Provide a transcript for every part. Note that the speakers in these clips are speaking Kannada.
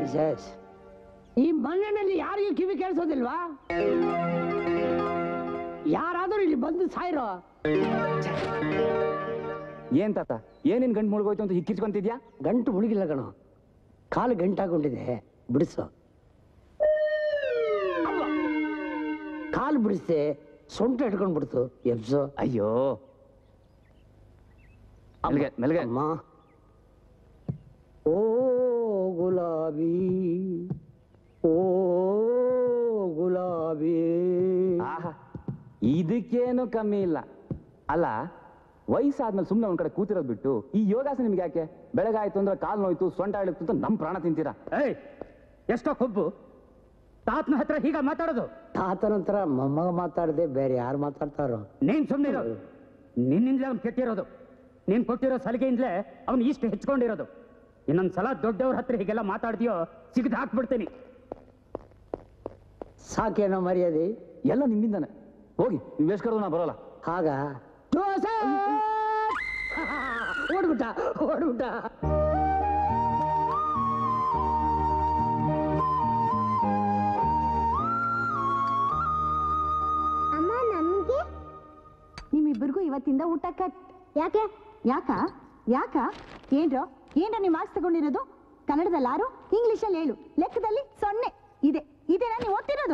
ಎಸ್ ಎಸ್ ಈ ಮನೆಯಲ್ಲಿ ಯಾರಿಗೂ ಕಿವಿ ಕೇಳಿಸೋದಿಲ್ವಾ ಯಾರಾದರೂ ಇಲ್ಲಿ ಬಂದು ಸಾಯಿರೋ ಏನ್ ತಾತ ಏನೇನ್ ಗಂಟು ಮುಳುಗೋಯ್ತು ಅಂತ ಹಿಕ್ಕಿರ್ಕೊಂತಿದ್ಯಾ ಗಂಟು ಮುಳುಗಿಲ್ಲ ಕಣೋ ಕಾಲು ಗಂಟಾಕೊಂಡಿದೆ ಬಿಡಿಸು ಅವ್ವ. ಕಾಲು ಬಿಡಿಸ್ದೆ ಸೊಂಟ ಹಿಡ್ಕೊಂಡ್ಬಿಡ್ತು ಎಬ್ಸು ಅಯ್ಯೋ ಮೆಲ್ಗೆ ಮೆಲ್ಗೆ ಅಮ್ಮ ಓ ಗುಲಾಬಿ ಓ ಗುಲಾಬಿ ಆಹಾ ಇದಕ್ಕೇನು ಕಮ್ಮಿ ಇಲ್ಲ ಅಲ್ಲ ವಯಸ್ಸಾದ್ಮೇಲೆ ಸುಮ್ಮನೆ ಒಂದ್ ಕಡೆ ಕೂತಿರೋದು ಬಿಟ್ಟು ಈ ಯೋಗಾಸನ ನಿಮ್ಗೆ ಯಾಕೆ ಬೆಳಗಾಯ್ತು ಅಂದ್ರೆ ಕಾಲು ನೋಯ್ತು ಸೊಂಟ ಇಳಿತು ಅಂತ ನಮ್ ಪ್ರಾಣ ತಿಂತೀರಾ ಏಯ್ ಎಷ್ಟೋ ಕೊಬ್ಬು ತಾತನ ಹತ್ರ ಹೀಗ ಮಾತಾಡೋದು ತಾತನ ಹತ್ರ ಮೊಮ್ಮಗ ಮಾತಾಡದೆ ಬೇರೆ ಯಾರು ಮಾತಾಡ್ತಾರೋ ನೀನ್ ಸುಮ್ಮನೆ ಇರೋ ನಿನ್ನಿಂದಲೇ ಅವ್ನು ಕೆಟ್ಟಿರೋದು ನೀನ್ ಕೊಟ್ಟಿರೋ ಸಲಿಗೆಯಿಂದಲೇ ಅವ್ನು ಇಷ್ಟು ಹೆಚ್ಕೊಂಡಿರೋದು ಇನ್ನೊಂದ್ ಸಲ ದೊಡ್ಡವ್ರ ಹತ್ರ ಹೀಗೆಲ್ಲ ಮಾತಾಡ್ತೀಯೋ ಸಿಗದ್ ಹಾಕ್ಬಿಡ್ತೀನಿ ಸಾಕೇನೋ ಮರ್ಯಾದೆ ಎಲ್ಲ ನಿಮ್ಮಿಂದಾನೆ ಹೋಗಿ ನೀವು ಎಷ್ಟು ಕರೆದು ನಾ ಬರೋಲ್ಲ ಆಗ ಓಡ್ಬಿಟ್ಟ ಓಡ್ಬಿಟ್ಟ ಅಮ್ಮ ನಮ್ಗೆ ನಿಮ್ಮಿಬ್ಬರಿಗೂ ಇವತ್ತಿಂದ ಊಟ ಕಟ್ ಯಾಕೆ ಯಾಕ ಯಾಕ ಏನ್ರೋ ಏನ್ರ ನೀವು ಮಾರ್ಕ್ಸ್ ತಗೊಂಡಿರೋದು ಕನ್ನಡದಲ್ಲಿ ಆರು ಇಂಗ್ಲಿಷಲ್ಲಿ ಏಳು ಲೆಕ್ಕದಲ್ಲಿ ಸೊನ್ನೆ ಇದೆ ಇದೇನಾ ನೀವು ಓದ್ತಿರೋದು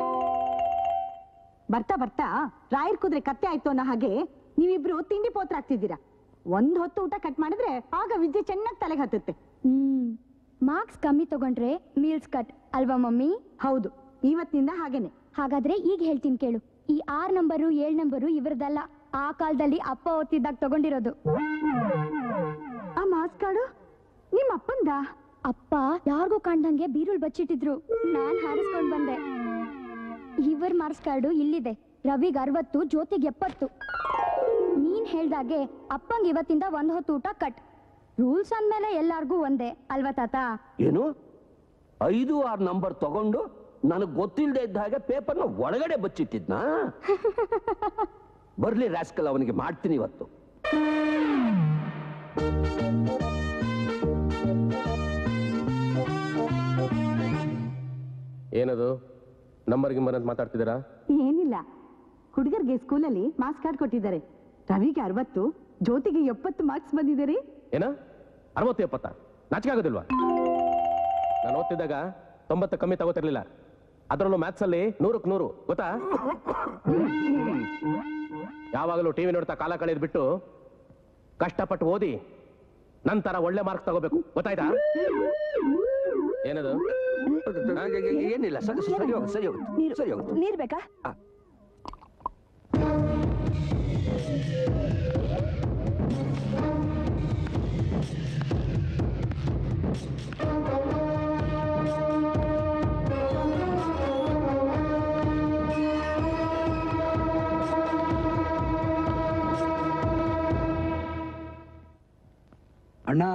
ಬರ್ತಾ ಬರ್ತಾ ರಾಯರ್ ಕುದ್ರೆ ಕತ್ತೆ ಆಯ್ತು ಅನ್ನೋ ಹಾಗೆ ನೀವಿಬ್ರು ತಿಂಡಿ ಪೋತ್ರ ಆಗ್ತಿದ್ದೀರಾ ಒಂದ್ ಹೊತ್ತು ಊಟ ಕಟ್ ಮಾಡಿದ್ರೆ ಆಗ ವಿದ್ಯೆ ಚೆನ್ನಾಗಿ ತಲೆಗೆ ಹತ್ತುತ್ತೆ ಹ್ಮ್ ಮಾರ್ಕ್ಸ್ ಕಮ್ಮಿ ತಗೊಂಡ್ರೆ ಮೀಲ್ಸ್ ಕಟ್ ಅಲ್ವಾ ಮಮ್ಮಿ ಹೌದು ಇವತ್ತಿನಿಂದ ಹಾಗೇನೆ ಹಾಗಾದ್ರೆ ಈಗ ಹೇಳ್ತೀನಿ ಕೇಳು ಈ ಆರ್ ನಂಬರು ಏಳ್ ನಂಬರು ಇವ್ರದಲ್ಲ ಆ ಕಾಲದಲ್ಲಿ ಅಪ್ಪ ಓದ್ತಿದ್ದಾಗ ತಗೊಂಡಿರೋದು ಆ ಮಾರ್ಕ್ಸ್ ಕಾರ್ಡು ನಿಮ್ಮ ಅಪ್ಪಂದ ಅಪ್ಪ ಯಾರಿಗೂ ಕಾಣ್ದಂಗೆ ಬೀರುಳ್ ಬಚ್ಚಿಟ್ಟಿದ್ರು ನಾನ್ ಹಾರಿಸ್ಕೊಂಡ್ ಬಂದೆ ಇವರ್ ಮಾರ್ಕ್ಸ್ ಕಾರ್ಡು ಇಲ್ಲಿದೆ ರವಿಗ್ ಅರವತ್ತು ಜ್ಯೋತಿಗ್ ಎಪ್ಪತ್ತು ನೀನ್ ಹೇಳ್ದಾಗೆ ಅಪ್ಪಂಗ್ ಇವತ್ತಿಂದ ಒಂದ್ ಹೊತ್ತು ಊಟ ಕಟ್ ರೂಲ್ಸ್ ಅಂದ್ಮೇಲೆ ಎಲ್ಲಾರ್ಗೂ ಒಂದೇ ಅಲ್ವಾ ತಾತ ಏನು ಐದು ಆರು ನಂಬರ್ ತಗೊಂಡು ನನಗೆ ಗೊತ್ತಿಲ್ಲದೆ ಇದ್ದ ಹಾಗೆ ಪೇಪರ್ನ ಒಳಗಡೆ ಬಚ್ಚಿಟ್ಟಿದ್ನಾ ಬರ್ಲಿ ರಾಸ್ಕಲ್ ಅವನಿಗೆ ಮಾಡ್ತೀನಿ ಇವತ್ತು ಏನದು ನಂಬರ್ ಗಿಂಬರ್ ಅಂತ ಮಾತಾಡ್ತಿದ್ದೀರಾ ಏನಿಲ್ಲ ಹುಡುಗರಿಗೆ ಸ್ಕೂಲಲ್ಲಿ ಮಾರ್ಕ್ಸ್ ಕಾರ್ಡ್ ಕೊಟ್ಟಿದ್ದಾರೆ ರವಿಗೆ ಅರವತ್ತು ಜ್ಯೋತಿಗೆ ಎಪ್ಪತ್ತು ಮಾರ್ಕ್ಸ್ ಬಂದಿದ್ದಾರೆ ಏನ ಅರವತ್ತು ಎಪ್ಪತ್ತ ನಾಚಿಕೆ ಆಗೋದಿಲ್ವಾ ನಾನು ಓದ್ತಿದ್ದಾಗ ತೊಂಬತ್ತು ಕಮ್ಮಿ ತಗೋತಿರ್ಲಿಲ್ಲ ಅದರಲ್ಲೂ ಮ್ಯಾಥ್ಸ್ ಅಲ್ಲಿ ನೂರಕ್ಕೆ ನೂರು ಗೊತ್ತಾ ಯಾವಾಗಲೂ ಟಿವಿ ನೋಡ್ತಾ ಕಾಲ ಕಳೆದ್ ಬಿಟ್ಟು ಕಷ್ಟಪಟ್ಟು ಓದಿ ನಂತರ ಒಳ್ಳೆ ಮಾರ್ಕ್ಸ್ ತಗೋಬೇಕು ಗೊತ್ತಾಯ್ತಾ ಏನದು ಏನಿಲ್ಲ ಸರಿ ಸರಿ ಹೋಗುತ್ತೆ ಸರಿ ಹೋಗುತ್ತೆ ಸರಿ ಹೋಗುತ್ತೆ ನೀರ್ ಬೇಕಾ ಅಣ್ಣ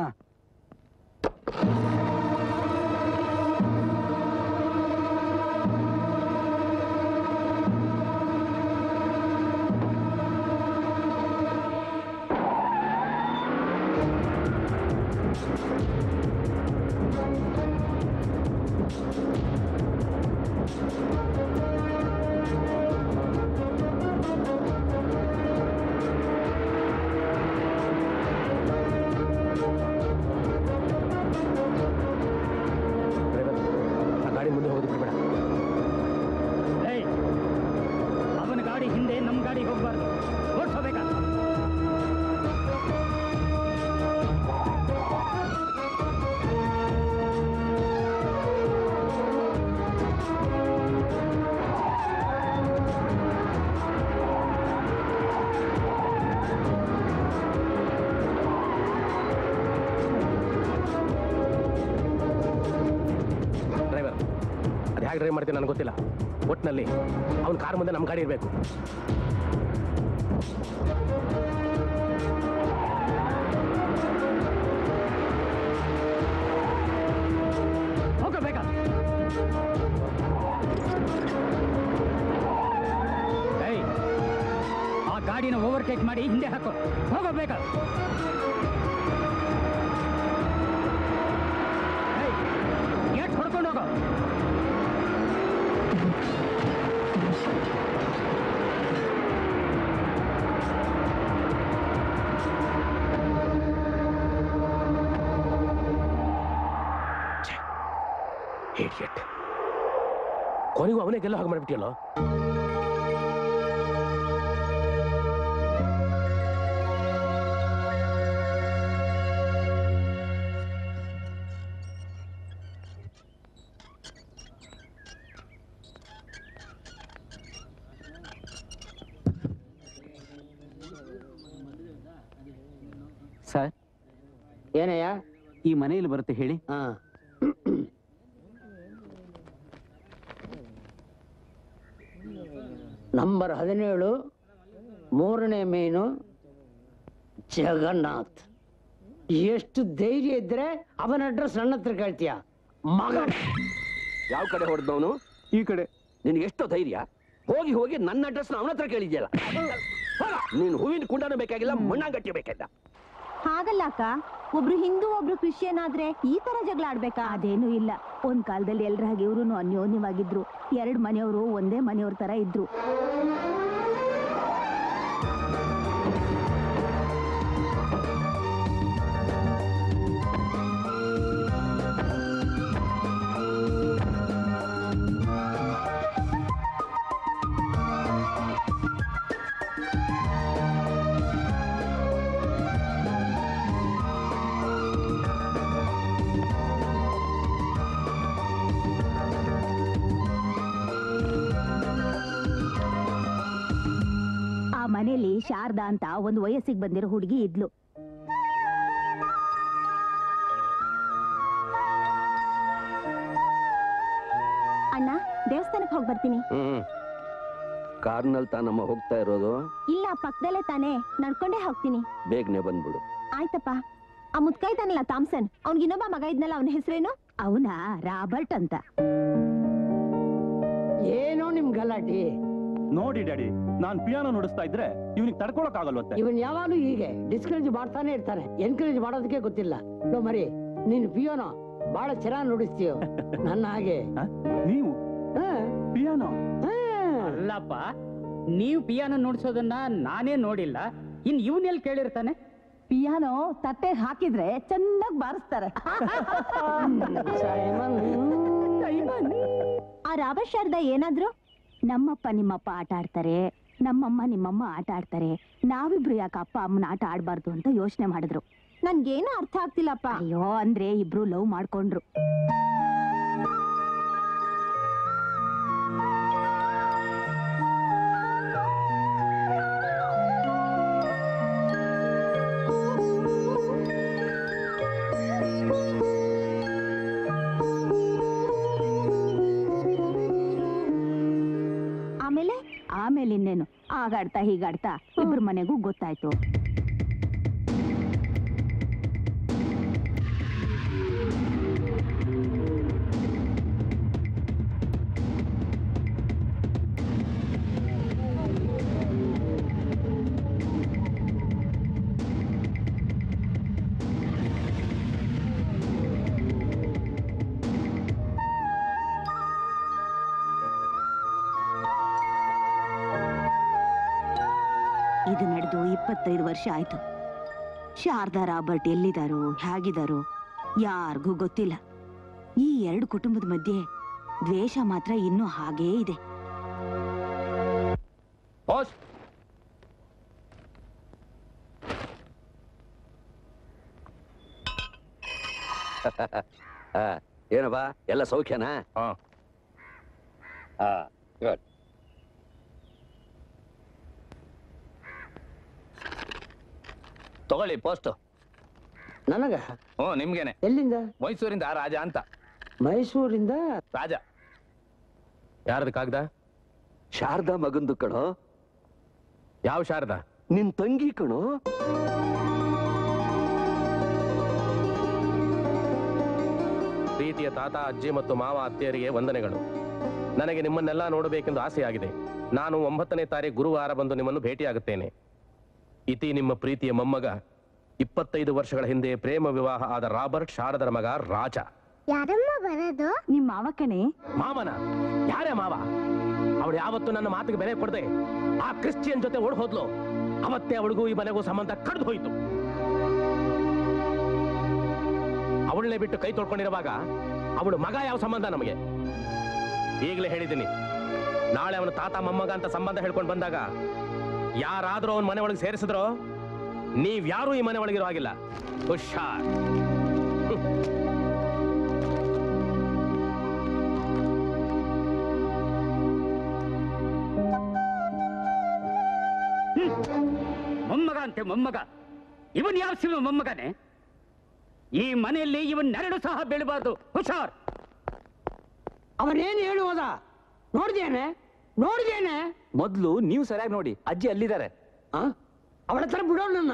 ಡ್ರೈವರ್ ಆ ಗಾಡಿ ಮುಂದೆ ಹೋಗೋದಕ್ಕೆ ಬೇಡ ಏಯ್ ಅವನ ಗಾಡಿ ಹಿಂದೆ ನಮ್ ಗಾಡಿ ಹೋಗ್ಬಾರ್ದು ಓಡ್ಸೋಬೇಕಾ ಡ್ರೈವರ್ ಅದು ಹೇಗೆ ಡ್ರೈವ್ ಮಾಡ್ತೀನಿ ನನಗೆ ಗೊತ್ತಿಲ್ಲ ಒಟ್ಟಿನಲ್ಲಿ ಅವನ ಕಾರ್ ಮುಂದೆ ನಮ್ಮ ಗಾಡಿ ಇರಬೇಕು ಹೋಗಬೇಕಾ ಏಯ್ ಆ ಗಾಡಿನ ಓವರ್ಟೇಕ್ ಮಾಡಿ ಹಿಂದೆ ಹಾಕೋ ಹೋಗಬೇಕಾ ಏಯ್, ಎಷ್ಟ್ Idiot. ಕೊನೆಗೂ ಅವನೇ ಗೆಲ್ಲೋ ಹಾಗೆ ಮಾಡ್ಬಿಟ್ಟಿಯಲ್ಲೋ ಸರ್ ಏನಯ್ಯ ಈ ಮನೆಯಲ್ಲಿ ಬರುತ್ತೆ ಹೇಳಿ ಹಾ ನಂಬರ್ ಹದಿನೇಳು ಮೂರನೇ ಮೀನು ಜಗನ್ನಾಥ್ ಎಷ್ಟು ಧೈರ್ಯ ಇದ್ರೆ ಅವನ ಅಡ್ರೆಸ್ ನನ್ನ ಹತ್ರ ಕೇಳ್ತೀಯ ಮಗ ಯಾವ ಕಡೆ ಹೊಡೆದವನು ಈ ಕಡೆ ನಿನಗೆ ಎಷ್ಟೋ ಧೈರ್ಯ ಹೋಗಿ ಹೋಗಿ ನನ್ನ ಅಡ್ರೆಸ್ ಅವನ ಹತ್ರ ಕೇಳಿದ್ಯಲ್ಲ ನೀನು ಹೂವಿನ ಕುಂಡನೂ ಬೇಕಾಗಿಲ್ಲ ಮಣ್ಣಾಗಟ್ಟಿ ಬೇಕಾಗಿಲ್ಲ ಹಾಗಲ್ಲ ಅಕ್ಕ ಒಬ್ರು ಹಿಂದೂ ಒಬ್ರು ಕ್ರಿಶ್ಚಿಯನ್ ಆದ್ರೆ ಈ ತರ ಜಗಳ ಆಡ್ಬೇಕಾ ಅದೇನು ಇಲ್ಲ ಒಂದ್ ಕಾಲದಲ್ಲಿ ಎಲ್ರ ಹಾಗೆ ಇವ್ರು ಅನ್ಯೋನ್ಯವಾಗಿದ್ರು ಎರಡ್ ಮನೆಯವರು ಒಂದೇ ಮನೆಯವ್ರ ತರ ಇದ್ರು ಆ ಮನೇಲಿ ಶಾರದಾ ಅಂತ ಒಂದು ವಯಸ್ಸಿಗೆ ಬಂದಿರೋ ಹುಡುಗಿ ಇದ್ಲು ಅಣ್ಣ ದೇವಸ್ಥಾನಕ್ಕೆ ಹೋಗಿ ಬರ್ತೀನಿ ಹ್ಮ್ ಕಾರ್ನಲ್ಲಿ ತಾನಮ್ಮ ಹೋಗ್ತಾ ಇರೋದು ಇಲ್ಲ ಪಕ್ಕದಲ್ಲೇ ತಾನೇ ನಡ್ಕೊಂಡೇ ಹೋಗ್ತೀನಿ ಬೇಗನೆ ಬಂದ್ಬಿಡು ಆಯ್ತಪ್ಪ ಆ ಮುದ್ಕ ಇದ್ದಾನಲ್ಲ ಥಾಮ್ಸನ್ ಅವ್ನಿಗೆ ಇನ್ನೊಬ್ಬ ಮಗ ಇದ್ನಲ್ಲ ಅವನ ಹೆಸರೇನು ಅವನಾ ರಾಬರ್ಟ್ ಅಂತ ಏನೋ ನಿಮ್ ಗಲಾಟಿ ನೋಡಿ ಡ್ಯಾಡಿ ನಾನ್ ಪಿಯಾನೋ ನುಡಿಸ್ತಾ ಇದ್ರೆ ಇವ್ನಿಗೆ ತಡ್ಕೊಳಕ್ ಆಗಲ್ವತ್ತೆ ಇವನ್ ಯಾವಾಗ್ಲೂ ಹೀಗೆ ಡಿಸ್ಕರೇಜ್ ಮಾಡ್ತಾನೆ ಇರ್ತಾನೆ ಎನ್ಕರೇಜ್ ಮಾಡೋದಕ್ಕೆ ಗೊತ್ತಿಲ್ಲ ನೋ ಮರಿ ನೀನ್ ಪಿಯೋನೋ ಬಹಳ ಚೆನ್ನಾಗಿ ನುಡಿಸ್ತೀಯೋ ನನ್ನ ಹಾಗೆ ಹ? ನೀವು ಹಾ, ಪಿಯಾನೋ ಹಾ. ಅಲ್ಲಪ್ಪ ನೀವು ಪಿಯಾನೋ ನುಡ್ಸೋದನ್ನ ನಾನೇ ನೋಡಿಲ್ಲ ಇನ್ ಇವನೆಲ್ಲಿ ಕೇಳಿರ್ತಾನೆ ಪಿಯಾನೋ ತಟ್ಟೆ ಹಾಕಿದ್ರೆ ಚೆನ್ನಾಗಿ ಬಾರಿಸ್ತಾರೆ ಸೈಮನ್. ಆ ರಾಬರ್ಟ್ ಶಾರದಾ ಏನಾದ್ರು ನಮ್ಮಪ್ಪ ನಿಮ್ಮಪ್ಪ ಆಟ ಆಡ್ತಾರೆ ನಮ್ಮಮ್ಮ ನಿಮ್ಮಮ್ಮ ಆಟ ಆಡ್ತಾರೆ ನಾವಿಬ್ರು ಯಾಕೆ ಅಪ್ಪ ಅಮ್ಮನ ಆಟ ಆಡ್ಬಾರ್ದು ಅಂತ ಯೋಚನೆ ಮಾಡಿದ್ರು ನನ್ಗೇನು ಅರ್ಥ ಆಗ್ತಿಲ್ಲಪ್ಪ ಅಯ್ಯೋ ಅಂದ್ರೆ ಇಬ್ರು ಲವ್ ಮಾಡ್ಕೊಂಡ್ರು ಆಮೇಲೆ ಆಮೇಲೆ ಇನ್ನೇನು ಆಗಾಡ್ತಾ ಹೀಗಾಡ್ತಾ ಇಬ್ರ ಮನೆಗೂ ಗೊತ್ತಾಯ್ತು ಇದು ನಡೆದು ಇಪ್ಪತ್ತೈದು ವರ್ಷ ಆಯ್ತು ಶಾರದಾ ರಾಬರ್ಟ್ ಎಲ್ಲಿದಾರೋ ಹೇಗಿದಾರೋ ಯಾರಿಗೂ ಗೊತ್ತಿಲ್ಲ ಈ ಎರಡು ಕುಟುಂಬದ ಮಧ್ಯೆ ದ್ವೇಷ ಮಾತ್ರ ಇನ್ನೂ ಹಾಗೇ ಇದೆ ಬಾಸ್ ಆ, ಏನಪ್ಪ ಎಲ್ಲ ಸೌಖ್ಯನಾ ಹಾ ಹಾ ಗುಡ್ ತಗೊಳ್ಳಿ ಪೋಸ್ಟ್ ನನಗ ಹ್ಞೂ ನಿಮ್ಗೇನೆ ಎಲ್ಲಿಂದ ಮೈಸೂರಿಂದ ರಾಜ ಅಂತ ಮೈಸೂರಿಂದ ರಾಜ ಯಾರದು ಕಾಗ್ದ ಶಾರದಾ ಮಗಂದು ಕಣೋ ಯಾವ ಶಾರದ ನಿನ್ ತಂಗಿ ಕಣೋ ಪ್ರೀತಿಯ ತಾತ ಅಜ್ಜಿ ಮತ್ತು ಮಾವ ಅತ್ತೆಯರಿಗೆ ವಂದನೆಗಳು ನನಗೆ ನಿಮ್ಮನ್ನೆಲ್ಲ ನೋಡಬೇಕೆಂದು ಆಸೆಯಾಗಿದೆ ನಾನು ಒಂಬತ್ತನೇ ತಾರೀಕು ಗುರುವಾರ ಬಂದು ನಿಮ್ಮನ್ನು ಭೇಟಿಯಾಗುತ್ತೇನೆ ಇತಿ ನಿಮ್ಮ ಪ್ರೀತಿಯ ಮೊಮ್ಮಗ ಇಪ್ಪತ್ತೈದು ವರ್ಷಗಳ ಹಿಂದೆ ಪ್ರೇಮ ವಿವಾಹ ಆದ ರಾಬರ್ಟ್ ಶಾರದರ ಮಗ ರಾಜ ಯಾರಮ್ಮ ಬರೋದು ನಿಮ್ ಮಾವ ಕಣೆ ಮಾಮನ ಯಾರೇ ಮಾವ ಅವಳು ಯಾವತ್ತು ನನ್ನ ಮಾತಿಗೆ ಬೆಲೆ ಕೊಡದೆ ಆ ಕ್ರಿಶ್ಚಿಯನ್ ಜೊತೆ ಓಡ್ ಹೋದ್ಲು ಅವತ್ತೇ ಅವಳಿಗೂ ಈ ಮನೆಗೂ ಸಂಬಂಧ ಕಡ್ದು ಹೋಯ್ತು ಅವಳು ಅವಳನ್ನೇ ಬಿಟ್ಟು ಕೈ ತೊಳ್ಕೊಂಡಿರುವಾಗ ಅವಳು ಮಗ ಯಾವ ಸಂಬಂಧ ನಮಗೆ ಈಗಲೇ ಹೇಳಿದ್ದೀನಿ ನಾಳೆ ಅವನ ತಾತ ಮೊಮ್ಮಗ ಅಂತ ಸಂಬಂಧ ಹೇಳ್ಕೊಂಡು ಬಂದಾಗ ಯಾರಾದ್ರೂ ಅವನ ಮನೆ ಒಳಗೆ ಸೇರಿಸಿದ್ರೋ ನೀವ್ಯಾರೂ ಈ ಮನೆ ಒಳಗಿರೋ ಹಾಗಿಲ್ಲ ಹುಷಾರ್ ಮೊಮ್ಮಗ ಅಂತೆ ಮೊಮ್ಮಗ ಇವನ್ ಯಾವ ಶಿವ ಮೊಮ್ಮಗನೇ ಈ ಮನೆಯಲ್ಲಿ ಇವನ್ ನೆರಳು ಸಹ ಬೀಳಬಾರ್ದು ಹುಷಾರ್ ಅವನೇನು ಹೇಳುವುದ ನೋಡ್ದೇನೆ ನೋಡ್ದೇನೆ ಮೊದ್ಲು ನೀವು ಸರಿಯಾಗಿ ನೋಡಿ ಅಜ್ಜಿ ಅಲ್ಲಿದ್ದಾರೆ ಆ? ಅವಳ ಹತ್ರ ಬಿಡೋಣ ನನ್ನ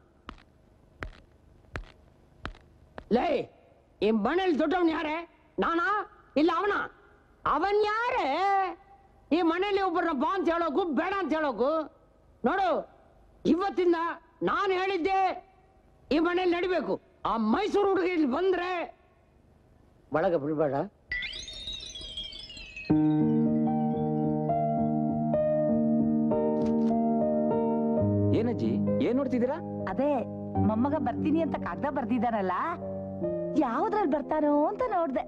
ಲೇ ಈ ಮನೇಲಿ ದೊಡ್ಡವನ್ ಯಾರೇ ನಾನಾ ಇಲ್ಲ ಅವನ ಅವನ್ ಯಾರೇ ಈ ಮನೇಲಿ ಒಬ್ಬರನ್ನ ಬಾ ಅಂತ ಹೇಳೋಕು ಬೇಡ ಅಂತ ಹೇಳೋಕು ನೋಡು ಇವತ್ತಿಂದ ನಾನು ಹೇಳಿದ್ದೆ ಈ ಮನೇಲಿ ನಡಿಬೇಕು ಆ ಮೈಸೂರು ಹುಡುಗ ಇಲ್ಲಿ ಬಂದ್ರೆ ಒಳಗೆ ಬಿಡ್ಬೇಡ ಏನಜ್ಜಿ ಏನ್ ನೋಡ್ತಿದ್ದೀರಾ ಅದೇ ಮೊಮ್ಮಗ ಬರ್ತೀನಿ ಅಂತ ಕಾಗ್ದ ಬರ್ದಿದಾರಲ್ಲ ಯಾವ್ದ್ರಲ್ಲಿ ಬರ್ತಾನೋ ಅಂತ ನೋಡ್ದೆ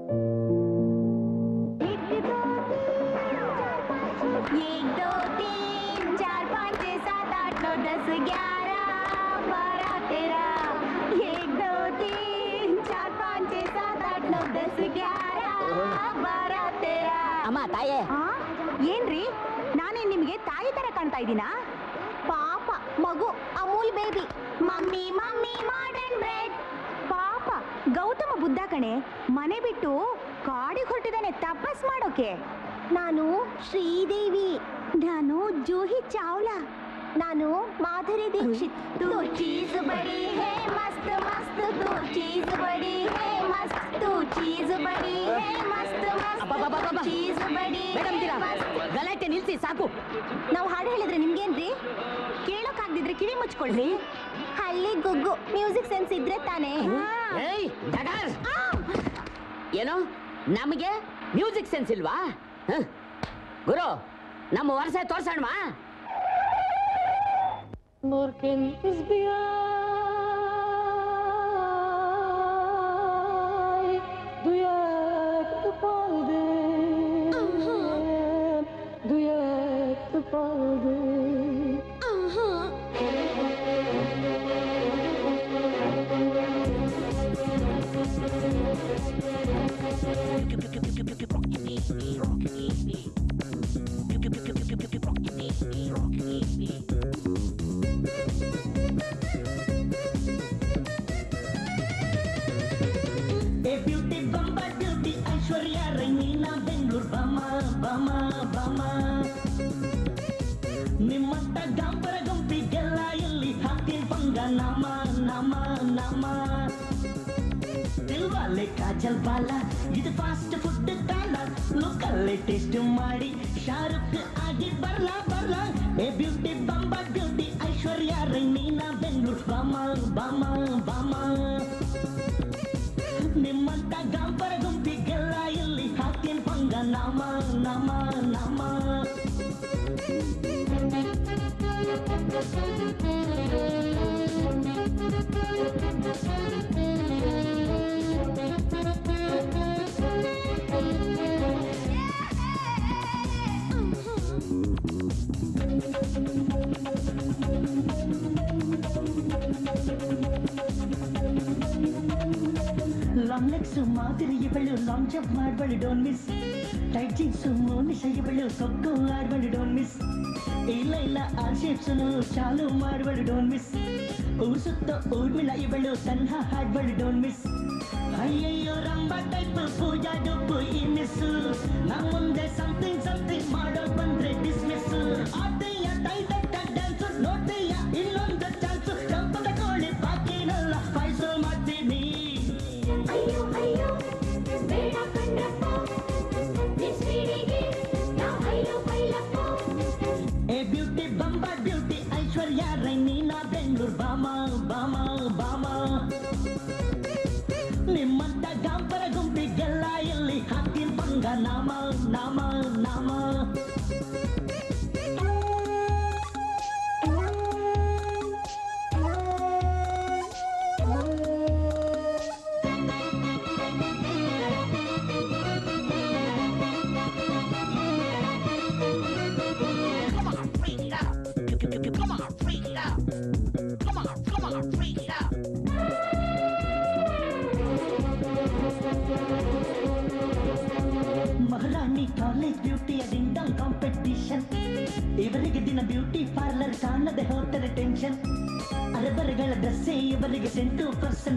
एक दो तीन चार पाँच छः सात आठ नौ दस ग्यारह बारह तेरह एक दो तीन चार पाँच छः सात आठ नौ दस ग्यारह बारह तेरह ಅಮ್ಮ ತಾಯೇ ಆ? ಏನ್ರಿ ನಾನೇ ನಿಮ್ಗೆ ತಾಯಿ ತರ ಕಾಣ್ತಾ ಇದ್ದೀನಾ ಪಾಪ ಮಗು Amul baby mummy mummy modern bread ಪಾಪ ಗೌತಮ ಬುದ್ಧ ಕಣೆ ಮನೆ ಬಿಟ್ಟು ಕಾಡಿಗೆ ಹೊರಟಿದ್ದಾನೆ ತಪಸ್ ಮಾಡೋಕೆ ನಾನು ಶ್ರೀದೇವಿ ನಾನು ಜೂಹಿ ಚಾವ್ಲಾ ನಾನು ಮಾಧುರಿ ದೀಕ್ಷಿತ್ ತೂ ಚೀಸ್ ಬಡಿ ಹೇ ಮಸ್ತ್ ಮಸ್ತ್ ತೂ ಚೀಸ್ ಬಡಿ ಹೇ ಮಸ್ತ್ ತೂ ಚೀಸ್ ಬಡಿ ಹೇ ಮಸ್ತ್ ಮಸ್ತ್ ಚೀಸ್ ಬಡಿ ಗಲಾಟೆ ನಿಲ್ಸಿ ಸಾಕು ನಾವು ಹಾಡು ಹೇಳಿದ್ರೆ ನಿಮ್ಗೇನ್ರಿ ಕೇಳೋಕಾಗ್ದಿದ್ರೆ ಕಿವಿ ಮುಚ್ಕೊಳ್ರಿ ಹಳ್ಳಿ ಗುಗ್ಗು ಮ್ಯೂಸಿಕ್ ಸೆನ್ಸ್ ಇದ್ರೆ ತಾನೇ ಏಯ್ ಜಗರ್ ಏನು ನಮಗೆ ಮ್ಯೂಸಿಕ್ ಸೆನ್ಸ್ ಇಲ್ವಾ ಹ? ಗುರು ನಮ್ಮ ವರ್ಷ ತೋರ್ಸೋಣವಾ ಏ ಬ್ಯೂಟಿ ಬಂಬ ಬ್ಯೂಟಿ ಐಶ್ವರ್ಯ ರೈನೀನ ಬೆಂಗಳೂರು ಬಮ ಬಮ ಬಮ ನಿಮ್ಮಂತ ಗಾಂಬರ ಗುಂಪಿಗೆಲ್ಲ ಎಲ್ಲಿ ಹಾಕ್ತೀನಿ ಪಂಗ ನಮ ನಮ ನಮ ತಿಲ್ವಾಲೆ ಕಾಜಲ್ ಬಾಲ ಇದು ಫಾಸ್ಟ್ ಫುಡ್ ತಾಳ ಲೋಕಲ್ಲೇ ಟೇಸ್ಟ್ ಮಾಡಿ ಶಾರುಖ್ ಆಗಿ ಬರ್ಲಾ ಬರ್ಲಾ ಏ ಬ್ಯೂಟಿ ಬಂಬ ಬ್ಯೂಟಿ ಐಶ್ವರ್ಯ ರೈನೀನ ಬೆಂಗಳೂರು ಬಮ ಬಮ ಬಮ ನಿಮ್ಮಂತ ಗಾಂಬರ ಗುಂಪಿಗೆಲ್ಲ ಇಲ್ಲಿ ಹಾಕ್ತೀನಿ ಪಂಗ ನಮ ನಮ ನಮ ಲಾಂಗ್ ಲೆಗ್ಸ್ ಮಾದರಿ ಇವಳು ಲಾಂಗ್ ಜಂಪ್ ಮಾಡ್ಬಳಿ don't miss tight jeans Monisha ಇವಳು ಸೊಕ್ಕು ಆಡ್ಬಳಿ ಡೋಂಟ್ ಮಿಸ್ ಇಲ್ಲ ಇಲ್ಲ ಆ ಶೇಪ್ಸ್ ಚಾಲು ಮಾಡ್ಬಳಿ ಡೋಂಟ್ ಮಿಸ್ ಊರ್ ಸುತ್ತ ಊರ್ಮಿಳ ಇವಳು ತನ್ನ ಹಾಡ್ಬಳಿ ಡೋಂಟ್ ಮಿಸ್ ಅಯ್ಯಯ್ಯೋ ರಂಬ ಟೈಪ್ ಪೂಜಾ ಡೊಪ್ಪು ಈ ಮಿಸ್ ನಮ್ಮ ಮುಂದೆ ಸಮಥಿಂಗ್ ಸಮಥಿಂಗ್ ಮಾಡೋ ಬಂದ್ರೆ ಡಿಸ್ಮಿಸ್ ಆಟೆಯ ಟೈಟ್ ಡ್ಯಾನ್ಸ್ ನೋಡ್ತೀಯ ಇನ್ನೊಂದು ಚಾನ್ಸ್ ಚಂಪದ ಕೋಳಿ ಬಾಕಿನಲ್ಲ ಫೈಸು ಮಾಡ್ತೀನಿ ಅಯ್ಯೋ ಅಯ್ಯೋ ಬೇಡ ಕಣ್ರಪ್ಪ ನಿಸ್ಸಿಡಿಗೆ ನಾವು ಅಯ್ಯೋ ಬೈಲಪ್ಪ ಏ ಬ್ಯೂಟಿ ಬಂಬ ಬ್ಯೂಟಿ ಐಶ್ವರ್ಯ ರೈನೀನ ಬೆಂಗಳೂರು ಬಾಮ ಬಾಮ ಬಾಮ ನಿಮ್ಮಂತ ಗಾಂಬರ ಗುಂಪಿಗೆಲ್ಲ ಎಲ್ಲಿ ಹಾಕ್ತೀನಿ ಪಂಗ ನಾಮ ನಾಮ ನಾಮ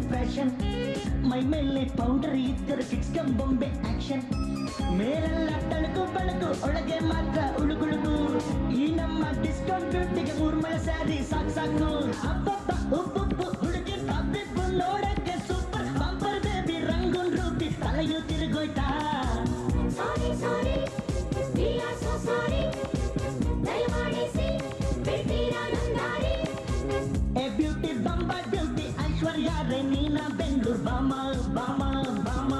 ವೆಸ್ಟರ್ನ್ ಫ್ಯಾಷನ್ ಮೈ ಮೇಲೆ ಪೌಡರ್ ಇದ್ದರೆ ಕಿಡ್ಸ್ ಬೊಂಬೆ ಆಕ್ಷನ್ ಮೇಲೆಲ್ಲ ತಳಕು ಬೆಳಕು ಒಳಗೆ ಮಾತ್ರ ಉಳುಗುಳುಗು ಈ ನಮ್ಮ ಡಿಸ್ಕೌಂಟ್ ಬ್ಯೂಟಿಗೆ ಮೂರ್ಮಳೆ ಸ್ಯಾರಿ ಸಾಕು ಸಾಕು ಅಬ್ಬಬ್ಬ ಉಬ್ಬುಬ್ಬು ಹುಡುಗಿ ತಬ್ಬಿಬ್ಬು ನೋಡಕ್ಕೆ ಸೂಪರ್ ಬಂಪರ್ ಬೇಬಿ ರಂಗುನ್ ರೂಪಿ ತಲೆಯು ತಿರುಗೋಯ್ತಾ sorry sorry we are so sorry ದಯಮಾಡಿಸಿ ಬಿಡ್ತೀರಾ ನಮ್ ದಾರಿ ಎ ಬ್ಯೂಟಿ ಬಂಬ ಬ್ಯೂಟಿ ಐಶ್ವರ್ಯ ರೇ ನೀನ ಬೆಂಗಳೂರು ಬಾಮ ಬಾಮ ಬಾಮ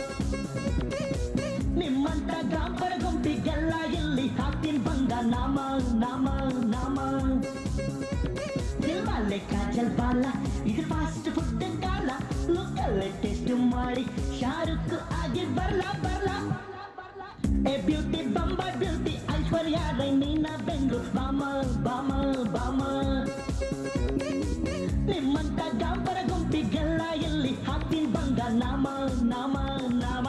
ನಿಮ್ಮಂತ ಗಾಂಪರ ಗುಂಪಿಗೆಲ್ಲ ಎಲ್ಲಿ ಹಾಕ್ತೀನಿ ಬಂಗ ನಾಮ ನಾಮ ನಾಮ ದಿಲ್ವಾಲೆ ಕಾಜಲ್ ಬಾಲ ಇದು ಫಾಸ್ಟ್ ಫುಡ್ ಕಾಲ ಲುಕ್ಕಲ್ಲೇ ಟೇಸ್ಟ್ ಮಾಡಿ ಶಾರುಖ್ ಆಗಿ ಬರ್ಲಾ ಬರ್ಲಾ ಎ ಬ್ಯೂಟಿ ಬಂಬ ಬ್ಯೂಟಿ ಐಶ್ವರ್ಯ ರೈ ನೀನ ಬೆಂಗಳೂರು ಬಾಮ ಬಾಮ ಬಾಮ ನಿಮ್ಮಂತ ಗಾಂಪರ ಗುಂಪಿಗೆಲ್ಲ ಎಲ್ಲಿ ಹಾಕ್ತೀನಿ ಬಂಗ ನಾಮ ನಾಮ ನಾಮ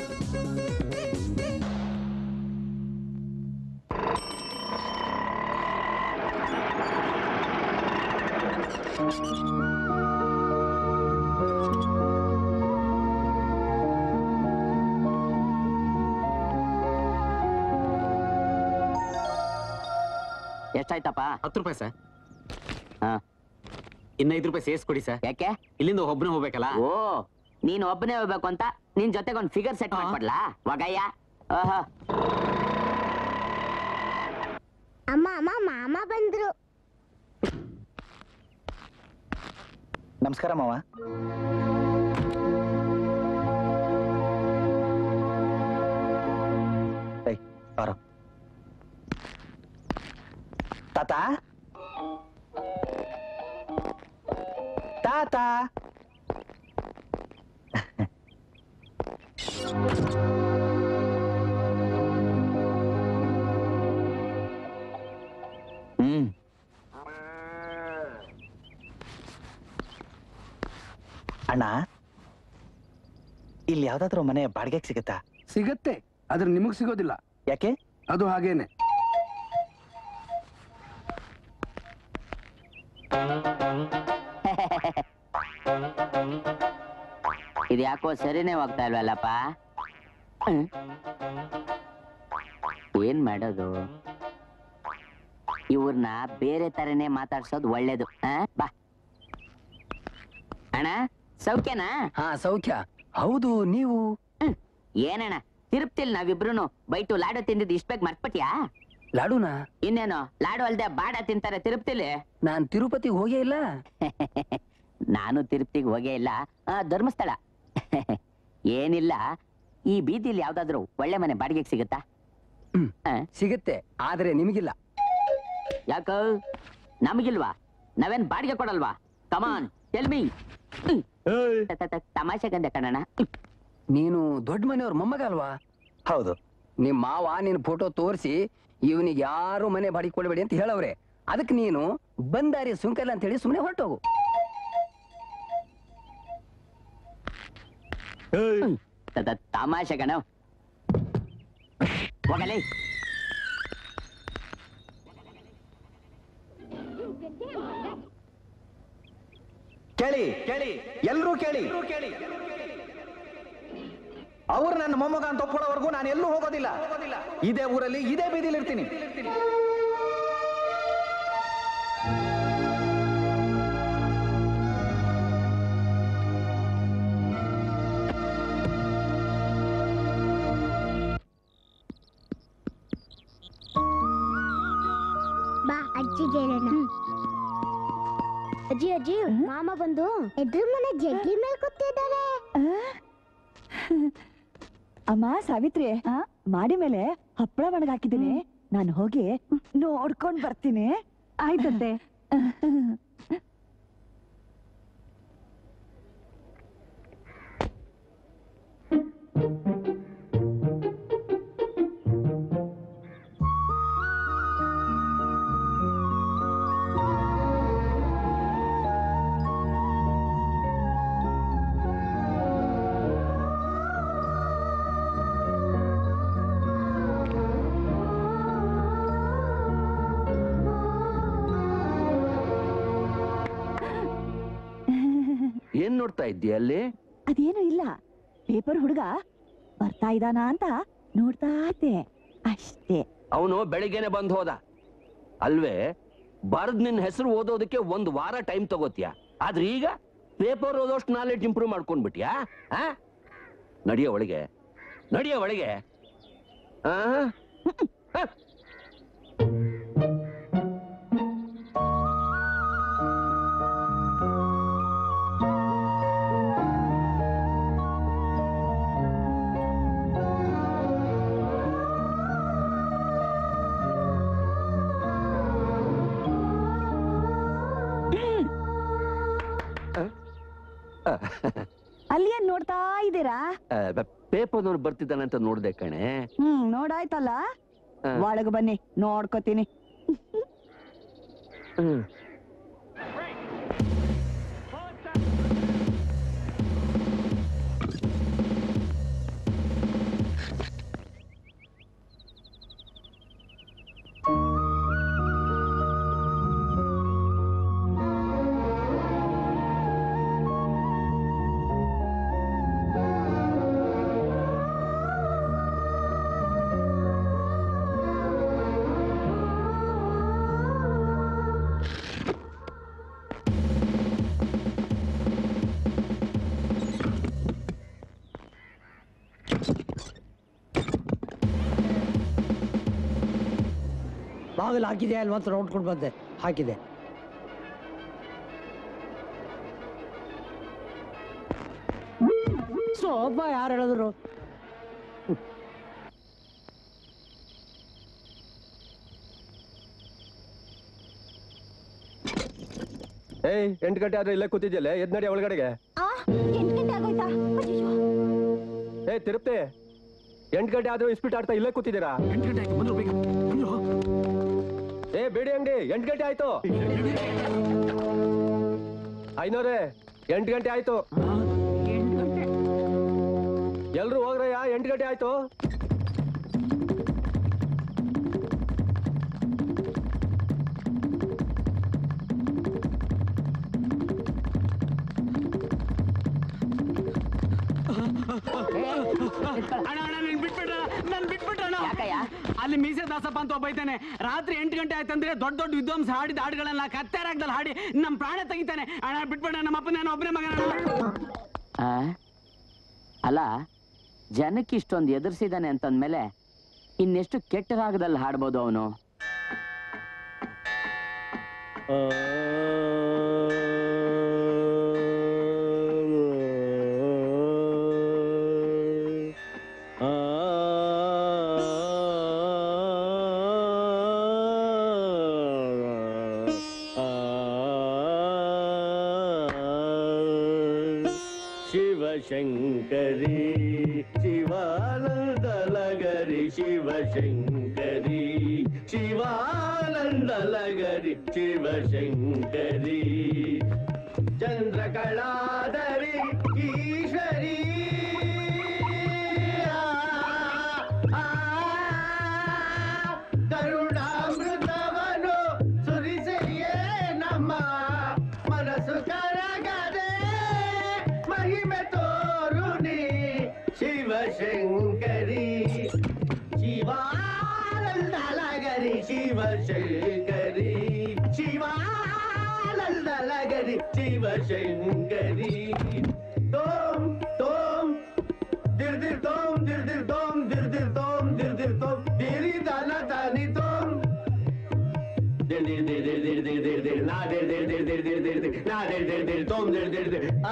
ಎಷ್ಟಾಯ್ತಪ್ಪ ಹತ್ತು ರೂಪಾಯಿ ಸರ್ ಹಾ ಇನ್ನ ಐದು ರೂಪಾಯಿ ಸೇರಿಸ್ಕೊಡಿ ಸರ್ ಯಾಕೆ ಇಲ್ಲಿಂದ ಒಬ್ಬನೇ ಹೋಗ್ಬೇಕಲ್ಲ ಓ ನೀನ್ ಒಬ್ಬನೇ ಹೋಗ್ಬೇಕು ಅಂತ ನಿನ್ ಜೊತೆಗೆ ಒಂದು ಫಿಗರ್ ಸೆಟ್ ಮಾಡ್ಕೊಡ್ಲಾ ವಗಯ್ಯ ಆಹಾ ಅಮ್ಮ ಅಮ್ಮ ಮಾಮ ಬಂದ್ರು ನಮಸ್ಕಾರ ಮಾವ ಏಯ್, ಬಾರೋ. ತಾತ ತಾತ ಹ್ಮ್ ಅಣ್ಣ ಇಲ್ಲಿ ಯಾವ್ದಾದ್ರು ಮನೆ ಬಾಡಿಗೆಗೆ ಸಿಗುತ್ತಾ ಸಿಗತ್ತೆ ಆದ್ರೆ ನಿಮಗ್ ಸಿಗೋದಿಲ್ಲ ಯಾಕೆ ಅದು ಹಾಗೇನೆ ಇದು ಯಾಕೋ ಸರಿನೇ ಹೋಗ್ತಾ ಇಲ್ವಲ್ಲಪ್ಪ ಹ್ಮ್. ಏನ್ ಮಾಡೋದು ಇವ್ರನ್ನ ಬೇರೆ ತರನೇ ಮಾತಾಡ್ಸೋದು ಒಳ್ಳೇದು ಆ? ಬಾ ಅಣ್ಣ ಸೌಖ್ಯನಾ ಹಾ ಸೌಖ್ಯ ಹೌದು ನೀವು ಏನಣ್ಣ ತಿರುಪ್ತಿಲ್ ನಾವಿಬ್ರು ಬೈಟು ಲಾಡು ತಿಂದಿದ್ದು ಇಷ್ಟ ಬೇಗ ಮರ್ತ್ಬಿಟ್ಯಾ ಲಾಡುನಾ ಇನ್ನೇನು ಲಾಡು ಅಲ್ದೆ ಬಾಡ ತಿಂತಾರೆ ತಿರುಪ್ತಿಲಿ ನಾನ್ ತಿರುಪತಿಗೆ ಹೋಗೇ ಇಲ್ಲ ನಾನು ತಿರುಪ್ತಿಗೆ ಹೋಗೇ ಇಲ್ಲ ಆ, ಧರ್ಮಸ್ಥಳ ಏನಿಲ್ಲ ಈ ಬೀದಿಲಿ ಯಾವ್ದಾದ್ರು ಒಳ್ಳೆ ಮನೆ ಬಾಡಿಗೆಗೆ ಸಿಗುತ್ತಾ ಆ? ಸಿಗುತ್ತೆ ಆದ್ರೆ ನಿಮಗಿಲ್ಲ ಯಾಕ ನಮಗಿಲ್ವಾ ನಾವೇನ್ ಬಾಡಿಗೆ ಕೊಡಲ್ವಾ ಕಮಾನ್ ಟೆಲ್ಮಿ ತಮಾಷೆಗಂದೆ ಕಣಣ್ಣ ನೀನು ದೊಡ್ಡ ಮನೆಯವ್ರ ಮೊಮ್ಮಗ ಅಲ್ವಾ ಹೌದು ನಿಮ್ ಮಾವ ನಿನ್ ಫೋಟೋ ತೋರಿಸಿ ಇವನಿಗೆ ಯಾರು ಮನೆ ಬಾಡಿಗೆ ಕೊಡಬೇಡಿ ಅಂತ ಹೇಳವ್ರೆ ಅದಕ್ಕೆ ನೀನು ಬಂದಾರಿ ಸುಂಕಲ್ಲ ಅಂತ ಹೇಳಿ ಸುಮ್ಮನೆ ಹೊರಟೋಗು ತಮಾಷೆ ಕಣ ಹೋಗಲೇ ಕೇಳಿ ಕೇಳಿ ಎಲ್ರೂ ಕೇಳಿ ಅವ್ರು ನನ್ನ ಮೊಮ್ಮಗ ಅಂತ ಒಪ್ಕೊಳ್ಳೋವರೆಗೂ ನಾನು ಎಲ್ಲೂ ಹೋಗೋದಿಲ್ಲ ಇದೇ ಊರಲ್ಲಿ ಇದೇ ಬೀದಿಲಿ ಇರ್ತೀನಿ ಬಾ ಅಜ್ಜಿಗೆ ಹೇಳೋಣ ಅಜ್ಜಿ ಅಜ್ಜಿ ಮಾಮ ಬಂದು ಎದುರು ಮನೆ ಜಗ್ಗಿ ಮೇಲೆ ಕೂತಿದ್ದಾರೆ ಅಮ್ಮ ಸಾವಿತ್ರಿ ಮಾಡಿ ಮೇಲೆ ಹಪ್ಪಳ ಒಣಗ್ ಹಾಕಿದ್ದೀನಿ ನಾನು ಹೋಗಿ ನೋಡ್ಕೊಂಡ್ ಬರ್ತೀನಿ ಆಯ್ತಂತೆ ಏನ್ ನೋಡ್ತಾ ಇದ್ದೀಯ ಅಲ್ಲಿ ಅದೇನು ಇಲ್ಲ ಪೇಪರ್ ಹುಡುಗ ಬರ್ತಾ ಇದ್ದಾನ ಅಂತ ನೋಡ್ತಾ ಇದ್ದೆ ಅಷ್ಟೇ ಅವನು ಬೆಳಿಗ್ಗೆನೆ ಬಂದ್ ಹೋದ ಅಲ್ವೇ ಬರ್ದ್ ನಿನ್ ಹೆಸರು ಓದೋದಕ್ಕೆ ಒಂದ್ ವಾರ ಟೈಮ್ ತಗೋತೀಯ ಆದ್ರೆ ಈಗ ಪೇಪರ್ ಓದೋಷ್ಟು ನಾಲೆಡ್ಜ್ ಇಂಪ್ರೂವ್ ಮಾಡ್ಕೊಂಡ್ಬಿಟ್ಯಾ ಆ ನಡಿಯ ಒಳಗೆ ನಡಿಯ ಒಳಗೆ ಆ ಹ. ಅಲ್ಲಿ ಏನ್ ನೋಡ್ತಾ ಇದ್ದೀರಾ ಪೇಪರ್ನವ್ರು ಬರ್ತಿದ್ದಾನೆ ಅಂತ ನೋಡ್ದೆ ಕಣೆ ಹ್ಮ್ ನೋಡಾಯ್ತಲ್ಲ ಆ. ಒಳಗೆ ಬನ್ನಿ ನೋಡ್ಕೋತೀನಿ ಹ್ಮ್ ಬಾಗಿಲು ಹಾಕಿದೆ ಅಲ್ವಾ ಅಂತ ನೋಡ್ಕೊಂಡು ಬಂದೆ ಹಾಕಿದೆ ಸೋಪ ಯಾರು ಹೇಳಿದ್ರು ಏಯ್ ಎಂಟು ಗಂಟೆ ಆದ್ರೆ ಇಲ್ಲೇ ಕೂತಿದ್ಯಲ್ಲ ಎದ್ ನಡಿ ಒಳಗಡೆಗೆ ಎಂಟು ಗಂಟೆ ಆಗೋಯ್ತಾ ಅಯ್ಯೋ ಏ ತಿರುಪ್ತಿ ಎಂಟು ಗಂಟೆ ಆದ್ರೂ ಇಸ್ಪಿಟ್ ಆಡ್ತಾ ಇಲ್ಲೇ ಕೂತಿದ್ದೀರಾ ಎಂಟು ಗಂಟೆ ಆಯ್ತು ಬಂದ್ರು ಬೇಗ ಏ ಬೇಡಿ ಅಂಗಡಿ ಎಂಟು ಗಂಟೆ ಆಯ್ತು ಐನೋರೇ ಎಂಟು ಗಂಟೆ ಆಯ್ತು ಎಲ್ರು ಹೋಗ್ರಯ್ಯ ಎಂಟು ಗಂಟೆ ಆಯ್ತು ಅಣ್ಣ ಅಣ್ಣ ನನ್ ಬಿಟ್ಬಿಡ್ರ ನನ್ ಬಿಟ್ಬಿಟ್ರಣ ಅಲ್ಲಿ ಮೀಸೆ ದಾಸಪ್ಪ ಅಂತ ಒಬ್ಬ ಇದ್ದಾನೆ ರಾತ್ರಿ ಎಂಟು ಗಂಟೆ ಆಯ್ತಂದ್ರೆ ದೊಡ್ಡ ದೊಡ್ಡ ವಿದ್ವಾಂಸ ಹಾಡಿದ ಹಾಡುಗಳನ್ನ ಕತ್ತಾರಾಗ್ದಲ್ಲಿ ಹಾಡಿ ನಮ್ ಪ್ರಾಣ ತೆಗಿತಾನೆ ಅಣ್ಣ ಬಿಟ್ಬಿಡ ನಮ್ಮ ಅಪ್ಪ ನಾನು ಒಬ್ಬನೇ ಮಗನ ಆ? ಅಲ್ಲ ಜನಕ್ಕೆ ಇಷ್ಟೊಂದು ಎದುರಿಸಿದಾನೆ ಅಂತಂದ್ಮೇಲೆ ಇನ್ನೆಷ್ಟು ಕೆಟ್ಟ ರಾಗದಲ್ಲಿ ಹಾಡ್ಬೋದು ಅವನು ಶಿವಶಂಕರಿ ಶಿವಾನಂದಲಗರಿ ಶಿವಶಂಕರಿ ಶಿವಾನಂದಲಗರಿ ಶಿವಶಂಕರಿ ಚಂದ್ರಕಳಾದರಿ ಈಶ್ವರಿ ಆ, ಆ, ಕರುಣಾಮೃತವನು ಸುರಿಸೆಯೇ ನಮ್ಮ ಮನಸ್ಸು ಕರಗದೆ ಮಹಿಮೆ ತೋರುನಿ ಶಿವಶಂಕರಿ ಶಿವಾನಂದಲಗರಿ ಶಿವಶಂಕರಿ ಶಿವಾನಂದಲಗರಿ ಶಿವಶಂಕರಿ ತೋಂ ತೋಂ ದಿರ್ ದಿರ್ ತೋಂ ದಿರ್ ದಿರ್ ತೋಂ ದಿರ್ ದಿರ್ ತೋಂ ದಿರ್ ದಿರ್ ತೋಂ ದಿರಿ ದನ ತನಿ ತೋಂ ದಿರ್ ದಿರ್ ದಿರ್ ದಿರ್ ದಿರ್ ದಿರ್ ದಿರ್ ದಿರ್ ನಾ ದಿರ್ ದಿರ್ ದಿರ್ ದಿರ್ ದಿರ್ ದಿರ್ ದಿರ್ ನಾ ದಿರ್ ದಿರ್ ದಿರ್ ತೋಂ ದಿರ್ ದಿರ್ ದಿರ್ ಆ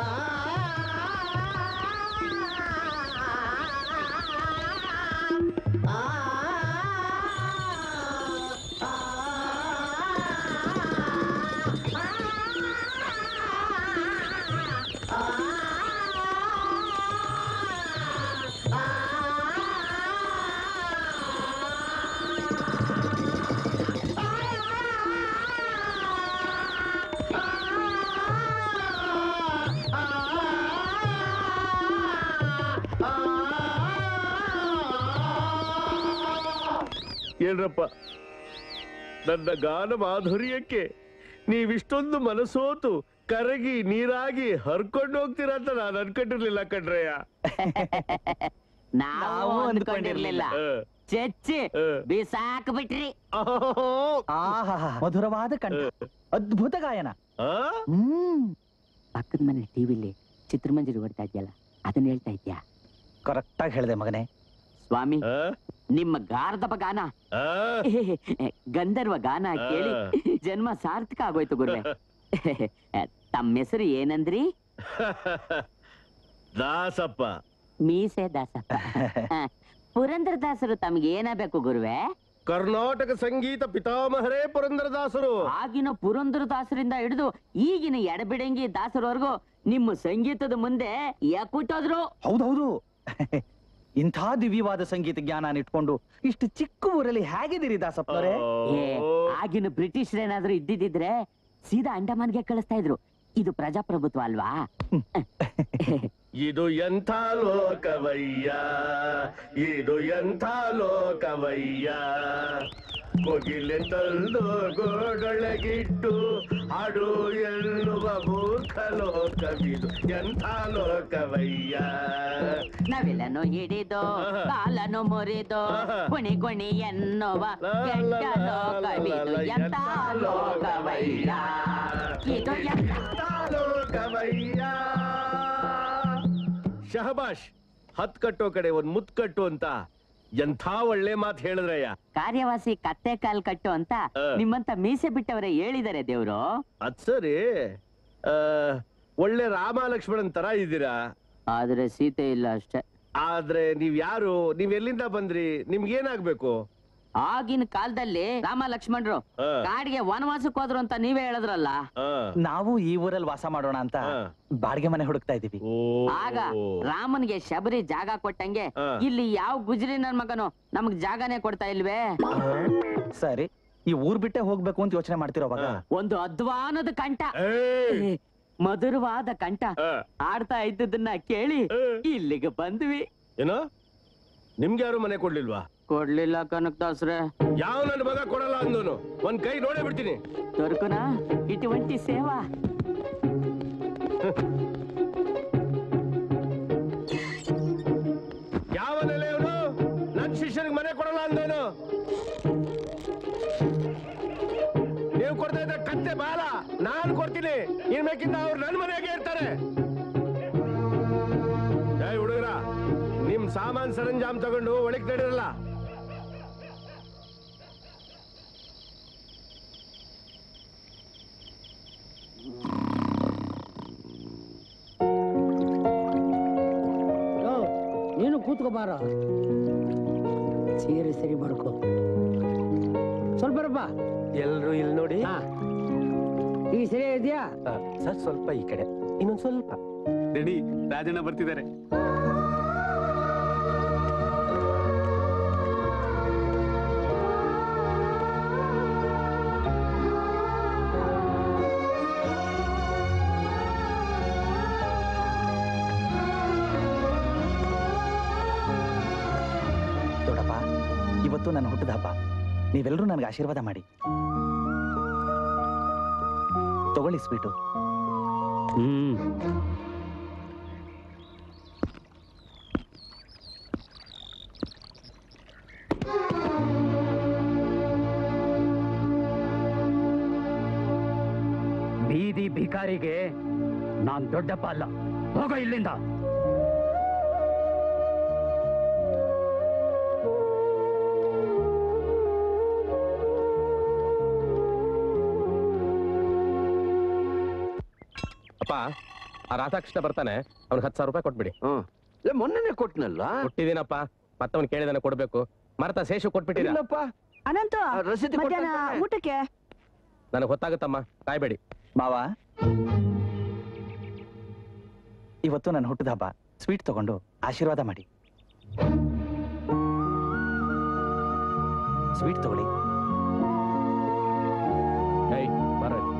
ಏನ್ರಪ್ಪ ನನ್ನ ಗಾನ ಮಾಧುರ್ಯಕ್ಕೆ ನೀವಿಷ್ಟೊಂದು ಮನಸೋತು ಕರಗಿ ನೀರಾಗಿ ಹರ್ಕೊಂಡು ಹೋಗ್ತೀರಾ ಅಂತ ನಾನು ಅನ್ಕೊಂಡಿರ್ಲಿಲ್ಲ ಕಣ್ರಯ್ಯ ನಾವು ಅಂದ್ಕೊಂಡಿರ್ಲಿಲ್ಲ ಚೆಚ್ಚಿ ಬಿಸಾಕ್ ಬಿಟ್ರಿ ಆಹಾ ಮಧುರವಾದ ಕಂಠ ಅದ್ಭುತ ಗಾಯನ ಪಕ್ಕದ ಮನೆ ಟಿವಿಲಿ ಚಿತ್ರಮಂಜರಿ ಓಡ್ತಾ ಇದೆಯಲ್ಲ ಅದನ್ನ ಹೇಳ್ತಾ ಇದ್ಯಾ ಕರೆಕ್ಟ್ ಆಗಿ ಹೇಳಿದೆ ಮಗನೇ ಸ್ವಾಮಿ ನಿಮ್ಮ ಗಾರ್ಧಪ ಗಾನ ಗಂಧರ್ವ ಗಾನ ಕೇಳಿ ಜನ್ಮ ಸಾರ್ಥಕ ಆಗೋಯ್ತು ಗುರುವೆ ತಮ್ಮ ಹೆಸರು ಏನಂದ್ರಿ ದಾಸಪ್ಪ ಮೀಸೆ ದಾಸಪ್ಪ ಆ, ಪುರಂದರ ದಾಸರು ತಮ್ಗೆ ಏನಾಗಬೇಕು ಗುರುವೆ ಕರ್ನಾಟಕ ಸಂಗೀತ ಪಿತಾಮಹರೇ ಪುರಂದರದಾಸರು ಆಗಿನ ಪುರಂದರ ದಾಸರಿಂದ ಹಿಡಿದು ಈಗಿನ ಎಡಬಿಡಂಗಿ ದಾಸರವರೆಗೂ ನಿಮ್ಮ ಸಂಗೀತದ ಮುಂದೆ ಯಾಕುಟ್ಟೋದ್ರು ಹೌದೌದು ಇಂಥ ದಿವ್ಯವಾದ ಸಂಗೀತ ಜ್ಞಾನ ಇಟ್ಕೊಂಡು ಇಷ್ಟು ಚಿಕ್ಕ ಊರಲ್ಲಿ ಹೇಗಿದ್ದೀರಿ ದಾಸಪ್ಪನವರೇ ಏ, ಆಗಿನ ಬ್ರಿಟಿಷರೇನಾದ್ರೂ ಇದ್ದಿದ್ರೆ ಸೀದಾ ಅಂಡಮಾನ್ಗೆ ಕಳಿಸ್ತಾ ಇದ್ರು ಇದು ಪ್ರಜಾಪ್ರಭುತ್ವ ಅಲ್ವಾ ಇದು ಎಂಥ ಲೋಕವಯ್ಯ ಇದು ಎಂಥ ಲೋಕವಯ್ಯ ಕೋಗಿಲೆ ತಂದು ಗೋಡೊಳಗಿಟ್ಟು ಹಾಡು ಎನ್ನುವ ಮೂರ್ಖ ಲೋಕವಿದು ಎಂಥ ಲೋಕವಯ್ಯ ನವಿಲನ್ನು ಹಿಡಿದು ಕಾಲನು ಮುರಿದು ಕುಣಿ ಕುಣಿ ಎನ್ನುವ ಕೆಟ್ಟ ಲೋಕವಿದು ಎಂತ ಲೋಕವಯ್ಯ ಇದು ಎಂತ ಲೋಕವಯ್ಯ ಶಹಬಾಷ್ ಹತ್ ಕಟ್ಟೋ ಕಡೆ ಒಂದ್ ಮುತ್ ಕಟ್ಟು ಅಂತ ಎಂಥ ಒಳ್ಳೆ ಮಾತು ಹೇಳಿದ್ರಯ್ಯ ಕಾರ್ಯವಾಸಿ ಕತ್ತೆ ಕಾಲ್ ಕಟ್ಟು ಅಂತ ನಿಮ್ಮಂತ ಮೀಸೆ ಬಿಟ್ಟವರೇ ಹೇಳಿದ್ದಾರೆ ದೇವ್ರು ಅದ್ ಸರಿ ಆ, ಒಳ್ಳೆ ರಾಮ ಲಕ್ಷ್ಮಣನ್ ತರ ಇದ್ದೀರಾ ಆದ್ರೆ ಸೀತೆ ಇಲ್ಲ ಅಷ್ಟೇ ಆದ್ರೆ ನೀವ್ ಯಾರು ನೀವ್ ಎಲ್ಲಿಂದ ಬಂದ್ರಿ ನಿಮ್ಗೇನಾಗ್ಬೇಕು ಆಗಿನ ಕಾಲದಲ್ಲಿ ರಾಮ ಲಕ್ಷ್ಮಣರು ಕಾಡಿಗೆ ವನವಾಸಕ್ಕೆ ಹೋದ್ರು ಅಂತ ನೀವೇ ಹೇಳಿದ್ರಲ್ಲ ನಾವು ಈ ಊರಲ್ಲಿ ವಾಸ ಮಾಡೋಣ ಅಂತ ಬಾಡಿಗೆ ಮನೆ ಹುಡುಕ್ತಾ ಇದೀವಿ ಆಗ ರಾಮನ್ಗೆ ಶಬರಿ ಜಾಗ ಕೊಟ್ಟಂಗೆ ಇಲ್ಲಿ ಯಾವ ಗುಜರಿ ನನ್ ಮಗನು ನಮಗ್ ಜಾಗನೇ ಕೊಡ್ತಾ ಇಲ್ವೇ ಸರಿ ಈ ಊರ್ ಬಿಟ್ಟೆ ಹೋಗ್ಬೇಕು ಅಂತ ಯೋಚನೆ ಮಾಡ್ತಿರೋವಾಗ ಒಂದು ಅಧ್ವಾನದ ಕಂಠ ಮಧುರವಾದ ಕಂಠ ಆಡ್ತಾ ಇದ್ದದನ್ನ ಕೇಳಿ ಇಲ್ಲಿಗೆ ಬಂದ್ವಿ ಏನೋ ನಿಮ್ಗೆ ಯಾರು ಮನೆ ಕೊಡ್ಲಿಲ್ವಾ ಕೊಡ್ಲಿಲ್ಲ ಕನಕದಾಸ್ರೆ ಯಾವ ನನ್ನ ಮಗ ಕೊಡಲ್ಲ ಅಂದೋನು ಒಂದ್ ಕೈ ನೋಡೇ ಬಿಡ್ತೀನಿ ದೊರಕುನ ಇటువంటి ಸೇವಾ ಯಾವ ನೆಲೆಯವನು ನನ್ ಶಿಷ್ಯನಿಗೆ ಮನೆ ಕೊಡಲ್ಲ ಅಂದೋನು ನೀವು ಕೊಡ್ತಾ ಇದ್ದ ಕತ್ತೆ ಬಾಲ ನಾನ್ ಕೊಡ್ತೀನಿ ಇನ್ಮೇಕಿಂದ ಅವ್ರು ನನ್ ಮನೆಗೆ ಇರ್ತಾರೆ ಏ ಹುಡುಗರ ನಿಮ್ ಸಾಮಾನ್ ಸರಂಜಾಮ್ ತಗೊಂಡು ಒಳಗ್ ನಡಿರಲ್ಲ ಯೋ, ನೀನು ಕೂತ್ಕೋಬಾರ ಸೀರೆ ಸರಿ ಮಾಡ್ಕೋ ಸ್ವಲ್ಪ ಬರಪ್ಪ ಎಲ್ರು ಇಲ್ಲಿ ನೋಡಿ ಈ ಸರಿ ಇದೆಯಾ ಸರ್ ಸ್ವಲ್ಪ ಈ ಕಡೆ ಇನ್ನೊಂದ್ ಸ್ವಲ್ಪ ರೆಡಿ ರಾಜಣ್ಣ ಬರ್ತಿದ್ದಾರೆ ದೊಡ್ಡಪ್ಪ ಇವತ್ತು ನನ್ನ ಹುಟ್ಟದ ಹಬ್ಬ ನೀವೆಲ್ಲರೂ ನನಗೆ ಆಶೀರ್ವಾದ ಮಾಡಿ ತಗೊಳ್ಳಿ ಸ್ವೀಟು ಹ್ಮ್ ಬೀದಿ ಭಿಕಾರಿಗೆ ನಾನ್ ದೊಡ್ಡಪ್ಪ ಅಲ್ಲ ಹೋಗೋ ಇಲ್ಲಿಂದ ಅಪ್ಪ ಆ ರಾಧಾಕೃಷ್ಣ ಬರ್ತಾನೆ ಅವ್ನಿಗೆ ಹತ್ತು ಸಾವಿರ ರೂಪಾಯಿ ಕೊಟ್ಬಿಡಿ ಮೊನ್ನೆನೆ ಕೊಟ್ನಲ್ಲ ಕೊಟ್ಟಿದ್ದೀನಪ್ಪ ಮತ್ತವನ್ ಕೇಳಿದಾನೆ ಕೊಡ್ಬೇಕು ಮರ್ತ ಶೇಷು ಕೊಟ್ಬಿಟ್ಟಿರ ಅನಂತ ರಸೀದಿ ಮಧ್ಯಾಹ್ನ ಊಟಕ್ಕೆ ನನಗೆ ಗೊತ್ತಾಗುತ್ತಮ್ಮ ಕಾಯ್ಬೇಡಿ ಮಾವ ಇವತ್ತು ನನ್ನ ಹುಟ್ಟದ ಹಬ್ಬ ಸ್ವೀಟ್ ತಗೊಂಡು ಆಶೀರ್ವಾದ ಮಾಡಿ ಸ್ವೀಟ್ ತಗೊಳ್ಳಿ ಏಯ್ ಬರೋ ಇಲ್ಲಿ.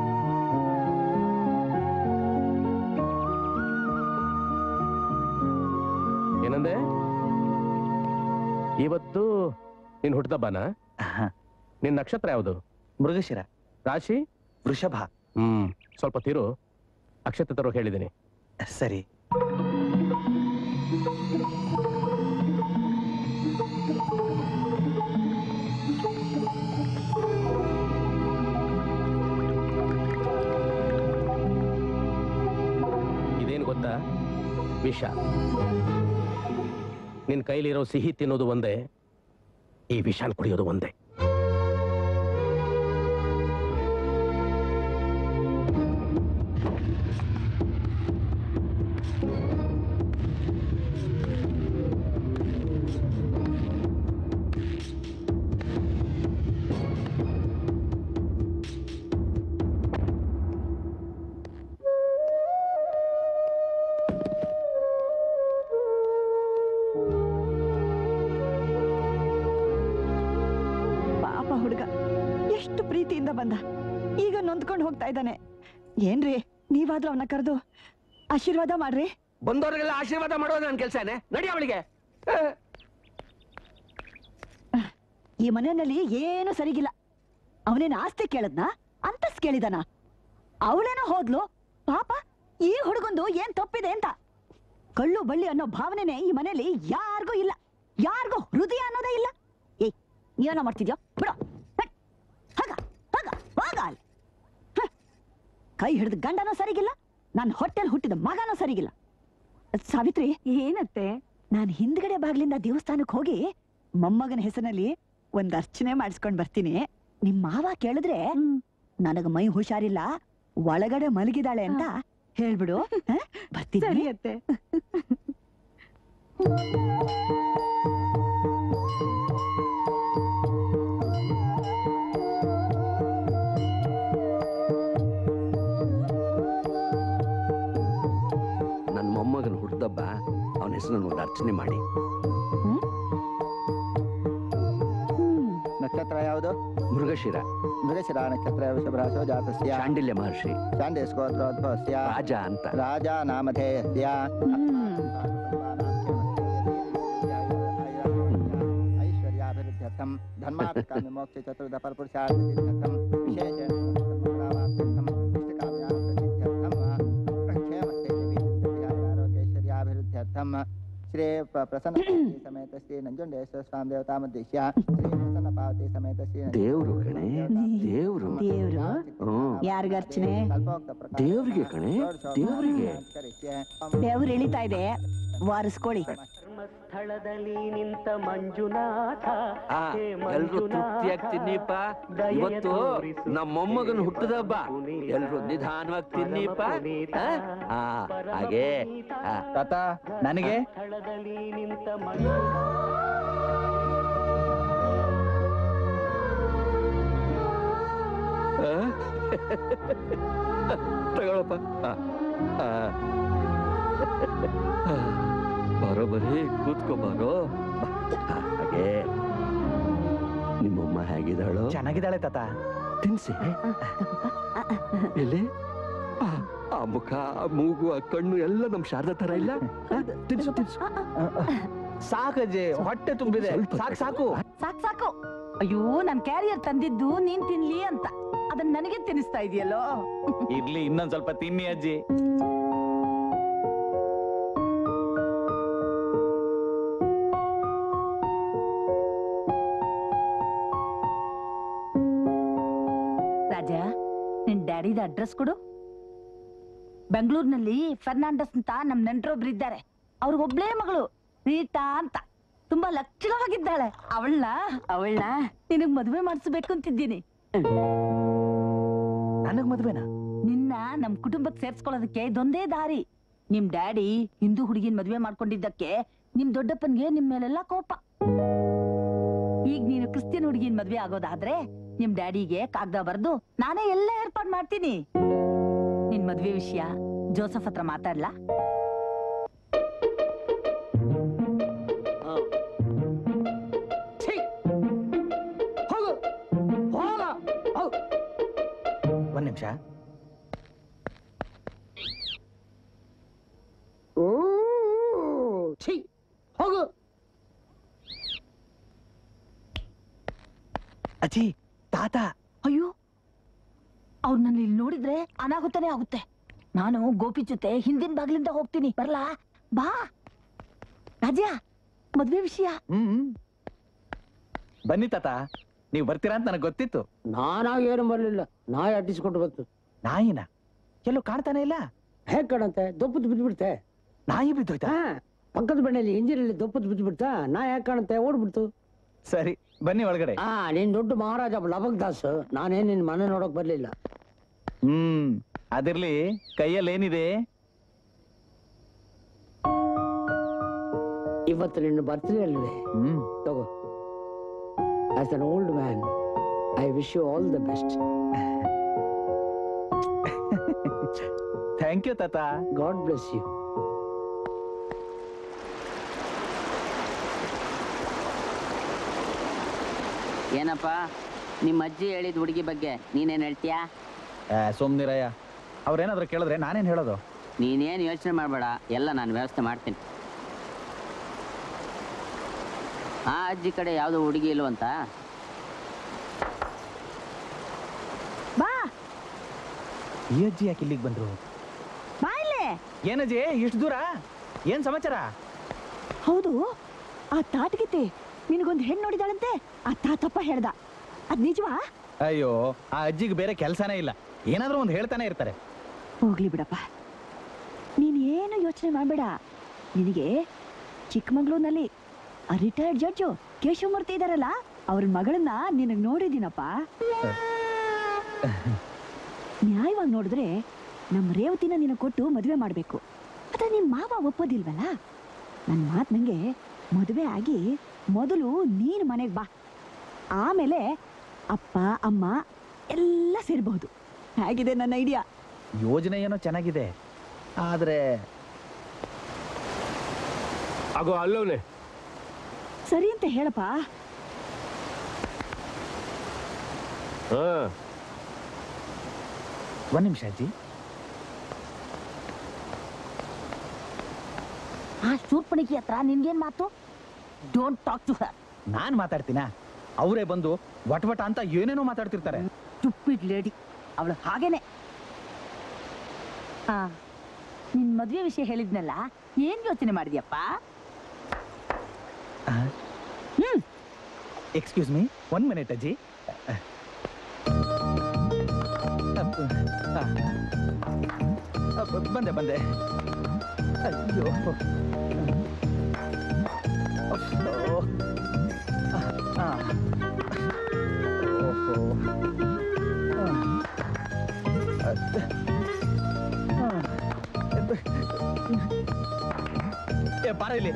ಏನಂದೆ ಇವತ್ತು ನಿನ್ ಹುಟ್ಟದಬ್ಬನ ನಿನ್ ನಕ್ಷತ್ರ ಯಾವುದು ಮೃಗಶಿರ ರಾಶಿ ವೃಷಭ ಹ್ಮ್ ಸ್ವಲ್ಪ ತಿರು ಅಕ್ಷತೆ ತರೋ ಹೇಳಿದ್ದೀನಿ ಸರಿ ಇದೇನು ಗೊತ್ತಾ ವಿಷ ನಿನ್ ಕೈಲಿರೋ ಸಿಹಿ ತಿನ್ನೋದು ಒಂದೇ ಈ ವಿಷಾನ್ ಕುಡಿಯೋದು ಒಂದೇ ಪಾಪ ಹುಡುಗ ಎಷ್ಟು ಪ್ರೀತಿಯಿಂದ ಬಂದ ಈಗ ನೊಂದ್ಕೊಂಡು ಹೋಗ್ತಾ ಇದ್ದಾನೆ ಏನ್ರಿ ನೀವಾದ್ರೂ ಅವನ ಕರೆದು ಆಶೀರ್ವಾದ ಮಾಡ್ರಿ ಬಂದವ್ರಿಗೆಲ್ಲ ಆಶೀರ್ವಾದ ಮಾಡೋದು ನನ್ನ ಕೆಲಸನೇ ನಡಿ ಅವಳಿಗೆ ಈ ಮನೆಯಲ್ಲಿ ಏನು ಸರಿಗಿಲ್ಲ ಅವನೇನು ಆಸ್ತಿ ಕೇಳದ್ನ ಅಂತಸ್ ಕೇಳಿದಾನ ಅವಳೇನೋ ಹೋದ್ಲು ಪಾಪ ಈ ಹುಡುಗಂದು ಏನ್ ತಪ್ಪಿದೆ ಅಂತ ಕಳ್ಳು ಬಳ್ಳಿ ಅನ್ನೋ ಭಾವನೆನೇ ಈ ಮನೆಯಲ್ಲಿ ಯಾರಿಗೂ ಇಲ್ಲ ಯಾರಿಗೂ ಹೃದಯ ಅನ್ನೋದೇ ಇಲ್ಲ ಏಯ್ ನೀವೇನೋ ಮಾಡ್ತಿದ್ಯೋ ಬಿಡು ಹಟ್, ಹಾಗ ಹಾಗ ಹೋಗ ಅಲ್ಲಿ. ಹ. ಕೈ ಹಿಡಿದ ಗಂಡನೂ ಸರಿಗಿಲ್ಲ ನನ್ನ ಹೊಟ್ಟೆಲ್ ಹುಟ್ಟಿದ ಮಗನೂ ಸರಿಗಿಲ್ಲ ಸಾವಿತ್ರಿ ಏನತ್ತೆ ನಾನು ಹಿಂದ್ಗಡೆ ಬಾಗ್ಲಿಂದ ದೇವಸ್ಥಾನಕ್ಕೆ ಹೋಗಿ ಮೊಮ್ಮಗನ ಹೆಸರಿನಲ್ಲಿ ಒಂದ್ ಅರ್ಚನೆ ಮಾಡಿಸ್ಕೊಂಡ್ ಬರ್ತೀನಿ ನಿಮ್ ಮಾವ ಕೇಳಿದ್ರೆ ನನಗ ಮೈ ಹುಷಾರಿಲ್ಲ ಒಳಗಡೆ ಮಲಗಿದಾಳೆ ಅಂತ ಹೇಳ್ಬಿಡು ಹ? ಬರ್ತೀನಿ ಅತ್ತೆ ನನ್ನ ಮೊಮ್ಮಗನ ಹುಟ್ಟಿದಬ್ಬ ಅವನ ಹೆಸರನ್ನು ಒಂದು ಅರ್ಚನೆ ಮಾಡಿ ನಕ್ಷತ್ರ ಯಾವುದು ಮೃಗಶಿರ ಮೃಗಶಿರ ನಕ್ಷತ್ರ ವೃಷಭರಾಶೋ ಜಾತಸ್ಯ ಶಾಂಡಿಲ್ಯ ಮಹರ್ಷಿ ಶಾಂಡಿ ಗೋತ್ರೋದ್ಭವಸ್ಯ ರಾಜ ಅಂತ ರಾಜ ನಾಮಧೇಯಸ್ಯ ಐಶ್ವರ್ಯಾಭಿವೃದ್ಧ್ಯರ್ಥಂ ಧರ್ಮಾರ್ಥಕಾಮಿ ಮೋಕ್ಷ ಚತುರ್ಧ ಪರಪುರುಷಾರ್ಥ ಸಿದ್ಧ್ಯರ್ಥಂ ವಿಶೇಷೇಣ ಸಮಸ್ತಪುರಾಣಾರ್ಥಂ ಇಷ್ಟಕಾಮ್ಯಾರ್ಥ ಸಿದ್ಧ್ಯರ್ಥಂ ಕ್ಷೇಮಸ್ಥೈರ್ಯೈಶ್ವರ್ಯಾಭಿವೃದ್ಧ್ಯರ್ಥಂ ಶ್ರೀ ಪ- ಪ್ರಸನ್ನ ಪಾರ್ವತಿ ಸಮೇತ ಶ್ರೀ ನಂಜುಂಡೇಶ್ವರ ಸ್ವಾಮಿ ದೇವತಾಮಧ್ಯಸ್ಯ ಶ್ರೀ ಪ್ರಸನ್ನ ಪಾರ್ವತಿ ಸಮೇತ ಶ್ರೀ ದೇವ್ರು ಕಣೆ ದೇವ್ರು ದೇವ್ರು ಹ್ಮ್ ಯಾರಿಗ ಅರ್ಚನೆ ದೇವ್ರಿಗೆ ಕಣೆ ದೇವ್ರಿಗೆ ಬೆವರು ಇಳಿತಾ ಇದೆ ವಾರಿಸ್ಕೊಳ್ಳಿ ಸ್ಥಳದಲ್ಲಿ ನಿಂತ ಮಂಜುನಾಥ ಆ ಎಲ್ರು ತೃಪ್ತಿಯಾಗಿ ತಿನ್ನಿಪ್ಪ ಇವತ್ತು ನಮ್ಮ ಮೊಮ್ಮಗನ ಹುಟ್ಟದಬ್ಬ ಎಲ್ರು ನಿಧಾನವಾಗಿ ತಿನ್ನಿಪ್ಪ ಆ? ಆ, ಹಾಗೆ ಆ. ತಾತ ನನಗೆ ಸ್ಥಳದಲ್ಲಿ ನಿಂತ ಆ? ತಗೊಳಪ್ಪ ಆ, ಆ. ಬರೋ ಬರೀ ಕೂತ್ಕೋ ಬರೋ ಆ, ಹಾಗೆ ನಿಮ್ಮಮ್ಮ ಹೇಗಿದ್ದಾಳು ಚೆನ್ನಾಗಿದ್ದಾಳೆ ತಾತ ತಿನ್ಸಿ ಎಲ್ಲಿ ಆ, ಆ ಮುಖ ಆ ಮೂಗು ಆ ಕಣ್ಣು ಎಲ್ಲ ನಮ್ ಶಾರದಾ ತರ ಇಲ್ಲ ಆ, ತಿನ್ಸು ತಿನ್ಸು ಸಾಕಜ್ಜಿ ಹೊಟ್ಟೆ ತುಂಬಿದೆ ಸ್ವಲ್ಪ ಸಾಕು ಸಾಕು ಸಾಕ್ ಸಾಕು ಅಯ್ಯೋ ನನ್ ಕ್ಯಾರಿಯರ್ ತಂದಿದ್ದು ನೀನ್ ತಿನ್ಲಿ ಅಂತ ಅದನ್ನ ನನಗೆ ತಿನ್ನಿಸ್ತಾ ಇದೆಯಲ್ಲೋ ಇರ್ಲಿ ಇನ್ನೊಂದ್ ಸ್ವಲ್ಪ ತಿನ್ನಿ ಅಜ್ಜಿ ರಾಜ ನಿನ್ ಡ್ಯಾಡಿದ ಅಡ್ರೆಸ್ ಕೊಡು ಬೆಂಗಳೂರಿನಲ್ಲಿ ಫರ್ನಾಂಡಸ್ ಅಂತ ನಮ್ ನೆಂಟ್ರೊಬ್ರು ಇದ್ದಾರೆ ಅವ್ರಿಗೊಬ್ಳೇ ಮಗಳು ರೀಟಾ ಅಂತ ತುಂಬಾ ಲಕ್ಷಣವಾಗಿದ್ದಾಳೆ ಅವಳನ್ನ ಅವಳನ್ನ ನಿನಗ್ ಮದ್ವೆ ಮಾಡಿಸ್ಬೇಕು ಅಂತಿದ್ದೀನಿ ನನಗ್ ಮದ್ವೆನಾ ನಿನ್ನ ನಮ್ ಕುಟುಂಬಕ್ಕೆ ಸೇರ್ಸ್ಕೊಳ್ಳೋದಕ್ಕೆ ಇದೊಂದೇ ದಾರಿ ನಿಮ್ ಡ್ಯಾಡಿ ಹಿಂದೂ ಹುಡುಗಿನ ಮದ್ವೆ ಮಾಡ್ಕೊಂಡಿದ್ದಕ್ಕೆ ನಿಮ್ ದೊಡ್ಡಪ್ಪನ್ಗೆ ನಿಮ್ ಮೇಲೆಲ್ಲ ಕೋಪ ಈಗ ನೀನು ಕ್ರಿಸ್ಟಿಯನ್ ಹುಡುಗಿನ ಮದ್ವೆ ಆಗೋದಾದ್ರೆ ನಿಮ್ ಡ್ಯಾಡಿಗೆ ಕಾಗ್ದ ಬರ್ದು ನಾನೇ ಎಲ್ಲ ಏರ್ಪಾಡ್ ಮಾಡ್ತೀನಿ ನಿನ್ ಮದ್ವೆ ವಿಷಯ ಜೋಸಫ್ ಹತ್ರ ಮಾತಾಡ್ಲಾ ಹೋಗು ಹೋಗ ಹೋಗು ಒಂದ್ ನಿಮಿಷ ಓ ಛೀ ಹೋಗು ಅಜ್ಜಿ ತಾತ ಅಯ್ಯೋ ಅವ್ರನ್ನ ಇಲ್ಲಿ ನೋಡಿದ್ರೆ ಅನಾಹುತನೇ ಆಗುತ್ತೆ ನಾನು ಗೋಪಿ ಜೊತೆ ಹಿಂದಿನ ಬಾಗಿಲಿಂದ ಹೋಗ್ತೀನಿ ಬರ್ಲಾ ಬಾ ರಾಜ್ಯ ಮದ್ವೆ ವಿಷಯ ಹ್ಮ್ ಬನ್ನಿ ತಾತ ನೀವು ಬರ್ತೀರಾ ಅಂತ ನನಗೆ ಗೊತ್ತಿತ್ತು ನಾನಾಗಿ ಏನು ಬರಲಿಲ್ಲ ನಾಯಿ ಅಟ್ಟಿಸ್ಕೊಂಡು ಬಂತು ನಾಯಿನ ಎಲ್ಲೂ ಕಾಣ್ತಾನೆ ಇಲ್ಲ ಹೇಗ್ ಕಾಣಂತೆ ದೊಪ್ಪತ್ತು ಬಿದ್ದುಬಿಡ್ತೆ ನಾಯಿ ಬಿದ್ದೋಯ್ತಾ ಪಕ್ಕದ ಬೆಣ್ಣೆಲಿ ಇಂಜಿನಲ್ಲಿ ದೊಪ್ಪತ್ತು ಬಿದ್ದುಬಿಡ್ತಾ ನಾಯಿ ಯಾಕೆ ಕಾಣುತ್ತೆ ಓಡ್ಬಿಡ್ತು ಸರಿ ಬನ್ನಿ ಒಳಗಡೆ ಆ ನೀನ್ ದೊಡ್ಡ ಮಹಾರಾಜ ಲಬಕ್ ದಾಸ್ ನಾನೇನ್ ನಿನ್ ಮನೆ ನೋಡಕ್ ಬರ್ಲಿಲ್ಲ ಹ್ಮ್ ಅದಿರ್ಲಿ ಕೈಯಲ್ಲಿ ಏನಿದೆ ಇವತ್ತು ನಿನ್ನ ಬರ್ತ್ಡೇ ಅಲ್ವೇ ಹ್ಮ್ ತಗೋ as an old man I wish you all the best thank you ತಾತ ಗಾಡ್ ಬ್ಲೆಸ್ ಯು ಏನಪ್ಪ ನಿಮ್ಮ ಅಜ್ಜಿ ಹೇಳಿದ ಹುಡುಗಿ ಬಗ್ಗೆ ನೀನೇನ್ ಹೇಳ್ತೀಯಾ ಸೋಮ್ನಿರಯ್ಯ ಅವ್ರೇನಾದ್ರು ಕೇಳಿದ್ರೆ ನಾನೇನ್ ಹೇಳೋದು ನೀನೇನು ಯೋಚನೆ ಮಾಡಬೇಡ ಎಲ್ಲ ನಾನು ವ್ಯವಸ್ಥೆ ಮಾಡ್ತೀನಿ ಆ ಅಜ್ಜಿ ಕಡೆ ಯಾವುದು ಹುಡುಗಿ ಇಲ್ವಂತ ಬಾ ಈ ಅಜ್ಜಿ ಯಾಕೆ ಇಲ್ಲಿಗೆ ಬಂದ್ರು ಬಾ ಇಲ್ಲೇ ಏನಜ್ಜಿ ಇಷ್ಟು ದೂರ ಏನ್ ಸಮಾಚಾರ ಹೌದು ಆ ತಾಟಗಿತ್ತಿ ನಿನಗೊಂದು ಹೆಣ್ಣು ನೋಡಿದಾಳಂತೆ ಆ ತಾತಪ್ಪ ಹೇಳ್ದ ಅದ್ ನಿಜವಾ ಅಯ್ಯೋ ಆ ಅಜ್ಜಿಗೆ ಬೇರೆ ಕೆಲಸನೇ ಇಲ್ಲ ಏನಾದ್ರೂ ಒಂದು ಹೇಳ್ತಾನೆ ಇರ್ತಾರೆ ಹೋಗ್ಲಿ ಬಿಡಪ್ಪ ನೀನ್ ಏನು ಯೋಚನೆ ಮಾಡ್ಬೇಡ ನಿನಗೆ ಚಿಕ್ಕಮಂಗ್ಳೂರ್ನಲ್ಲಿ ಆ ರಿಟೈರ್ಡ್ ಜಡ್ಜು ಕೇಶವಮೂರ್ತಿ ಇದಾರಲ್ಲ ಅವ್ರ ಮಗಳನ್ನ ನಿನಗ್ ನೋಡಿದೀನಪ್ಪ ನ್ಯಾಯವಾಗಿ ನೋಡಿದ್ರೆ ನಮ್ಮ ರೇವತಿನ ನಿನ ಕೊಟ್ಟು ಮದುವೆ ಮಾಡ್ಬೇಕು ಆದ್ರೆ ನಿಮ್ ಮಾವ ಒಪ್ಪೋದಿಲ್ವಲ್ಲ ನನ್ನ ಮಾತು ನಂಗೆ ಮದುವೆ ಆಗಿ ಮೊದಲು ನೀನು ಮನೆಗೆ ಬಾ ಆಮೇಲೆ ಅಪ್ಪ ಅಮ್ಮ ಎಲ್ಲ ಸೇರ್ಬಹುದು ಹೇಗಿದೆ ನನ್ನ ಐಡಿಯಾ ಯೋಜನೆ ಏನೋ ಚೆನ್ನಾಗಿದೆ ಆದ್ರೆ ಆಗೋ ಅಲ್ಲವನೇ ಸರಿ ಅಂತ ಹೇಳಪ್ಪ ಹಾ ಒಂದ್ ನಿಮಿಷ ಅಜ್ಜಿ ಆ ಶೂರ್ಪಣಿಕೆ ಹತ್ರ ನಿನ್ಗೇನ್ ಮಾತು ಡೋಂಟ್ ಟಾಕ್ ಟು ಹರ್ ನಾನ್ ಮಾತಾಡ್ತೀನ ಅವರೇ ಬಂದು ವಟವಟ ಅಂತ ಏನೇನೋ ಮಾತಾಡ್ತಿರ್ತಾರೆ ಸ್ಟುಪಿಡ್ ಲೇಡಿ ಅವಳು ಹಾಗೇನೆ ಆ ನಿನ್ ಮದ್ವೆ ವಿಷಯ ಹೇಳಿದ್ನಲ್ಲ ಏನ್ ಯೋಚನೆ ಮಾಡಿದ್ಯಪ್ಪ ಹ್ಮ್ ಎಕ್ಸ್ಕ್ಯೂಸ್ ಮೀ ಒನ್ ಮಿನಿಟ್ ಅಜ್ಜಿ ಆ, ಬಂದೆ ಬಂದೆ ಅಯ್ಯೋ ಅಯ್ಯೋ. ಆ, ಆ. ಓಹೋ. ಆ. ಅದ್- ಆ. ಏ ಬಾರ ಇಲ್ಲಿ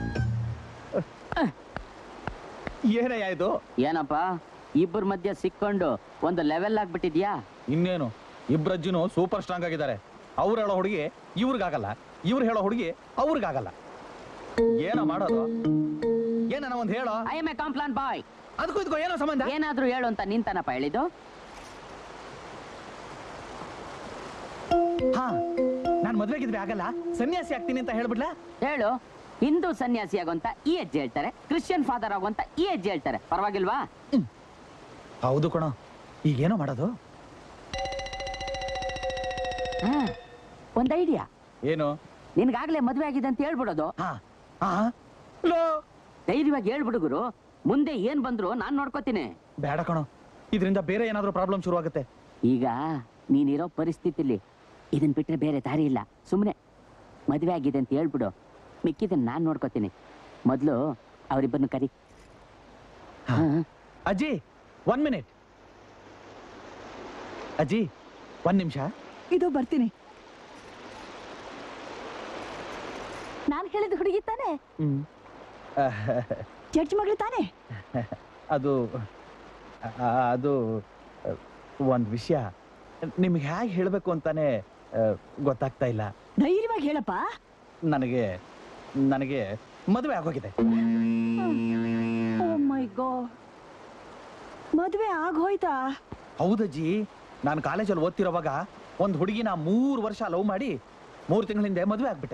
ಏನಯ್ಯ ಇದು ಏನಪ್ಪ ಇಬ್ಬರ ಮಧ್ಯೆ ಸಿಕ್ಕೊಂಡು ಒಂದು ಲೆವೆಲ್ ಆಗ್ಬಿಟ್ಟಿದ್ಯಾ ಇನ್ನೇನು ಇಬ್ರಜ್ಜಿನೂ ಸೂಪರ್ ಸ್ಟ್ರಾಂಗ್ ಆಗಿದ್ದಾರೆ ಅವ್ರು ಹೇಳೋ ಹುಡುಗಿ ಇವ್ರಿಗಾಗಲ್ಲ ಇವ್ರು ಹೇಳೋ ಹುಡುಗಿ ಅವ್ರಿಗಾಗಲ್ಲ ಏನೋ ಮಾಡೋದು ಏನೋ ಒಂದ್ ಹೇಳೋ I am a Complan boy ಅದಕ್ಕೂ ಇದಕ್ಕೂ ಏನೋ ಸಂಬಂಧ ಏನಾದ್ರೂ ಹೇಳು ಅಂತ ನಿಂತನಪ್ಪ ಹೇಳಿದ್ದು ಹಾ ನಾನ್ ಮದ್ವೆಗಿದ್ರೆ ಆಗಲ್ಲ ಸನ್ಯಾಸಿ ಆಗ್ತೀನಿ ಅಂತ ಹೇಳ್ಬಿಡ್ಲಾ ಹೇಳು ಹಿಂದೂ ಸನ್ಯಾಸಿ ಆಗುವಂತ ಈ ಹೆಜ್ಜೆ ಹೇಳ್ತಾರೆ ಕ್ರಿಶ್ಚಿಯನ್ ಫಾದರ್ ಆಗುವಂತ ಈ ಹೆಜ್ಜೆ ಹೇಳ್ತಾರೆ ಪರವಾಗಿಲ್ವಾ ಹೌದು ಕಣೋ ಈಗೇನೋ ಮಾಡೋದು ಹಾ, ಒಂದ್ ಐಡಿಯಾ ಏನು ನಿನ್ಗಾಗ್ಲೇ ಮದ್ವೆ ಆಗಿದೆ ಅಂತ ಹೇಳ್ಬಿಡೋದು ಧೈರ್ಯವಾಗಿ ಹೇಳ್ಬಿಡುಗರು ಮುಂದೆ ಏನ್ ಬಂದ್ರು ನಾನ್ ನೋಡ್ಕೋತೀನಿ ಬೇಡ ಕಣೋ ಇದರಿಂದ ಬೇರೆ ಏನಾದ್ರೂ ಪ್ರಾಬ್ಲಮ್ ಶುರು ಆಗುತ್ತೆ ಈಗ ನೀನಿರೋ ಪರಿಸ್ಥಿತಿಲಿ ಇದನ್ ಬಿಟ್ರೆ ಬೇರೆ ದಾರಿ ಇಲ್ಲ ಸುಮ್ಮನೆ ಮದ್ವೆ ಆಗಿದೆ ಅಂತ ಹೇಳ್ಬಿಡು ಮಿಕ್ಕಿದನ್ನ ನಾನ್ ನೋಡ್ಕೋತೀನಿ ಮೊದ್ಲು ಅವರಿಬ್ಬರನ್ನ ಕರಿ ಅಜ್ಜಿ ಒನ್ ಮಿನಿಟ್ ಅಜ್ಜಿ ಒಂದ್ ನಿಮಿಷ ಇದು ಬರ್ತೀನಿ ನಾನ್ ಹೇಳಿದ ಹುಡುಗಿ ತಾನೆ ಜಡ್ಜ್ ಮಗಳು ತಾನೆ ಅದು ಆ, ಅದು ಆ, ಒಂದ್ ವಿಷಯ ನಿಮ್ಗೆ ಹೇಗೆ ಹೇಳಬೇಕು ಅಂತಾನೆ ಆ, ಗೊತ್ತಾಗ್ತಾ ಇಲ್ಲ ಧೈರ್ಯವಾಗಿ ಹೇಳಪ್ಪ ನನಗೆ ನನಗೆ ಮದುವೆ ಆಗೋಗಿದೆ ಓ ಮೈ ಗಾಡ್ ಮದ್ವೆ ಆಗೋಯ್ತಾ ಹೌದಜ್ಜಿ ನಾನು ಕಾಲೇಜಲ್ಲಿ ಓದ್ತಿರೋವಾಗ ಒಂದು ಹುಡುಗಿನ ಮೂರು ವರ್ಷ ಲವ್ ಮಾಡಿ ಮೂರು ತಿಂಗಳ ಹಿಂದೆ ಮದುವೆ ಆಗ್ಬಿಟ್ಟೆ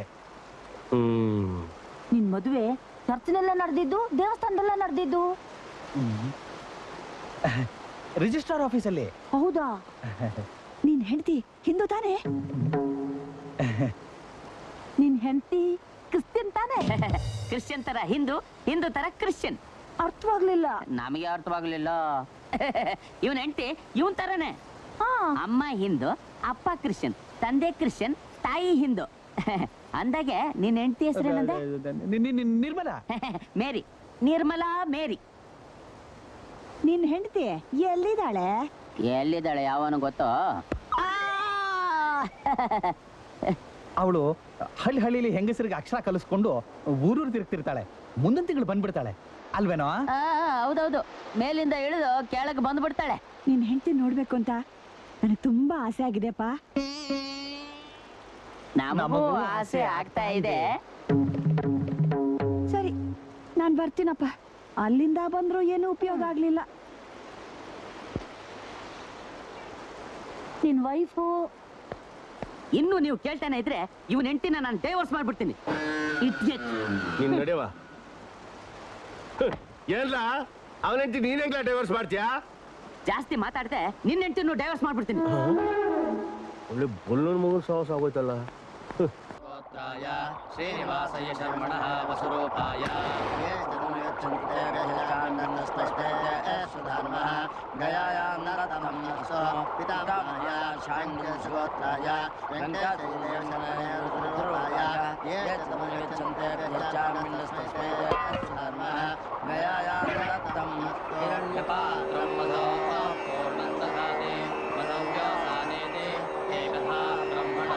ನಿನ್ ಮದುವೆ ಚರ್ಚ್ನೆಲ್ಲ ನಡೆದಿದ್ದು ದೇವಸ್ಥಾನದಲ್ಲ ನಡೆದಿದ್ದು ರಿಜಿಸ್ಟ್ರಾರ್ ಆಫೀಸಲ್ಲಿ ಹೌದಾ ನಿನ್ ಹೆಂಡತಿ ಹಿಂದೂ ತಾನೇ ನಿನ್ ಹೆಂಡತಿ ಕ್ರಿಸ್ತಿಯನ್ ತಾನೇ ಕ್ರಿಶ್ಚಿಯನ್ ತರ ಹಿಂದೂ ಹಿಂದೂ ತರ ಕ್ರಿಶ್ಚಿಯನ್ ಅರ್ಥವಾಗ್ಲಿಲ್ಲ ನಮಗೆ ಅರ್ಥವಾಗ್ಲಿಲ್ಲ ಇವನ್ ಹೆಂಡತಿ ಇವನ್ ತರನೇ ಅಮ್ಮ ಹಿಂದೂ ಅಪ್ಪ ಕ್ರಿಶ್ಚಿಯನ್ ತಂದೆ ಕ್ರಿಶ್ಚಿಯನ್ ತಾಯಿ ಹಿಂದೂ ಅಂದಾಗೆ ನಿನ್ ಹೆಂಡತಿ ಹೆಸರೇನಂದೆ ನಿರ್ಮಲ ಮೇರಿ ನಿರ್ಮಲಾ ಮೇರಿ ನಿನ್ ಹೆಂಡತಿ ಎಲ್ಲಿದ್ದಾಳೆ ಎಲ್ಲಿದ್ದಾಳೆ ಯಾವನು ಗೊತ್ತೋ ಅವಳು ಹಳ್ಳಿ ಹಳ್ಳಿಲಿ ಹೆಂಗಸರಿಗೆ ಅಕ್ಷರ ಕಲಿಸ್ಕೊಂಡು ಊರೂರು ತಿರುಗ್ತಿರ್ತಾಳೆ ಮುಂದಿನ ತಿಂಗಳು ಬಂದ್ಬಿಡ್ತಾಳೆ ಅಲ್ವೇನೋ ಆ, ಹೌದೌದು ಮೇಲಿಂದ ಇಳಿದು ಕೆಳಗೆ ಬಂದ್ಬಿಡ್ತಾಳೆ ನಿನ್ ಹೆಂಡತಿ ನೋಡ್ಬೇಕು ಅಂತ ನನಗೆ ತುಂಬಾ ಆಸೆ ಆಗಿದೆಪ್ಪ ನಮಗೂ ಆಸೆ ಆಗ್ತಾ ಇದೆ ಸರಿ ನಾನ್ ಬರ್ತೀನಪ್ಪ ಅಲ್ಲಿಂದ ಬಂದ್ರು ಏನು ಉಪಯೋಗ ಆಗ್ಲಿಲ್ಲ ನಿನ್ ವೈಫು ಇನ್ನು ನೀವು ಕೇಳ್ತಾನೆ ಇದ್ರೆ ಇವನ್ ಹೆಂಡತಿನ ನಾನು ಡೈವರ್ಸ್ ಮಾಡ್ಬಿಡ್ತೀನಿ Idiot. ನೀನ್ ನಡೆಯವ ಏನ್ಲ ಅವನಂತಿ ನೀನ್ ಹೆಂಗ್ಲ ಡೈವರ್ಸ್ ಮಾಡ್ತೀಯಾ ಜಾಸ್ತಿ ಮಾತಾಡ್ದೆ ನಿನ್ನ ಹೆಂಡತಿನೂ ಡೈವರ್ಸ್ ಮಾಡ್ಬಿಡ್ತೀನಿ ಒಳ್ಳೆ ಬೊಲ್ಲನ್ ಮಗನ್ ಸಾಹಸ ಆಗೋಯ್ತಲ್ಲ ಶ್ರೀನಿವಾಸಯ ಶರ್ಮಣಃ ವಸುರೂಪಾಯ ಗಯಾಯಾಂ ನರತಮಂ ನರಸಃ ಪಿತಾಮಹಾಯ ಶಾಂಗ್ಯಸುಗೋತ್ರಾಯ ವೆಂಕಟೇಶನಾಯ ಯೇ ತಮಯಚ್ಚಂತೆ ಗಚ್ಚಾಮಿನ್ನಸ್ತಸ್ಮೈ ಸುಧರ್ಮಃ ಗಯಾಯಾಂ ನರತಂ ಹಿರಣ್ಯಪಾತ್ರಂ ಮಧೋ ಪೂರ್ಣಂದಧಾತೆ ಮಧವ್ಯಾಸಾನೇತೆ ಏಕಥಾ ಬ್ರಹ್ಮಣ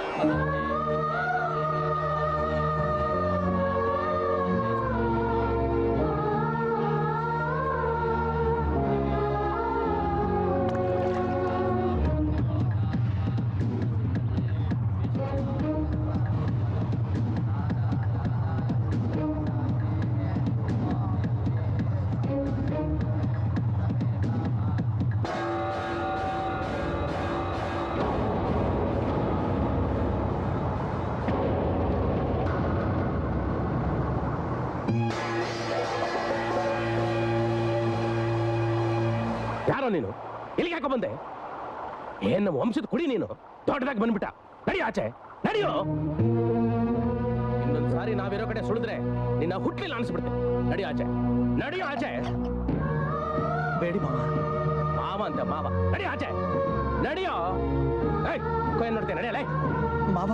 ಯಾರೋ ನೀನು ಎಲ್ಲಿಗೆ ಯಾಕೋ ಬಂದೆ ಏನ್ ನಮ್ಮ ವಂಶದ ಕುಡಿ ನೀನು ದೊಡ್ಡದಾಗಿ ಬಂದ್ಬಿಟ್ಟ ನಡಿ ಆಚೆ ನಡಿಯೋ ಇನ್ನೊಂದ್ ಸಾರಿ ನಾವಿರೋ ಕಡೆ ಸುಳಿದ್ರೆ ನಿನ್ನ ಹುಟ್ಲಿಲ್ಲ ಅನ್ಸ್ಬಿಡ್ತೆ ನಡಿ ಆಚೆ ನಡಿಯೋ ಆಚೆ ಬೇಡಿ ಮಾವ ಮಾವ ಅಂತ ಮಾವ ನಡಿ ಆಚೆ ನಡಿಯೋ ಏಯ್ ಏನ್ ನೋಡ್ತೇನೆ ನಡೆಯಲೇ ಮಾವ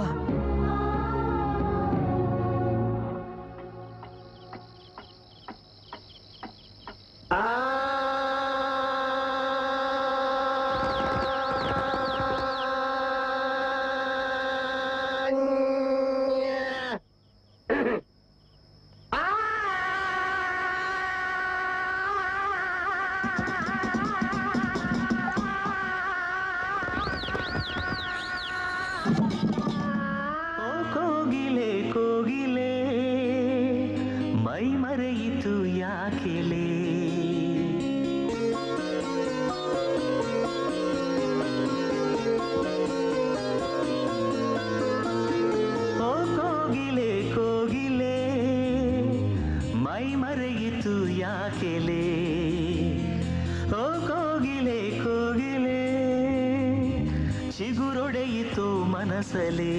ಓ ಕೋಗಿಲೆ ಕೋಗಿಲೆ ಮೈ ಮರೆಯಿತು ಯಾಕೆಲೆ ಓ ಕೋಗಿಲೆ ಕೋಗಿಲೆ ಮೈ ಮರೆಯಿತು ಯಾಕೆಲೆ ಓ ಕೋಗಿಲೆ ಕೋಗಿಲೆ ಚಿಗುರೊಡೆಯಿತು ಮನಸಲೇ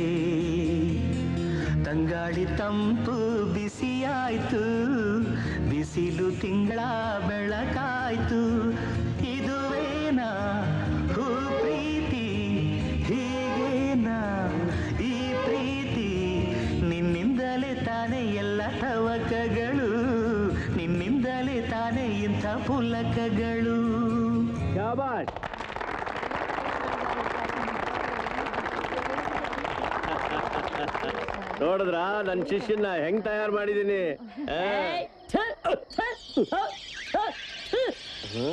ತಂಗಾಳಿ ತಂಪು ಬಿಸಿಯಾಯ್ತು ಬಿಸಿಲು ತಿಂಗಳ ಬೆಳಕಾಯ್ತು ಇದುವೇನಾ ಹೂ ಪ್ರೀತಿ ಹೀಗೇನಾ ಈ ಪ್ರೀತಿ ನಿನ್ನಿಂದಲೇ ತಾನೇ ಎಲ್ಲ ತವಕಗಳು ನಿನ್ನಿಂದಲೇ ತಾನೇ ಇಂಥ ಪುಲಕಗಳು ಶಾಬಾಷ್ ನೋಡಿದ್ರ ನನ್ನ ಶಿಷ್ಯನ ಹೆಂಗ್ ತಯಾರು ಮಾಡಿದೀನಿ ಆ? ಹ್ಮ್?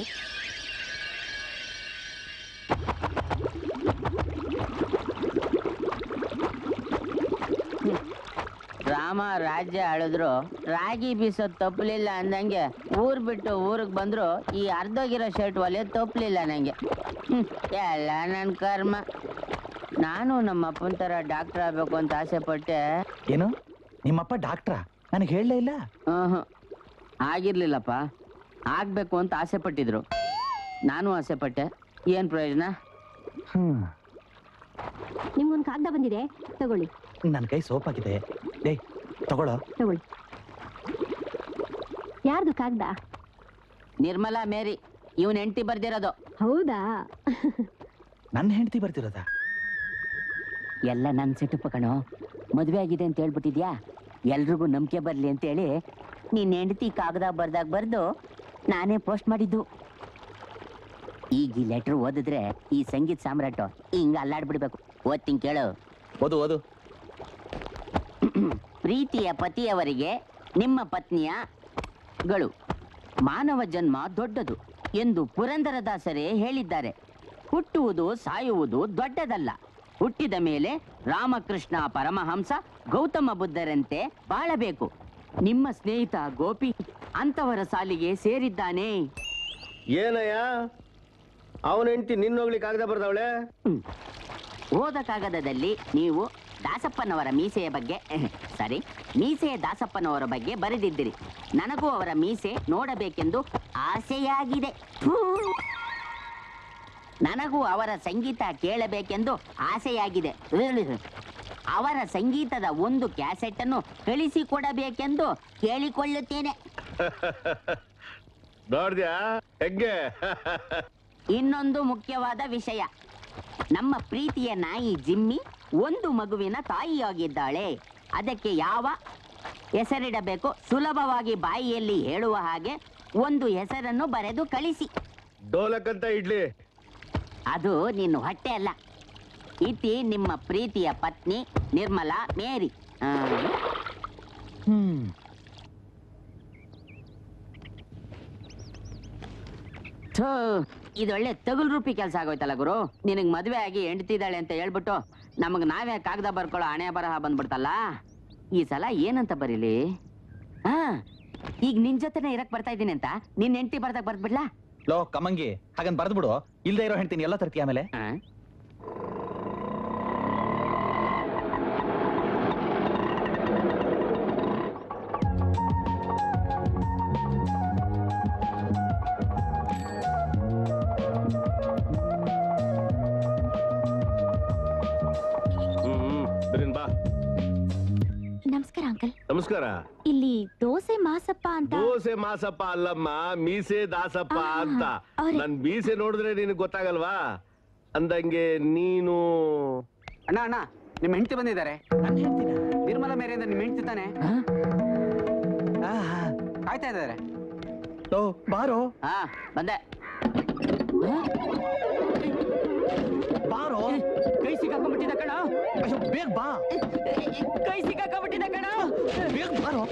ರಾಮ ರಾಜ್ಯ ಆಳಿದ್ರು ರಾಗಿ ಬೀಸೋದ್ ತಪ್ಪಲಿಲ್ಲ ಅಂದಂಗೆ ಊರ್ ಬಿಟ್ಟು ಊರಿಗೆ ಬಂದ್ರು ಈ ಅರ್ಧೋಗಿರೋ ಶರ್ಟ್ ಒಲೆ ತಪ್ಪಲಿಲ್ಲ ನಂಗೆ ಹ್ಮ್, ಎಲ್ಲ ನನ್ ಕರ್ಮ ನಾನು ನಮ್ಮ ಅಪ್ಪನ ಥರ ಡಾಕ್ಟರ್ ಆಗ್ಬೇಕು ಅಂತ ಆಸೆ ಪಟ್ಟೆ ಏನು ನಿಮ್ಮಪ್ಪ ಡಾಕ್ಟ್ರಾ ನನಗೆ ಹೇಳಲೇ ಇಲ್ಲ ಆಹಾ. ಆಗಿರ್ಲಿಲ್ಲಪ್ಪ ಆಗ್ಬೇಕು ಅಂತ ಆಸೆ ಪಟ್ಟಿದ್ರು ನಾನು ಆಸೆ ಪಟ್ಟೆ ಏನ್ ಪ್ರಯೋಜನ ಹ್ಮ್ ನಿಮ್ಗೊಂದು ಕಾಗದ ಬಂದಿದೆ ತಗೊಳ್ಳಿ ನನ್ನ ಕೈ ಸೋಪಾಗಿದೆ ಡೇ ತಗೊಳ್ಳೋ ತಗೊಳ್ಳಿ ಯಾರ್ದು ಕಾಗದ ನಿರ್ಮಲಾ ಮೇರಿ ಇವನ್ ಹೆಂಡತಿ ಬರ್ದಿರೋದು ಹೌದಾ ನನ್ನ ಹೆಂಡತಿ ಬರ್ತಿರೋದ ಎಲ್ಲ ನನ್ ಸೆಟಪ್ ಕಣೋ ಮದ್ವೆ ಆಗಿದೆ ಅಂತ ಹೇಳ್ಬಿಟ್ಟಿದ್ಯಾ ಎಲ್ರಿಗೂ ನಂಬಿಕೆ ಬರ್ಲಿ ಅಂತೇಳಿ ನಿನ್ ಹೆಂಡತಿ ಕಾಗದ ಬರ್ದಾಗ ಬರ್ದು ನಾನೇ ಪೋಸ್ಟ್ ಮಾಡಿದ್ದು ಈಗ ಈ ಲೆಟರ್ ಓದಿದ್ರೆ ಈ ಸಂಗೀತ ಸಾಮ್ರಾಟ ಹಿಂಗ ಅಲ್ಲಾಡ್ಬಿಡ್ಬೇಕು ಓದ್ತೀನಿ ಕೇಳು ಓದು ಓದು ಪ್ರೀತಿಯ ಪತಿಯವರಿಗೆ ನಿಮ್ಮ ಪತ್ನಿಯ ಗಳು ಮಾನವ ಜನ್ಮ ದೊಡ್ಡದು ಎಂದು ಪುರಂದರದಾಸರೇ ಹೇಳಿದ್ದಾರೆ ಹುಟ್ಟುವುದು ಸಾಯುವುದು ದೊಡ್ಡದಲ್ಲ ಹುಟ್ಟಿದ ಮೇಲೆ ರಾಮಕೃಷ್ಣ ಪರಮಹಂಸ ಗೌತಮ ಬುದ್ಧರಂತೆ ಬಾಳಬೇಕು ನಿಮ್ಮ ಸ್ನೇಹಿತ ಗೋಪಿ ಅಂತವರ ಸಾಲಿಗೆ ಸೇರಿದ್ದಾನೆ ಏನಯ್ಯ ಅವನ ಹೆಂಡತಿ ನಿನ್ನೋಗ್ಲಿ ಕಾಗದ ಬರ್ದವಳೆ ಓದ ಕಾಗದದಲ್ಲಿ ನೀವು ದಾಸಪ್ಪನವರ ಮೀಸೆಯ ಬಗ್ಗೆ ಸಾರಿ ಮೀಸೆಯ ದಾಸಪ್ಪನವರ ಬಗ್ಗೆ ಬರೆದಿದ್ದಿರಿ ನನಗೂ ಅವರ ಮೀಸೆ ನೋಡಬೇಕೆಂದು ಆಸೆಯಾಗಿದೆ ಥೂ. ನನಗೂ ಅವರ ಸಂಗೀತ ಕೇಳಬೇಕೆಂದು ಆಸೆಯಾಗಿದೆ ಅವರ ಸಂಗೀತದ ಒಂದು ಕ್ಯಾಸೆಟ್ ಅನ್ನು ಕಳಿಸಿಕೊಡಬೇಕೆಂದು ಕೇಳಿಕೊಳ್ಳುತ್ತೇನೆ ನೋಡ್ದ್ಯಾ ಹೆಗ್ಗೆ ಇನ್ನೊಂದು ಮುಖ್ಯವಾದ ವಿಷಯ ನಮ್ಮ ಪ್ರೀತಿಯ ನಾಯಿ ಜಿಮ್ಮಿ ಒಂದು ಮಗುವಿನ ತಾಯಿಯಾಗಿದ್ದಾಳೆ ಅದಕ್ಕೆ ಯಾವ ಹೆಸರಿಡಬೇಕು ಸುಲಭವಾಗಿ ಬಾಯಿಯಲ್ಲಿ ಹೇಳುವ ಹಾಗೆ ಒಂದು ಹೆಸರನ್ನು ಬರೆದು ಕಳಿಸಿ ಡೋಲಕ್ ಅಂತ ಇಡ್ಲಿ ಅದು ನಿನ್ನ ಹೊಟ್ಟೆ ಅಲ್ಲ ಇತಿ ನಿಮ್ಮ ಪ್ರೀತಿಯ ಪತ್ನಿ ನಿರ್ಮಲಾ ಮೇರಿ ಆ, ಹ್ಮ್ ಥು, ಇದೊಳ್ಳೆ ತಗುಲ್ ರೂಪಿ ಕೆಲಸ ಆಗೋಯ್ತಲ್ಲ ಗುರು ನಿನಗ್ ಮದ್ವೆ ಆಗಿ ಹೆಂಡ್ತಿದ್ದಾಳೆ ಅಂತ ಹೇಳ್ಬಿಟ್ಟು ನಮಗ್ ನಾವೇ ಕಾಗದ ಬರ್ಕೊಳ್ಳೋ ಹಣೆ ಬರಹ ಬಂದ್ಬಿಡ್ತಲ್ಲ ಈ ಸಲ ಏನಂತ ಬರೀಲಿ ಹಾ ಈಗ ನಿನ್ ಜೊತೆನೆ ಇರಕ್ ಬರ್ತಾ ಇದ್ದೀನಿ ಅಂತ ನಿನ್ ಹೆಂಡತಿ ಬರ್ದಾಗ ಬರ್ದ್ಬಿಡ್ಲಾ ಲೋ ಕಮಂಗಿ ಹಾಗಂತ ಬರ್ದ್ಬಿಡು ಇಲ್ದೇ ಇರೋ ಹೆಂಡ್ತೀನಿ ಎಲ್ಲ ತರ್ತಿ ಆಮೇಲೆ ಹ್ಮ್ ಹ್ಮ್ ಸರಿ ಬಾ ನಮಸ್ಕಾರ ಅಂಕಲ್ ನಮಸ್ಕಾರ ಇಲ್ಲಿ ದೋಸೆ ಮಾಸಪ್ಪ ಅಂತ ದೋಸೆ ಮಾಸಪ್ಪ ಅಲ್ಲಮ್ಮ ಮೀಸೆ ದಾಸಪ್ಪ ಅಂತ ನನ್ ಮೀಸೆ ನೋಡಿದ್ರೆ ನಿನಗೆ ಗೊತ್ತಾಗಲ್ವಾ ಅಂದಂಗೆ ನೀನು ಅಣ್ಣ ಅಣ್ಣ ನಿಮ್ಮ ಹೆಂಡತಿ ಬಂದಿದ್ದಾರೆ ನಿರ್ಮಲಾ ಮೇರೆ ಅಂದ್ರೆ ನಿಮ್ಮ ಹೆಂಡತಿ ತಾನೆ ಕಾಯ್ತಾ ಇದ್ದಾರೆ ಬಾರೋ ಹಾ ಬಂದೆ ಬಾರೋ ಕೈ ಸಿಕ್ಕಾಕೊಂಡ್ಬಿಟ್ಟಿದೆ ಕಣ ಅಯ್ಯೋ ಬೇಗ ಬಾ ಕೈ ಸಿಕ್ಕಾಕೊಂಡ್ಬಿಟ್ಟಿದೆ ಕಣ ಬೇಗ ಬಾರೋ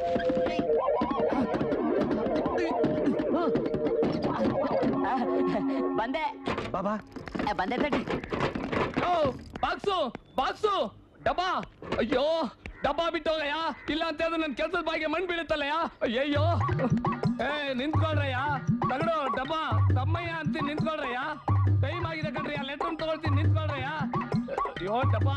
ಬಂದೆ ಬಾಬಾ ಬಂದೆ ತಡಿ ಬಾಕ್ಸು ಬಾಕ್ಸು ಡಬ್ಬಾ ಅಯ್ಯೋ ಡಬ್ಬಾ ಬಿಟ್ಟೋಗಯ್ಯ ಇಲ್ಲ ಅಂತ ಹೇಳಿದ್ರೆ ನನ್ನ ಕೆಲ್ಸದ ಬಾಯಿಗೆ ಮಣ್ಣು ಬೀಳುತ್ತಲ್ಲಯ್ಯ ಅಯ್ಯಯ್ಯೋ ಏ ನಿಂತ್ಕೊಳ್ರಯ್ಯ ತಗಡು ಡಬ್ಬಾ ತಮ್ಮಯ್ಯ ಅಂತೀನಿ ನಿಂತ್ಕೊಳ್ರಯ್ಯ ಟೈಮ್ ಆಗಿದೆ ಕಣ್ರಿ ಆ ಲೆಟರ್ ತಗೊಳ್ತೀನಿ ನಿಂತ್ಕೊಳ್ರಯ್ಯ ಅಯ್ಯೋ ಡಬ್ಬಾ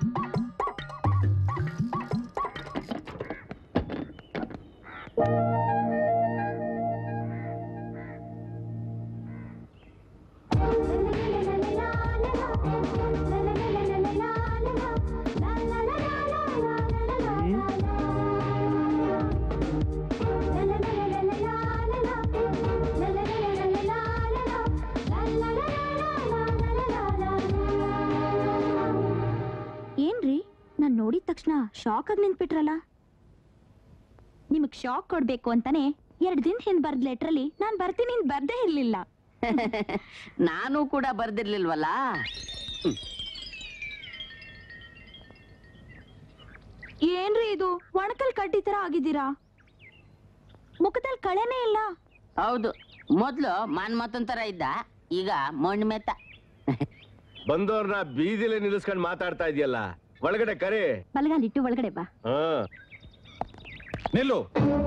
ಏನ್ರಿ ನಾನ್ ನೋಡಿದ ತಕ್ಷಣ ಶಾಕ್ ಆಗಿ ನಿಂತ್ಬಿಟ್ರಲ್ಲ ನಿಮಗ್ ಶಾಕ್ ಕೊಡ್ಬೇಕು ಅಂತಾನೆ ಎರಡ್ ದಿನ ಹಿಂದ್ ಬರ್ದ್ ಲೆಟ್ರಲ್ಲಿ ನಾನ್ ಬರ್ತೀನಿ ಅಂತ ಬರ್ದೇ ಇರ್ಲಿಲ್ಲ ನಾನು ಕೂಡ ಬರ್ದಿರ್ಲಿಲ್ವಲ್ಲ ಏನ್ರಿ ಇದು ಒಣಕಲ್ ಕಡ್ಡಿ ತರ ಆಗಿದ್ದೀರಾ ಮುಖದಲ್ಲಿ ಕಳೆನೇ ಇಲ್ಲ ಹೌದು ಮೊದ್ಲು ಮಾನ್ ಮತ್ತೊಂದ್ ತರ ಇದ್ದ ಈಗ ಮಣ್ಣು ಮೆತ್ತ ಬಂದವ್ರನ್ನ ಬೀದಿಲೆ ನಿಲ್ಲಿಸ್ಕೊಂಡು ಮಾತಾಡ್ತಾ ಇದೆಯಲ್ಲ ಒಳಗಡೆ ಕರೆ ಬಲಗಾಲಿಟ್ಟು ಒಳಗಡೆ ಬಾ ಹಾ ನಿಲ್ಲು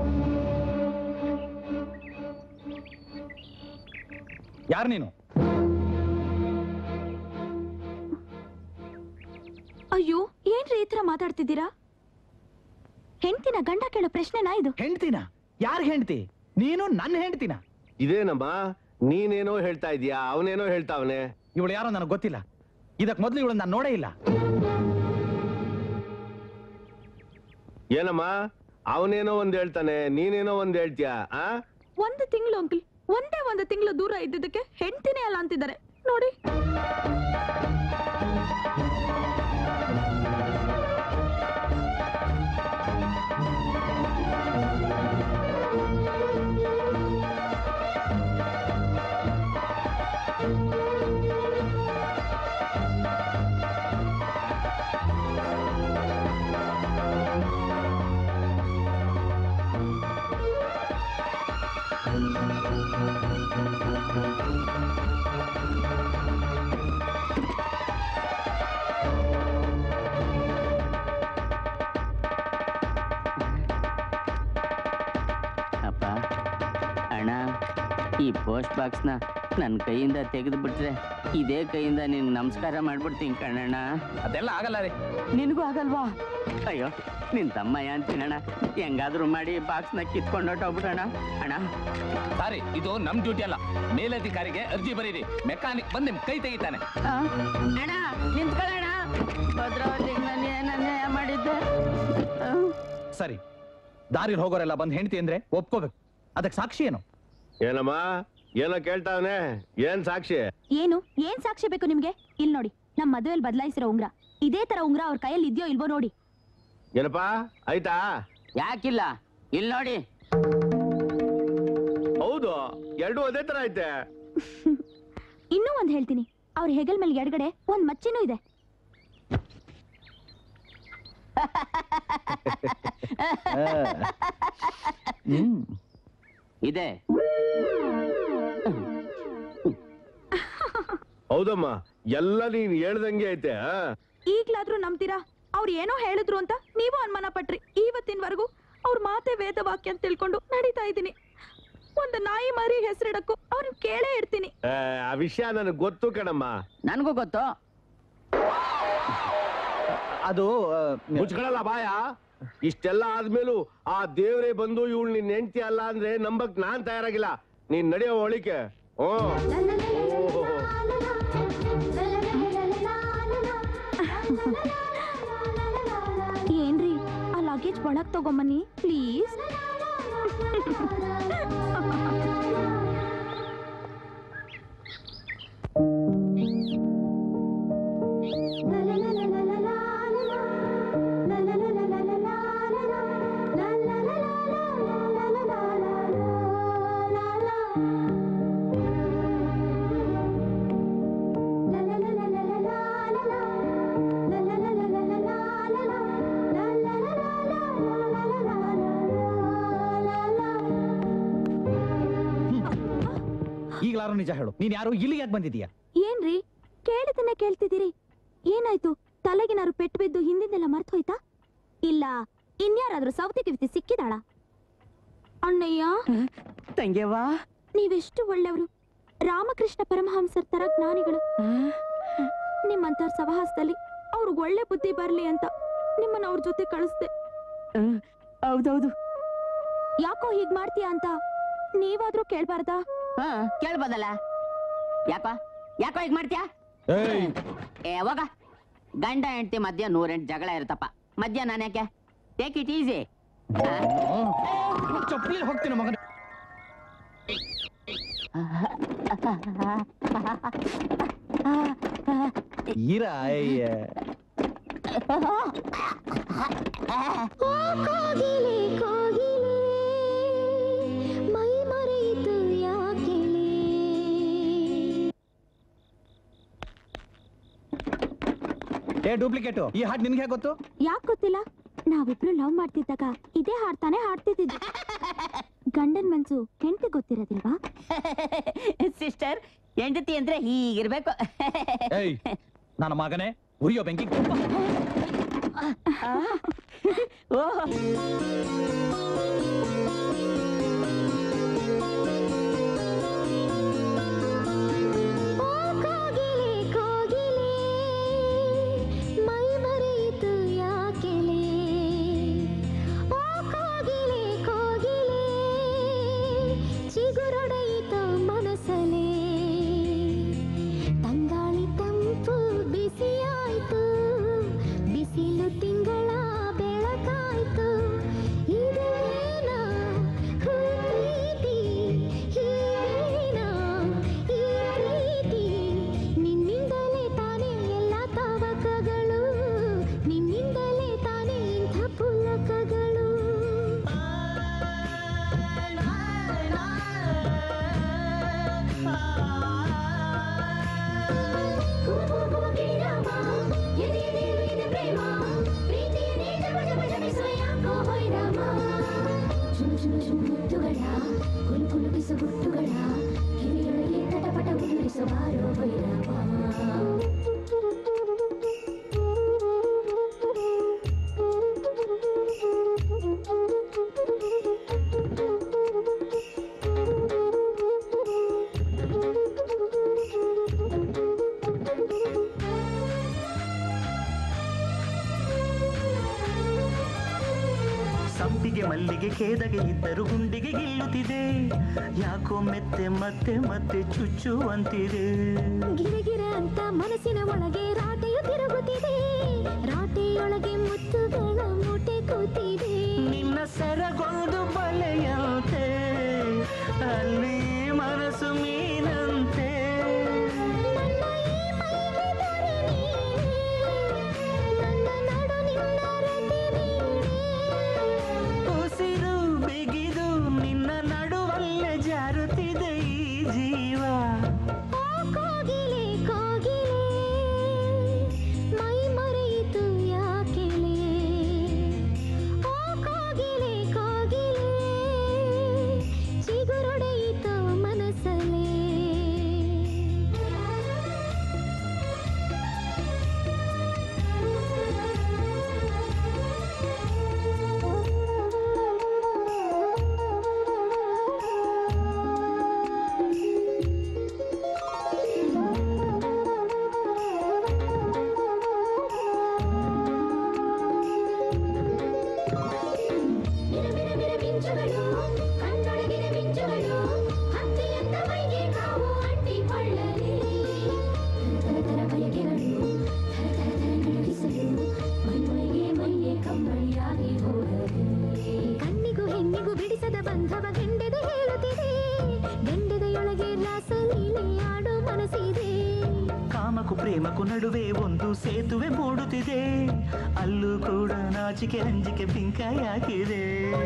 ಯಾರು ನೀನು ಅಯ್ಯೋ ಏನ್ರಿ ಈ ತರ ಮಾತಾಡ್ತಿದ್ದೀರಾ ಹೆಂಡ್ತಿನ ಗಂಡ ಕೇಳೋ ಪ್ರಶ್ನೆನಾ ಇದು ಹೆಂಡ್ತಿನ ಯಾರ್ ಹೆಂಡ್ತಿ ನೀನು ನನ್ನ ಹೆಂಡ್ತಿನ ಇದೇನಮ್ಮ ನೀನೇನೋ ಹೇಳ್ತಾ ಇದೀಯಾ ಅವನೇನೋ ಹೇಳ್ತಾವನೆ ಇವಳು ಯಾರೋ ನನಗೆ ಗೊತ್ತಿಲ್ಲ ಇದಕ್ ಮೊದ್ಲು ಇವಳು ನಾನು ನೋಡೇ ಇಲ್ಲ ಏನಮ್ಮ ಅವನೇನೋ ಒಂದ್ ಹೇಳ್ತಾನೆ ನೀನೇನೋ ಒಂದ್ ಹೇಳ್ತೀಯ ಆ ಒಂದು ತಿಂಗಳು ಅಂಕಲ್ ಒಂದೇ ಒಂದು ತಿಂಗಳು ದೂರ ಇದ್ದಿದ್ದಕ್ಕೆ ಹೆಂಡ್ತಿನೇ ಅಲ್ಲ ಅಂತಿದ್ದಾರೆ ನೋಡಿ ಅಪ್ಪ ಅಣ್ಣ ಈ ಪೋಸ್ಟ್ ಬಾಕ್ಸ್ನ ನನ್ನ ಕೈಯಿಂದ ತೆಗೆದು ಬಿಟ್ರೆ ಇದೇ ಕೈಯಿಂದ ನಿನ್ ನಮಸ್ಕಾರ ಮಾಡ್ಬಿಡ್ತೀನಿ ಕಣಣ್ಣ ಅದೆಲ್ಲ ಆಗಲ್ಲ ರೀ ನಿನಗೂ ಆಗಲ್ವಾ ಅಯ್ಯೋ ನಿನ್ ತಮ್ಮಯ್ಯ ಅಂತೀನಣ್ಣ ಹೆಂಗಾದ್ರೂ ಮಾಡಿ ಬಾಕ್ಸ್ನ ಕಿತ್ಕೊಂಡು ಹೊಟ್ಟೋಗ್ಬಿಡೋಣ ಅಣ್ಣ ಸಾರಿ ಇದು ನಮ್ ಡ್ಯೂಟಿ ಅಲ್ಲ ಮೇಲಧಿಕಾರಿಗೆ ಅರ್ಜಿ ಬರೀರಿ ಮೆಕ್ಯಾನಿಕ್ ಬಂದ್ ನಿಮ್ ಕೈ ತೆಗಿತಾನೆ ಆ, ಅಣ್ಣ ನಿಂತ್ಕೊಳ್ಳೋಣ ಭದ್ರಾವತಿಗೆ ನಾನು ಏನು ಅನ್ಯಾಯ ಮಾಡಿದ್ದೆ ಆ, ಸರಿ ದಾರಿಲಿ ಹೋಗೋರೆಲ್ಲ ಬಂದ್ ಹೆಂಡತಿ ಅಂದ್ರೆ ಒಪ್ಕೋಬೇಕು ಅದಕ್ಕೆ ಸಾಕ್ಷಿ ಏನು ಏನಮ್ಮ ಏನೋ ಕೇಳ್ತಾವನೆ ಏನ್ ಸಾಕ್ಷಿ ಏನು ಏನ್ ಸಾಕ್ಷಿ ಬೇಕು ನಿಮ್ಗೆ ಇಲ್ ನೋಡಿ ನಮ್ ಮದುವೆಲ್ ಬದಲಾಯಿಸಿರೋ ಉಂಗ್ರ ಇದೇ ತರ ಉಂಗ್ರ ಅವ್ರ ಕೈಯಲ್ಲಿ ಇದೆಯೋ ಇಲ್ವೋ ನೋಡಿ ಏನಪ್ಪಾ ಆಯ್ತಾ ಯಾಕಿಲ್ಲ ಇಲ್ಲಿ ನೋಡಿ ಹೌದು ಎರಡು ಅದೇ ತರ ಐತೆ ಇನ್ನೂ ಒಂದ್ ಹೇಳ್ತೀನಿ ಅವ್ರ ಹೆಗಲ್ ಮೇಲೆ ಎಡಗಡೆ ಒಂದ್ ಮಚ್ಚಿನೂ ಇದೆ ಇದೆ ಹೌದಮ್ಮ ಎಲ್ಲ ನೀನ್ ಹೇಳ್ದಂಗೆ ಐತೆ ಆ? ಈಗ್ಲಾದ್ರೂ ನಂಬ್ತೀರಾ ಅವ್ರು ಏನೋ ಹೇಳಿದ್ರು ಅಂತ ನೀವು ಅನುಮಾನ ಪಟ್ರಿ ಇವತ್ತಿನವರೆಗೂ ಅವ್ರ ಮಾತೆ ವೇದವಾಕ್ಯ ಅಂತ ತಿಳ್ಕೊಂಡು ನಡೀತಾ ಇದ್ದೀನಿ ಒಂದು ನಾಯಿ ಮರಿ ಹೆಸರಿಡಕ್ಕೂ ಅವ್ರನ್ನ ಕೇಳೇ ಇರ್ತೀನಿ ಏ, ಆ ವಿಷಯ ನನಗೆ ಗೊತ್ತು ಕಣಮ್ಮ ನನಗೂ ಗೊತ್ತು ಅದು ಮುಚ್ಕೊಳಲ್ಲ ಬಾಯ ಇಷ್ಟೆಲ್ಲ ಆದ್ಮೇಲೂ ಆ ದೇವ್ರೇ ಬಂದು ಇವಳು ನಿನ್ ಹೆಂಡ್ತಿ ಅಲ್ಲ ಅಂದ್ರೆ ನಂಬಕ್ ನಾನ್ ತಯಾರಾಗಿಲ್ಲ ನೀನ್ ನಡೆಯೋ ಒಳಿಕೆ ಹ್ಞೂ ಏನ್ರಿ ಆ ಲಗೇಜ್ ಒಳಗ್ ತಗೊಂಬನ್ನಿ ಪ್ಲೀಸ್ ಈಗಲಾರು ನಿಜ ಹೇಳು ನೀನ್ ಯಾರು ಇಲ್ಲಿಗೆ ಯಾಕೆ ಬಂದಿದೀಯ ಏನ್ರಿ ಕೇಳಿದನ್ನೇ ಕೇಳ್ತಿದ್ದೀರಿ ಏನಾಯ್ತು ತಲೆಗೇನಾರು ಪೆಟ್ಟು ಬಿದ್ದು ಹಿಂದಿಂದೆಲ್ಲ ಮರ್ತು ಹೋಯ್ತಾ ಇಲ್ಲ ಇನ್ಯಾರಾದ್ರೂ ಸೌತಿ ಕಿವಿತಿ ಸಿಕ್ಕಿದಾಳ ಅಣ್ಣಯ್ಯ ತಂಗ್ಯವಾ ನೀವೆಷ್ಟು ಒಳ್ಳೆಯವರು ರಾಮಕೃಷ್ಣ ಪರಮಹಂಸರ್ ತರ ಜ್ಞಾನಿಗಳು ನಿಮ್ಮಂತವ್ರ ಸಹವಾಸದಲ್ಲಿ ಅವ್ರಿಗೆ ಒಳ್ಳೆ ಬುದ್ಧಿ ಬರ್ಲಿ ಅಂತ ನಿಮ್ಮನ್ನ ಅವ್ರ ಜೊತೆ ಕಳಿಸ್ದೆ ಹೌದೌದು ಯಾಕೋ ಹೀಗ್ ಮಾಡ್ತೀಯ ಅಂತ ನೀವಾದ್ರೂ ಕೇಳ್ಬಾರ್ದಾ ಹಾ ಕೇಳ್ಬೋದಲ್ಲ ಯಾಕೋ ಯಾಕೋ ಈಗ ಮಾಡ್ತೀಯಾ ಏ ಹೋಗ ಗಂಡ ಹೆಂಡತಿ ಮಧ್ಯ ನೂರೆಂಟು ಜಗಳ ಇರುತ್ತಪ್ಪ ಮಧ್ಯ ನಾನು ಯಾಕೆ ಟೇಕ್ ಇಟ್ ಈಸಿ ಚಪ್ಪಲಿ ಹೋಗ್ತೀನಿ ಮಗನ ಈರ ಅಯ್ಯ. ಕೋಗಿಲೆ ಕೋಗಿಲೆ ಮೈ ಮರೆಯಿತು ಯಾಕೆಲೆ ಏ ಡೂಪ್ಲಿಕೇಟು ಈ ಹಾಡು ನಿನ್ಗೆ ಹೇಗೆ ಗೊತ್ತು ಯಾಕ್ ಗೊತ್ತಿಲ್ಲ ನಾವಿಬ್ರು ಲವ್ ಮಾಡ್ತಿದ್ದಾಗ ಇದೇ ಹಾಡ್ತಾನೆ ಹಾಡ್ತಿದ್ದಿದ್ದು ಗಂಡನ್ ಮನ್ಸು ಹೆಂಡತಿ ಗೊತ್ತಿರೋದಿಲ್ವಾ ಸಿಸ್ಟರ್ ಹೆಂಡತಿ ಅಂದ್ರೆ ಹೀಗಿರ್ಬೇಕು ಏಯ್ ನನ್ನ ಮಗನೇ ಉರಿಯೋ ಬೆಂಕಿ ತುಪ್ಪ. ಕೋಗಿಲೆ ಕೋಗಿಲೆ ಮೈ ಮರೆಯಿತು ಯಾಕೆಲೆ ಓ ಕೋಗಿಲೆ ಕೋಗಿಲೆ ಚಿಗುರೊಡೆಯಿತು ಮನಸಲೆ ತಂಗಾಳಿ ತಂಪು ಬಿಸಿಯಾಯ್ತು ಬಿಸಿಲು ತಿಂಗಳ ಬೆಳಕಾಯ್ತು ಚುನು ಚುನು ಚುನು ಮುತ್ತುಗಳ ಕುಲು ಕುಲುಗಿಸು ಗುಟ್ಟುಗಳ ಕಿವಿಯೊಳಗೆ ತಟಪಟ ಉದುರಿಸು ಬಾರೋ ಭೈರವ ಸಂಪಿಗೆ ಮಲ್ಲಿಗೆ ಕೇದಗೆ ಇದ್ದರು ಗುಂಡಿಗೆ ಗಿಲ್ಲುತ್ತಿದೆ ಯಾಕೋ ಮೆತ್ತೆ ಮತ್ತೆ ಮತ್ತೆ ಚುಚ್ಚುವಂತಿದೆ ಗಿರಗಿರ ಅಂತ ಮನಸ್ಸಿನ ಒಳಗೆ ರಾಟೆಯು ತಿರುಗುತ್ತಿದೆ ರಾಟೆಯೊಳಗೆ ಮುತ್ತುಗಳ ಮೂಟೆ ಕೂತಿದೆ ನಿನ್ನ ಸೆರಗೊಂದು ಬಲೆಯಂತೆ ಅಲ್ಲಿ ಮನಸ್ಸು ಮೀನಂತೆ ಉಸಿರು ಬಿಗಿದು ನಿನ್ನ ನಡುವಲ್ಲೇ ಜಾರುತ್ತಿದೆ ಈ ಜೀವ ಕೋಗಿಲೆ ಕೋಗಿಲೆ ಮೈ ಮರೆಯಿತು ಯಾಕೆಲೆ ಓ ಕೋಗಿಲೆ ಕೋಗಿಲೆ ಚಿಗುರೊಡೆಯಿತು ಮನಸ್ಸಲೇ ಮಿರಮಿರ ಮಿಂಚುಗಳು ಕಣ್ಣೊಳಗಿನ ಮಿಂಚುಗಳು ಹತ್ತಿಯಂತ ಮೈಗೆ ಕಾವು ಅಂಟಿಕೊಳ್ಳಲಿ ತರ ತರ ತರ ಬಯಕೆಗಳು ತರ ತರ ತರ ನಡುಗಿಸಲು ಮೈ ಮೈಗೆ ಮೈಯೇ ಕಂಬಳಿಯಾಗಿ ಹೋಗಲಿ ಕಣ್ಣಿಗೂ ಹೆಣ್ಣಿಗೂ ಬಿಡಿಸದ ಬಂಧವ ಗಂಡೆದು ಹೇಳುತ್ತಿದೆ ಗಂಡೆದೆಯೊಳಗೆ ರಾಸಲೀಲೆ ಆಡೋ ಮನಸ್ಸಿದೆ ಕಾಮಕು ಪ್ರೇಮಕು ನಡುವೆ ಒಂದು ಸೇತುವೆ ಮೂಡುತ್ತಿದೆ ಅಲ್ಲೂ ಕೂಡ ನಾಚಿಕೆ ಅಂಜಿಕೆ ಬಿಂಕಾಯಾಗಿದೆ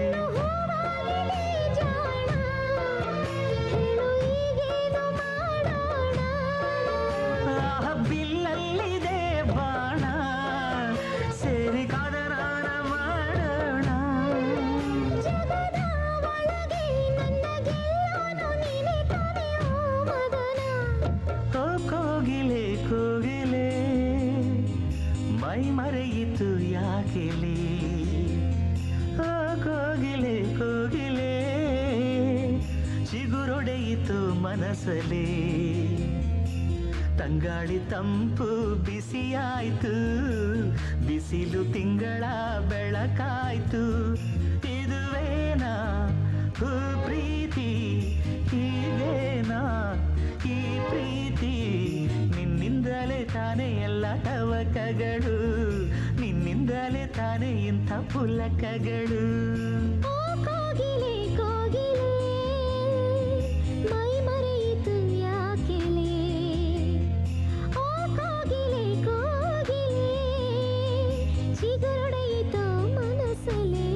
ಆಹ, ಬಿಲ್ಲಲ್ಲಿದೆ ಬಾಣ ಸೇರಿ ಕಾದರಾನ ಮಾಡೋಣ ಓ ಕೋಗಿಲೆ ಕೋಗಿಲೆ ಮೈ ಮರೆಯಿತು ಯಾಕೆಲೆ ಓ ಕೋಗಿಲೆ ಕೋಗಿಲೆ ಚಿಗುರೊಡೆಯಿತು ಮನಸಲೇ ತಂಗಾಳಿ ತಂಪು ಬಿಸಿಯಾಯ್ತು ಬಿಸಿಲು ತಿಂಗಳ ಬೆಳಕಾಯ್ತು ಇದುವೇನಾ ಹೂ ಪ್ರೀತಿ ಹೀಗೇನಾ ಈ ಪ್ರೀತಿ ನಿನ್ನಿಂದಲೇ ತಾನೇ ಎಲ್ಲ ತವಕಗಳು ನಿನ್ನಿಂದಲೇ ತಾನೇ ಇಂಥ ಪುಲಕಗಳು ಕೋಗಿಲೆ ಕೋಗಿಲೆ ಮೈ ಮರೆಯಿತು ಯಾಕೆಲೆ ಓ ಕೋಗಿಲೆ ಕೋಗಿಲೆ ಚಿಗುರೊಡೆಯಿತು ಮನಸ್ಸಲೇ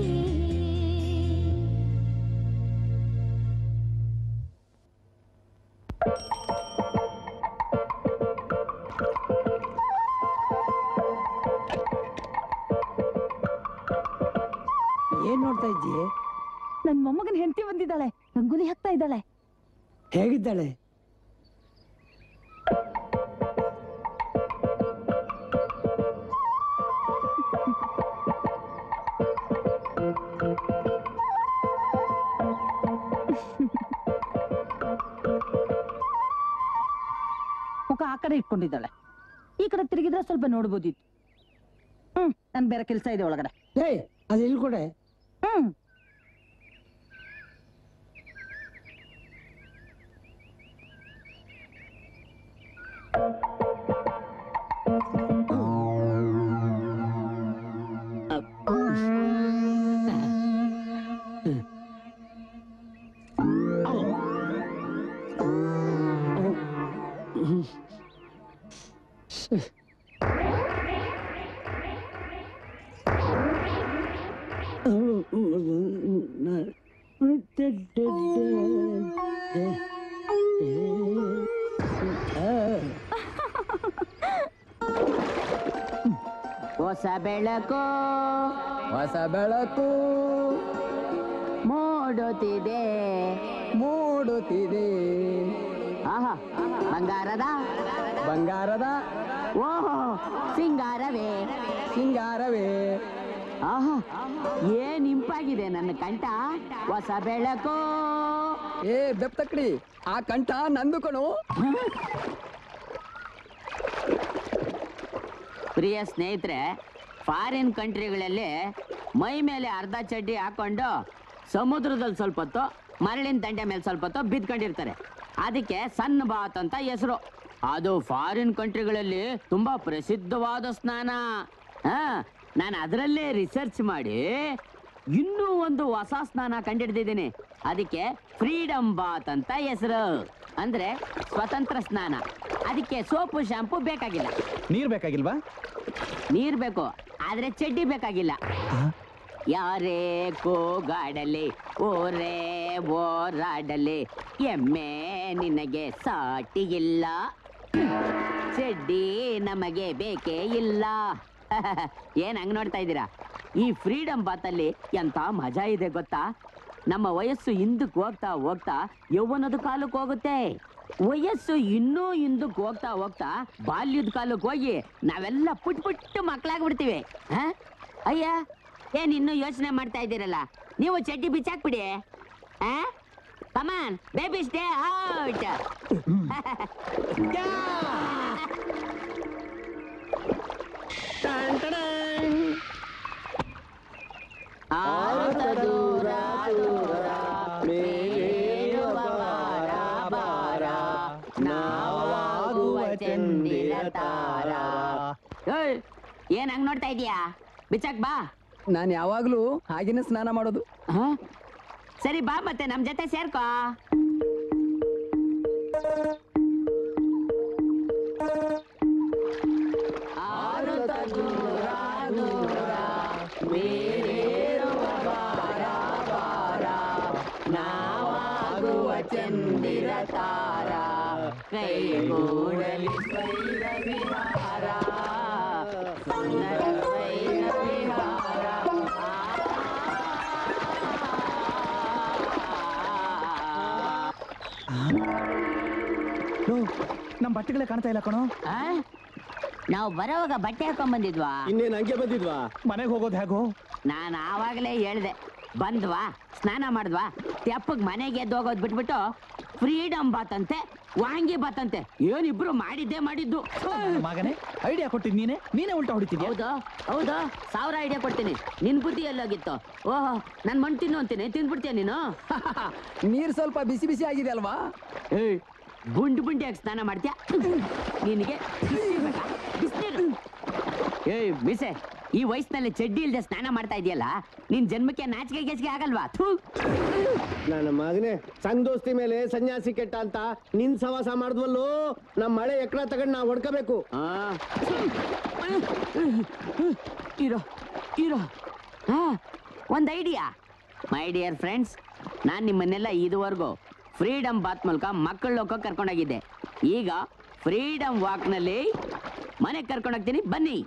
ಏನ್ ನೋಡ್ತಾ ಇದ್ದೀಯ ನನ್ ಮೊಮ್ಮಗನ ಹೆಂಡತಿ ಬಂದಿದ್ದಾಳೆ ರಂಗೋಲಿ ಹಾಕ್ತಾ ಇದ್ದಾಳೆ ಹೇಗಿದ್ದಾಳೆ ಮುಖ ಆ ಕಡೆ ಇಟ್ಕೊಂಡಿದ್ದಾಳೆ ಈ ಕಡೆ ತಿರುಗಿದ್ರೆ ಸ್ವಲ್ಪ ನೋಡ್ಬೋದಿತ್ತು ಹ್ಮ್ ನನ್ ಬೇರೆ ಕೆಲಸ ಇದೆ ಒಳಗಡೆ ಏಯ್ ಅದು ಇಲ್ಲಿ ಕೊಡೆ ಹ್ಮ್ ಹೊಸ ಬೆಳಕು ಹೊಸ ಬೆಳಕು ಮೋಡ ಮೂಡುತ್ತಿದೆ ಮೂಡುತ್ತಿದೆ ಆಹಾ ಬಂಗಾರದ ಬಂಗಾರದ ಓಹೋ ಸಿಂಗಾರವೇ ಸಿಂಗಾರವೇ ಆಹಾ ಏನ್ ಇಂಪಾಗಿದೆ ನನ್ನ ಕಂಠ ಹೊಸ ಬೆಳಕು ಏ ಬೆಪ್ತಕ್ಡಿ ಆ ಕಂಠ ನಂದು ಕಣು ಪ್ರಿಯ ಸ್ನೇಹಿತರೆ ಫಾರಿನ್ ಕಂಟ್ರಿಗಳಲ್ಲಿ ಮೈ ಮೇಲೆ ಅರ್ಧ ಚಡ್ಡಿ ಹಾಕೊಂಡು ಸಮುದ್ರದಲ್ಲಿ ಸ್ವಲ್ಪ ಹೊತ್ತು ಮರಳಿನ ದಂಡೆ ಮೇಲೆ ಸ್ವಲ್ಪ ಹೊತ್ತು ಬಿದ್ಕೊಂಡಿರ್ತಾರೆ ಅದಕ್ಕೆ ಸಣ್ಣ ಬಾತ್ ಅಂತ ಹೆಸರು ಅದು ಫಾರಿನ್ ಕಂಟ್ರಿಗಳಲ್ಲಿ ತುಂಬಾ ಪ್ರಸಿದ್ಧವಾದ ಸ್ನಾನ ಹಾ ನಾನು ಅದರಲ್ಲೇ ರಿಸರ್ಚ್ ಮಾಡಿ ಇನ್ನೂ ಒಂದು ಹೊಸ ಸ್ನಾನ ಕಂಡಿಡ್ದಿದ್ದೀನಿ ಅದಕ್ಕೆ ಫ್ರೀಡಮ್ ಬಾತ್ ಅಂತ ಹೆಸರು ಅಂದ್ರೆ ಸ್ವತಂತ್ರ ಸ್ನಾನ ಅದಕ್ಕೆ ಸೋಪು ಶಾಂಪು ಬೇಕಾಗಿಲ್ಲ ನೀರ್ ಬೇಕಾಗಿಲ್ವಾ ನೀರ್ ಬೇಕು ಆದ್ರೆ ಚಡ್ಡಿ ಬೇಕಾಗಿಲ್ಲ ಯಾರೇ ಕೂಗಾಡಲಿ ಓರೇ ಓರಾಡಲಿ ಎಮ್ಮೆ ನಿನಗೆ ಸಾಟಿ ಇಲ್ಲ ಚಡ್ಡಿ ನಮಗೆ ಬೇಕೇ ಇಲ್ಲ ಏನ್ ಹಂಗ್ ನೋಡ್ತಾ ಇದ್ದೀರಾ ಈ ಫ್ರೀಡಮ್ ಬಾತಲ್ಲಿ ಎಂತ ಮಜಾ ಇದೆ ಗೊತ್ತಾ ನಮ್ಮ ವಯಸ್ಸು ಹಿಂದಕ್ಕೆ ಹೋಗ್ತಾ ಹೋಗ್ತಾ ಯೌವನದ ಕಾಲಕ್ಕೆ ಹೋಗುತ್ತೆ ವಯಸ್ಸು ಇನ್ನೂ ಹಿಂದಕ್ಕೆ ಹೋಗ್ತಾ ಹೋಗ್ತಾ ಬಾಲ್ಯದ ಕಾಲಕ್ಕೆ ಹೋಗಿ ನಾವೆಲ್ಲ ಪುಟ್ ಪುಟ್ಟು ಮಕ್ಕಳಾಗ್ಬಿಡ್ತೀವಿ ಹ? ಅಯ್ಯ ಏನ್ ಇನ್ನೂ ಯೋಚನೆ ಮಾಡ್ತಾ ಇದ್ದೀರಲ್ಲ ನೀವು ಚಡ್ಡಿ ಬಿಚ್ಚಾಕ್ಬಿಡಿ ಕಮಾನ್ ಬೇಬಿ ಸ್ಟೇ ಔಟ್ ಆರುತ ದೂರ ದೂರ ಮೇಲೇಳುವ ಬಾರ ಬಾರ ನಾವಾಗುವ ಚಂದಿರ ತಾರ ಏಯ್, ಏನ್ ಹಂಗ್ ನೋಡ್ತಾ ಇದೀಯಾ ಬಿಚ್ಚಾಕ್ ಬಾ ನಾನು ಯಾವಾಗ್ಲೂ ಹಾಗೇನೆ ಸ್ನಾನ ಮಾಡೋದು ಹ? ಸರಿ ಬಾ ಮತ್ತೆ ನಮ್ ಜೊತೆ ಸೇರ್ಕೋ ಆರುತ ದೂರ ದೂರ ಮೇಲೇರುವ ಬಾರ ಬಾರ ನಾವಾಗುವ ಚಂದಿರ ತಾರ ಕೈಗೂಡಲಿ ಸ್ವೈರ ವಿಹಾರ ಸುಂದರ ಸ್ವೈರ ವಿಹಾರ ನಮ್ ಬಟ್ಟೆಗಳೇ ಕಾಣ್ತಾ ಇಲ್ಲ ಕಣೋ ಆ? ನಾವು ಬರೋವಾಗ ಬಟ್ಟೆ ಹಾಕೊಂಡ್ ಬಂದಿದ್ವಾ ಇನ್ನೇನ್ ಹಂಗೆ ಬಂದಿದ್ವಾ ಮನೆಗೆ ಹೋಗೋದು ಹೇಗೋ ನಾನು ಆವಾಗಲೇ ಹೇಳ್ದೆ ಬಂದ್ವಾ ಸ್ನಾನ ಮಾಡಿದ್ವಾ ತೆಪ್ಪಗ್ ಮನೆಗೆ ಎದ್ದು ಹೋಗೋದ್ ಬಿಟ್ಬಿಟ್ಟು ಫ್ರೀಡಮ್ ಬಾತಂತೆ ವಾಂಗಿ ಬಾತಂತೆ ಏನಿಬ್ರು ಮಾಡಿದ್ದೇ ಮಾಡಿದ್ದು ಮಗನೇ ಐಡಿಯಾ ಕೊಟ್ಟಿದ್ ನೀನೆ ನೀನೇ ಉಲ್ಟಾ ಹೊಡಿತಿದ್ಯಾ ಹೌದಾ ಹೌದಾ ಸಾವಿರ ಐಡಿಯಾ ಕೊಡ್ತೀನಿ ನಿನ್ ಬುದ್ಧಿ ಎಲ್ಲೋಗಿತ್ತು ಓಹೋ ನನ್ ಮಣ್ಣು ತಿನ್ನು ಅಂತೀನಿ ತಿಂದ್ಬಿಡ್ತೀಯ ನೀನು ನೀರ್ ಸ್ವಲ್ಪ ಬಿಸಿ ಬಿಸಿ ಆಗಿದೆ ಅಲ್ವಾ ಏಯ್ ಬುಂಡ್ ಬುಂಡಿಯಾಗಿ ಸ್ನಾನ ಮಾಡ್ತೀಯ ನಿನಗೆ ಬಿಸ್ನೀರ್ ಬೇಕಾ? ಬಿಸ್ನೀರು ಏಯ್ ಬಿಸೆ ಈ ವಯಸ್ಸಿನಲ್ಲಿ ಚಡ್ಡಿ ಇಲ್ದೆ ಸ್ನಾನ ಮಾಡ್ತಾ ಇದೆಯಲ್ಲ ನಿನ್ ಜನ್ಮಕ್ಕೆ ನಾಚಿಕೆ ಗೆಚ್ಗೆ ಆಗಲ್ವಾ ಥೂ ನನ್ನ ಮಗನೇ ಸಣ್ಣ ದೋಸ್ತಿ ಮೇಲೆ ಸನ್ಯಾಸಿ ಕೆಟ್ಟ ಅಂತ ನಿನ್ ಸವಾಸ ಮಾಡಿದ್ವಲ್ಲೋ ನಮ್ಮ ಮಳೆ ಎಕಡ ತಗೊಂಡ್ ನಾವ್ ಹೊಡ್ಕೋಬೇಕು ಇರೋ ಇರೋ ಹಾ ಒಂದು ಐಡಿಯಾ ಮೈ ಡಿಯರ್ ಫ್ರೆಂಡ್ಸ್ ನಾನು ನಿಮ್ಮನ್ನೆಲ್ಲ ಇದುವರೆಗೂ ಫ್ರೀಡಮ್ ಬಾತ್ ಮೂಲಕ ಮಕ್ಕಳ ಲೋಕ ಕರ್ಕೊಂಡೋಗಿದ್ದೆ ಈಗ ಫ್ರೀಡಮ್ ವಾಕ್ನಲ್ಲಿ ಮನೆಗೆ ಕರ್ಕೊಂಡೋಗ್ತೀನಿ ಬನ್ನಿ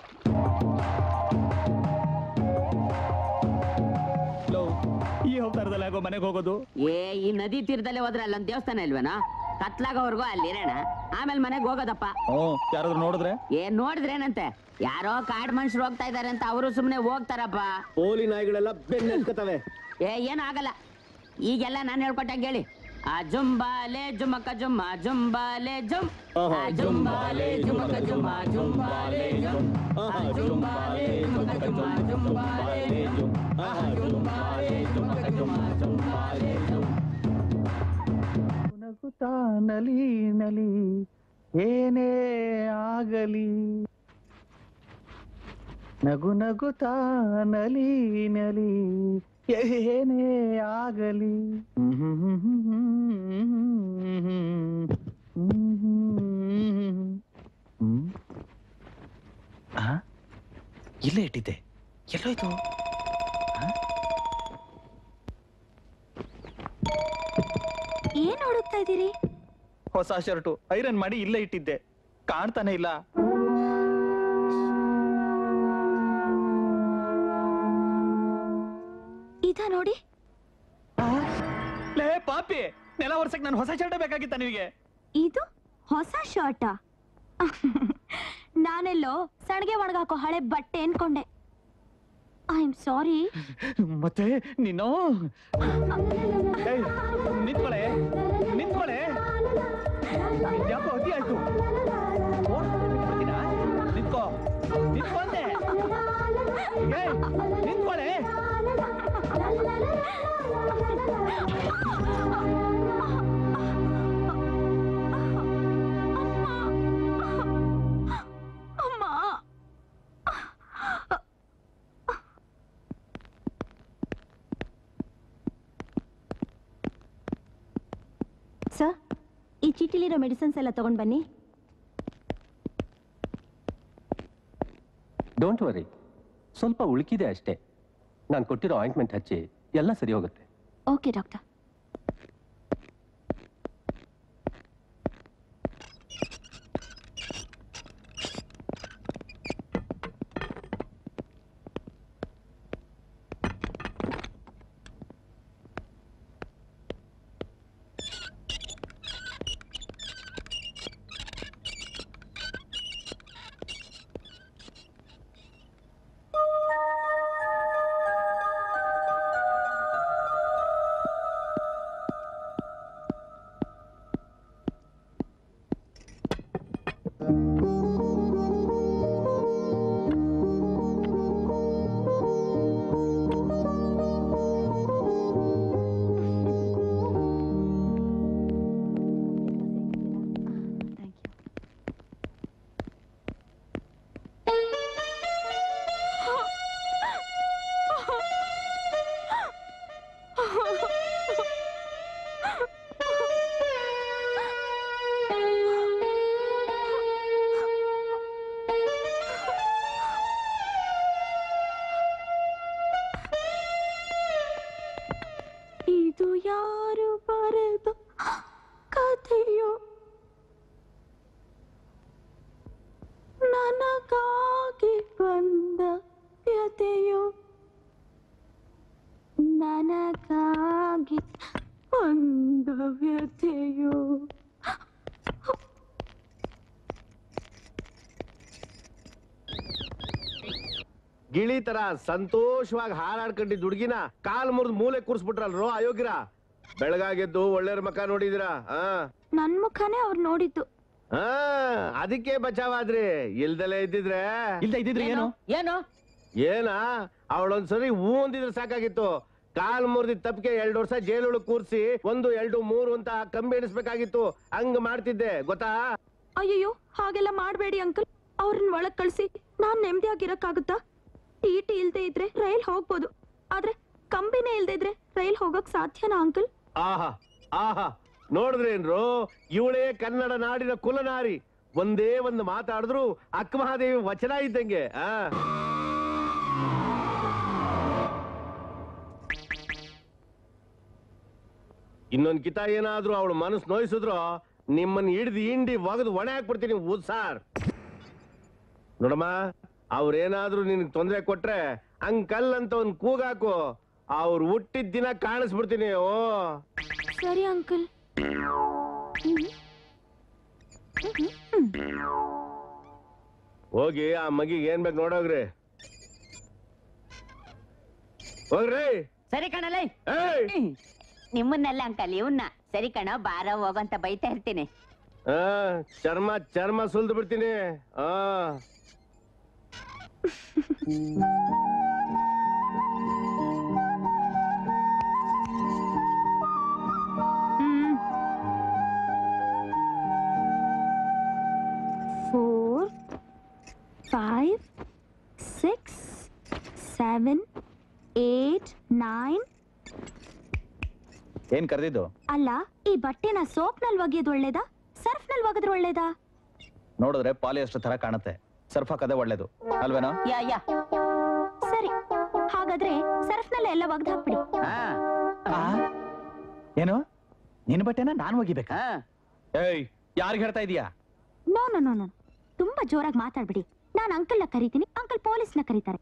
ಈ ಅವತಾರದಲ್ಲಿ ಆಗೋ ಮನೆಗೆ ಹೋಗೋದು ಏ ಈ ನದಿ ತೀರದಲ್ಲೇ ಹೋದ್ರೆ ಅಲ್ಲೊಂದು ದೇವಸ್ಥಾನ ಇಲ್ವೇನೋ ಕತ್ಲಾಗೋವರೆಗೂ ಅಲ್ಲಿರೋಣ ಆಮೇಲೆ ಮನೆಗೆ ಹೋಗೋದಪ್ಪ ಹ್ಞೂ ಯಾರಾದ್ರೂ ನೋಡಿದ್ರೆ ಏ ನೋಡಿದ್ರೇನಂತೆ ಯಾರೋ ಕಾಡ್ ಮನುಷ್ಯರು ಹೋಗ್ತಾ ಇದಾರೆ ಅಂತ ಅವರು ಸುಮ್ಮನೆ ಹೋಗ್ತಾರಪ್ಪ ಪೋಲಿ ನಾಯಿಗಳೆಲ್ಲ ಬೆನ್ನೆತ್ಕತವೆ ಏ ಏನು ಆಗಲ್ಲ ಈಗೆಲ್ಲ ನಾನು ಹೇಳ್ಕೊಟ್ಟಂಗೆ ಹೇಳಿ ಆ ಜುಂಬಾಲೆ ಜುಮಕ ಜುಮ್ಮ ಜುಂಬಾಲೆ ಜುಮ್ ಆ ಜುಂಬಾಲೆ ಜುಮಕ ಜುಮ್ಮ ಜುಂಬಾಲೆ ಜುಮ್ ಆ ಜುಂಬಾಲೆ ಜುಮಕ ಜುಮ್ಮ ಜುಂಬಾಲೆ ಜುಮ್ ಆ ಜುಂಬಾಲೆ ಜುಮಕ ಜುಮ್ಮ ಜುಂಬಾಲೆ ಜುಮ್ ನಗುತ್ತಾ ನಲಿ ನಲಿ ಏನೇ ಆಗಲಿ ನಗು ನಗುತ್ತಾ ನಲಿ ನಲಿ ಏನೇ ಆಗಲಿ ಆ? ಇಲ್ಲೇ ಇಟ್ಟಿದ್ದೆ ಎಲ್ಲೋಯ್ತು ಏನ್ ಹುಡುಕ್ತಾ ಇದ್ದೀರಿ ಹೊಸ ಶರ್ಟು ಐರನ್ ಮಾಡಿ ಇಲ್ಲೇ ಇಟ್ಟಿದ್ದೆ ಕಾಣ್ತಾನೆ ಇಲ್ಲ ಇದ ನೋಡಿ ಪಾಪಿ ನೆಲ ವರ್ಷಕ್ಕೆ ನಾನು ಹೊಸ ಶರ್ಟ್ ಬೇಕಾಗಿತ್ತ ನಿಮಗೆ ಇದು ಹೊಸ ಶರ್ಟಾ ನಾನೆಲ್ಲೋ ಸಣ್ಗೆ ಒಣಗಾಕೋ ಹಳೆ ಬಟ್ಟೆ ಅನ್ಕೊಂಡೆ ಐ ಆಮ್ ಸಾರಿ ಮತ್ತೆ ನೀನು ಏಯ್, ನಿಂತ್ಕೊಳೆ ನಿಂತ್ಕೊಳೆ ಯಾಕೋ ಅತಿ ಆಯ್ತು ಓಡ್ ಬಿಟ್ಬಿಡ್ತೀನಾ? ನಿಂತ್ಕೋ ನಿಂತ್ಕೋ ಅಂದೆ ಏಯ್, ನಿಂತ್ಕೊಳೆ ಅಮ್ಮ ಸರ್ ಈ ಚೀಟಿಲಿರೋ ಮೆಡಿಸಿನ್ಸ್ ಎಲ್ಲ ತಗೊಂಡ್ ಬನ್ನಿ ಡೋಂಟ್ ವರಿ ಸ್ವಲ್ಪ ಉಳುಕಿದೆ ಅಷ್ಟೇ ನಾನು ಕೊಟ್ಟಿರೋ ಆಯಿಂಟ್ಮೆಂಟ್ ಹಚ್ಚಿ ಎಲ್ಲ ಸರಿ ಹೋಗುತ್ತೆ ಓಕೆ ಡಾಕ್ಟರ್ ಇದು ಯಾರು ಬರೆದ ಕಥೆಯೋ ನನಗಾಗಿ ಬಂದ ವ್ಯತೆಯೋ ನನಗಾಗಿ ಬಂದ ವ್ಯತೆಯೋ ಗಿಳಿ ತರ ಸಂತೋಷವಾಗಿ ಹಾರಾಡ್ಕೊಂಡಿದ್ ಹುಡುಗಿನ ಕಾಲ್ ಮುರಿದ್ ಮೂಲೆ ಕೂರ್ಸ್ಬಿಟ್ರಲ್ರೋ ಅಯೋಗ್ಯರ ಬೆಳಗಾಗೆದ್ದು ಒಳ್ಳೆಯ ಮಕ ನೋಡಿದಿರಾ ಆ ನನ್ ಮುಖನೇ ಅವ್ರು ನೋಡಿದ್ದು ಆ, ಅದಕ್ಕೆ ಬಚಾವಾದ್ರಿ ಇಲ್ದಲೇ ಇದ್ದಿದ್ರೆ ಇಲ್ದ ಇದ್ದಿದ್ರೆ ಏನು ಏನು ಏನ ಅವಳೊಂದ್ಸರಿ ಹೂ ಅಂದಿದ್ರೆ ಸಾಕಾಗಿತ್ತು ಕಾಲ್ ಮುರಿದಿದ್ ತಪ್ಪಿಗೆ ಎರಡು ವರ್ಷ ಜೈಲೊಳಗ್ ಕೂರ್ಸಿ ಒಂದು ಎರಡು ಮೂರು ಅಂತ ಕಂಬಿ ಎಣಿಸ್ಬೇಕಾಗಿತ್ತು ಹಂಗ್ ಮಾಡ್ತಿದ್ದೆ ಗೊತ್ತಾ ಅಯ್ಯಯ್ಯೋ ಹಾಗೆಲ್ಲ ಮಾಡ್ಬೇಡಿ ಅಂಕಲ್ ಅವ್ರನ್ನ ಒಳಗ್ ಕಳ್ಸಿ ನಾನ್ ನೆಮ್ಮದಿಯಾಗಿರಕ್ಕಾಗುತ್ತಾ ಟಿ ಟಿ ಇಲ್ದೇ ಇದ್ರೆ ರೈಲ್ ಹೋಗ್ಬೋದು ಆದ್ರೆ ಕಂಬಿನೇ ಇಲ್ದೇ ಇದ್ರೆ ರೈಲ್ ಹೋಗಕ್ ಸಾಧ್ಯನಾ ಅಂಕಲ್ ಆಹಾ ಆಹಾ ನೋಡಿದ್ರೇನ್ರು ಇವಳೇ ಕನ್ನಡ ನಾಡಿನ ಕುಲನಾರಿ ಒಂದೇ ಒಂದು ಮಾತಾಡಿದ್ರು ಅಕ್ಕ ಮಹಾದೇವಿ ವಚನ ಇದ್ದಂಗೆ ಆ ಇನ್ನೊಂದ್ ಕಿತ ಏನಾದ್ರೂ ಅವಳು ಮನಸ್ಸು ನೋಯಿಸಿದ್ರು ನಿಮ್ಮನ್ನ ಹಿಡ್ದು ಹಿಂಡಿ ಒಗದು ಒಣೆ ಹಾಕ್ಬಿಡ್ತೀನಿ ಸಾರ್ ನೋಡಮ್ಮ ಅವ್ರೇನಾದ್ರೂ ನಿನ್ಗೆ ತೊಂದರೆ ಕೊಟ್ರೆ ಅಂಕಲ್ ಅಂತ ಒಂದ್ ಕೂಗಾಕು ಅವ್ರು ಹುಟ್ಟಿದ ದಿನ ಕಾಣಿಸ್ಬಿಡ್ತೀನಿ ಓ ಸರಿ ಅಂಕಲ್ ಹೋಗಿ ಆ ಮಗಿಗೆ ಏನ್ ಬೇಕು ನೋಡೋಗ್ರಿ ಹೋಗ್ರಿ ಸರಿ ಕಣಲೇ ಏಯ್ ನಿಮ್ಮನ್ನೆಲ್ಲ ಅಂಕಲ್ ಇವನ್ನ ಸರಿ ಕಣ ಬಾರ ಹೋಗಂತ ಬೈತಾ ಇರ್ತೀನಿ ಆ, ಚರ್ಮ ಚರ್ಮ ಸುಲ್ದು ಬಿಡ್ತೀನಿ ಆ four five six seven eight nine ಏನ್ ಕರೆದಿದ್ದು ಅಲ್ಲ ಈ ಬಟ್ಟೆನ ಸೋಪ್ನಲ್ಲಿ ಒಗೆಯೋದು ಒಳ್ಳೇದಾ ಸರ್ಫ್ನಲ್ಲಿ ಒಗೆದ್ರೆ ಒಳ್ಳೇದಾ ನೋಡಿದ್ರೆ ಪಾಲಿಯಸ್ಟರ್ ತರ ಕಾಣುತ್ತೆ ಸರ್ಫ್ ಹಾಕದೆ ಒಳ್ಳೇದು ಅಲ್ವೇನೋ ಯಾ ಯಾ ಸರಿ ಹಾಗಾದ್ರೆ ಸರ್ಫ್ನಲ್ಲೇ ಎಲ್ಲ ಒಗ್ದು ಹಾಕ್ಬಿಡಿ ಏನು ನಿನ್ ಬಟ್ಟೆನ ನಾನ್ ಒಗಿಬೇಕಾ ಏಯ್ ಯಾರಿಗ್ ಹೇಳ್ತಾ ಇದೀಯಾ ನೋ ನೋ ನೋ ನೋ ತುಂಬಾ ಜೋರಾಗಿ ಮಾತಾಡ್ಬಿಡಿ ನಾನು ಅಂಕಲ್ನ ಕರಿತೀನಿ ಅಂಕಲ್ ಪೊಲೀಸ್ನ ಕರೀತಾರೆ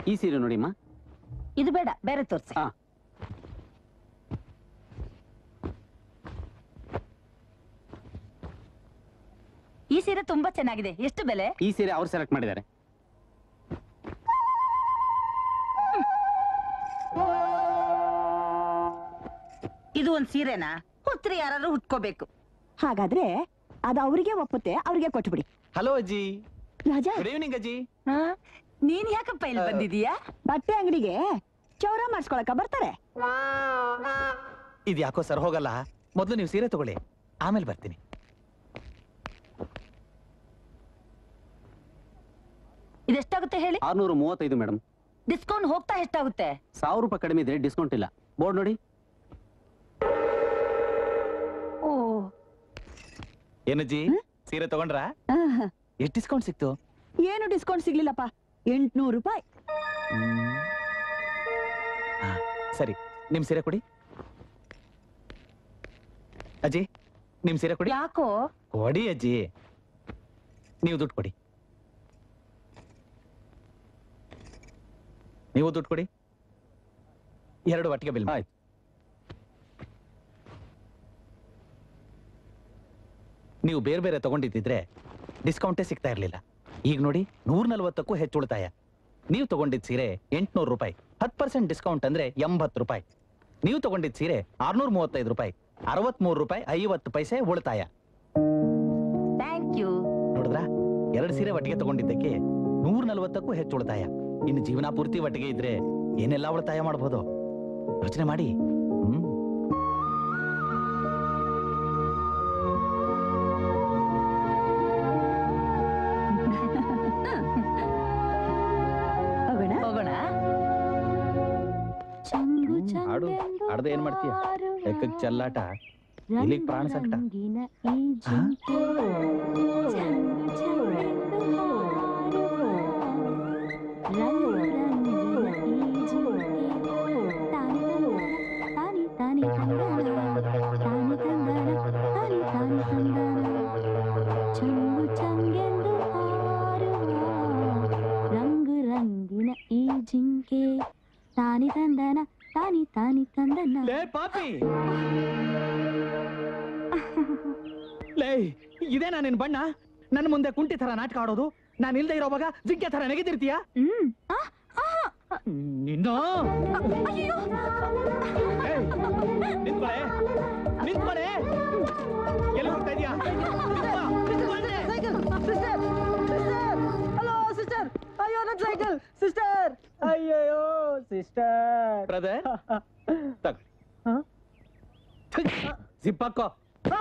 ಈ ಸೀರೆ ನೋಡಿಮ್ಮ ಇದು ಬೇಡ ಬೇರೆ ತೋರ್ಸಿ ಹಾ. ಈ ಸೀರೆ ತುಂಬಾ ಚೆನ್ನಾಗಿದೆ ಎಷ್ಟು ಬೆಲೆ ಈ ಸೀರೆ ಅವ್ರು ಸೆಲೆಕ್ಟ್ ಮಾಡಿದ್ದಾರೆ ಇದು ಒಂದ್ ಸೀರೆನಾ ಹುತ್ರಿ ಯಾರು ಹುಟ್ಕೋಬೇಕು ಹಾಗಾದ್ರೆ ಅದು ಅವರಿಗೆ ಒಪ್ಪುತ್ತೆ ಅವ್ರಿಗೆ ಕೊಟ್ಬಿಡಿ ಹಲೋ ಅಜ್ಜಿ ರಾಜಾ ಗುಡ್ ಈವ್ನಿಂಗ್ ಅಜ್ಜಿ ಹಾ? ನೀನ್ ಯಾಕಪ್ಪ ಇಲ್ಲಿ ಬಂದಿದೀಯಾ ಬಟ್ಟೆ ಅಂಗಡಿಗೆ ಚೌರ ಮಾಡಿಸ್ಕೊಳಕ ಬರ್ತಾರೆ ಇದು ಯಾಕೋ ಸರ್ ಹೋಗಲ್ಲ ಮೊದಲು ನೀವು ಸೀರೆ ತಗೊಳ್ಳಿ ಆಮೇಲೆ ಬರ್ತೀನಿ ಇದೆಷ್ಟಾಗುತ್ತೆ ಹೇಳಿ ಆರ್ನೂರ ಮೂವತ್ತೈದು ಮೇಡಮ್ ಡಿಸ್ಕೌಂಟ್ ಹೋಗ್ತಾ ಎಷ್ಟಾಗುತ್ತೆ ಸಾವಿರ ರೂಪಾಯಿ ಕಡಿಮೆ ಇದ್ರೆ ಡಿಸ್ಕೌಂಟ್ ಇಲ್ಲ ಬೋರ್ಡ್ ನೋಡಿ ಓ ಏನಜ್ಜಿ ಸೀರೆ ತಗೊಂಡ್ರಾ ಎಷ್ಟು ಡಿಸ್ಕೌಂಟ್ ಸಿಕ್ತು ಏನು ಡಿಸ್ಕೌಂಟ್ ಸಿಗ್ಲಿಲ್ಲಪ್ಪ ಎಂಟ್ನೂರು ರೂಪಾಯಿ ಹಾ, ಸರಿ ನಿಮ್ ಸೀರೆ ಕೊಡಿ ಅಜ್ಜಿ ನಿಮ್ ಸೀರೆ ಕೊಡಿ ಯಾಕೋ ಕೊಡಿ ಅಜ್ಜಿ ನೀವು ದುಡ್ಡು ಕೊಡಿ ನೀವು ದುಡ್ಡು ಕೊಡಿ ಎರಡು ಒಟ್ಟಿಗೆ ಬಿಲ್ ಆಯ್ತು ನೀವು ಬೇರೆ ಬೇರೆ ತಗೊಂಡಿದ್ದಿದ್ರೆ ಡಿಸ್ಕೌಂಟೇ ಸಿಗ್ತಾ ಇರಲಿಲ್ಲ ಈಗ ನೋಡಿ ನೂರ ನಲ್ವತ್ತಕ್ಕೂ ಹೆಚ್ಚು ಉಳಿತಾಯ ನೀವು ತಗೊಂಡಿದ್ದ ಸೀರೆ ಎಂಟ್ನೂರು ರೂಪಾಯಿ ಹತ್ತು ಪರ್ಸೆಂಟ್ ಡಿಸ್ಕೌಂಟ್ ಅಂದ್ರೆ ಎಂಬತ್ತು ರೂಪಾಯಿ ನೀವು ತಗೊಂಡಿದ್ದ ಸೀರೆ ಆರ್ನೂರ ಮೂವತ್ತೈದು ರೂಪಾಯಿ ಅರವತ್ಮೂರು ರೂಪಾಯಿ ಐವತ್ತು ಪೈಸೆ ಉಳಿತಾಯ ಥ್ಯಾಂಕ್ ಯು ನೋಡಿದ್ರಾ ಎರಡು ಸೀರೆ ಒಟ್ಟಿಗೆ ತಗೊಂಡಿದ್ದಕ್ಕೆ ನೂರ ನಲ್ವತ್ತಕ್ಕೂ ಹೆಚ್ಚು ಉಳಿತಾಯ ಇನ್ನು ಜೀವನ ಪೂರ್ತಿ ಒಟ್ಟಿಗೆ ಇದ್ರೆ ಏನೆಲ್ಲ ಉಳಿತಾಯ ಮಾಡಬಹುದು ಯೋಚನೆ ಮಾಡಿ ಹ್ಮ್ ಹೋಗೋಣ ಹೋಗೋಣ ಹಾಡು ಹಾಡ್ದೆ ಏನ್ ಮಾಡ್ತೀಯ ಲೆಕ್ಕಕ್ಕೆ ಚೆಲ್ಲಾಟ ಇಲ್ಲಿಗೆ ಪ್ರಾಣ ಸಂಕಟ ಚಂಗು ಚಂಗೆಂದು ಹಾರುವ ರಂಗು ರಂಗಿನ ಈ ಜಿಂಕೆ ತಾನಿ ತಂದನ ತಾನಿ ತಾನಿ ತಂದನ ಲೇ ಪಾಪಿ ಲೇ ಇದೇನಾ ನಿನ್ ಬಣ್ಣ ನನ್ನ ಮುಂದೆ ಕುಂಟಿ ತರ ನಾಟಕ ಆಡೋದು ನಾನು ಇಲ್ದೇ ಇರೋವಾಗ ಜಿಂಕೆ ತರ ನೆಗೆದಿರ್ತೀಯ ನಿನ್ನ ಏಯ್, ನಿಂತ್ಕೊಳೆ ನಿಂತ್ಕೊಳೆ ಎಲ್ಲಿ ಹೋಗ್ತಾ ಇದೀಯಾ ಹಲೋ ಸಿಸ್ಟರ್ ಅಯ್ಯೋ ನನ್ನ ಸೈಕಲ್ ಸಿಸ್ಟರ್ ಅಯ್ಯೋ ಸಿಸ್ಟರ್ ಬ್ರದರ್ ಜಿಪ್ ಹಾಕೋ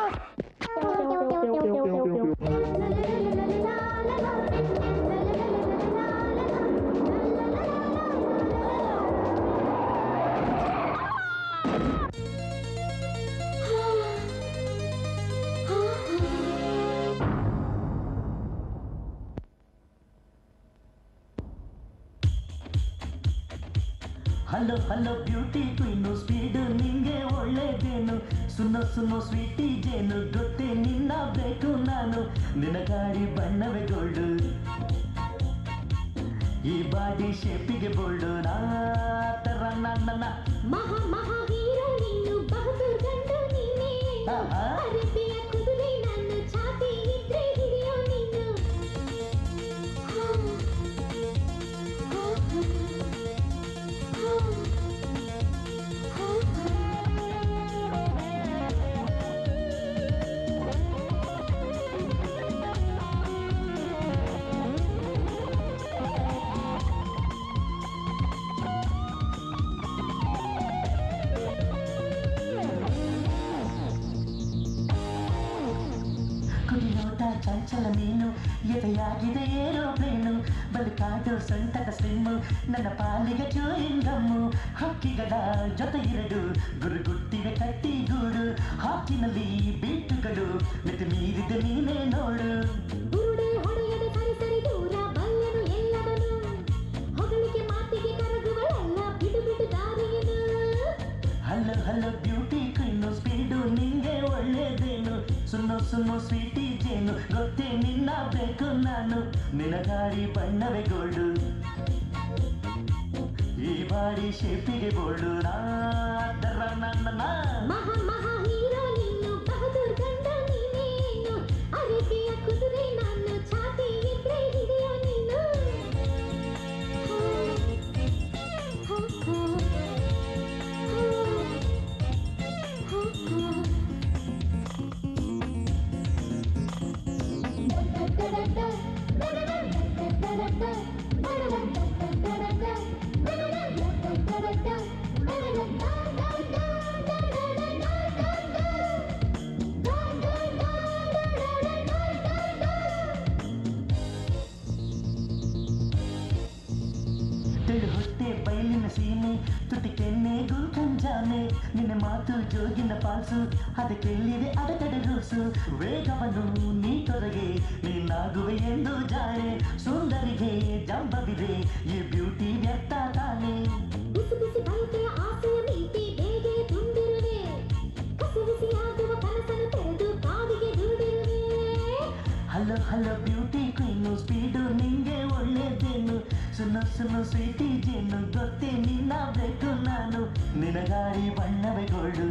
hello hello beauty queen speed ನಿಂಗೆ ಒಳ್ಳೇದೇನು ಸುನ್ನೋ ಸುನ್ನೋ ಸ್ವೀಟಿ ಜೇನು ಗೊತ್ತೇ ನಿನ್ನ ಬೇಕು ನಾನು ನಿನ್ನ ಗಾಡಿ ಬಣ್ಣವೇ ಗೋಲ್ಡು ಈ ಬಾಡಿ ಶೇಪಿಗೆ ಬೋಲ್ಡು ನಾ ತರ ನನ್ನ ಮಹಾ ಮಹಾ ಹೀರೋ ನೀನು ಬಹದ್ದೂರ್ ಗಂಡು ನೀನೇ ಅರೇಬಿಯ ಕುದುರೆ ನನ್ನ ಛಾತಿ ಇದ್ರೆ ಹಿಡಿಯೋ ನೀನು ಹಾ. ಹಾ, ಹಾ. ಹಾ. ಹಾ, ಕುಡಿಯೋದ ಚಂಚಲ ಮೀನು ಎದೆಯಾಗಿದೆ ಏರೋಪ್ಲೇನು ಬದುಕಾಡು ಸೊಂಟದ ಸ್ಲಿಮ್ಮು ನನ್ನ ಪಾಲಿಗೆ ಚೂಯಿಂಗಮ್ಮು ಹಕ್ಕಿಗಳ ಜೊತೆ ಎರಡು ಗುರುಗುಟ್ಟಿವೆ ಕಟ್ಟಿ ಗೂಡು ಹಾಕಿನಲ್ಲಿ ಬೀಟುಗಳು ಮಿತಿ ಮೀರಿದ ನೀನೇ ನೋಡು ಬುರುಡೆ ಹೊಡೆಯದ ಸರಿ ಸರಿ ದೂರ ಬಲ್ಲೆನು ಎಲ್ಲವನು ಹೊಗಳಿಕೆ ಮಾತಿಗೆ ಕರಗುವಳೆಲ್ಲ ಬಿಡು ಬಿಡು ದಾರಿಯನು hello hello beauty queen speed ನಿಂಗೆ ಒಳ್ಳೇದೇನು ಸುನ್ನು ಸುನ್ನು ಸ್ವೀಟಿ ಜೇನು ಗೊತ್ತೇ ನಿನ್ನ ಬೇಕು ನಾನು ನಿನ್ನ ಗಾಡಿ ಬಣ್ಣವೇ ಗೋಲ್ಡು ಬಾರಿ ಶೇಪಿಗೆ ಬೋಳು ಮಹಾ ಮಹಾ ಹೀರೋ ನೀನು ಬಹದ್ದೂರ್ ಗಂಡ ನೀನೇನು ಅರೇಬಿಯ ಕುದುರೆ ನಾನು ಛಾತಿ ಇದ್ರೆ ಹಿಡಿಯ ನೀನು ಹಾ, ಹಾ, ಹಾ, ಹಾ, ಹಾ. ತೆಳು ಹೊಟ್ಟೆ ಬಯಲಿನ ಸೀಮೆ ತುಟಿ ಕೆನ್ನೆ ಗುಲ್ಕಂಜಾನೆ ನಿನ್ನ ಮಾತು ಜೋಗಿನ ಪಾಲ್ಸು ಅದಕ್ಕೆಲ್ಲಿದೆ ಅಡೆತಡೆ ರೂಸು ವೇಗವನ್ನು ನೀ ತೊರಗೆ ನೀನಾಗುವೆ ಎಂದು ಜಾಣೆ ಸುಂದರಿಗೆ ಜಂಬವಿದೆ ಈ ಬ್ಯೂಟಿ ವ್ಯಕ್ತ ತಾನೆ ಬಿಸಿ ಬಿಸಿ ಬಯಕೆಯ ಆಸೆಯ ಮೀಟಿ ಬೇಗೆ ತುಂಬಿರುವೆ ಕಸಿ ಬಿಸಿಯಾಗುವ ಕನಸನ್ನು ತೆರೆದು ಕಾವಿಗೆ ದೂಡಿರುವೆ hello hello beauty queen speed ನಿಂಗೆ ಒಳ್ಳೇದೇನು ಸುನ್ನು ಸುನ್ನು ಸ್ವೀಟಿ ಜೇನು ಗೊತ್ತೇ ನಿನ್ನ ಬೇಕು ನಾನು ನಿನಗಾರಿ ಬಣ್ಣವೇ ಗೋಲ್ಡು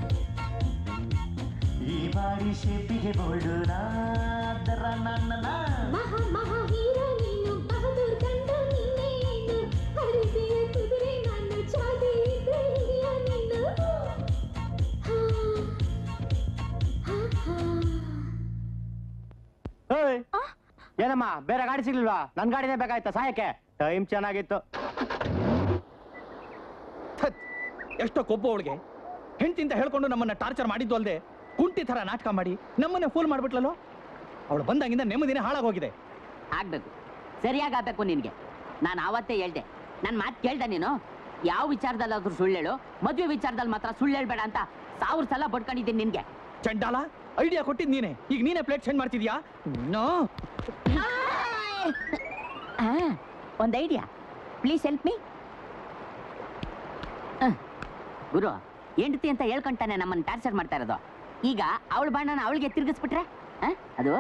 ಈ ಬಾರಿ ಶೇಪಿಗೆ ಬೋಲ್ಡು ನಾದರ ನನ್ನ ಮಹಾ ಮಹಾ ಹೀರೋ ನೀನು ಬಹದ್ದೂರ್ ಗಂಡ ನೀನೇನು ಅರೇಬಿಯ ಕುದುರೆ ನಾನು ಛಾತಿ ಇದ್ರೆ ಹಿಡಿಯ ನೀನು ಹಾ, ಹಾ, ಹಾ. ಏಯ್ ಏನಮ್ಮ ಬೇರೆ ಗಾಡಿ ಸಿಗ್ಲಿಲ್ವಾ ನನ್ ಗಾಡಿನೇ ಬೇಕಾಯ್ತಾ ಸಹಾಯಕ್ಕೆ ಟೈಮ್ ಚೆನ್ನಾಗಿತ್ತು ಎಷ್ಟೋ ಕೊಬ್ಬು ಅವಳಿಗೆ ಹೆಂಡತಿಂತ ಹೇಳ್ಕೊಂಡು ನಮ್ಮನ್ನ ಟಾರ್ಚರ್ ಮಾಡಿದ್ದು ಅಲ್ಲದೆ ಕುಂಟಿ ತರ ನಾಟಕ ಮಾಡಿ ನಮ್ಮನ್ನ ಫೂಲ್ ಮಾಡ್ಬಿಟ್ಲಲ್ಲೋ ಅವಳು ಬಂದಾಗಿಂದ ನೆಮ್ಮದಿನೇ ಹಾಳಾಗೋಗಿದೆ ಆಗ್ಬೇಕು ಸರಿಯಾಗಿ ಆಗ್ಬೇಕು ನಿನ್ಗೆ ನಾನು ಆವತ್ತೇ ಹೇಳ್ದೆ ನನ್ನ ಮಾತು ಕೇಳ್ದೆ ನೀನು ಯಾವ ವಿಚಾರದಲ್ಲಾದ್ರೂ ಸುಳ್ಳು ಹೇಳು ಮದುವೆ ವಿಚಾರದಲ್ಲಿ ಮಾತ್ರ ಸುಳ್ಳು ಹೇಳ್ಬೇಡ ಅಂತ ಸಾವಿರ ಸಲ ಬಡ್ಕೊಂಡಿದ್ದೀನಿ ನಿನ್ಗೆ ಚಂಡಾಲ ಐಡಿಯಾ ಕೊಟ್ಟಿದ್ ನೀನೆ ಈಗ ನೀನೇ ಪ್ಲೇಟ್ ಚೇಂಜ್ ಮಾಡ್ತಿದ್ಯಾ ನೋ ಒಂದು ಐಡಿಯಾ ಪ್ಲೀಸ್ ಹೆಲ್ಪ್ ಮೀ ಗುರು ಹೆಂಡತಿ ಅಂತ ಹೇಳ್ಕೊಂತಾನೆ ನಮ್ಮನ್ನ ಟಾರ್ಚರ್ ಮಾಡ್ತಾ ಇರೋದು ಈಗ ಅವಳ ಬಾಣನ ಅವಳಿಗೆ ತಿರುಗಿಸ್ಬಿಟ್ರೆ ಆ? ಅದು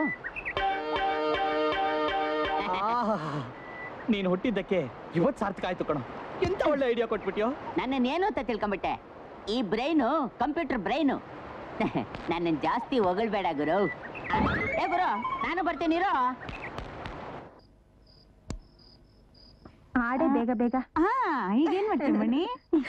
ನೀನು ಹುಟ್ಟಿದ್ದಕ್ಕೆ ಇವತ್ತು ಸಾರ್ಥಕ ಆಯ್ತು ಕಣೋ ಎಂತ ಒಳ್ಳೆ ಐಡಿಯಾ ಕೊಟ್ಬಿಟ್ಯೋ ನನ್ನನ್ನೇನು ಅಂತ ತಿಳ್ಕೊಂಬಿಟ್ಟೆ ಈ ಬ್ರೈನು ಕಂಪ್ಯೂಟರ್ ಬ್ರೈನು ನನ್ನ ಜಾಸ್ತಿ ಹೊಗಳ್ಬೇಡ ಗುರು ಏ ಗುರು ನಾನು ಬರ್ತೀನಿ ಇರೋ ಆಡೆ ಬೇಗ ಬೇಗ ಹಾ ಈಗೇನ್ ಮಾಡ್ತೀನಿ ಮಣಿ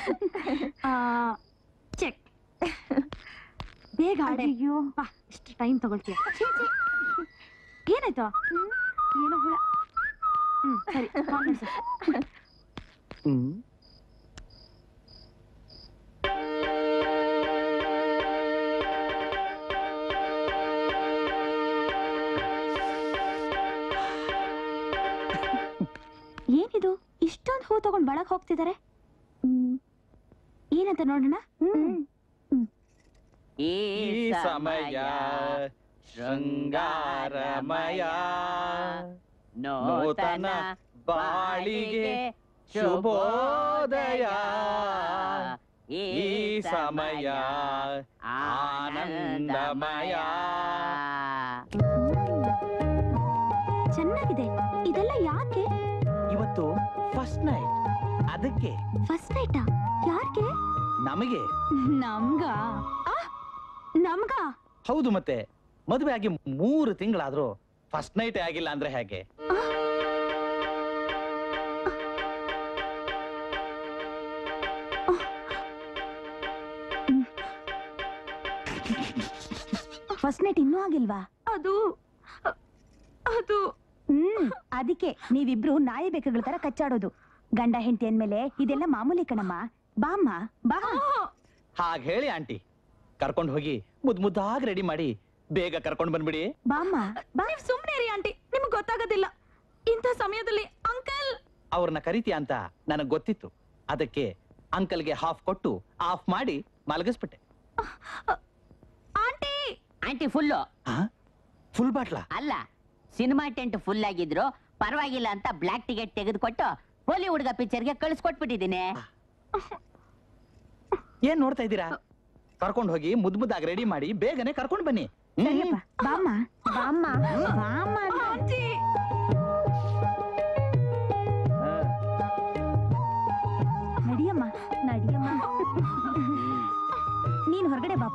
ಚೆಕ್ ಬೇಗ ಆಡೆ ಅಯ್ಯೋ ಬಾ ಇಷ್ಟು ಟೈಮ್ ತಗೊಳ್ತೀಯ ಏನಾಯ್ತು ಏನೋ ಹುಳ ಹ್ಮ್ ಸರಿ ಕಾಲ್ ಮಾಡ್ಸು. ಏನಿದು ಇಷ್ಟೊಂದು ಹೂ ತಗೊಂಡ್ ಒಳಗ್ ಹೋಗ್ತಿದ್ದಾರೆ ಹ್ಮ್. ಏನಂತ ನೋಡೋಣ ಹ್ಮ್ ಈ ಈ ಸಮಯ ಶೃಂಗಾರಮಯ ನೂತನ ಬಾಳಿಗೆ ಶುಭೋದಯ ಈ ಸಮಯ ಆನಂದಮಯ ಚೆನ್ನಾಗಿದೆ ಇದೆಲ್ಲ ಯಾಕೆ ಇವತ್ತು ಫಸ್ಟ್ ನೈಟ್ ಅದಕ್ಕೆ ಫಸ್ಟ್ ನೈಟಾ ಯಾರ್ಗೆ ನಮಗೆ ನಮ್ಗ ಆ, ನಮ್ಗ ಹೌದು ಮತ್ತೆ ಮದುವೆ ಆಗಿ ಮೂರು ತಿಂಗಳಾದ್ರೂ ಫಸ್ಟ್ ನೈಟ್ ಆಗಿಲ್ಲ ಅಂದ್ರೆ ಹೇಗೆ ಫಸ್ಟ್ ನೈಟ್ ಇನ್ನೂ ಆಗಿಲ್ವಾ ಅದು ಅದು ಹ್ಮ್ ಅದಕ್ಕೆ ನೀವಿಬ್ರು ನಾಯಿ ಬೆಕ್ಕಗಳ ತರ ಕಚ್ಚಾಡೋದು ಗಂಡ ಹೆಂಡತಿ ಅಂದ್ಮೇಲೆ ಇದೆಲ್ಲ ಮಾಮೂಲಿ ಕಣಮ್ಮ ಬಾಮ್ಮ ಬಾ ಹಾಗೆ ಹೇಳಿ ಆಂಟಿ ಕರ್ಕೊಂಡು ಹೋಗಿ ಮುದ್ ಮುದ್ದಾಗಿ ರೆಡಿ ಮಾಡಿ ಬೇಗ ಕರ್ಕೊಂಡು ಬಂದ್ಬಿಡಿ ಬಾಮ್ಮ ನೀವ್ ಸುಮ್ನೆ ಇರಿ ಆಂಟಿ ನಿಮ್ಗೆ ಗೊತ್ತಾಗೋದಿಲ್ಲ ಇಂಥ ಸಮಯದಲ್ಲಿ ಅಂಕಲ್ ಅವ್ರನ್ನ ಕರಿತೀಯ ಅಂತ ನನಗ್ ಗೊತ್ತಿತ್ತು ಅದಕ್ಕೆ ಅಂಕಲ್ಗೆ ಹಾಫ್ ಕೊಟ್ಟು ಆಫ್ ಮಾಡಿ ಮಲಗಿಸ್ಬಿಟ್ಟೆ ಆಂಟಿ ಆಂಟಿ ಫುಲ್ಲು ಫುಲ್ ಬಾಟ್ಲಾ ಅಲ್ಲ ಸಿನಿಮಾ ಟೆಂಟ್ ಫುಲ್ ಆಗಿದ್ರು ಪರವಾಗಿಲ್ಲ ಅಂತ ಬ್ಲಾಕ್ ಟಿಕೆಟ್ ತೆಗೆದುಕೊಟ್ಟು ಹೋಲಿ ಹುಡುಗ ಪಿಕ್ಚರ್ಗೆ ಕಳಿಸ್ಕೊಟ್ಬಿಟ್ಟಿದ್ದೀನಿ ಏನ್ ನೋಡ್ತಾ ಇದ್ದೀರಾ ಕರ್ಕೊಂಡು ಹೋಗಿ ಮುದ್ ಮುದ್ದಾಗಿ ರೆಡಿ ಮಾಡಿ ಬೇಗನೆ ಕರ್ಕೊಂಡು ಬನ್ನಿ ಹ್ಮ್. ಬಾಮ್ಮ ಬಾಮ್ಮ ಬಾಮ್ಮ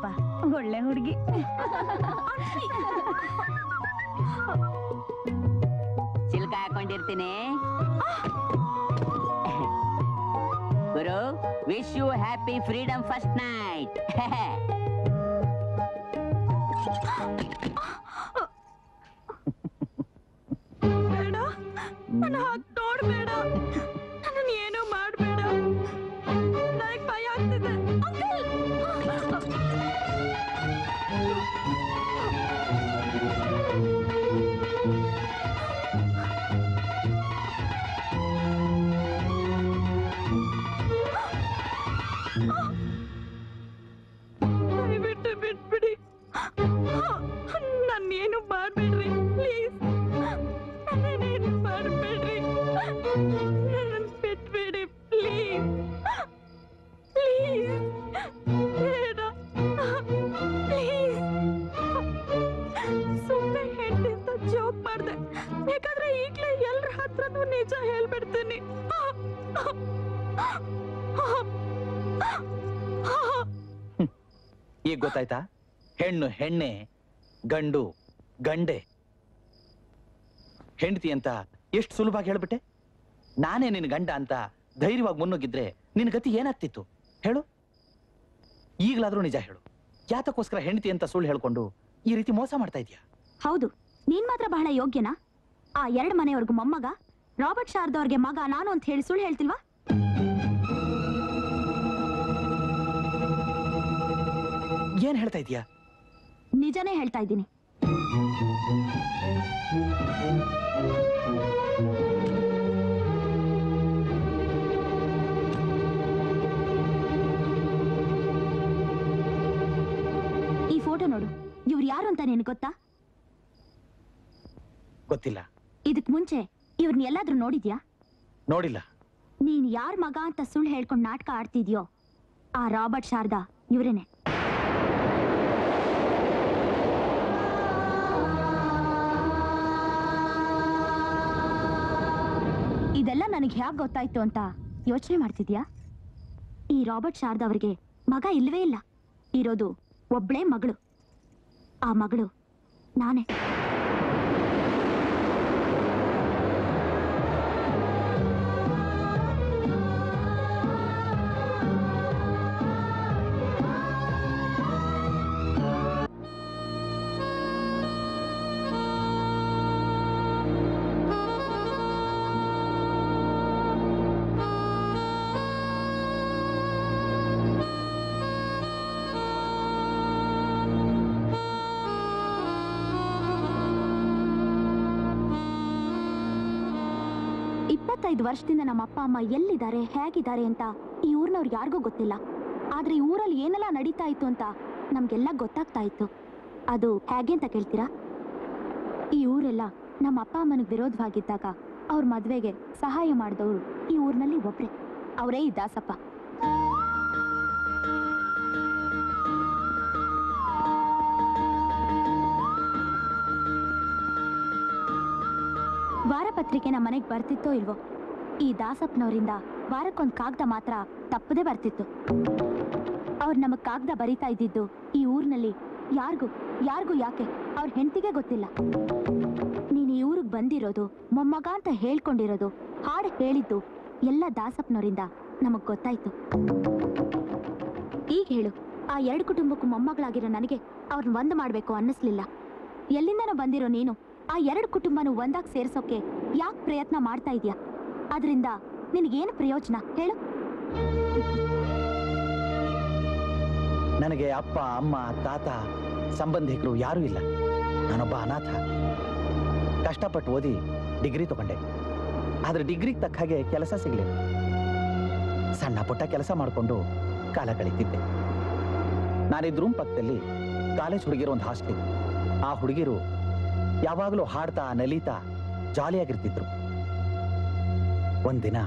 ಪಾಪ ಒಳ್ಳೆ ಹುಡುಗಿ ಚಿಲ್ಕ ಹಾಕೊಂಡಿರ್ತೀನಿ ಗುರು wish you happy freedom first night ಬೇಡ ನನ್ನ ಹಾಗೆ ನೋಡ್ಬೇಡ ನನ್ನ ಏನೂ ಮಾಡಬೇಡ ನನಗೆ ಭಯ ಆಗ್ತಿದೆ ದಯವಿಟ್ಟು ಬಿಟ್ಬಿಡಿ ನನ್ನೇನು ಮಾಡಬೇಡ್ರಿ ಪ್ಲೀಸ್ ನನ್ನೇನು ಮಾಡಬೇಡ್ರಿ ನನ್ನ ಬಿಟ್ಬಿಡಿ ಪ್ಲೀಸ್ ಪ್ಲೀಸ್ ಬೇಡ ಪ್ಲೀಸ್ ಸುಮ್ಮನೆ ಹೆಂಡಿಂದ ಜೋಕ್ ಮಾಡ್ದೆ ಬೇಕಾದ್ರೆ ಈಗಲೇ ಎಲ್ರ ಹತ್ರನೂ ನಿಜ ಹೇಳ್ಬಿಡ್ತೀನಿ ಈಗ ಗೊತ್ತಾಯ್ತಾ ಹೆಣ್ಣು ಹೆಣ್ಣೆ ಗಂಡು ಗಂಡೆ ಹೆಂಡತಿ ಅಂತ ಎಷ್ಟು ಸುಲಭವಾಗಿ ಹೇಳ್ಬಿಟ್ಟೆ ನಾನೇ ನಿನ್ ಗಂಡ ಅಂತ ಧೈರ್ಯವಾಗಿ ಮುನ್ನುಗ್ಗಿದ್ರೆ ನಿನ್ ಗತಿ ಏನಾಗ್ತಿತ್ತು ಹೇಳು ಈಗಲಾದ್ರೂ ನಿಜ ಹೇಳು ಯಾತಕ್ಕೋಸ್ಕರ ಹೆಂಡತಿ ಅಂತ ಸುಳ್ಳು ಹೇಳ್ಕೊಂಡು ಈ ರೀತಿ ಮೋಸ ಮಾಡ್ತಾ ಇದೀಯಾ ಹೌದು ನೀನ್ ಮಾತ್ರ ಬಹಳ ಯೋಗ್ಯನಾ ಆ ಎರಡು ಮನೆಯವ್ರಿಗೂ ಮೊಮ್ಮಗ ರಾಬರ್ಟ್ ಶಾರದವ್ರಿಗೆ ಮಗ ನಾನು ಅಂತ ಹೇಳಿ ಸುಳ್ಳು ಹೇಳ್ತಿಲ್ವಾ ಏನ್ ಹೇಳ್ತಾ ಇದೀಯಾ ನಿಜನೇ ಹೇಳ್ತಾ ಇದ್ದೀನಿ ಈ ಫೋಟೋ ನೋಡು ಇವ್ರು ಯಾರು ಅಂತ ನಿನಗೆ ಗೊತ್ತಾ ಗೊತ್ತಿಲ್ಲ ಇದಕ್ ಮುಂಚೆ ಇವ್ರನ್ನ ಎಲ್ಲಾದ್ರೂ ನೋಡಿದ್ಯಾ ನೋಡಿಲ್ಲ ನೀನ್ ಯಾರ್ ಮಗ ಅಂತ ಸುಳ್ಳು ಹೇಳ್ಕೊಂಡ್ ನಾಟಕ ಆಡ್ತಿದ್ಯೋ ಆ ರಾಬರ್ಟ್ ಶಾರದಾ ಇವರೇನೆ ಇದೆಲ್ಲ ನನಗೆ ಹ್ಯಾಕ್ ಗೊತ್ತಾಯ್ತು ಅಂತ ಯೋಚನೆ ಮಾಡ್ತಿದ್ಯಾ ಈ ರಾಬರ್ಟ್ ಶಾರದಾ ಅವರಿಗೆ ಮಗ ಇಲ್ವೇ ಇಲ್ಲ ಇರೋದು ಒಬ್ಳೇ ಮಗಳು ಆ ಮಗಳು ನಾನೇ ಇಪ್ಪತ್ತೈದು ವರ್ಷದಿಂದ ನಮ್ಮ ಅಪ್ಪ ಅಮ್ಮ ಎಲ್ಲಿದ್ದಾರೆ ಹೇಗಿದ್ದಾರೆ ಅಂತ ಈ ಊರ್ನವ್ರಿಗೆ ಯಾರಿಗೂ ಗೊತ್ತಿಲ್ಲ ಆದ್ರೆ ಈ ಊರಲ್ಲಿ ಏನೆಲ್ಲ ನಡೀತಾ ಇತ್ತು ಅಂತ ನಮ್ಗೆಲ್ಲ ಗೊತ್ತಾಗ್ತಾ ಇತ್ತು ಅದು ಹೇಗೆ ಅಂತ ಕೇಳ್ತೀರಾ ಈ ಊರೆಲ್ಲ ನಮ್ಮ ಅಪ್ಪ ಅಮ್ಮನಿಗೆ ವಿರೋಧವಾಗಿದ್ದಾಗ ಅವ್ರ ಮದ್ವೆಗೆ ಸಹಾಯ ಮಾಡಿದವರು ಈ ಊರಿನಲ್ಲಿ ಒಬ್ರೆ ಅವರೇ ಈ ದಾಸಪ್ಪ ವಾರಪತ್ರಿಕೆ ನಮ್ಮ ಮನೆಗೆ ಬರ್ತಿತ್ತೋ ಇಲ್ವೋ ಈ ದಾಸಪ್ಪನವರಿಂದ ವಾರಕ್ಕೊಂದು ಕಾಗದ ಮಾತ್ರ ತಪ್ಪದೇ ಬರ್ತಿತ್ತು ಅವ್ರು ನಮಗ್ ಕಾಗದ ಬರಿತಾ ಇದ್ದಿದ್ದು ಈ ಊರಿನಲ್ಲಿ ಯಾರಿಗೂ ಯಾರಿಗೂ ಯಾಕೆ ಅವ್ರ ಹೆಂಡತಿಗೆ ಗೊತ್ತಿಲ್ಲ ನೀನ್ ಈ ಊರಿಗೆ ಬಂದಿರೋದು ಮೊಮ್ಮಗ ಅಂತ ಹೇಳ್ಕೊಂಡಿರೋದು ಹಾಡು ಹೇಳಿದ್ದು ಎಲ್ಲ ದಾಸಪ್ಪನವರಿಂದ ನಮಗ್ ಗೊತ್ತಾಯ್ತು ಈಗ ಹೇಳು ಆ ಎರಡು ಕುಟುಂಬಕ್ಕೂ ಮೊಮ್ಮಗಳಾಗಿರೋ ನನಗೆ ಅವ್ರನ್ನ ಒಂದ್ ಮಾಡ್ಬೇಕು ಅನ್ನಿಸ್ಲಿಲ್ಲ ಎಲ್ಲಿಂದನೋ ಬಂದಿರೋ ನೀನು ಆ ಎರಡು ಕುಟುಂಬನು ಒಂದಾಗ್ ಸೇರ್ಸೋಕೆ ಯಾಕೆ ಪ್ರಯತ್ನ ಮಾಡ್ತಾ ಇದೀಯಾ ಅದರಿಂದ ನಿನಗೇನು ಪ್ರಯೋಜನ ಹೇಳು ನನಗೆ ಅಪ್ಪ ಅಮ್ಮ ತಾತ ಸಂಬಂಧಿಕರು ಯಾರೂ ಇಲ್ಲ ನಾನೊಬ್ಬ ಅನಾಥ ಕಷ್ಟಪಟ್ಟು ಓದಿ ಡಿಗ್ರಿ ತಗೊಂಡೆ ಆದ್ರೆ ಡಿಗ್ರಿಗೆ ತಕ್ಕ ಹಾಗೆ ಕೆಲಸ ಸಿಗ್ಲಿಲ್ಲ ಸಣ್ಣ ಪುಟ್ಟ ಕೆಲಸ ಮಾಡಿಕೊಂಡು ಕಾಲ ಕಳೀತಿದ್ದೆ ನಾನಿದ್ ರೂಮ್ ಪಕ್ಕದಲ್ಲಿ ಕಾಲೇಜ್ ಹುಡುಗಿರೋ ಒಂದು ಹಾಸ್ಟೆಲ್ ಆ ಹುಡುಗಿರು ಯಾವಾಗಲೂ ಹಾಡ್ತಾ ನಲಿತಾ ಜಾಲಿಯಾಗಿರ್ತಿದ್ರು ಒಂದಿನ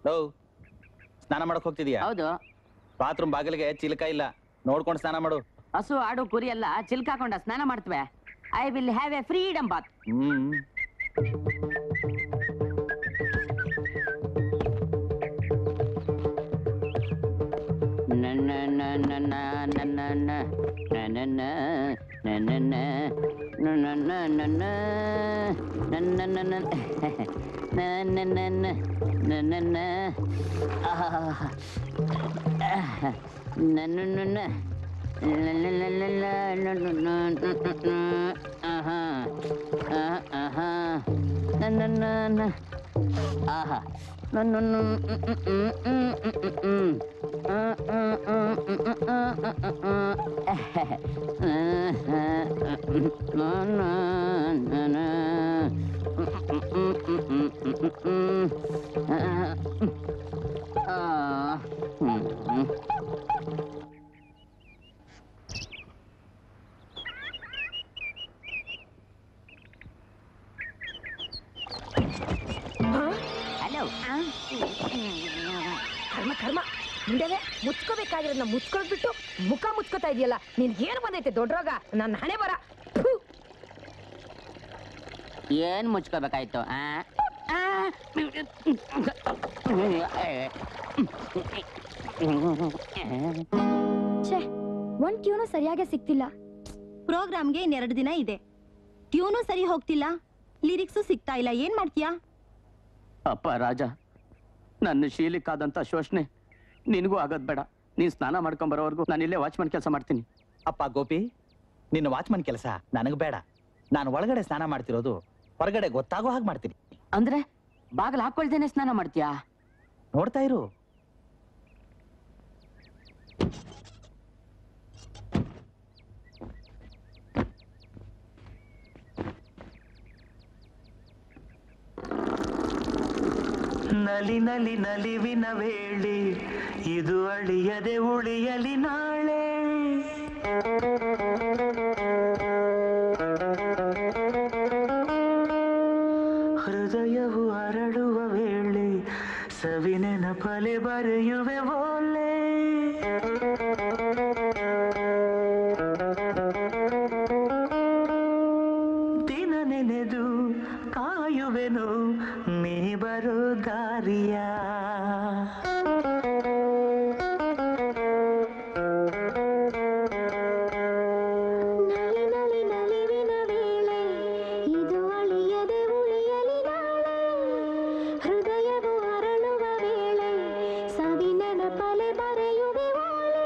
ಓ ಸ್ನಾನ ಮಾಡಕ್ ಹೋಗ್ತಿದ್ಯಾ ಹೌದು ಬಾತ್ರೂಮ್ ಬಾಗಿಲಿಗೆ ಚಿಲಕ ಇಲ್ಲ ನೋಡ್ಕೊಂಡು ಸ್ನಾನ ಮಾಡು ಹಸು ಆಡು ಕುರಿ ಎಲ್ಲ ಚಿಲ್ಕ ಹಾಕೊಂಡ ಸ್ನಾನ ಮಾಡ್ತವೆ I will have a freedom bath ಹ್ಮ್ ನನ್ನ ನನ್ನ ನನ್ನ ನನ್ನ ನನ್ನ ನನ್ನ ನನ್ನ ನನ್ನ ನನ್ನ ನನ್ನ ನನ್ನ ನನ್ನ ನನ್ನ ಆಹಾ ಹಲೋ ಕರ್ಮ ಕರ್ಮ ಮುಂದೆ ಮುಚ್ಕೋಬೇಕಾಗಿರೋದನ್ನ ಮುಚ್ಕೊಳ್ಬಿಟ್ಟು ಮುಖ ಮುಚ್ಕೋತಾ ಇದೆಯಲ್ಲ ನಿನ್ಗೆ ಏನು ಬಂದೈತೆ ದೊಡ್ಡ ರೋಗ ನನ್ನ ಹಣೆ ಬರ ಏನ್ ಮುಚ್ಕೋಬೇಕಾಯ್ತು ಆ? ಆ? ಛೇ ಒಂದ್ ಟ್ಯೂನು ಸರಿಯಾಗಿ ಸಿಗ್ತಿಲ್ಲ ಪ್ರೋಗ್ರಾಮ್ಗೆ ಇನ್ನೆರಡು ದಿನ ಇದೆ ಟ್ಯೂನು ಸರಿ ಹೋಗ್ತಿಲ್ಲ ಲಿರಿಕ್ಸು ಸಿಗ್ತಾ ಇಲ್ಲ ಏನ್ ಮಾಡ್ತೀಯಾ ಅಪ್ಪ ರಾಜ ನನ್ನ ಶೀಲಿಕ್ಕಾದಂತ ಶೋಷಣೆ ನಿನಗೂ ಆಗೋದ್ ಬೇಡ ನೀನ್ ಸ್ನಾನ ಮಾಡ್ಕೊಂಡ್ ಬರೋವರೆಗೂ ನಾನು ಇಲ್ಲೇ ವಾಚ್ಮನ್ ಕೆಲಸ ಮಾಡ್ತೀನಿ ಅಪ್ಪ ಗೋಪಿ ನಿನ್ನ ವಾಚ್ಮನ್ ಕೆಲಸ ನನಗೆ ಬೇಡ ನಾನು ಒಳಗಡೆ ಸ್ನಾನ ಮಾಡ್ತಿರೋದು ಹೊರಗಡೆ ಗೊತ್ತಾಗೋ ಹಾಗೆ ಮಾಡ್ತೀನಿ ಅಂದ್ರೆ ಬಾಗಿಲು ಹಾಕೊಳ್ದೇನೆ ಸ್ನಾನ ಮಾಡ್ತೀಯಾ ನೋಡ್ತಾ ಇರು ನಲಿ ನಲಿ ನಲಿವಿನ ವೇಳೆ ಇದು ಅಳಿಯದೆ ಉಳಿಯಲಿ ನಾಳೆ ಹೃದಯವು ಅರಳುವ ವೇಳೆ ಸವಿನೆನ ಫಲೆ ಬರೆಯುವೆ ಓಲೆ ದಿನ ನೆನೆದು ಕಾಯುವೆನು ನೀ ಬರೋ ದಾರಿಯ ನಲಿ ನಲಿ ನಲಿವಿನ ವೇಳೆ ಇದು ಅಳಿಯದೆ ಉಳಿಯಲಿ ನಾಳೆ ಹೃದಯವು ಅರಳುವ ವೇಳೆ ಸವಿನೆನ ಪಲೆ ಬರೆಯುವೆ ಓಲೆ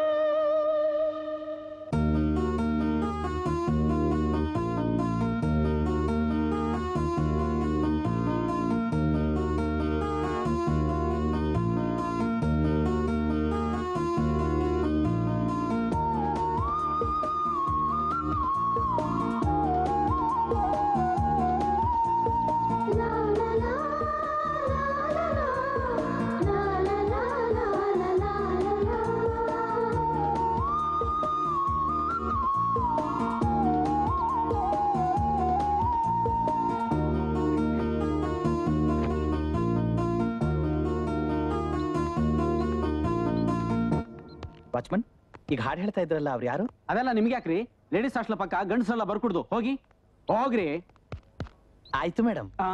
ವಾಚ್ಮನ್ ಈಗ ಹಾಡು ಹೇಳ್ತಾ ಇದ್ರಲ್ಲ ಅವ್ರು ಯಾರು ಅದೆಲ್ಲ ನಿಮ್ಗೆ ಯಾಕ್ರಿ ಲೇಡೀಸ್ ಹಾಸ್ಟೆಲ್ ಪಕ್ಕ ಗಂಡಸರೆಲ್ಲ ಬರ್ಕುಡ್ದು ಹೋಗಿ ಹೋಗ್ರಿ ಆಯ್ತು ಮೇಡಮ್ ಆ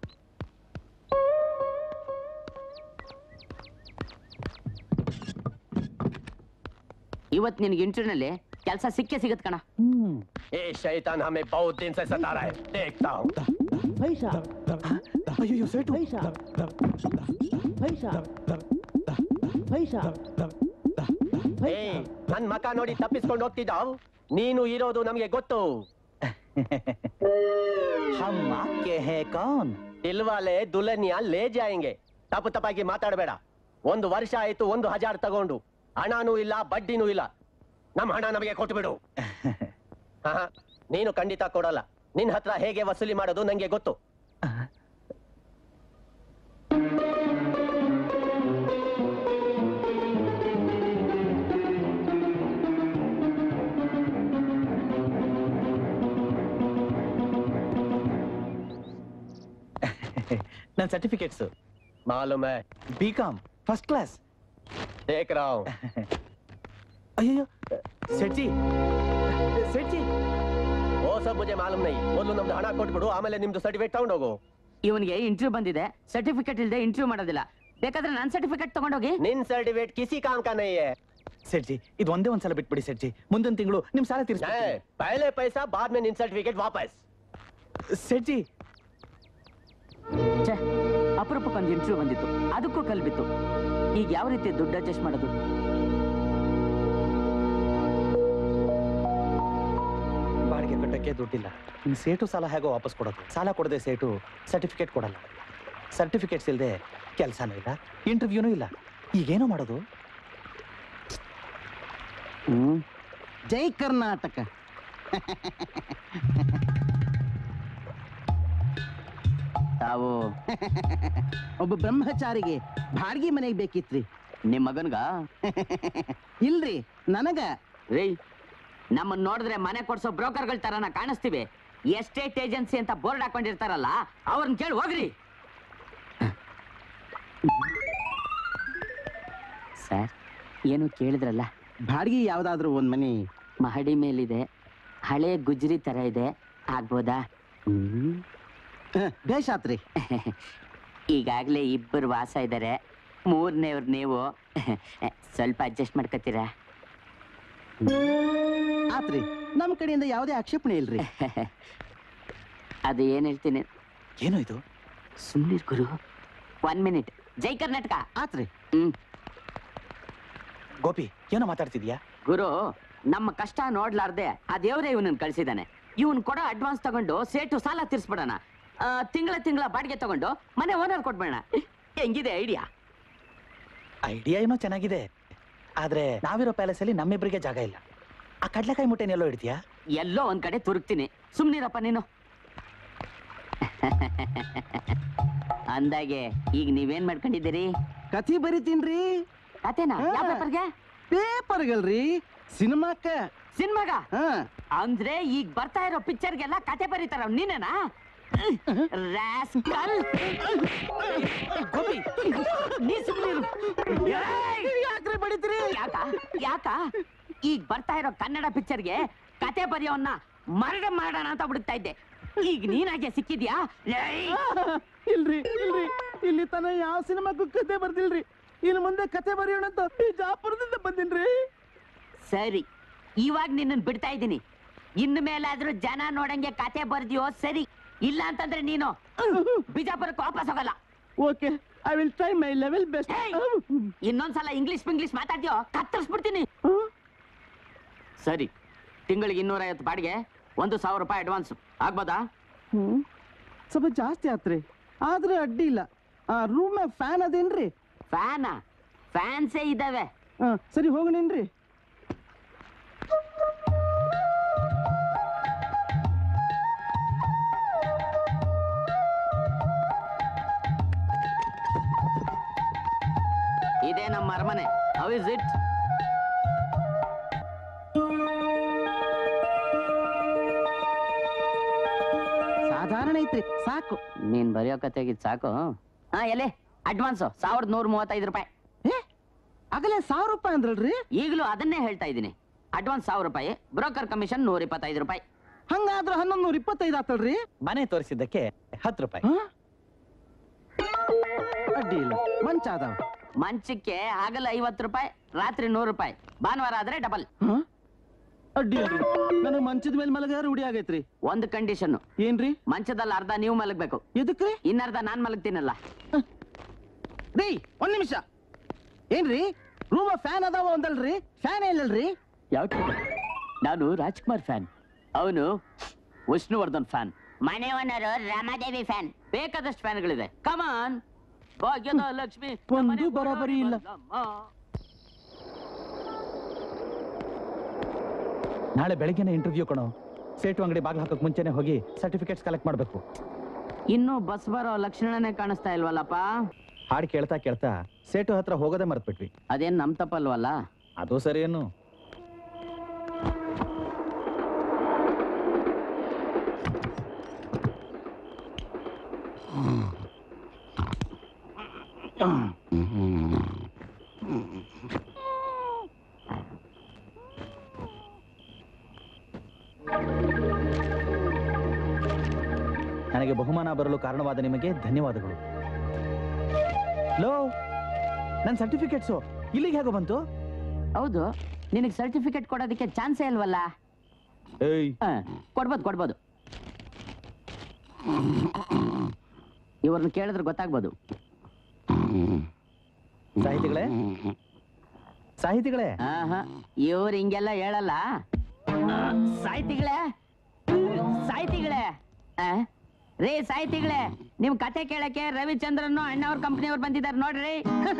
ಇವತ್ ನಿನ್ಗೆ ಇಂಟರ್ನಲ್ಲಿ ಕೆಲಸ ಸಿಕ್ಕೇ ಸಿಗತ್ ಕಣ ये शैतान हमें बहुत दिन से सता रहा है देखता हूँ पैसा ಅಯ್ಯೋ ಸೇಟು पैसा पैसा पैसा ಏ ನನ್ ಮಕ ನೋಡಿ ತಪ್ಪಿಸ್ಕೊಂಡು ಹೋಗ್ತಿದ್ದಾವ್ ನೀನು ಇರೋದು ನಮ್ಗೆ ಗೊತ್ತು ಹಮ್ ಆಪ್ಕೆ ಹೇ ಕೌನ್ ದಿಲ್ವಾಲೆ ದುಲ್ಹನಿಯ ಲೇ ಜಾಯಂಗೆ ತಪ್ಪು ತಪ್ಪಾಗಿ ಮಾತಾಡಬೇಡ ಒಂದು ವರ್ಷ ಆಯ್ತು ಒಂದು ಹಜಾರ್ ತಗೊಂಡು ಹಣನೂ ಇಲ್ಲ ಬಡ್ಡಿನೂ ಇಲ್ಲ ನಮ್ಮ ಹಣ ನಮಗೆ ಕೊಟ್ಟು ಬಿಡು ಆಹಾ, ನೀನು ಖಂಡಿತ ಕೊಡಲ್ಲ ನಿನ್ ಹತ್ರ ಹೇಗೆ ವಸೂಲಿ ಮಾಡೋದು ನಂಗೆ ಗೊತ್ತು ನನ್ನ ಸರ್ಟಿಫಿಕೇಟ್ಸ್ मालूम है बीकॉम फर्स्ट क्लास देख रहा हूँ ಅಯ್ಯೋ ಸೆಟ್ ಜಿ ಸೆಟ್ ಜಿ वो सब मुझे मालूम नहीं ಮೊದಲು ನಮ್ದು ಹಣ ಕೊಟ್ಬಿಡು ಆಮೇಲೆ ನಿಮ್ದು ಸರ್ಟಿಫಿಕೇಟ್ ತಗೊಂಡೋಗು ಇವನಿಗೆ ಇಂಟರ್ವ್ಯೂ ಬಂದಿದೆ ಸರ್ಟಿಫಿಕೇಟ್ ಇಲ್ಲದೆ ಇಂಟರ್ವ್ಯೂ ಮಾಡೋದಿಲ್ಲ ಬೇಕಾದ್ರೆ ನನ್ನ ಸರ್ಟಿಫಿಕೇಟ್ ತಗೊಂಡೋಗಿ ನಿನ್ ಸರ್ಟಿಫಿಕೇಟ್ ಕಿಸಿ ಕಾಮ್ ಕಾ ನಹೀ ಹೈ ಸೆಟ್ ಜಿ ಇದು ಒಂದೇ ಒಂದ್ಸಲ ಬಿಟ್ಬಿಡಿ ಸೆಟ್ ಜಿ ಮುಂದಿನ ತಿಂಗಳು ನಿಮ್ ಸಾಲ ತೀರಿಸ್ಬಿಡ್ತೀನಿ पहले पैसा बाद में ನಿನ್ ಸರ್ಟಿಫಿಕೇಟ್ ವಾಪಸ್ ಸೆಟ್ ಜಿ ಛೆ, ಅಪರೂಪಕ್ಕೊಂದು ಇಂಟರ್ವ್ಯೂ ಬಂದಿತ್ತು ಅದಕ್ಕೂ ಕಲ್ಬಿತ್ತು ಈಗ ಯಾವ ರೀತಿ ದುಡ್ಡು ಅಡ್ಜಸ್ಟ್ ಮಾಡೋದು ಬಾಡಿಗೆ ಕಟ್ಟಕ್ಕೆ ದುಡ್ಡಿಲ್ಲ ಇನ್ನು ಸೇಟು ಸಾಲ ಹೇಗೋ ವಾಪಸ್ ಕೊಡೋದು ಸಾಲ ಕೊಡದೆ ಸೇಟು ಸರ್ಟಿಫಿಕೇಟ್ ಕೊಡಲ್ಲ ಸರ್ಟಿಫಿಕೇಟ್ಸ್ ಇಲ್ಲದೆ ಕೆಲಸನೂ ಇಲ್ಲ ಇಂಟರ್ವ್ಯೂನೂ ಇಲ್ಲ ಈಗೇನು ಮಾಡೋದು ಜೈ ಕರ್ನಾಟಕ ತಾವು ಒಬ್ಬ ಬ್ರಹ್ಮಚಾರಿಗೆ ಬಾಡ್ಗಿ ಮನೆಗೆ ಬೇಕಿತ್ರಿ ನಿಮ್ ಮಗನ್ಗ ಇಲ್ರಿ ನನಗ ರೀ ನಮ್ಮನ್ನ ನೋಡಿದ್ರೆ ಮನೆ ಕೊಡ್ಸೋ ಬ್ರೋಕರ್ಗಳ ತರನ ಕಾಣಿಸ್ತೀವಿ ಎಸ್ಟೇಟ್ ಏಜೆನ್ಸಿ ಅಂತ ಬೋರ್ಡ್ ಹಾಕೊಂಡಿರ್ತಾರಲ್ಲ ಅವ್ರನ್ನ ಕೇಳಿ ಹೋಗ್ರಿ ಸರ್ ಏನು ಕೇಳಿದ್ರಲ್ಲ ಬಾಡ್ಗಿ ಯಾವ್ದಾದ್ರು ಒಂದ್ ಮನೆ ಮಹಡಿ ಮೇಲಿದೆ ಹಳೆ ಗುಜ್ರಿ ತರ ಇದೆ ಆಗ್ಬೋದಾ ಬೇಷಾತ್ರಿ ಈಗಾಗ್ಲೇ ಇಬ್ಬರು ವಾಸ ಇದ್ದಾರೆ ಮೂರನೇವ್ರು ನೀವು ಸ್ವಲ್ಪ ಅಡ್ಜಸ್ಟ್ ಮಾಡ್ಕೋತೀರಾ ಆತ್ರಿ ನಮ್ ಕಡೆಯಿಂದ ಯಾವುದೇ ಆಕ್ಷೇಪಣೆ ಇಲ್ರಿ ಅದು ಏನ್ ಹೇಳ್ತೀನಿ ಏನು ಇದು ಸುಮ್ನಿರ್ ಗುರು ಒನ್ ಮಿನಿಟ್ ಜೈ ಕರ್ನಾಟಕ ಆತ್ರಿ ಹ್ಮ್ ಗೋಪಿ ಏನೋ ಮಾತಾಡ್ತಿದ್ಯಾ ಗುರು ನಮ್ಮ ಕಷ್ಟ ನೋಡ್ಲಾರ್ದೆ ಆ ದೇವ್ರೇ ಇವನನ್ನ ಕಳ್ಸಿದಾನೆ ಇವನ್ ಕೊಡೋ ಅಡ್ವಾನ್ಸ್ ತಗೊಂಡು ಸೇಟು ಸಾಲ ತೀರ್ಸ್ಬಿಡೋಣ ತಿಂಗಳ ತಿಂಗಳ ಬಾಡಿಗೆ ತಗೊಂಡು ಮನೆ ಓನರ್ ಕೊಟ್ಬೇಡ ಹೆಂಗಿದೆ ಐಡಿಯಾ ಐಡಿಯಾ ಏನೋ ಚೆನ್ನಾಗಿದೆ ಆದ್ರೆ ನಾವಿರೋ ಪ್ಯಾಲೇಸ್ ಅಲ್ಲಿ ನಮ್ಮಿಬ್ರಿಗೆ ಜಾಗ ಇಲ್ಲ ಆ ಕಡ್ಲೆಕಾಯಿ ಮುಟ್ಟೆನೆಲ್ಲೋ ಇಡ್ತೀಯಾ ಎಲ್ಲೋ ಒಂದ್ ಕಡೆ ತುರುಕ್ತೀನಿ ಸುಮ್ನಿರಪ್ಪ ನೀನು ಅಂದಾಗೆ ಈಗ ನೀವೇನ್ ಮಾಡ್ಕೊಂಡಿದ್ದೀರಿ ಕಥಿ ಬರಿತೀನ್ರಿ ಕತೆನಾ ಯಾವ ಪೇಪರ್ಗೆ ಪೇಪರ್ಗಳ್ರಿ ಸಿನಿಮಾಕ್ಕ ಸಿನಿಮಾಗ ಅಂದ್ರೆ ಈಗ ಬರ್ತಾ ಇರೋ ಪಿಕ್ಚರ್ಗೆಲ್ಲ ಕತೆ ಬರೀತಾರ ನೀನೇನಾ ರಾಸ್ಕಲ್ ಗೋಪಿ ನೀ ಸುಮ್ನಿರು ಯಾಕ್ರಿ ಬಡಿತೀರಿ ಯಾಕ ಯಾಕ ಈಗ ಬರ್ತಾ ಇರೋ ಕನ್ನಡ ಪಿಕ್ಚರ್ಗೆ ಕತೆ ಬರೆಯೋನ್ನ ಮರಣ ಮಾಡೋಣ ಅಂತ ಬಿಡುತ್ತಾ ಇದ್ದೆ ಈಗ ನೀನಾಗೆ ಸಿಕ್ಕಿದ್ಯಾ ಏಯ್! ಇಲ್ರಿ ಇಲ್ರಿ ಇಲ್ಲಿ ತನ ಯಾವ ಸಿನಿಮಾಕ್ಕೂ ಕತೆ ಬರ್ದಿಲ್ರಿ ಇನ್ನು ಮುಂದೆ ಕತೆ ಬರೆಯೋಣ ಅಂತ ಬಿಜಾಪುರದಿಂದ ಬಂದಿನ್ರಿ ಸರಿ ಇವಾಗ ನಿನ್ನನ್ ಬಿಡ್ತಾ ಇದ್ದೀನಿ ಇನ್ನು ಮೇಲಾದ್ರೂ ಜನ ನೋಡಂಗೆ ಕತೆ ಬರ್ದಿಯೋ ಸರಿ ಇಲ್ಲ ಅಂತಂದ್ರೆ ನೀನು ಬಿಜಾಪುರಕ್ಕೆ ವಾಪಸ್ ಹೋಗಲ್ಲ okay I will try my level best ಇನ್ನೊಂದ್ಸಲ ಇಂಗ್ಲಿಷ್ ಇಂಗ್ಲಿಷ್ ಮಾತಾಡ್ತೀಯೋ ಕತ್ತರಿಸ್ಬಿಡ್ತೀನಿ ಸರಿ ತಿಂಗಳಿಗೆ ಇನ್ನೂರೈವತ್ತು ಬಾಡಿಗೆ ಒಂದು ಸಾವಿರ ರೂಪಾಯಿ ಅಡ್ವಾನ್ಸ್ ಆಗ್ಬೋದಾ ಹ್ಮ್ ಸ್ವಲ್ಪ ಜಾಸ್ತಿ ಆತ್ರಿ ಆದ್ರೆ ಅಡ್ಡಿ ಇಲ್ಲ ಆ ರೂಮ್ ಫ್ಯಾನ್ ಅದೇನ್ರಿ ಫ್ಯಾನ ಫ್ಯಾನ್ಸೇ ಇದಾವೆ ಹಾ ಸರಿ ಹೋಗೋಣೇನ್ರಿ ಇದೇ ನಮ್ಮ ಅರಮನೆ ಹೌ ಇಸ್ ಇಟ್ ಸಾಧಾರಣ ಐತ್ರಿ ಸಾಕು ನೀನ್ ಬರೆಯೋ ಕತೆಗಿದ್ ಸಾಕು ಹಾ ಎಲೆ ಅಡ್ವಾನ್ಸ್ ಸಾವಿರದ ನೂರ ಮೂವತ್ತೈದು ರೂಪಾಯಿ ಆಗಲೇ ಸಾವಿರ ರೂಪಾಯಿ ಅಂದ್ರಲ್ರಿ ಈಗಲೂ ಅದನ್ನೇ ಹೇಳ್ತಾ ಇದ್ದೀನಿ ಅಡ್ವಾನ್ಸ್ ಸಾವಿರ ರೂಪಾಯಿ ಬ್ರೋಕರ್ ಕಮಿಷನ್ ನೂರ ಇಪ್ಪತ್ತೈದು ರೂಪಾಯಿ ಹಂಗಾದ್ರ ಹನ್ನೊಂದು ನೂರ ಇಪ್ಪತ್ತೈದು ಆತಲ್ರಿ ಮನೆ ತೋರಿಸಿದ್ದಕ್ಕೆ ಹತ್ತು ರೂಪಾಯಿ ಅಡ್ಡಿ ಇಲ್ಲ ಮಂಚ ಅದಾವ ಮಂಚಕ್ಕೆ ಆಗಲ್ಲ ಐವತ್ತು ರೂಪಾಯಿ ರಾತ್ರಿ ನೂರು ರೂಪಾಯಿ ಭಾನುವಾರ ಆದ್ರೆ ಡಬಲ್ ಅಡ್ಡಿ ಇಲ್ರಿ ನನಗೆ ಮಂಚದ ಮೇಲೆ ಮಲಗ ರೂಢಿ ಆಗೈತ್ರಿ ಒಂದು ಕಂಡೀಷನ್ ಏನ್ರಿ ಮಂಚದಲ್ಲಿ ಅರ್ಧ ನೀವು ಮಲಗ್ಬೇಕು ಎದಕ್ರಿ ಇನ್ನರ್ಧ ನಾನ್ ಮಲಗ್ತೀನಲ್ಲ ರೀ ಒಂದ್ ನಿಮಿಷ ಏನ್ರಿ ರೂಮ ಫ್ಯಾನ್ ಅದಾವ ಒಂದಲ್ರಿ ಫ್ಯಾನ್ ಇಲ್ಲಲ್ರಿ ಯಾವ ನಾನು ರಾಜ್ಕುಮಾರ್ ಫ್ಯಾನ್ ಅವನು ವಿಷ್ಣುವರ್ಧನ್ ಫ್ಯಾನ್ ಮನೆ ಓನರು ರಮಾದೇವಿ ಫ್ಯಾನ್ ಬೇಕಾದಷ್ಟು ಫ್ಯಾನ್ಗಳಿದೆ ಕಮಾನ್ ಭಾಗ್ಯದ ಲಕ್ಷ್ಮಿ ಒಂದು ಬರಾಬರಿ ಇಲ್ಲ ನಾಳೆ ಬೆಳಗ್ಗೆನೆ ಇಂಟರ್ವ್ಯೂ ಕಣೋ ಸೇಟು ಅಂಗಡಿ ಬಾಗ್ಲು ಹಾಕಕ್ ಮುಂಚೆನೆ ಹೋಗಿ ಸರ್ಟಿಫಿಕೇಟ್ಸ್ ಕಲೆಕ್ಟ್ ಮಾಡಬೇಕು ಇನ್ನು ಬಸ್ ಬರೋ ಲಕ್ಷಣನೇ ಕಾಣಿಸ್ತಾ ಇಲ್ವಲ್ಲಪ್ಪ ಹಾಡು ಕೇಳ್ತಾ ಕೇಳ್ತಾ ಸೇಟು ಹತ್ರ ಹೋಗೋದೇ ಮರ್ತ್ಬಿಟ್ವಿ ಅದೇನ್ ನಮ್ ತಪ್ಪಲ್ವಲ್ಲ ಅದು ಸರಿಯೇನು ನನಗೆ ಬಹುಮಾನ ಬರಲು ಕಾರಣವಾದ ನಿಮಗೆ ಧನ್ಯವಾದಗಳು ಲೋ ನನ್ನ ಸರ್ಟಿಫಿಕೇಟ್ಸು ಇಲ್ಲಿಗೆ ಹೇಗೋ ಬಂತು ಹೌದು ನಿನಗೆ ಸರ್ಟಿಫಿಕೇಟ್ ಕೊಡೋದಕ್ಕೆ ಚಾನ್ಸೇ ಇಲ್ವಲ್ಲ ಏಯ್ ಹ, ಕೊಡ್ಬೋದು ಕೊಡ್ಬೋದು ಇವ್ರನ್ನ ಕೇಳಿದ್ರೆ ಗೊತ್ತಾಗ್ಬೋದು ಸಾಹಿತಿಗಳೇ ಸಾಹಿತಿಗಳೇ ಇವ್ರು ಹಿಂಗೆಲ್ಲ ಹೇಳಲ್ಲ ಸಾಹಿತಿಗಳೇ ಸಾಹಿತಿಗಳೇ ಆ? ರೀ ಸಾಹಿತಿಗಳೇ ನಿಮ್ ಕತೆ ಕೇಳಕ್ಕೆ ರವಿಚಂದ್ರನ್ ಅಣ್ಣವ್ರ ಕಂಪ್ನಿಯವ್ರು ಬಂದಿದ್ದಾರೆ ನೋಡ್ರಿ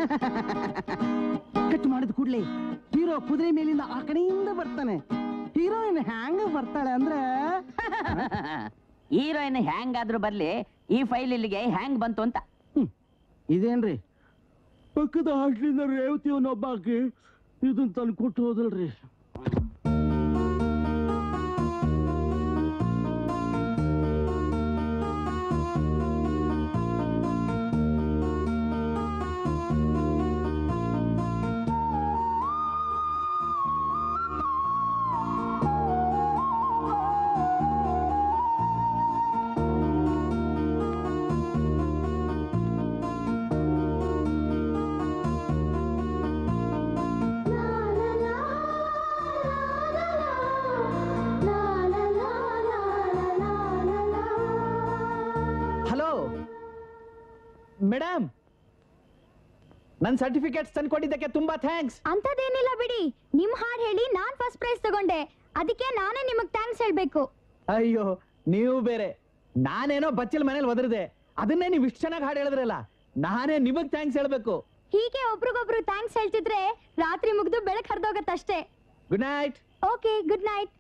ಕಟ್ ಮಾಡಿದ ಕೂಡ್ಲೆ ಹೀರೋ ಕುದುರೆ ಮೇಲಿಂದ ಆ ಕಡೆಯಿಂದ ಬರ್ತಾನೆ ಹೀರೋಯಿನ್ ಹ್ಯಾಂಗ ಬರ್ತಾಳೆ ಅಂದ್ರೆ ಹೀರೋಯಿನ್ ಹ್ಯಾಂಗ್ ಆದ್ರೂ ಬರ್ಲಿ ಈ ಫೈಲ್ ಇಲ್ಲಿಗೆ ಹ್ಯಾಂಗ್ ಬಂತು ಅಂತ ಇದೇನ್ರಿ ಪಕ್ಕದ ಹಾಸ್ಟ್ಲಿಂದ ರೇವತಿ ಒಬ್ಬ ಆಕಿ ಇದನ್ನ ತಂದು ಕೊಟ್ಟು ಹೋದಲ್ರಿ ಹಲೋ ಮೇಡಮ್ ನನ್ನ ಸರ್ಟಿಫಿಕೇಟ್ಸ್ ತಂದ್ಕೊಟ್ಟಿದ್ದಕ್ಕೆ ತುಂಬಾ ಥ್ಯಾಂಕ್ಸ್ ಅಂತದೇನಿಲ್ಲ ಬಿಡಿ ನಿಮ್ ಹಾಡ್ ಹೇಳಿ ನಾನ್ ಫಸ್ಟ್ ಪ್ರೈಸ್ ತಗೊಂಡೆ ಅದಕ್ಕೆ ನಾನೇ ನಿಮಗ್ ಥ್ಯಾಂಕ್ಸ್ ಹೇಳ್ಬೇಕು ಅಯ್ಯೋ ನೀವು ಬೇರೆ ನಾನೇನೋ ಬಚ್ಚಲ್ ಮನೇಲಿ ಒದರಿದೆ ಅದನ್ನೇ ನೀವು ಇಷ್ಟು ಚೆನ್ನಾಗಿ ಹಾಡು ಹೇಳಿದ್ರಲ್ಲ ನಾನೇ ನಿಮಗ್ ಥ್ಯಾಂಕ್ಸ್ ಹೇಳ್ಬೇಕು ಹೀಗೆ ಒಬ್ರಿಗೊಬ್ರು ಥ್ಯಾಂಕ್ಸ್ ಹೇಳ್ತಿದ್ರೆ ರಾತ್ರಿ ಮುಗ್ದು ಬೆಳಕ್ ಹರಿದೋಗತ್ತಷ್ಟೇ good night okay good night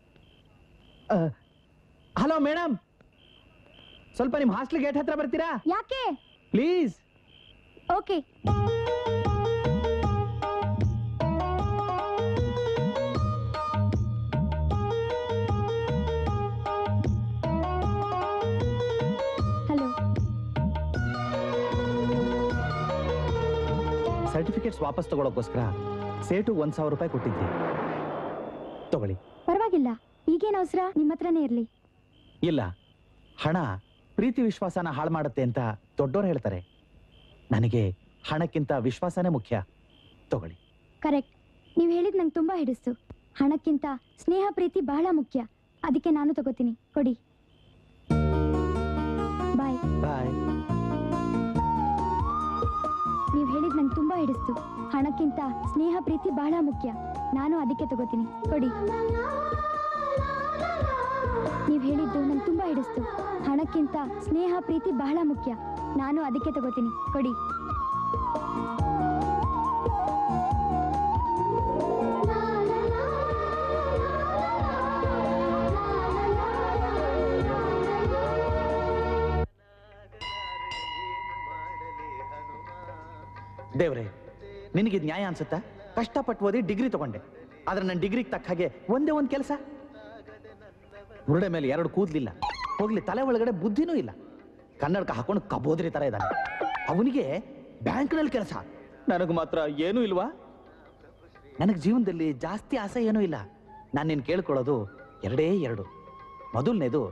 hello madam ಸ್ವಲ್ಪ ನಿಮ್ ಹಾಸ್ಟೆಲ್ ಗೇಟ್ ಹತ್ರ ಬರ್ತೀರಾ ಯಾಕೆ ಪ್ಲೀಸ್ ಓಕೆ ಹಲೋ ಸರ್ಟಿಫಿಕೇಟ್ಸ್ ವಾಪಸ್ ತಗೊಳಕ್ಕೋಸ್ಕರ ಸೇಟು ಒಂದ್ ಸಾವಿರ ರೂಪಾಯಿ ಕೊಟ್ಟಿದ್ವಿ ತಗೊಳ್ಳಿ ಪರವಾಗಿಲ್ಲ ಈಗೇನ್ ಅವಸರ ನಿಮ್ಮ ಹತ್ರನೇ ಇರ್ಲಿ ಇಲ್ಲ ಹಣ ಪ್ರೀತಿ ವಿಶ್ವಾಸನ ಹಾಳು ಮಾಡುತ್ತೆ ಅಂತ ದೊಡ್ಡೋರು ಹೇಳ್ತಾರೆ ನನಗೆ ಹಣಕ್ಕಿಂತ ವಿಶ್ವಾಸನೇ ಮುಖ್ಯ ತಗೊಳ್ಳಿ ಕರೆಕ್ಟ್ ನೀವು ಹೇಳಿದ್ ನಂಗೆ ತುಂಬಾ ಹಿಡಿಸ್ತು ಹಣಕ್ಕಿಂತ ಸ್ನೇಹ ಪ್ರೀತಿ ಬಹಳ ಮುಖ್ಯ ಅದಕ್ಕೆ ನಾನು ತಗೋತೀನಿ ಕೊಡಿ ಬಾಯ್ ಬಾಯ್ ನೀವು ಹೇಳಿದ್ ನಂಗೆ ತುಂಬಾ ಹಿಡಿಸ್ತು ಹಣಕ್ಕಿಂತ ಸ್ನೇಹ ಪ್ರೀತಿ ಬಹಳ ಮುಖ್ಯ ನಾನು ಅದಕ್ಕೆ ತಗೋತೀನಿ ಕೊಡಿ ನೀವು ಹೇಳಿದ್ದು ನಂಗೆ ತುಂಬಾ ಹಿಡಿಸ್ತು ಹಣಕ್ಕಿಂತ ಸ್ನೇಹ ಪ್ರೀತಿ ಬಹಳ ಮುಖ್ಯ ನಾನು ಅದಕ್ಕೆ ತಗೋತೀನಿ ಕೊಡಿ ದೇವ್ರೆ ನಿನಗಿದ್ ನ್ಯಾಯ ಅನ್ಸುತ್ತಾ ಕಷ್ಟಪಟ್ಟು ಓದಿ ಡಿಗ್ರಿ ತಗೊಂಡೆ ಆದ್ರೆ ನನ್ನ ಡಿಗ್ರಿಗೆ ತಕ್ಕ ಹಾಗೆ ಒಂದೇ ಒಂದು ಕೆಲಸ ಬುರುಡೆ ಮೇಲೆ ಎರಡು ಕೂದ್ಲಿಲ್ಲ ಹೋಗ್ಲಿ ತಲೆ ಒಳಗಡೆ ಬುದ್ಧಿನೂ ಇಲ್ಲ ಕನ್ನಡಕ ಹಾಕೊಂಡು ಕಬೋದ್ರಿ ತರ ಇದ್ದಾನೆ ಅವನಿಗೆ ಬ್ಯಾಂಕ್ನಲ್ಲಿ ಕೆಲಸ ನನಗೆ ಮಾತ್ರ ಏನೂ ಇಲ್ವಾ ನನಗೆ ಜೀವನದಲ್ಲಿ ಜಾಸ್ತಿ ಆಸೆ ಏನೂ ಇಲ್ಲ ನಾನು ನಿನ್ ಕೇಳ್ಕೊಳ್ಳೋದು ಎರಡೇ ಎರಡು ಮೊದಲನೇದು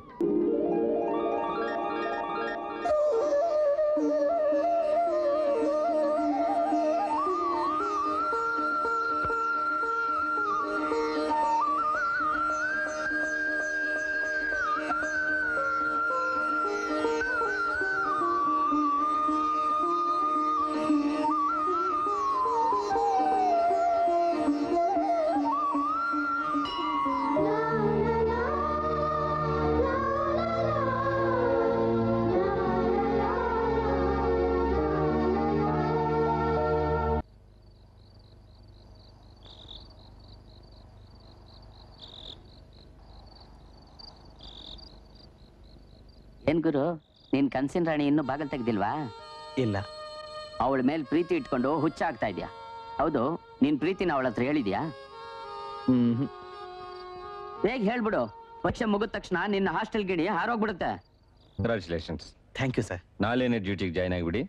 ಏನ್ ಗುರು ನಿನ್ ಕನ್ಸಿನ ರಾಣಿ ಇನ್ನೂ ಬಾಗಲ್ ತೆಗ್ದಿಲ್ವಾ ಇಲ್ಲ ಅವಳ ಮೇಲೆ ಪ್ರೀತಿ ಇಟ್ಕೊಂಡು ಹುಚ್ಚ ಆಗ್ತಾ ಇದ್ಯಾ ಹೌದು ನಿನ್ ಪ್ರೀತಿನ ಅವಳ ಹತ್ರ ಹೇಳಿದ್ಯಾ ಹ್ಮ್ ಬೇಗ ಹೇಳ್ಬಿಡು ಪಕ್ಷ ಮುಗಿದ ತಕ್ಷಣ ನಿನ್ನ ಹಾಸ್ಟೆಲ್ ಗಿಣಿ ಹಾರೋಗ್ಬಿಡುತ್ತೆ ಕಂಗ್ರಾಚುಲೇಷನ್ಸ್ ಥ್ಯಾಂಕ್ ಯು ಸರ್ ನಾಳೆನೇ ಡ್ಯೂಟಿಗೆ ಜಾಯ್ನ್ ಆಗಿಬಿಡಿ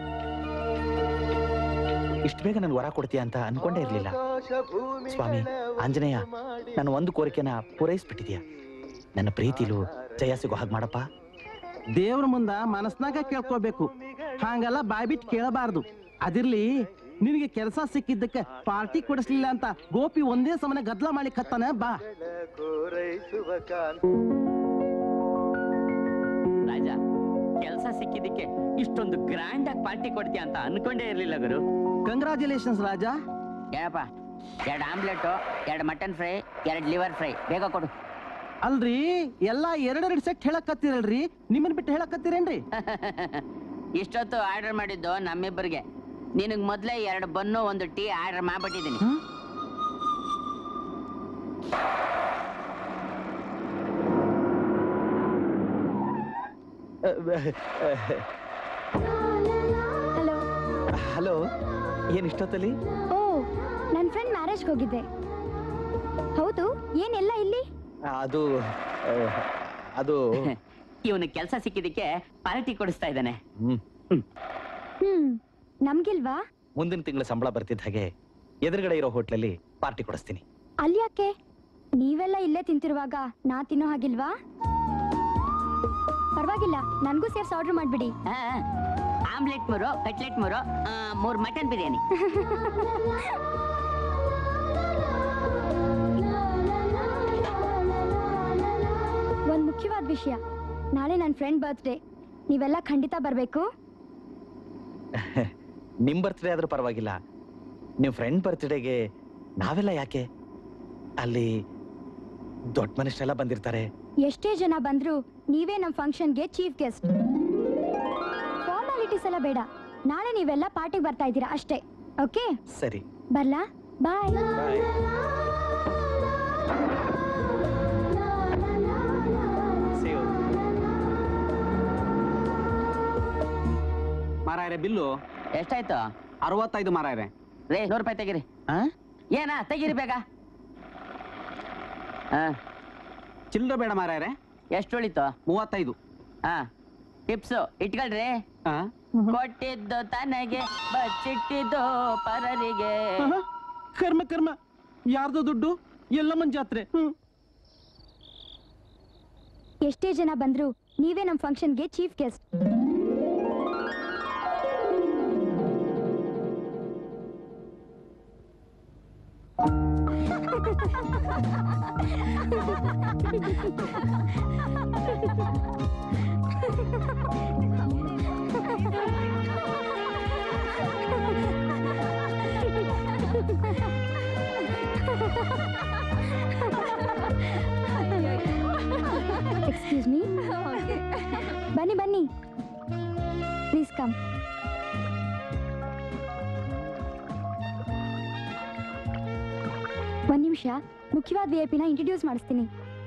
ಇಷ್ಟು ಬೇಗ ನನ್ಗೆ ವರ ಕೊಡ್ತೀಯ ಅಂತ ಅನ್ಕೊಂಡೇ ಇರ್ಲಿಲ್ಲ ಸ್ವಾಮಿ ಆಂಜನೇಯ ನನ್ನ ಒಂದು ಕೋರಿಕೆನ ಪೂರೈಸ್ಬಿಟ್ಟಿದ್ಯಾ ನನ್ನ ಪ್ರೀತಿಲು ಜಯ ಸಿಗೋ ಹಾಗೆ ಮಾಡಪ್ಪ ದೇವ್ರ ಮುಂದ ಮನಸ್ನಾಗ ಕೇಳ್ಕೋಬೇಕು ಹಂಗೆಲ್ಲ ಬಾಯ್ಬಿಟ್ಟು ಕೇಳಬಾರ್ದು ಅದಿರ್ಲಿ ನಿನಗೆ ಕೆಲಸ ಸಿಕ್ಕಿದ್ದಕ್ಕೆ ಪಾರ್ಟಿ ಕೊಡಿಸ್ಲಿಲ್ಲ ಅಂತ ಗೋಪಿ ಒಂದೇ ಸಮನೆ ಗದ್ಲ ಮಾಡಿ ಕತ್ತಾನೆ ಬಾ ರಾಜ ಕೆಲಸ ಸಿಕ್ಕಿದ್ದಕ್ಕೆ ಇಷ್ಟೊಂದು ಗ್ರ್ಯಾಂಡ್ ಆಗಿ ಪಾರ್ಟಿ ಕೊಡ್ತೀಯ ಅಂತ ಅನ್ಕೊಂಡೇ ಇರ್ಲಿಲ್ಲ ಗುರು ಕಂಗ್ರಾಚುಲೇಷನ್ಸ್ ರಾಜ ಏನಪ್ಪ ಎರಡು ಆಮ್ಲೆಟ್ ಎರಡು ಮಟನ್ ಫ್ರೈ ಎರಡು ಲಿವರ್ ಫ್ರೈ ಬೇಗ ಕೊಡು ಅಲ್ರಿ ಎಲ್ಲಾ ಎರಡೆರಡು ಸೆಟ್ ಹೇಳಕತ್ತೀರಲ್ರಿ ನಿಮ್ಮನ್ ಬಿಟ್ಟು ಹೇಳಕತ್ತೀರೇನ್ರಿ ಇಷ್ಟೊತ್ತು ಆರ್ಡರ್ ಮಾಡಿದ್ದು ನಮ್ಮಿಬ್ಬರಿಗೆ ನಿನಗ್ ಮೊದ್ಲೇ ಎರಡು ಬನ್ನು ಒಂದು ಟೀ ಆರ್ಡರ್ ಮಾಡ್ಬಿಟ್ಟಿದ್ದೀನಿ ಹಲೋ ಹಲೋ ಏನ್ ಇಷ್ಟೊತ್ತಲ್ಲಿ ಓ ನನ್ನ ಫ್ರೆಂಡ್ ಮ್ಯಾರೇಜ್ಗೆ ಹೋಗಿದ್ದೆ ಹೌದು ಏನೆಲ್ಲ ಇಲ್ಲಿ ಅದು ಆ, ಅದು ಇವನು ಕೆಲಸ ಸಿಕ್ಕಿದ್ದಕ್ಕೆ ಪಾರ್ಟಿ ಕೊಡಿಸ್ತಾ ಇದ್ದಾನೆ ಹ್ಮ್ ಹ್ಮ್ ನಮ್ಗಿಲ್ವಾ ಮುಂದಿನ ತಿಂಗಳ ಸಂಬಳ ಬರ್ತಿದ್ದ ಹಾಗೆ ಎದುರುಗಡೆ ಇರೋ ಹೋಟ್ಲಲ್ಲಿ ಪಾರ್ಟಿ ಕೊಡಿಸ್ತೀನಿ ಅಲ್ಲಿ ಯಾಕೆ ನೀವೆಲ್ಲ ಇಲ್ಲೇ ತಿಂತಿರುವಾಗ ನಾ ತಿನ್ನೋ ಹಾಗಿಲ್ವಾ ಪರವಾಗಿಲ್ಲ ನನಗೂ ಸೇರ್ಸಿ ಆರ್ಡರ್ ಮಾಡ್ಬಿಡಿ ಆಮ್ಲೆಟ್ ಮೂರು ಕಟ್ಲೆಟ್ ಮೂರು ಆ, ಮೂರು ಮಟನ್ ಬಿರಿಯಾನಿ ಒಂದ್ ಮುಖ್ಯವಾದ ವಿಷಯ ನಾಳೆ ನನ್ನ ಫ್ರೆಂಡ್ ಬರ್ತ್ಡೇ ನೀವೆಲ್ಲ ಖಂಡಿತ ಬರಬೇಕು ನಿಮ್ ಬರ್ತ್ಡೇ ಆದ್ರೂ ಪರವಾಗಿಲ್ಲ ನಿಮ್ ಫ್ರೆಂಡ್ ಬರ್ತ್ಡೇಗೆ ನಾವೆಲ್ಲ ಯಾಕೆ ಅಲ್ಲಿ ದೊಡ್ಡ ಮನುಷ್ಯರೆಲ್ಲ ಬಂದಿರ್ತಾರೆ ಎಷ್ಟೇ ಜನ ಬಂದ್ರು ನೀವೇ ನಮ್ಮ ಫಂಕ್ಷನ್ಗೆ ಚೀಫ್ ಗೆಸ್ಟ್ ಫಾರ್ಮಾಲಿಟೀಸ್ ಎಲ್ಲ ಬೇಡ ನಾಳೆ ನೀವೆಲ್ಲ ಪಾರ್ಟಿಗೆ ಬರ್ತಾ ಇದ್ದೀರಾ ಅಷ್ಟೇ ಓಕೆ ಸರಿ ಬರ್ಲಾ ಬಾಯ್ ಮಾರಾಯರೆ ಬಿಲ್ಲು ಎಷ್ಟಾಯ್ತು ಅರವತ್ತೈದು ಮಾರಾಯರೆ ರೇ ನೂರು ರೂಪಾಯಿ ತೆಗಿರಿ ಏನಾ ತೆಗಿರಿ ಬೇಗ ಹಾ ಚಿಲ್ಲರೆ ಬೇಡ ಮಾರಾಯರೆ ಎಷ್ಟು ಉಳಿತು ಮೂವತ್ತೈದು ಹಾ ಟಿಪ್ಸು ಇಟ್ಕೊಳ್ರಿ ಕೊಟ್ಟಿದ್ದು ತನಗೆ ಬಚ್ಚಿಟ್ಟಿದ್ದು ಪರರಿಗೆ ಕರ್ಮ ಕರ್ಮ ಯಾರ್ದು ದುಡ್ಡು ಎಲ್ಲಮ್ಮನ್ ಜಾತ್ರೆ ಹ್ಮ್ ಎಷ್ಟೇ ಜನ ಬಂದ್ರು ನೀವೇ ನಮ್ಮ ಫಂಕ್ಷನ್ಗೆ ಚೀಫ್ ಗೆಸ್ಟ್ ಎಕ್ಸ್ಕ್ಯೂಸ್ ಮೀ ಬನ್ನಿ ಬನ್ನಿ ಪ್ಲೀಸ್ ಕಮ್ ಒಂದ್ ನಿಮಿಷ ಮುಖ್ಯವಾದ ವಿ ಐ ಪಿನ ಇಂಟ್ರೊಡ್ಯೂಸ್ ಮಾಡಿಸ್ತೀನಿ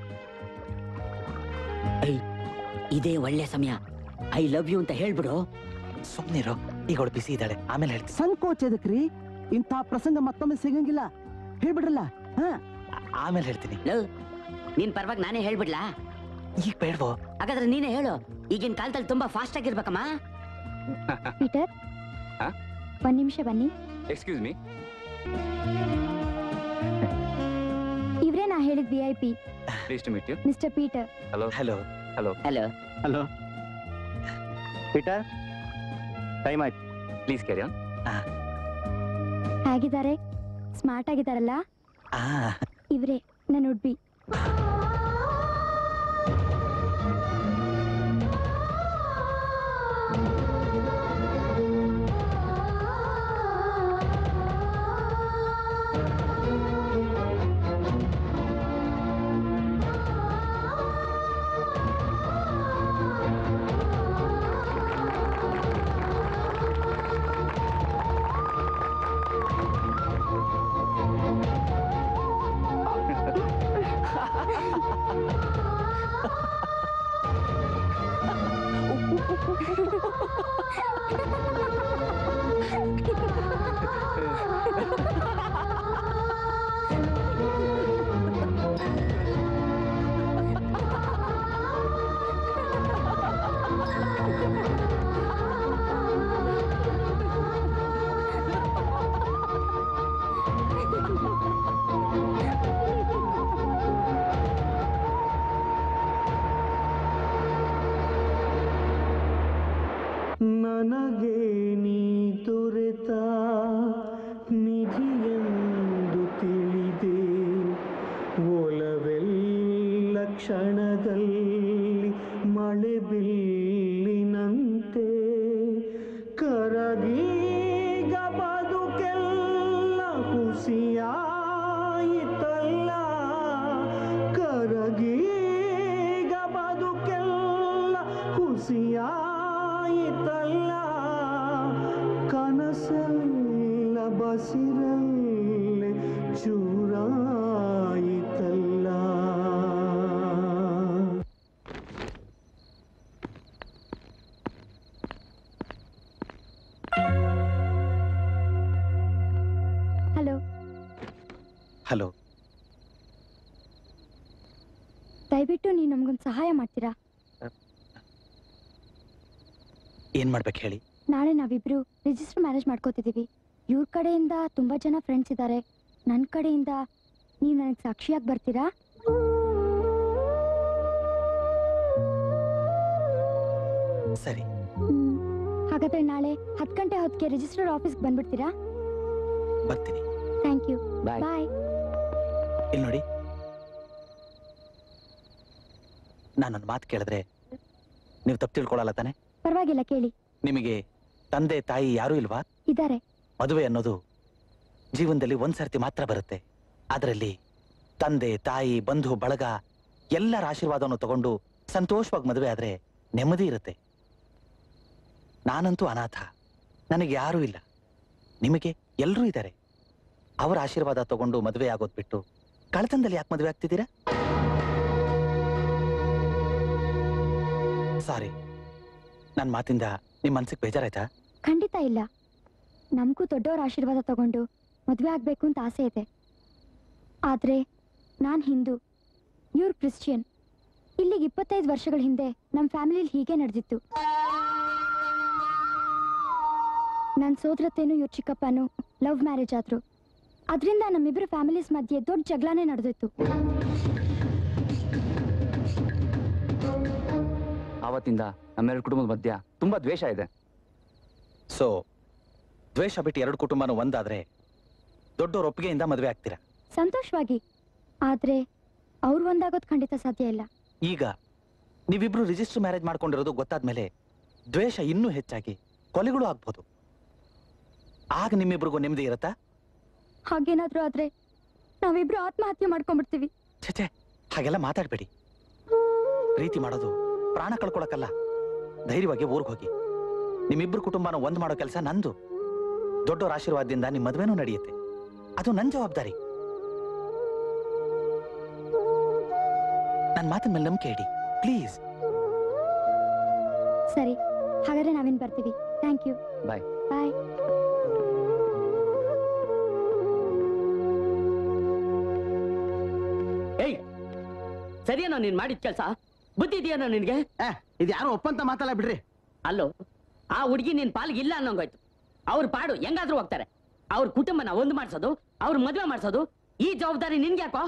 ಇದೇ ಒಳ್ಳೆ ಸಮಯ ಐ ಲವ್ ಯು ಅಂತ ಹೇಳ್ಬಿಡು ಸುಮ್ನಿರೋ ಈಗ ಅವಳು ಬಿಸಿ ಇದ್ದಾಳೆ ಆಮೇಲೆ ಹೇಳ್ತೀನಿ ಸಂಕೋಚ ಎದಕ್ರಿ ಇಂಥ ಪ್ರಸಂಗ ಮತ್ತೊಮ್ಮೆ ಸಿಗಂಗಿಲ್ಲ ಹೇಳ್ಬಿಡ್ರಲ್ಲ ಹಾ ಆಮೇಲೆ ಹೇಳ್ತೀನಿ ನಿನ್ ಪರವಾಗಿ ನಾನೇ ಹೇಳ್ಬಿಡ್ಲಾ ಈಗ ಬೇಡವೋ ಹಾಗಾದ್ರೆ ನೀನೇ ಹೇಳು ಈಗಿನ ಕಾಲದಲ್ಲಿ ತುಂಬಾ ಫಾಸ್ಟ್ ಆಗಿರ್ಬೇಕಮ್ಮ ಪೀಟರ್ ಹಾ? ಒಂದ್ ನಿಮಿಷ ಬನ್ನಿ ಎಕ್ಸ್ಕ್ಯೂಸ್ ಮೀ ಇವ್ರೇ ನಾ ಹೇಳಿದ V I P please to meet you Mister Peter hello hello hello hello hello Peter time ಆಯ್ತು ಪ್ಲೀಸ್ ಕ್ಯಾರಿ ಆನ್ ಹೇಗಿದ್ದಾರೆ ಸ್ಮಾರ್ಟ್ ಆಗಿದ್ದಾರಲ್ಲ ಇವ್ರೇ ನನ್ನ ಉಡ್ಬಿ ನನಗೆ ನೀ ದೊರೆತ ನಿಧಿಯೆಂದು ತಿಳಿದೆ ಒಲವೆಲ್ಲ ಕ್ಷಣದಲ್ಲಿ ಮಳೆ ಬಿಲ್ಲಿನಂತೆ ಕರಗೀಗ ಬದುಕೆಲ್ಲ ಹುಸಿಯಾಯಿತಲ್ಲ ಕರಗೀಗ ಬದುಕೆಲ್ಲ ಹುಸಿಯಾಯಿತಲ್ಲ ಕನಸೆಲ್ಲ ಬಸಿರಲ್ಲೇ ಚೂರಾಯಿತಲ್ಲ ಹಲೋ ಹಲೋ ದಯವಿಟ್ಟು ನೀವು ನಮ್ಗೊಂದು ಸಹಾಯ ಮಾಡ್ತೀರಾ ಏನ್ ಮಾಡ್ಬೇಕು ಹೇಳಿ ನಾಳೆ ನಾವಿಬ್ರು ರಿಜಿಸ್ಟರ್ ಮ್ಯಾರೇಜ್ ಮಾಡ್ಕೋತಿದ್ದೀವಿ ಇವ್ರ ಕಡೆಯಿಂದ ತುಂಬಾ ಜನ ಫ್ರೆಂಡ್ಸ್ ಇದ್ದಾರೆ ನನ್ನ ಕಡೆಯಿಂದ ನೀವು ನನಗೆ ಸಾಕ್ಷಿಯಾಗಿ ಬರ್ತೀರಾ ಸರಿ ಹ್ಮ್. ಹಾಗಾದ್ರೆ ನಾಳೆ ಹತ್ತು ಗಂಟೆ ಹೊತ್ತಿಗೆ ರಿಜಿಸ್ಟರ್ ಆಫೀಸ್ಗೆ ಬಂದ್ಬಿಡ್ತೀರಾ ಬರ್ತೀನಿ ಥ್ಯಾಂಕ್ ಯು Bye. ಬಾಯ್ ಇಲ್ಲಿ ನೋಡಿ ನಾನೊಂದು ಮಾತು ಕೇಳಿದ್ರೆ ನೀವು ತಪ್ಪು ತಿಳ್ಕೊಳಲ್ಲ ತಾನೆ ಪರವಾಗಿಲ್ಲ ಕೇಳಿ ನಿಮಗೆ ತಂದೆ ತಾಯಿ ಯಾರೂ ಇಲ್ವಾ ಇದ್ದಾರೆ ಮದುವೆ ಅನ್ನೋದು ಜೀವನದಲ್ಲಿ ಒಂದ್ ಸರ್ತಿ ಮಾತ್ರ ಬರುತ್ತೆ ಅದರಲ್ಲಿ ತಂದೆ ತಾಯಿ ಬಂಧು ಬಳಗ ಎಲ್ಲರ ಆಶೀರ್ವಾದವನ್ನು ತಗೊಂಡು ಸಂತೋಷವಾಗಿ ಮದುವೆ ಆದ್ರೆ ನೆಮ್ಮದಿ ಇರುತ್ತೆ ನಾನಂತೂ ಅನಾಥ ನನಗೆ ಯಾರೂ ಇಲ್ಲ ನಿಮಗೆ ಎಲ್ಲರೂ ಇದ್ದಾರೆ ಅವರ ಆಶೀರ್ವಾದ ತಗೊಂಡು ಮದುವೆ ಆಗೋದ್ ಬಿಟ್ಟು ಕಳ್ತನದಲ್ಲಿ ಯಾಕೆ ಮದುವೆ ಆಗ್ತಿದ್ದೀರಾ ಸಾರಿ ನನ್ನ ಮಾತಿಂದ ನಿಮ್ಮ ಮನ್ಸಿಗೆ ಬೇಜಾರಾಯ್ತಾ ಖಂಡಿತ ಇಲ್ಲ ನಮಗೂ ದೊಡ್ಡವರ ಆಶೀರ್ವಾದ ತಗೊಂಡು ಮದುವೆ ಆಗಬೇಕು ಅಂತ ಆಸೆ ಇದೆ ಆದರೆ ನಾನು ಹಿಂದೂ ಇವ್ರು ಕ್ರಿಶ್ಚಿಯನ್ ಇಲ್ಲಿಗೆ ಇಪ್ಪತ್ತೈದು ವರ್ಷಗಳ ಹಿಂದೆ ನಮ್ಮ ಫ್ಯಾಮಿಲಿಲಿ ಹೀಗೆ ನಡೆದಿತ್ತು ನನ್ನ ಸೋದರತ್ತೇನು ಇವ್ರ ಚಿಕ್ಕಪ್ಪನೂ ಲವ್ ಮ್ಯಾರೇಜ್ ಆದ್ರು ಅದರಿಂದ ನಮ್ಮಿಬ್ಬರು ಫ್ಯಾಮಿಲೀಸ್ ಮಧ್ಯೆ ದೊಡ್ಡ ಜಗಳನೇ ನಡೆದಿತ್ತು ಆವತ್ತಿಂದ ನಮ್ಮೆರಡು ಕುಟುಂಬದ ಮಧ್ಯ ತುಂಬಾ ದ್ವೇಷ ಇದೆ ಸೊ ದ್ವೇಷ ಬಿಟ್ಟು ಎರಡು ಕುಟುಂಬನೂ ಒಂದಾದ್ರೆ ದೊಡ್ಡವ್ರ ಒಪ್ಪಿಗೆಯಿಂದ ಮದುವೆ ಆಗ್ತೀರಾ ಸಂತೋಷವಾಗಿ ಆದರೆ ಅವ್ರು ಒಂದಾಗೋದು ಖಂಡಿತ ಸಾಧ್ಯ ಇಲ್ಲ ಈಗ ನೀವಿಬ್ರು ರಿಜಿಸ್ಟರ್ ಮ್ಯಾರೇಜ್ ಮಾಡ್ಕೊಂಡಿರೋದು ಗೊತ್ತಾದ್ಮೇಲೆ ದ್ವೇಷ ಇನ್ನೂ ಹೆಚ್ಚಾಗಿ ಕೊಲೆಗಳು ಆಗ್ಬೋದು ಆಗ ನಿಮ್ಮಿಬ್ರಿಗೂ ನೆಮ್ಮದಿ ಇರತ್ತಾ ಹಾಗೇನಾದ್ರೂ ಆದ್ರೆ ನಾವಿಬ್ರು ಆತ್ಮಹತ್ಯೆ ಮಾಡ್ಕೊಂಡ್ಬಿಡ್ತೀವಿ ಛೆ ಹಾಗೆಲ್ಲ ಮಾತಾಡ್ಬೇಡಿ ಪ್ರೀತಿ ಮಾಡೋದು ಪ್ರಾಣ ಕಳ್ಕೊಳಕ್ಕಲ್ಲ ಧೈರ್ಯವಾಗಿ ಊರ್ಗ್ ಹೋಗಿ ನಿಮ್ಮಿಬ್ರು ಕುಟುಂಬನ ಒಂದ್ ಮಾಡೋ ಕೆಲಸ ನಂದು ದೊಡ್ಡವರ ಆಶೀರ್ವಾದದಿಂದ ನಿಮ್ ಮದ್ವೆನೂ ನಡೆಯುತ್ತೆ ಅದು ನನ್ ಜವಾಬ್ದಾರಿ ನನ್ ಮಾತಿನ ಮೇಲೆ ನಂಬಿಕೆ ಇಡಿ ಪ್ಲೀಸ್ ಸರಿ ಹಾಗಾದ್ರೆ ನಾವಿನ್ ಬರ್ತೀವಿ ಥ್ಯಾಂಕ್ ಯು ಬಾಯ್ ಬಾಯ್ ಏಯ್ ಸರಿಯೇನೋ ನೀನ್ ಮಾಡಿದ ಕೆಲಸ ಬುದ್ಧಿ ಇದೆಯೇನೋ ನಿನ್ಗೆ ಇದು ಯಾರೋ ಒಪ್ಪಂತ ಮಾತಲ್ಲ ಬಿಡ್ರಿ ಅಲ್ಲೋ ಆ ಹುಡುಗಿ ನಿನ್ ಪಾಲ್ಗೆ ಇಲ್ಲ ಅನ್ನೋಂಗೋಯ್ತು ಅವ್ರ ಪಾಡು ಹೆಂಗಾದ್ರೂ ಹೋಗ್ತಾರೆ ಅವ್ರ ಕುಟುಂಬನ ಒಂದು ಮಾಡ್ಸೋದು ಅವ್ರ ಮದ್ವೆ ಮಾಡ್ಸೋದು ಈ ಜವಾಬ್ದಾರಿ ನಿನ್ಗೆ ಯಾಕೋ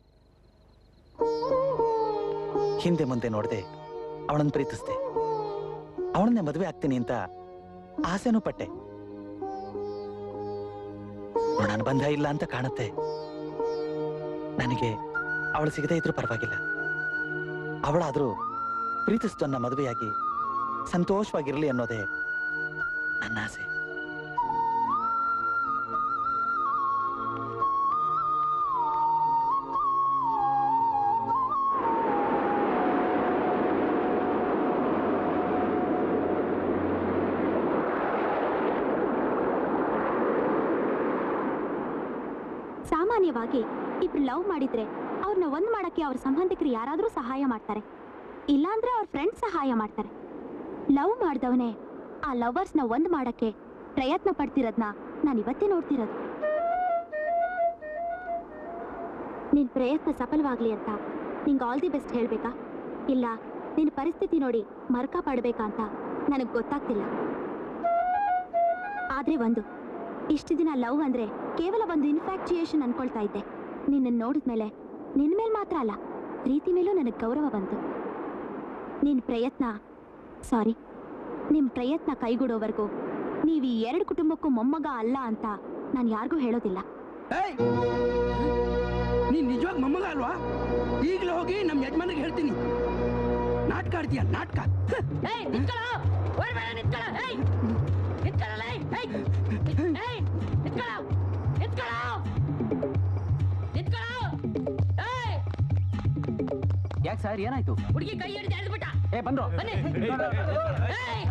ಹಿಂದೆ ಮುಂದೆ ನೋಡ್ದೆ ಅವಳನ್ನ ಪ್ರೀತಿಸ್ದೆ ಅವಳನ್ನೇ ಮದುವೆ ಆಗ್ತೀನಿ ಅಂತ ಆಸೆನೂ ಪಟ್ಟೆ ನನ್ನ ಬಂಧ ಇಲ್ಲ ಅಂತ ಕಾಣುತ್ತೆ ನನಗೆ ಅವಳು ಸಿಗದೇ ಇದ್ರೂ ಪರವಾಗಿಲ್ಲ ಅವಳಾದ್ರೂ ಪ್ರೀತಿಸ್ತನ್ನ ಮದುವೆಯಾಗಿ ಸಂತೋಷವಾಗಿರ್ಲಿ ಅನ್ನೋದೇ ನನ್ನ ಆಸೆ ಸಾಮಾನ್ಯವಾಗಿ ಇಬ್ರು ಲವ್ ಮಾಡಿದ್ರೆ ಅವ್ರನ್ನ ಒಂದ್ ಮಾಡಕ್ಕೆ ಅವ್ರ ಸಂಬಂಧಿಕರು ಯಾರಾದ್ರೂ ಸಹಾಯ ಮಾಡ್ತಾರೆ ಇಲ್ಲಾಂದ್ರೆ ಅವ್ರ ಫ್ರೆಂಡ್ಸ್ ಸಹಾಯ ಮಾಡ್ತಾರೆ ಲವ್ ಮಾಡ್ದವನೇ ಆ ಲವರ್ಸ್ನ ಒಂದ್ ಮಾಡಕ್ಕೆ ಪ್ರಯತ್ನ ಪಡ್ತಿರೋದ್ನ ನಾನು ಇವತ್ತೇ ನೋಡ್ತಿರೋದು ನಿನ್ ಪ್ರಯತ್ನ ಸಫಲವಾಗ್ಲಿ ಅಂತ ನಿಂಗೆ ಆಲ್ ದಿ ಬೆಸ್ಟ್ ಹೇಳ್ಬೇಕಾ ಇಲ್ಲ ನಿನ್ ಪರಿಸ್ಥಿತಿ ನೋಡಿ ಮರ್ಕ ಪಡ್ಬೇಕಾ ಅಂತ ನನಗ್ ಗೊತ್ತಾಗ್ತಿಲ್ಲ ಆದ್ರೆ ಒಂದು ಇಷ್ಟು ದಿನ ಲವ್ ಅಂದ್ರೆ ಕೇವಲ ಒಂದು ಇನ್ಫ್ಯಾಕ್ಚುಯೇಷನ್ ಅನ್ಕೊಳ್ತಾ ಇದ್ದೆ ನಿನ್ನ ನೋಡಿದ್ಮೇಲೆ ನಿನ್ ಮೇಲ್ ಮಾತ್ರ ಅಲ್ಲ ಪ್ರೀತಿ ಮೇಲೂ ನನಗೆ ಗೌರವ ಬಂತು ನಿನ್ ಪ್ರಯತ್ನ ಸಾರಿ ನಿಮ್ ಪ್ರಯತ್ನ ಕೈಗೂಡೋವರೆಗೂ ನೀವು ಈ ಎರಡು ಕುಟುಂಬಕ್ಕೂ ಮೊಮ್ಮಗ ಅಲ್ಲ ಅಂತ ನಾನು ಯಾರಿಗೂ ಹೇಳೋದಿಲ್ಲ ನೀನ್ ನಿಜವಾಗ ಮೊಮ್ಮಗ ಅಲ್ವಾ ಈಗಲೇ ಹೋಗಿ ನಮ್ಮ ಯಜಮಾನಿಗೆ ಹೇಳ್ತೀನಿ ನಾಟಕ ಆಡ್ತೀಯ ನಾಟಕ ಏಯ್ ನಿಂತ್ಕೊಳ್ಳೋ ಓಡ್ಬೇಡ ನಿಂತ್ಕೊಳ್ಳೋ ಏಯ್ ನಿಂತ್ಕೊಳ್ಳಲ್ಲ ಏಯ್ ಏಯ್ ನಿಂತ್ಕೊಳ್ಳೋ ನಿಂತ್ಕೊಳ್ಳೋ ನಿಂತ್ಕೊಳ್ಳೋ ಏಯ್ ಯಾಕೆ ಸರ್ ಏನಾಯ್ತು ಹುಡುಗಿ ಕೈ ಹಿಡಿದು ಎಳ್ದ್ಬಿಟ್ಟ ಏ ಬಂದ್ರು ಬನ್ನಿ ಏಯ್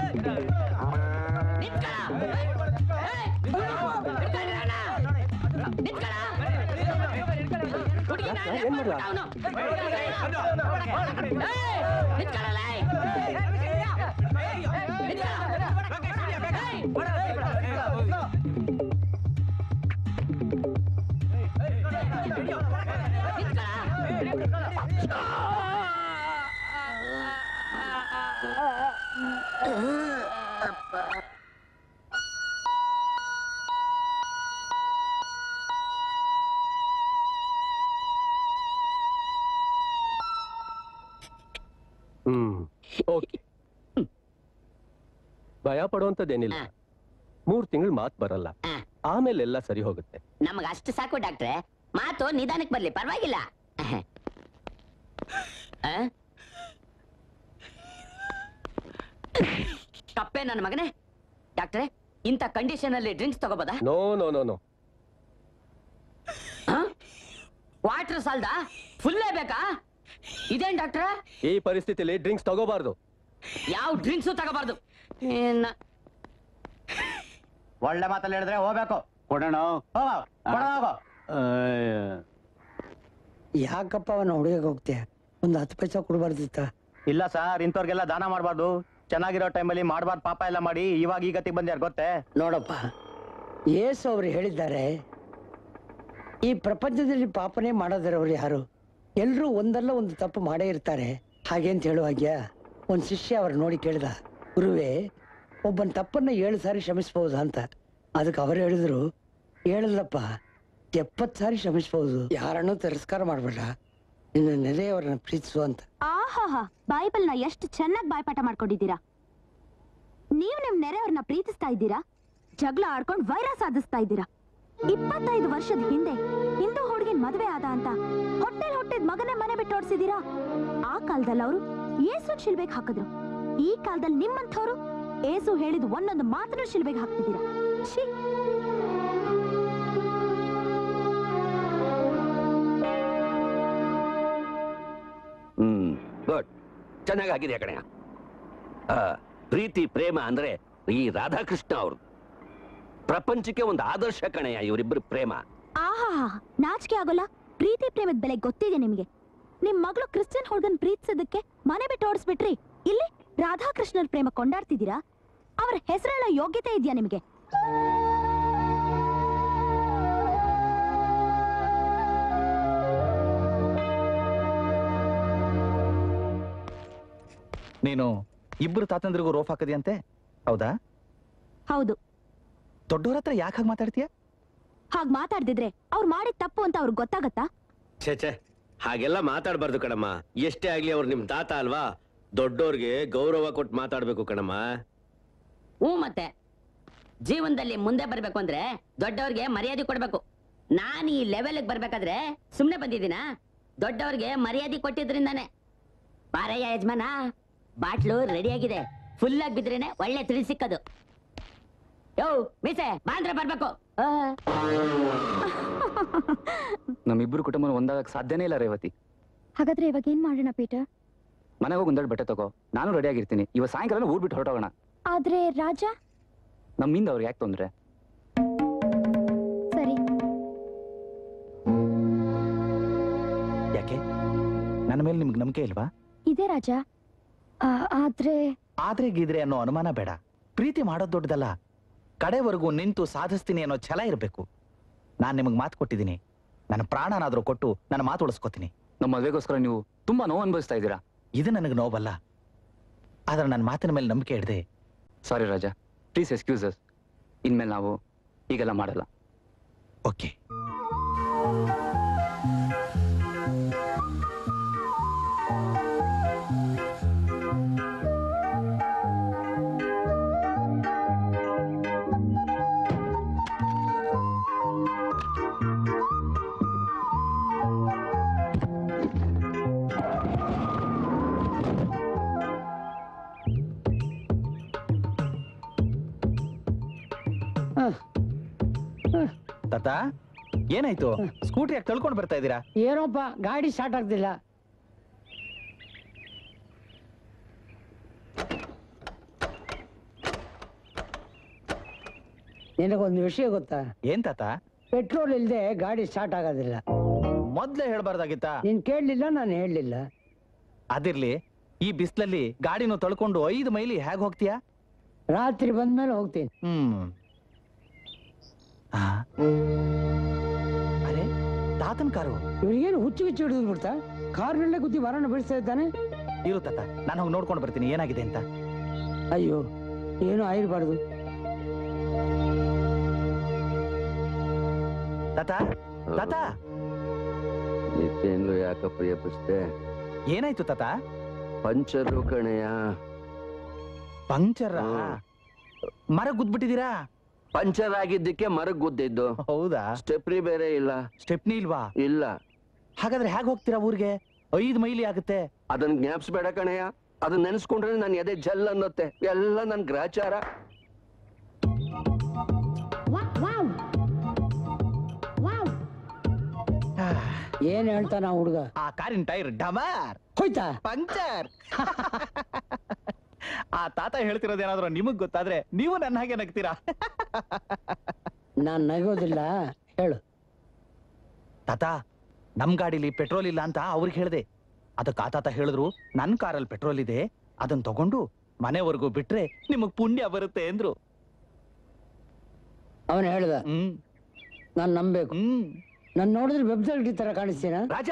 ನಿಂತ್ಕೊಳ್ಳೋ ಏಯ್ ನಿಂತ್ಕೊಳ್ಳೋಣ ನಿಂತ್ಕೊಳ್ಳೋ ಹುಡುಗಿ ನಾನು ಏನ್ ಮಾಡ್ಲಾ? ಅವನು ಏಯ್ ನಿಂತ್ಕೊಳ್ಳಲ್ಲ ಹ್ಮ್ ಓಕೆ ಭಯ ಪಡುವಂತದ್ದೇನಿಲ್ಲ ಮೂರ್ ತಿಂಗಳು ಮಾತ್ ಬರಲ್ಲ ಆಮೇಲೆ ಎಲ್ಲ ಸರಿ ಹೋಗುತ್ತೆ ನಮಗ ಅಷ್ಟು ಸಾಕು ಡಾಕ್ಟ್ರೆ ಮಾತು ನಿಧಾನಕ್ಕೆ ಬರ್ಲಿ ಪರವಾಗಿಲ್ಲ ಆ? ಕಪ್ಪೆ ನನ್ನ ಮಗನೇ ಡಾಕ್ಟ್ರೆ ಇಂಥ ಕಂಡೀಷನ್ ಅಲ್ಲಿ ಡ್ರಿಂಕ್ಸ್ ತಗೋಬೋದಾ no no no no water ಸಾಲ್ದಾ ಫುಲ್ಲೇ ಬೇಕಾ ಇದೇನ್ ಡಾಕ್ಟ್ರೆ ಈ ಪರಿಸ್ಥಿತಿಲಿ ಡ್ರಿಂಕ್ಸ್ ತಗೋಬಾರ್ದು ಯಾವ ಡ್ರಿಂಕ್ಸು ತಗೋಬಾರ್ದು ಏನ ಒಳ್ಳೆ ಮಾತಲ್ಲಿ ಹೇಳಿದ್ರೆ ಹೋಗ್ಬೇಕು ಕೊಡೋಣ ಯಾಕಪ್ಪ ಅವನ ಹುಡುಗಕ್ಕೆ ಹೋಗ್ತೀಯ ಒಂದು ಹತ್ತು ಪೈಸಾ ಕೊಡ್ಬಾರ್ದಿತ್ತ ಇಲ್ಲ ಸರ್ ಇಂಥವ್ರಿಗೆಲ್ಲ ದಾನ ಮಾಡಬಾರ್ದು ಚೆನ್ನಾಗಿರೋ ಟೈಮಲ್ಲಿ ಮಾಡಬಾರ್ದು ಪಾಪ ಎಲ್ಲ ಮಾಡಿ ಇವಾಗ ಈ ಗತಿಗೆ ಬಂದ್ಯಾರ ಗೊತ್ತೇ ನೋಡಪ್ಪ ಏಸು ಅವ್ರು ಹೇಳಿದ್ದಾರೆ ಈ ಪ್ರಪಂಚದಲ್ಲಿ ಪಾಪನೇ ಮಾಡೋದಿರೋರು ಯಾರು ಎಲ್ಲರೂ ಒಂದಲ್ಲ ಒಂದು ತಪ್ಪು ಮಾಡೇ ಇರ್ತಾರೆ ಹಾಗೆ ಅಂತ ಹೇಳುವಾಗ್ಯ ಒಂದು ಶಿಷ್ಯ ಅವ್ರು ನೋಡಿ ಕೇಳ್ದ ಗುರುವೇ ಒಬ್ಬನ ತಪ್ಪನ್ನ ಏಳು ಸಾರಿ ಕ್ಷಮಿಸ್ಬೋದು ಅಂತ ಅದಕ್ಕೆ ಅವ್ರು ಹೇಳಿದ್ರು ಹೇಳಿಲ್ಲಪ್ಪ ಎಪ್ಪತ್ತು ಸಾರಿ ಕ್ಷಮಿಸ್ಬೋದು ಯಾರನ್ನೂ ತಿರಸ್ಕಾರ ಮಾಡಬೇಡ ನಿನ್ನ ನೆರೆಯವರನ್ನ ಪ್ರೀತಿಸು ಅಂತ ಆಹಾಹಾ ಬೈಬಲ್ನ ಎಷ್ಟು ಚೆನ್ನಾಗಿ ಬಾಯ್ಪಾಠ ಮಾಡ್ಕೊಂಡಿದ್ದೀರಾ ನೀವು ನಿಮ್ ನೆರೆಯವ್ರನ್ನ ಪ್ರೀತಿಸ್ತಾ ಇದ್ದೀರಾ ಜಗಳ ಆಡ್ಕೊಂಡು ವೈರ ಸಾಧಿಸ್ತಾ ಇದ್ದೀರಾ ಇಪ್ಪತ್ತೈದು ವರ್ಷದ ಹಿಂದೆ ಹಿಂದೂ ಹುಡುಗಿನ ಮದುವೆ ಆದ ಅಂತ ಹೊಟ್ಟೆಲ್ ಹೊಟ್ಟೆದ್ ಮಗನೇ ಮನೆ ಬಿಟ್ಟು ಓಡಿಸಿದೀರಾ ಆ ಕಾಲದಲ್ಲಿ ಅವರು ಏಸು ಶಿಲ್ಬೆಗೆ ಹಾಕಿದ್ರು ಈ ಕಾಲದಲ್ಲಿ ನಿಮ್ಮಂಥವ್ರು ಏಸು ಹೇಳಿದ ಒಂದೊಂದು ಮಾತನ್ನು ಶಿಲ್ಬೆಗೆ ಹಾಕ್ತಿದ್ದೀರಾ ಛೀ ಹ್ಮ್ ಗುಡ್ ಚೆನ್ನಾಗಾಗಿದೆ ಕಣೆ ಆ, ಪ್ರೀತಿ ಪ್ರೇಮ ಅಂದ್ರೆ ಈ ರಾಧಾಕೃಷ್ಣ ಅವರು ಪ್ರಪಂಚಕ್ಕೆ ಒಂದು ಆದರ್ಶ ಕಣೆಯ ಇವರಿಬ್ಬರು ಪ್ರೇಮ ಆಹಾ ನಾಚಿಕೆ ಆಗೋಲ್ಲ ಪ್ರೀತಿ ಪ್ರೇಮದ ಬೆಲೆ ಗೊತ್ತಿದೆ ನಿಮಗೆ ನಿಮ್ ಮಗಳು ಕ್ರಿಶ್ಚಿಯನ್ ಹುಡುಗನ್ ಪ್ರೀತಿಸೋದಕ್ಕೆ ಮನೆ ಬಿಟ್ಟು ಓಡಿಸ್ಬಿಟ್ರಿ ಇಲ್ಲಿ ರಾಧಾಕೃಷ್ಣನ್ ಪ್ರೇಮ ಕೊಂಡಾಡ್ತಿದ್ದೀರಾ ಅವರ ಹೆಸರೇಳೋ ಯೋಗ್ಯತೆ ಇದೆಯಾ ನಿಮಗೆ ನೀನು ಇಬ್ರು ತಾತಂದ್ರಿಗೂ ರೋಫ್ ಹಾಕದಿಯಂತೆ ಹೌದಾ ಹೌದು ದೊಡ್ಡವ್ರ ಹತ್ರ ಯಾಕೆ ಹಾಗೆ ಮಾತಾಡ್ತೀಯ ಹಾಗ್ ಮಾತಾಡ್ದಿದ್ರೆ ಅವ್ರು ಮಾಡಿದ ತಪ್ಪು ಅಂತ ಅವ್ರಿಗೆ ಗೊತ್ತಾಗತ್ತಾ ಛೇ ಛೇ ಹಾಗೆಲ್ಲ ಮಾತಾಡ್ಬಾರ್ದು ಕಣಮ್ಮ ಎಷ್ಟೇ ಆಗ್ಲಿ ಅವ್ರು ನಿಮ್ ತಾತ ಅಲ್ವಾ ದೊಡ್ಡೋರ್ಗೆ ಗೌರವ ಕೊಟ್ಟು ಮಾತಾಡ್ಬೇಕು ಕಣಮ್ಮ ಹ್ಞೂ ಮತ್ತೆ ಜೀವನದಲ್ಲಿ ಮುಂದೆ ಬರ್ಬೇಕು ಅಂದ್ರೆ ದೊಡ್ಡವ್ರಿಗೆ ಮರ್ಯಾದೆ ಕೊಡ್ಬೇಕು ನಾನು ಈ ಲೆವೆಲ್ಗೆ ಬರ್ಬೇಕಾದ್ರೆ ಸುಮ್ನೆ ಬಂದಿದ್ದೀನಾ ದೊಡ್ಡವ್ರಿಗೆ ಮರ್ಯಾದೆ ಕೊಟ್ಟಿದ್ರಿಂದಾನೆ ಬಾರಯ್ಯ ಯಜಮಾನ ಬಾಟ್ಲು ರೆಡಿ ಆಗಿದೆ ಫುಲ್ ಆಗಿ ಬಿದ್ರೇನೆ ಒಳ್ಳೆ ತಿಳಿ ಸಿಕ್ಕದು ಯೋ ಮೀಸೆ ಬಾಂದ್ರೆ ಬರ್ಬೇಕು ಆ. ನಮ್ಮಿಬ್ರು ಕುಟುಂಬ ಒಂದಾಗಕ್ಕೆ ಸಾಧ್ಯನೇ ಇಲ್ಲ ರೇವತಿ ಹಾಗಾದ್ರೆ ಇವಾಗ ಏನ್ ಮಾಡೋಣ ಪೀಟರ್ ಮನೆಗೆ ಹೋಗಿ ಒಂದೆರಡು ಬಟ್ಟೆ ತಗೋ ನಾನು ರೆಡಿ ಆಗಿರ್ತೀನಿ ಇವಾಗ ಸಾಯಂಕಾಲ ಊರ್ ಬಿಟ್ಟು ಹೊರಟೋಗೋಣ ಆದ್ರೆ ರಾಜ ನಮ್ಮಿಂದ ಅವ್ರಿಗೆ ಯಾಕೆ ತೊಂದ್ರೆ ಸರಿ ಯಾಕೆ ನನ್ನ ಮೇಲೆ ನಿಮ್ಗೆ ನಂಬಿಕೆ ಇಲ್ವಾ ಇದೆ ರಾಜ ಆ, ಆದ್ರೆ ಆದ್ರೆ ಗೀದ್ರೆ ಅನ್ನೋ ಅನುಮಾನ ಬೇಡ ಪ್ರೀತಿ ಮಾಡೋದ್ ದೊಡ್ಡದಲ್ಲ ಕಡೆವರೆಗೂ ನಿಂತು ಸಾಧಿಸ್ತೀನಿ ಅನ್ನೋ ಛಲ ಇರಬೇಕು ನಾನ್ ನಿಮಗೆ ಮಾತು ಕೊಟ್ಟಿದ್ದೀನಿ ನನ್ನ ಪ್ರಾಣನಾದ್ರೂ ಕೊಟ್ಟು ನನ್ನ ಮಾತು ಉಳಿಸ್ಕೊತೀನಿ ನಮ್ಮ ಮದುವೆಗೋಸ್ಕರ ನೀವು ತುಂಬಾ ನೋವು ಅನುಭವಿಸ್ತಾ ಇದ್ದೀರಾ ಇದು ನನಗೆ ನೋವಲ್ಲ ಆದ್ರೆ ನನ್ನ ಮಾತಿನ ಮೇಲೆ ನಂಬಿಕೆ ಇಡದೆ ಸಾರಿ ರಾಜಾ ಪ್ಲೀಸ್ ಎಕ್ಸ್ಕ್ಯೂಸಸ್ ಇನ್ಮೇಲೆ ನಾವು ಹೀಗೆಲ್ಲ ಮಾಡಲ್ಲ ಓಕೆ ತಾತ ಏನಾಯ್ತು ಸ್ಕೂಟ್ರಿ ಯಾಕೆ ತಳ್ಕೊಂಡು ಬರ್ತಾ ಇದ್ದೀರಾ ಏನೋಪ್ಪ ಗಾಡಿ ಸ್ಟಾರ್ಟ್ ಆಗ್ತಿಲ್ಲ ನಿನಗೊಂದು ವಿಷಯ ಗೊತ್ತಾ ಏನ್ ತಾತ ಪೆಟ್ರೋಲ್ ಇಲ್ಲದೆ ಗಾಡಿ ಸ್ಟಾರ್ಟ್ ಆಗೋದಿಲ್ಲ ಮೊದ್ಲೇ ಹೇಳ್ಬಾರ್ದಾಗಿತ್ತಾ ನೀನ್ ಕೇಳಲಿಲ್ಲ ನಾನು ಹೇಳಲಿಲ್ಲ ಅದಿರ್ಲಿ ಈ ಬಿಸ್ಲಲ್ಲಿ ಗಾಡಿನೂ ತಳ್ಕೊಂಡು ಐದು ಮೈಲಿ ಹೇಗ್ ಹೋಗ್ತೀಯಾ ರಾತ್ರಿ ಬಂದ್ಮೇಲೆ ಹೋಗ್ತೀನಿ ಹ್ಮ್ ಆ? ಅರೆ ತಾತನ್ ಕಾರು ಇವ್ರಿಗೇನು ಹುಚ್ಚು ಹುಚ್ಚು ಹಿಡಿದು ಬಿಡ್ತಾ ಕಾರ್ನಲ್ಲೇ ಕೂತಿ ಮರಣ ಬೀಳಿಸ್ತಾ ಇದ್ದಾನೆ ಇರು ತಾತ ನಾನು ಹೋಗಿ ನೋಡ್ಕೊಂಡು ಬರ್ತೀನಿ ಏನಾಗಿದೆ ಅಂತ ಅಯ್ಯೋ ಏನು ಆಗಿರ್ಬಾರ್ದು ತಾತ ತಾತ ನಿತ್ಯೇನ್ಲು ಯಾಕಪ್ಪ ಎಬ್ಬಿಸ್ದೆ ಏನಾಯ್ತು ತಾತ ಪಂಚರು ಕಣೆಯ ಪಂಕ್ಚರ್ ಮರ ಗುದ್ಬಿಟ್ಟಿದ್ದೀರಾ ಪಂಚರ್ ಆಗಿದ್ದಕ್ಕೆ ಮರಗ್ ಗುದ್ದಿದ್ದು ಹೌದಾ ಸ್ಟೆಪ್ರಿ ಬೇರೆ ಇಲ್ಲ ಸ್ಟೆಪ್ನಿ ಇಲ್ವಾ ಇಲ್ಲ ಹಾಗಾದ್ರೆ ಹೇಗ್ ಹೋಗ್ತೀರಾ ಊರಿಗೆ ಐದು ಮೈಲಿ ಆಗುತ್ತೆ ಅದನ್ನ ಜ್ಞಾಪಿಸ್ಬೇಡ ಕಣಯ್ಯ ಅದನ್ನ ನೆನೆಸ್ಕೊಂಡ್ರೆ ನನ್ ಎದೆ ಜಲ್ ಅನ್ನತ್ತೆ ಎಲ್ಲ ನನ್ ಗ್ರಾಚಾರ ಏನ್ ಹೇಳ್ತಾನ ಹುಡುಗ ಆ ಕಾರಿನ ಟೈರ್ ಡಮಾರ್ ಹೋಯ್ತಾ ಪಂಚರ್ ಆ ತಾತ ಹೇಳ್ತಿರೋದೇನಾದ್ರೂ ನಿಮಗ್ ಗೊತ್ತಾದ್ರೆ ನೀವು ನನ್ನ ಹಾಗೆ ನಗ್ತೀರಾ ನಾನ್ ನಗೋದಿಲ್ಲ ಹೇಳು ತಾತ ನಮ್ ಗಾಡಿಲಿ ಪೆಟ್ರೋಲ್ ಇಲ್ಲ ಅಂತ ಅವ್ರಿಗೆ ಹೇಳ್ದೆ ಅದಕ್ಕೆ ಆ ತಾತ ಹೇಳಿದ್ರು ನನ್ ಕಾರಲ್ಲಿ ಪೆಟ್ರೋಲ್ ಇದೆ ಅದನ್ನ ತಗೊಂಡು ಮನೆವರೆಗೂ ಬಿಟ್ರೆ ನಿಮಗ್ ಪುಣ್ಯ ಬರುತ್ತೆ ಅಂದ್ರು ಅವನು ಹೇಳ್ದ ಹ್ಮ್ ನಾನ್ ನಂಬೇಕು ಹ್ಮ್ ನಾನ್ ನೋಡಿದ್ರೆ ವೆಬ್ಸೈಟ್ ತರ ಕಾಣಿಸ್ತೀನ ರಾಜ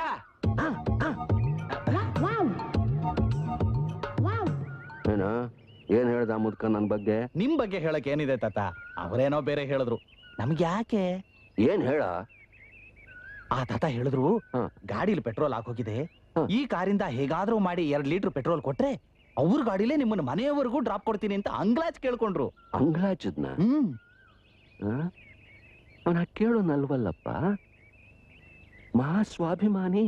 ಏನ ಏನ್ ಹೇಳ್ದ ಮುದ್ಕ ನನ್ ಬಗ್ಗೆ ನಿಮ್ ಬಗ್ಗೆ ಹೇಳಕ್ ಏನಿದೆ ತಾತ ಅವರೇನೋ ಬೇರೆ ಹೇಳಿದ್ರು ನಮ್ಗೆ ಯಾಕೆ ಏನ್ ಹೇಳ ಆ ತಾತ ಹೇಳಿದ್ರು ಗಾಡಿಲಿ ಪೆಟ್ರೋಲ್ ಹಾಕೋಗಿದೆ ಈ ಕಾರಿಂದ ಹೇಗಾದ್ರೂ ಮಾಡಿ ಎರಡ್ ಲೀಟರ್ ಪೆಟ್ರೋಲ್ ಕೊಟ್ರೆ ಅವ್ರ ಗಾಡಿಲೇ ನಿಮ್ಮನ್ನ ಮನೆಯವರೆಗೂ ಡ್ರಾಪ್ ಕೊಡ್ತೀನಿ ಅಂತ ಅಂಗ್ಲಾಚ್ ಕೇಳ್ಕೊಂಡ್ರು ಅಂಗ್ಲಾಚದ್ನ ಹ್ಮ್ ಅವನ ಕೇಳೋನಲ್ವಲ್ಲಪ್ಪ ಮಹಾ ಸ್ವಾಭಿಮಾನಿ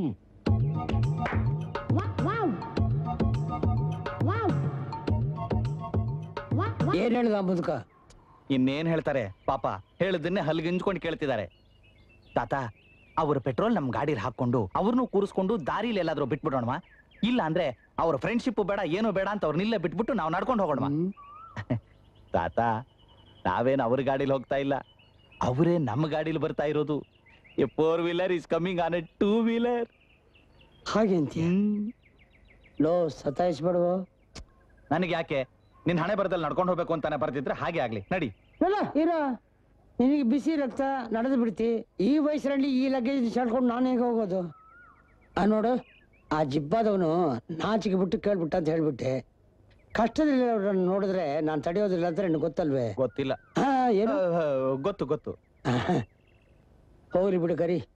ಏನ್ ಹೇಳ್ದ ಮುದುಕ ಇನ್ನೇನ್ ಹೇಳ್ತಾರೆ ಪಾಪ ಹೇಳಿದ್ದನ್ನೇ ಹಲ್ಗಿಂಜ್ಕೊಂಡು ಕೇಳ್ತಿದ್ದಾರೆ ತಾತ ಅವ್ರ ಪೆಟ್ರೋಲ್ ನಮ್ ಗಾಡಿಲಿ ಹಾಕೊಂಡು ಅವ್ರನ್ನೂ ಕೂರಿಸ್ಕೊಂಡು ದಾರಿಲಿ ಎಲ್ಲಾದ್ರೂ ಬಿಟ್ಬಿಡೋಣವಾ ಇಲ್ಲ ಅಂದ್ರೆ ಅವ್ರ ಫ್ರೆಂಡ್ಶಿಪ್ ಬೇಡ ಏನು ಬೇಡ ಅಂತ ಅವ್ರನ್ನಿಲ್ಲ ಬಿಟ್ಬಿಟ್ಟು ನಾವು ನಡ್ಕೊಂಡು ಹೋಗೋಣ ತಾತ ನಾವೇನ್ ಅವ್ರ ಗಾಡಿಲಿ ಹೋಗ್ತಾ ಇಲ್ಲ ಅವರೇ ನಮ್ಮ ಗಾಡಿಲಿ ಬರ್ತಾ ಇರೋದು a four wheeler is coming on a two wheeler ಹಾಗೆ ಅಂತೀಯ ಲೋ ಸತಾಯಿಸ್ಬೇಡುವ ನನಗೆ ಯಾಕೆ ನಿನ್ ಹಣೆ ಬರದಲ್ಲಿ ನಡ್ಕೊಂಡು ಹೋಗ್ಬೇಕು ಅಂತಾನೆ ಬರ್ತಿದ್ರೆ ಹಾಗೆ ಆಗ್ಲಿ ನಡಿ ಇಲ್ಲ ಇರ ನಿನಗೆ ಬಿಸಿ ರಕ್ತ ನಡೆದು ಬಿಡ್ತಿ ಈ ವಯಸ್ಸಿನಲ್ಲಿ ಈ ಲಗೇಜ್ ಸೆಳ್ಕೊಂಡು ನಾನು ಹೇಗೆ ಹೋಗೋದು ಆ ನೋಡು ಆ ಜಿಬ್ಬಾದವನು ನಾಚಿಗೆ ಬಿಟ್ಟು ಕೇಳ್ಬಿಟ್ಟ ಅಂತ ಹೇಳ್ಬಿಟ್ಟೆ ಕಷ್ಟದಲ್ಲಿ ನೋಡಿದ್ರೆ ನಾನು ತಡೆಯೋದಿಲ್ಲ ಅಂತ ನಿನಗೆ ಗೊತ್ತಲ್ವೇ ಗೊತ್ತಿಲ್ಲ ಹಾ ಏನು ಗೊತ್ತು ಗೊತ್ತು ಹೋಗ್ಲಿ ಬಿಡು ಕರಿ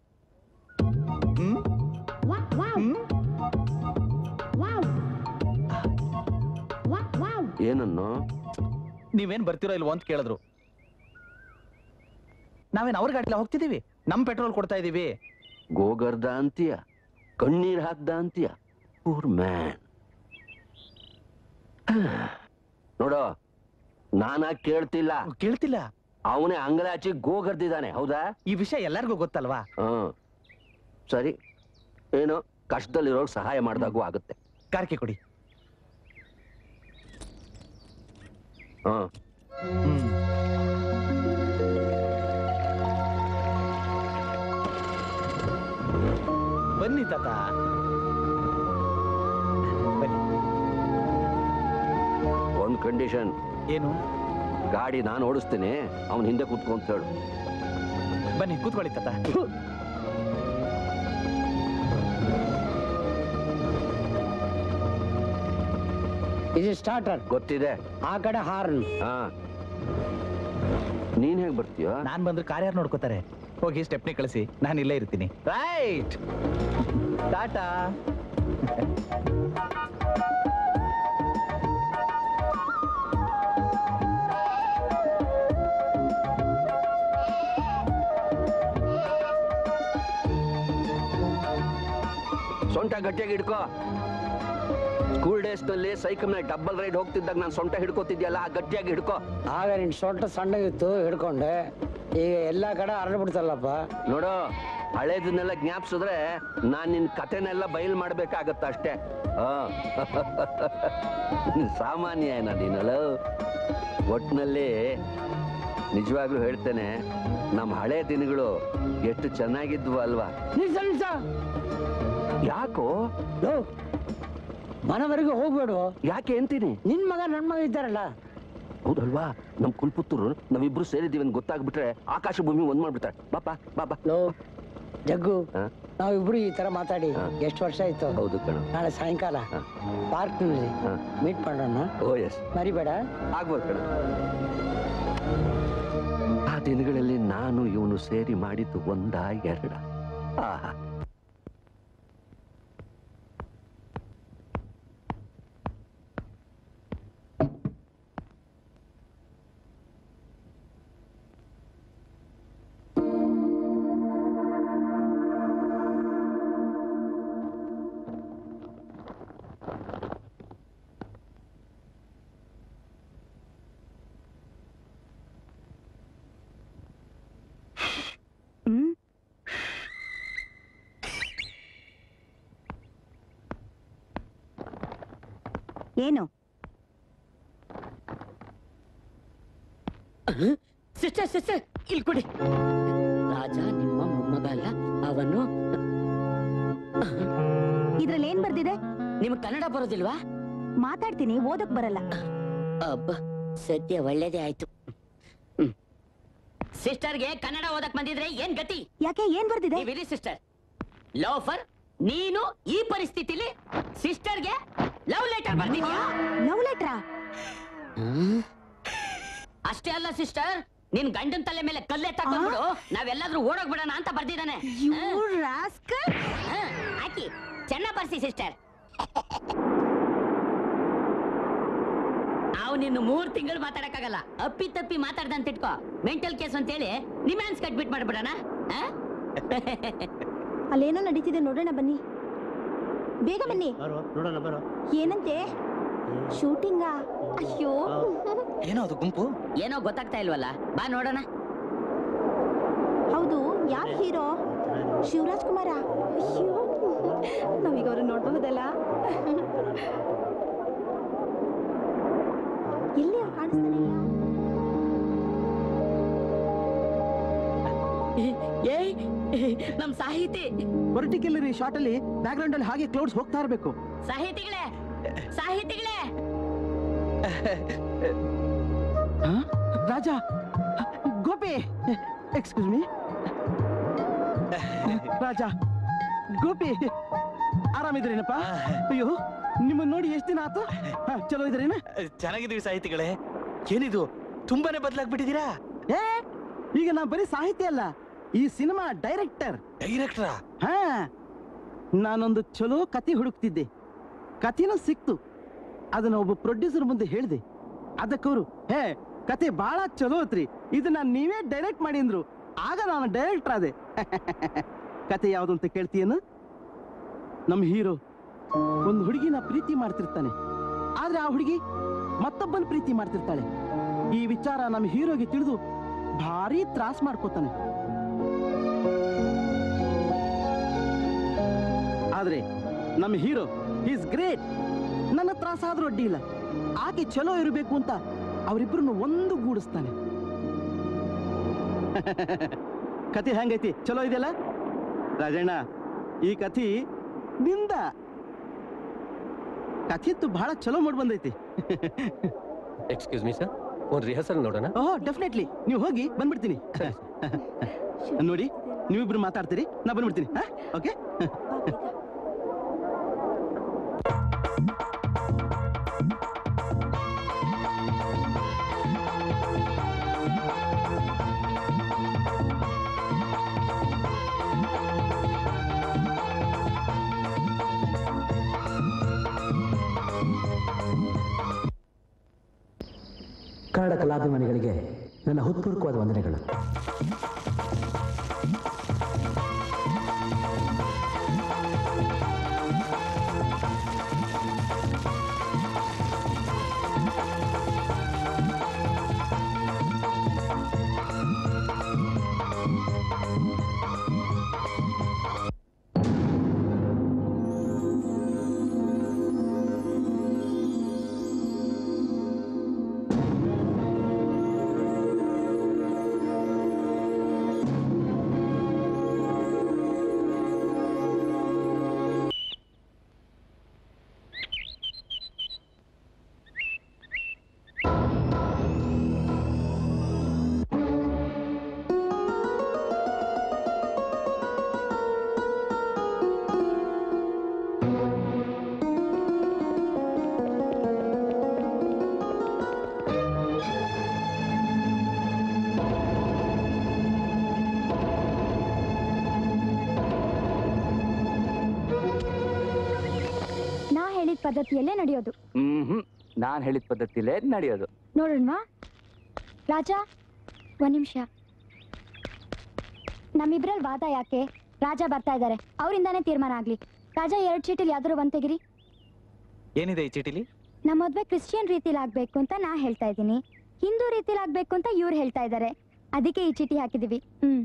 ಏನನ್ನು ನೀವೇನ್ ಬರ್ತಿರೋ ಇಲ್ವೋ ಅಂತ ಕೇಳಿದ್ರು ನಾವೇನ್ ಅವ್ರ ಗಾಡಿಲ ಹೋಗ್ತಿದೀವಿ ನಮ್ ಪೆಟ್ರೋಲ್ ಕೊಡ್ತಾ ಇದೀವಿ ಗೋಗರ್ದ ಅಂತೀಯ ಕಣ್ಣೀರ್ ಹಾಕ್ದ ಅಂತೀಯ ಪೂರ್ ಮ್ಯಾನ್ ನೋಡೋ ನಾನಾ ಕೇಳ್ತಿಲ್ಲ ಕೇಳ್ತಿಲ್ಲ ಅವನೇ ಅಂಗಲಾಚಿ ಗೋಗರ್ದಿದ್ದಾನೆ ಹೌದಾ ಈ ವಿಷಯ ಎಲ್ಲರಿಗೂ ಗೊತ್ತಲ್ವಾ ಹ್ಮ್ ಸರಿ ಏನು ಕಷ್ಟದಲ್ಲಿರೋರ್ಗ್ ಸಹಾಯ ಮಾಡ್ದಾಗೂ ಆಗುತ್ತೆ ಕಾರ್ಕೆ ಕೊಡಿ ಹಾ ಬನ್ನಿ ತಾತ ಬನ್ನಿ ಒಂದ್ ಕಂಡೀಷನ್ ಏನು ಗಾಡಿ ನಾನು ಓಡಿಸ್ತೀನಿ ಅವನ್ ಹಿಂದೆ ಕೂತ್ಕೊಂತ ಹೇಳು ಬನ್ನಿ ಕೂತ್ಕೊಳ್ಳಿ ತಾತ ಇದು ಸ್ಟಾರ್ಟರ್ ಗೊತ್ತಿದೆ ಆ ಕಡೆ ಹಾರ್ನ್ ಹಾ ನೀನ್ ಹೇಗ್ ಬರ್ತೀಯ ನಾನ್ ಬಂದ್ರೆ ಕಾರ್ ಯಾರು ನೋಡ್ಕೋತಾರೆ ಹೋಗಿ ಸ್ಟೆಪ್ನಿ ಕಳಿಸಿ ನಾನು ಇಲ್ಲೇ ಇರ್ತೀನಿ ರೈಟ್ ಟಾಟಾ ಸೊಂಟ ಗಟ್ಟಿಯಾಗಿ ಇಡ್ಕೋ ಸ್ಕೂಲ್ ಡೇಸ್ ನಲ್ಲಿ ಸೈಕಲ್ ಮೇಲೆ ಡಬಲ್ ರೈಡ್ ಹೋಗ್ತಿದ್ದಾಗ ನಾನು ಸೊಂಟ ಹಿಡ್ಕೋತಿದ್ಯಲ್ಲ ಆ ಗಟ್ಟಿಯಾಗಿ ಹಿಡ್ಕೋ ಆಗ ನಿನ್ ಸೊಂಟ ಸಣ್ಣಗಿತ್ತು ಹಿಡ್ಕೊಂಡೆ ಈಗ ಎಲ್ಲಾ ಕಡೆ ಹರಡ್ಬಿಡ್ತಲ್ಲಪ್ಪ ನೋಡು ಹಳೇದನ್ನೆಲ್ಲ ಜ್ಞಾಪಿಸಿದ್ರೆ ನಾನ್ ನಿನ್ ಕಥೆನೆಲ್ಲ ಬಯಲ್ ಮಾಡ್ಬೇಕಾಗತ್ತ ಅಷ್ಟೇ ಆ. ನೀನ್ ಸಾಮಾನ್ಯ ಏನ ನೀನಲ್ಲ ಒಟ್ನಲ್ಲಿ ನಿಜವಾಗ್ಲೂ ಹೇಳ್ತೇನೆ ನಮ್ಮ ಹಳೆ ದಿನಗಳು ಎಷ್ಟು ಚೆನ್ನಾಗಿದ್ವು ಅಲ್ವಾ ನಿಲ್ಸ ನಿಲ್ಸ ಯಾಕೋ ಮನವರೆಗೆ ಹೋಗ್ಬೇಡು ಯಾಕೆ ಅಂತೀನಿ ನಿನ್ ಮಗ ನನ್ ಮಗ ಇದ್ದಾರಲ್ಲ ಹೌದಲ್ವಾ ನಮ್ ಕುಲ್ಪುತ್ತೂರು ನಾವಿಬ್ರು ಸೇರಿದೀವಿ ಅಂತ ಗೊತ್ತಾಗ್ಬಿಟ್ರೆ ಆಕಾಶ ಭೂಮಿ ಒಂದ್ ಮಾಡ್ಬಿಡ್ತಾರೆ ಬಾಪಾ ಬಾಬಾ ಜಗ್ಗು ನಾವಿಬ್ರು ಈ ತರ ಮಾತಾಡಿ ಎಷ್ಟು ವರ್ಷ ಆಯ್ತು ಹೌದು ಕಣ ನಾಳೆ ಸಾಯಂಕಾಲ ಪಾರ್ಕ್ ನಲ್ಲಿ ಮೀಟ್ ಮಾಡೋಣ ಓ ಎಸ್ ಮರಿಬೇಡ ಆಗ್ಬೋದು ಕಣ ಆ ದಿನಗಳಲ್ಲಿ ನಾನು ಇವನು ಸೇರಿ ಮಾಡಿದ್ದು ಒಂದ ಎರಡ ಆಹಾ ಹ್ಮ್ ಏನು ಸಿಸ್ಟರ್ ಸಿಸ್ಟರ್ ಇಲ್ಲಿ ಕೊಡಿ ರಾಜ ನಿಮ್ಮ ಮೊಮ್ಮಗ ಅಲ್ಲ ಅವನು ಇದ್ರಲ್ಲಿ ಏನ್ ಬರ್ದಿದೆ ನಿಮ್ಗೆ ಕನ್ನಡ ಬರೋದಿಲ್ವಾ ಮಾತಾಡ್ತೀನಿ ಓದಕ್ ಬರಲ್ಲ ಅಬ್ಬ ಸದ್ಯ ಒಳ್ಳೇದೇ ಆಯ್ತು ಹ್ಮ್. ಸಿಸ್ಟರ್ಗೆ ಕನ್ನಡ ಓದಕ್ ಬಂದಿದ್ರೆ ಏನ್ ಗತಿ ಯಾಕೆ ಏನ್ ಬರ್ದಿದೆ ನೀವಿರಿ ಸಿಸ್ಟರ್ ಲೋಫರ್ ನೀನು ಈ ಪರಿಸ್ಥಿತಿಲಿ ಸಿಸ್ಟರ್ಗೆ ಲವ್ ಲೆಟರ್ ಬರ್ದಿದ್ಯಾ ಲವ್ ಲೆಟ್ರಾ ಅಷ್ಟೇ ಅಲ್ಲ ಸಿಸ್ಟರ್ ನಿನ್ ಗಂಡನ್ ತಲೆ ಮೇಲೆ ಕಲ್ಲೆ ತಕೊಂಡ್ಬಿಡು ನಾವೆಲ್ಲಾದ್ರೂ ಓಡೋಗ್ಬಿಡೋಣ ಅಂತ ಬರ್ದಿದ್ದಾನೆ ಹಾ, ಹಾಕಿ ಚೆನ್ನಾಗ್ ಬರ್ಸಿ ಸಿಸ್ಟರ್ ಅವನಿನ್ನು ಮೂರ್ ತಿಂಗಳು ಮಾತಾಡಕ್ಕಾಗಲ್ಲ ಅಪ್ಪಿ ತಪ್ಪಿ ಮಾತಾಡ್ದಂತ ಇಟ್ಕೋ ಮೆಂಟಲ್ ಕೇಸ್ ಅಂತ ಹೇಳಿ ನಿಮ್ಯಾನ್ಸ್ ಕಟ್ಬಿಟ್ ಮಾಡ್ಬಿಡೋಣ ಆ? ಅಲ್ಲೇನೋ ನಡೀತಿದೆ ನೋಡೋಣ ಬನ್ನಿ ಬೇಗ ಬನ್ನಿ ನೋಡೋಣ ಬರೋ ಏನಂತೆ ಶೂಟಿಂಗಾ ಅಯ್ಯೋ ಏನೋ ಅದು ಗುಂಪು ಏನೋ ಗೊತ್ತಾಗ್ತಾ ಇಲ್ವಲ್ಲ ಬಾ ನೋಡೋಣ ಹೌದು ಯಾರು ಹೀರೋ ಶಿವರಾಜ್ ಕುಮಾರ ಅಯ್ಯೋ ನಾವೀಗ ಅವ್ರು ನೋಡಬಹುದಲ್ಲ ಎಲ್ಲಿ ಅವ್ರು ಕಾಣಿಸ್ತಾನೆ ಇಲ್ಲ ಏಯ್ ನಮ್ ಸಾಹಿತಿ ಪರ್ಟಿಕ್ಯುಲರ್ ಈ ಶಾರ್ಟ್ ಅಲ್ಲಿ ಬ್ಯಾಕ್ ಗ್ರೌಂಡ್ ಅಲ್ಲಿ ಹಾಗೆ ಕ್ಲೌಡ್ಸ್ ಹೋಗ್ತಾ ಇರಬೇಕು ಸಾಹಿತಿಗಳೇ ಸಾಹಿತಿಗಳೇ ರಾಜ ಗೋಪಿ ಎಕ್ಸ್ಕ್ಯೂಸ್ ಮೀ ರಾಜ ಗೋಪಿ ಆರಾಮಿದ್ರೇನಪ್ಪ ಅಯ್ಯೋ ನಿಮ್ಮನ್ನ ನೋಡಿ ಎಷ್ಟು ದಿನ ಆತು ಹಾ, ಚಲೋ ಇದ್ರೇನ ಚೆನ್ನಾಗಿದ್ದೀವಿ ಸಾಹಿತಿಗಳೇ ಏನಿದು ತುಂಬಾನೇ ಬದಲಾಗ್ಬಿಟ್ಟಿದ್ದೀರಾ ಏ ಈಗ ನಾ ಬರೀ ಸಾಹಿತ್ಯ ಅಲ್ಲ ಈ ಸಿನಿಮಾ ಡೈರೆಕ್ಟರ್ ಡೈರೆಕ್ಟ್ರಾ ಹಾ ನಾನೊಂದು ಚಲೋ ಕತೆ ಹುಡುಕ್ತಿದ್ದೆ ಕಥೆನೂ ಸಿಕ್ತು ಅದನ್ನ ಒಬ್ಬ ಪ್ರೊಡ್ಯೂಸರ್ ಮುಂದೆ ಹೇಳಿದೆ ಅದಕ್ಕವರು ಹೇ ಕತೆ ಬಹಳ ಚಲೋ ಐತ್ರಿ ಇದನ್ನ ನೀವೇ ಡೈರೆಕ್ಟ್ ಮಾಡಿ ಅಂದ್ರು ಆಗ ನಾನು ಡೈರೆಕ್ಟರ್ ಆದೆ ಕತೆ ಯಾವುದು ಅಂತ ಕೇಳ್ತೀಯೇನು ನಮ್ಮ ಹೀರೋ ಒಂದು ಹುಡುಗಿನ ಪ್ರೀತಿ ಮಾಡ್ತಿರ್ತಾನೆ ಆದ್ರೆ ಆ ಹುಡುಗಿ ಮತ್ತೊಬ್ಬನ ಪ್ರೀತಿ ಮಾಡ್ತಿರ್ತಾಳೆ ಈ ವಿಚಾರ ನಮ್ಮ ಹೀರೋಗೆ ತಿಳಿದು ಭಾರಿ ತ್ರಾಸ್ ಮಾಡ್ಕೋತಾನೆ ಆದ್ರೆ ನಮ್ಮ ಹೀರೋ ಈಸ್ ಗ್ರೇಟ್ ನನ್ನ ತ್ರಾಸ ಆದ್ರೂ ಅಡ್ಡಿ ಇಲ್ಲ ಆಕೆ ಚಲೋ ಇರಬೇಕು ಅಂತ ಅವರಿಬ್ಬರನ್ನು ಒಂದು ಗೂಡಿಸ್ತಾನೆ ಕತೆ ಹೆಂಗೈತಿ ಚಲೋ ಇದೆಯಲ್ಲ ರಾಜಣ್ಣ ಈ ಕಥೆ ನಿಂದ ಕಥಿತ್ತು ಬಹಳ ಚಲೋ ಮಾಡಿ ಬಂದೈತಿ ಎಕ್ಸ್ಕ್ಯೂಸ್ ಮೀ ಸರ್ ಒಂದು ರಿಹರ್ಸಲ್ ನೋಡೋಣ ಓಹ್ ಡೆಫಿನೆಟ್ಲಿ ನೀವು ಹೋಗಿ ಬಂದ್ಬಿಡ್ತೀನಿ ನೋಡಿ ನೀವಿಬ್ರು ಮಾತಾಡ್ತೀರಿ ನಾ ಬಂದ್ಬಿಡ್ತೀನಿ ಓಕೆ ಕನ್ನಡ ಕಲಾಭಿಮಾನಿಗಳಿಗೆ ನನ್ನ ಹೃತ್ಪೂರ್ವಕವಾದ ವಂದನೆಗಳು ಪದ್ಧತಿಯಲ್ಲೇ ನಡೆಯೋದು ಹ್ಮ್ ನಾನ್ ಹೇಳಿದ ಪದ್ಧತಿಲೇ ನಡೆಯೋದು ನೋಡೋಣವಾ ರಾಜ ಒಂದ್ ನಿಮಿಷ ನಮ್ಮಿಬ್ರಲ್ಲಿ ವಾದ ಯಾಕೆ ರಾಜ ಬರ್ತಾ ಇದ್ದಾರೆ ಅವರಿಂದಾನೇ ತೀರ್ಮಾನ ಆಗ್ಲಿ ರಾಜ ಎರಡ್ ಚೀಟಿಲಿ ಯಾವ್ದಾರು ಒಂದ್ ತೆಗಿರಿ ಏನಿದೆ ಈ ಚೀಟಿಲಿ ನಮ್ಮ ಮದ್ವೆ ಕ್ರಿಶ್ಚಿಯನ್ ರೀತಿಲಿ ಆಗ್ಬೇಕು ಅಂತ ನಾ ಹೇಳ್ತಾ ಇದ್ದೀನಿ ಹಿಂದೂ ರೀತಿಲಿ ಆಗ್ಬೇಕು ಅಂತ ಇವ್ರು ಹೇಳ್ತಾ ಇದ್ದಾರೆ ಅದಕ್ಕೆ ಈ ಚೀಟಿ ಹಾಕಿದೀವಿ ಹ್ಮ್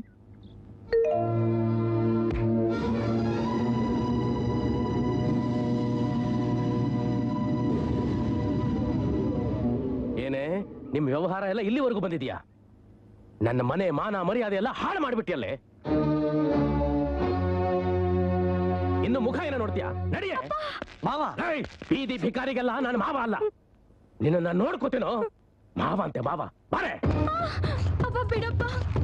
ಏನೇ ನಿಮ್ ವ್ಯವಹಾರ ಎಲ್ಲ ಇಲ್ಲಿವರೆಗೂ ಬಂದಿದ್ಯಾ ನನ್ನ ಮನೆ ಮಾನ ಮರ್ಯಾದೆ ಎಲ್ಲ ಹಾಳು ಮಾಡ್ಬಿಟ್ಟಿಯಲ್ಲೇ ಇನ್ನು ಮುಖ ಏನೋ ನೋಡ್ತೀಯಾ ನಡಿಯೇ ಮಾವ ಬೀದಿ ಭಿಕಾರಿಗೆಲ್ಲ ನಾನು ಮಾವ ಅಲ್ಲ ನಿನ್ನ ನೋಡ್ಕೋತೇನೋ ಮಾವ ಅಂತೆ ಮಾವ ಬಾರೆ ಅಪ್ಪ ಬಿಡಪ್ಪ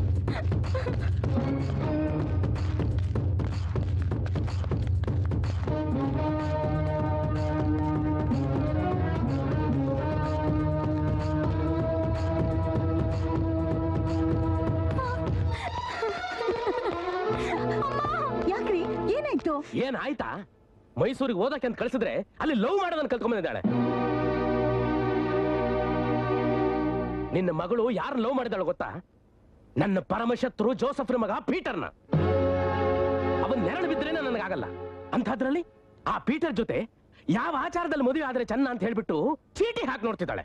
ಯಾಕ್ರಿ ಏನಾಯ್ತು ಏನ್ ಆಯ್ತಾ ಮೈಸೂರಿಗೆ ಓದಕ್ಕೆ ಅಂತ ಕಳ್ಸಿದ್ರೆ ಅಲ್ಲಿ ಲವ್ ಮಾಡೋದನ್ನ ಕಲ್ತ್ಕೊಂಡ್ಬಂದಿದ್ದಾಳೆ ನಿನ್ನ ಮಗಳು ಯಾರು ಲವ್ ಮಾಡಿದಾಳೆ ಗೊತ್ತಾ ನನ್ನ ಪರಮಶತ್ರು ಜೋಸಫ್ನ ಮಗ ಪೀಟರ್ನ ಅವನ್ ನೆರಳು ಬಿದ್ರೇನೆ ನನಗಾಗಲ್ಲ ಅಂಥದ್ರಲ್ಲಿ ಆ ಪೀಟರ್ ಜೊತೆ ಯಾವ ಆಚಾರದಲ್ಲಿ ಮದುವೆ ಆದ್ರೆ ಚೆನ್ನ ಅಂತ ಹೇಳ್ಬಿಟ್ಟು ಚೀಟಿ ಹಾಕಿ ನೋಡ್ತಿದ್ದಾಳೆ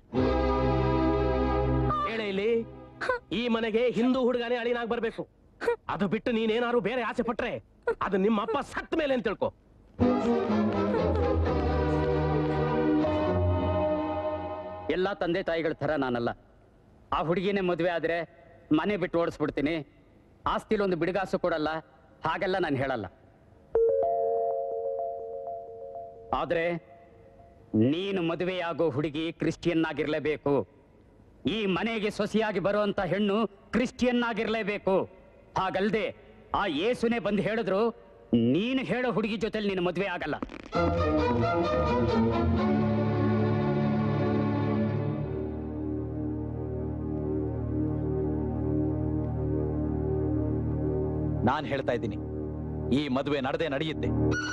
ಹೇಳೇ ಇಲ್ಲಿ ಈ ಮನೆಗೆ ಹಿಂದೂ ಹುಡುಗನೇ ಅಳಿನಾಗ್ ಬರ್ಬೇಕು ಅದು ಬಿಟ್ಟು ನೀನೇನಾದ್ರು ಬೇರೆ ಆಸೆ ಪಟ್ರೆ ಅದು ನಿಮ್ಮ ಅಪ್ಪ ಸತ್ ಮೇಲೆ ಅಂತ ತಿಳ್ಕೊ ಎಲ್ಲ ತಂದೆ ತಾಯಿಗಳ ಥರ ನಾನಲ್ಲ ಆ ಹುಡುಗಿನೇ ಮದುವೆ ಆದ್ರೆ ಮನೆ ಬಿಟ್ಟು ಓಡಿಸ್ಬಿಡ್ತೀನಿ ಆಸ್ತಿಲಿ ಒಂದು ಬಿಡುಗಾಸು ಕೊಡಲ್ಲ ಹಾಗೆಲ್ಲ ನಾನು ಹೇಳಲ್ಲ ಆದ್ರೆ ನೀನು ಮದುವೆಯಾಗೋ ಹುಡುಗಿ ಕ್ರಿಶ್ಚಿಯನ್ ಆಗಿರ್ಲೇಬೇಕು ಈ ಮನೆಗೆ ಸೊಸೆಯಾಗಿ ಬರುವಂತ ಹೆಣ್ಣು ಕ್ರಿಶ್ಚಿಯನ್ ಆಗಿರ್ಲೇಬೇಕು ಹಾಗಲ್ದೆ ಆ ಯೇಸುನೇ ಬಂದು ಹೇಳಿದ್ರು ನೀನು ಹೇಳೋ ಹುಡುಗಿ ಜೊತೆಲಿ ನೀನು ಮದುವೆ ಆಗಲ್ಲ ನಾನ್ ಹೇಳ್ತಾ ಇದ್ದೀನಿ ಈ ಮದುವೆ ನಡೆದೇ ನಡೆಯುತ್ತೆ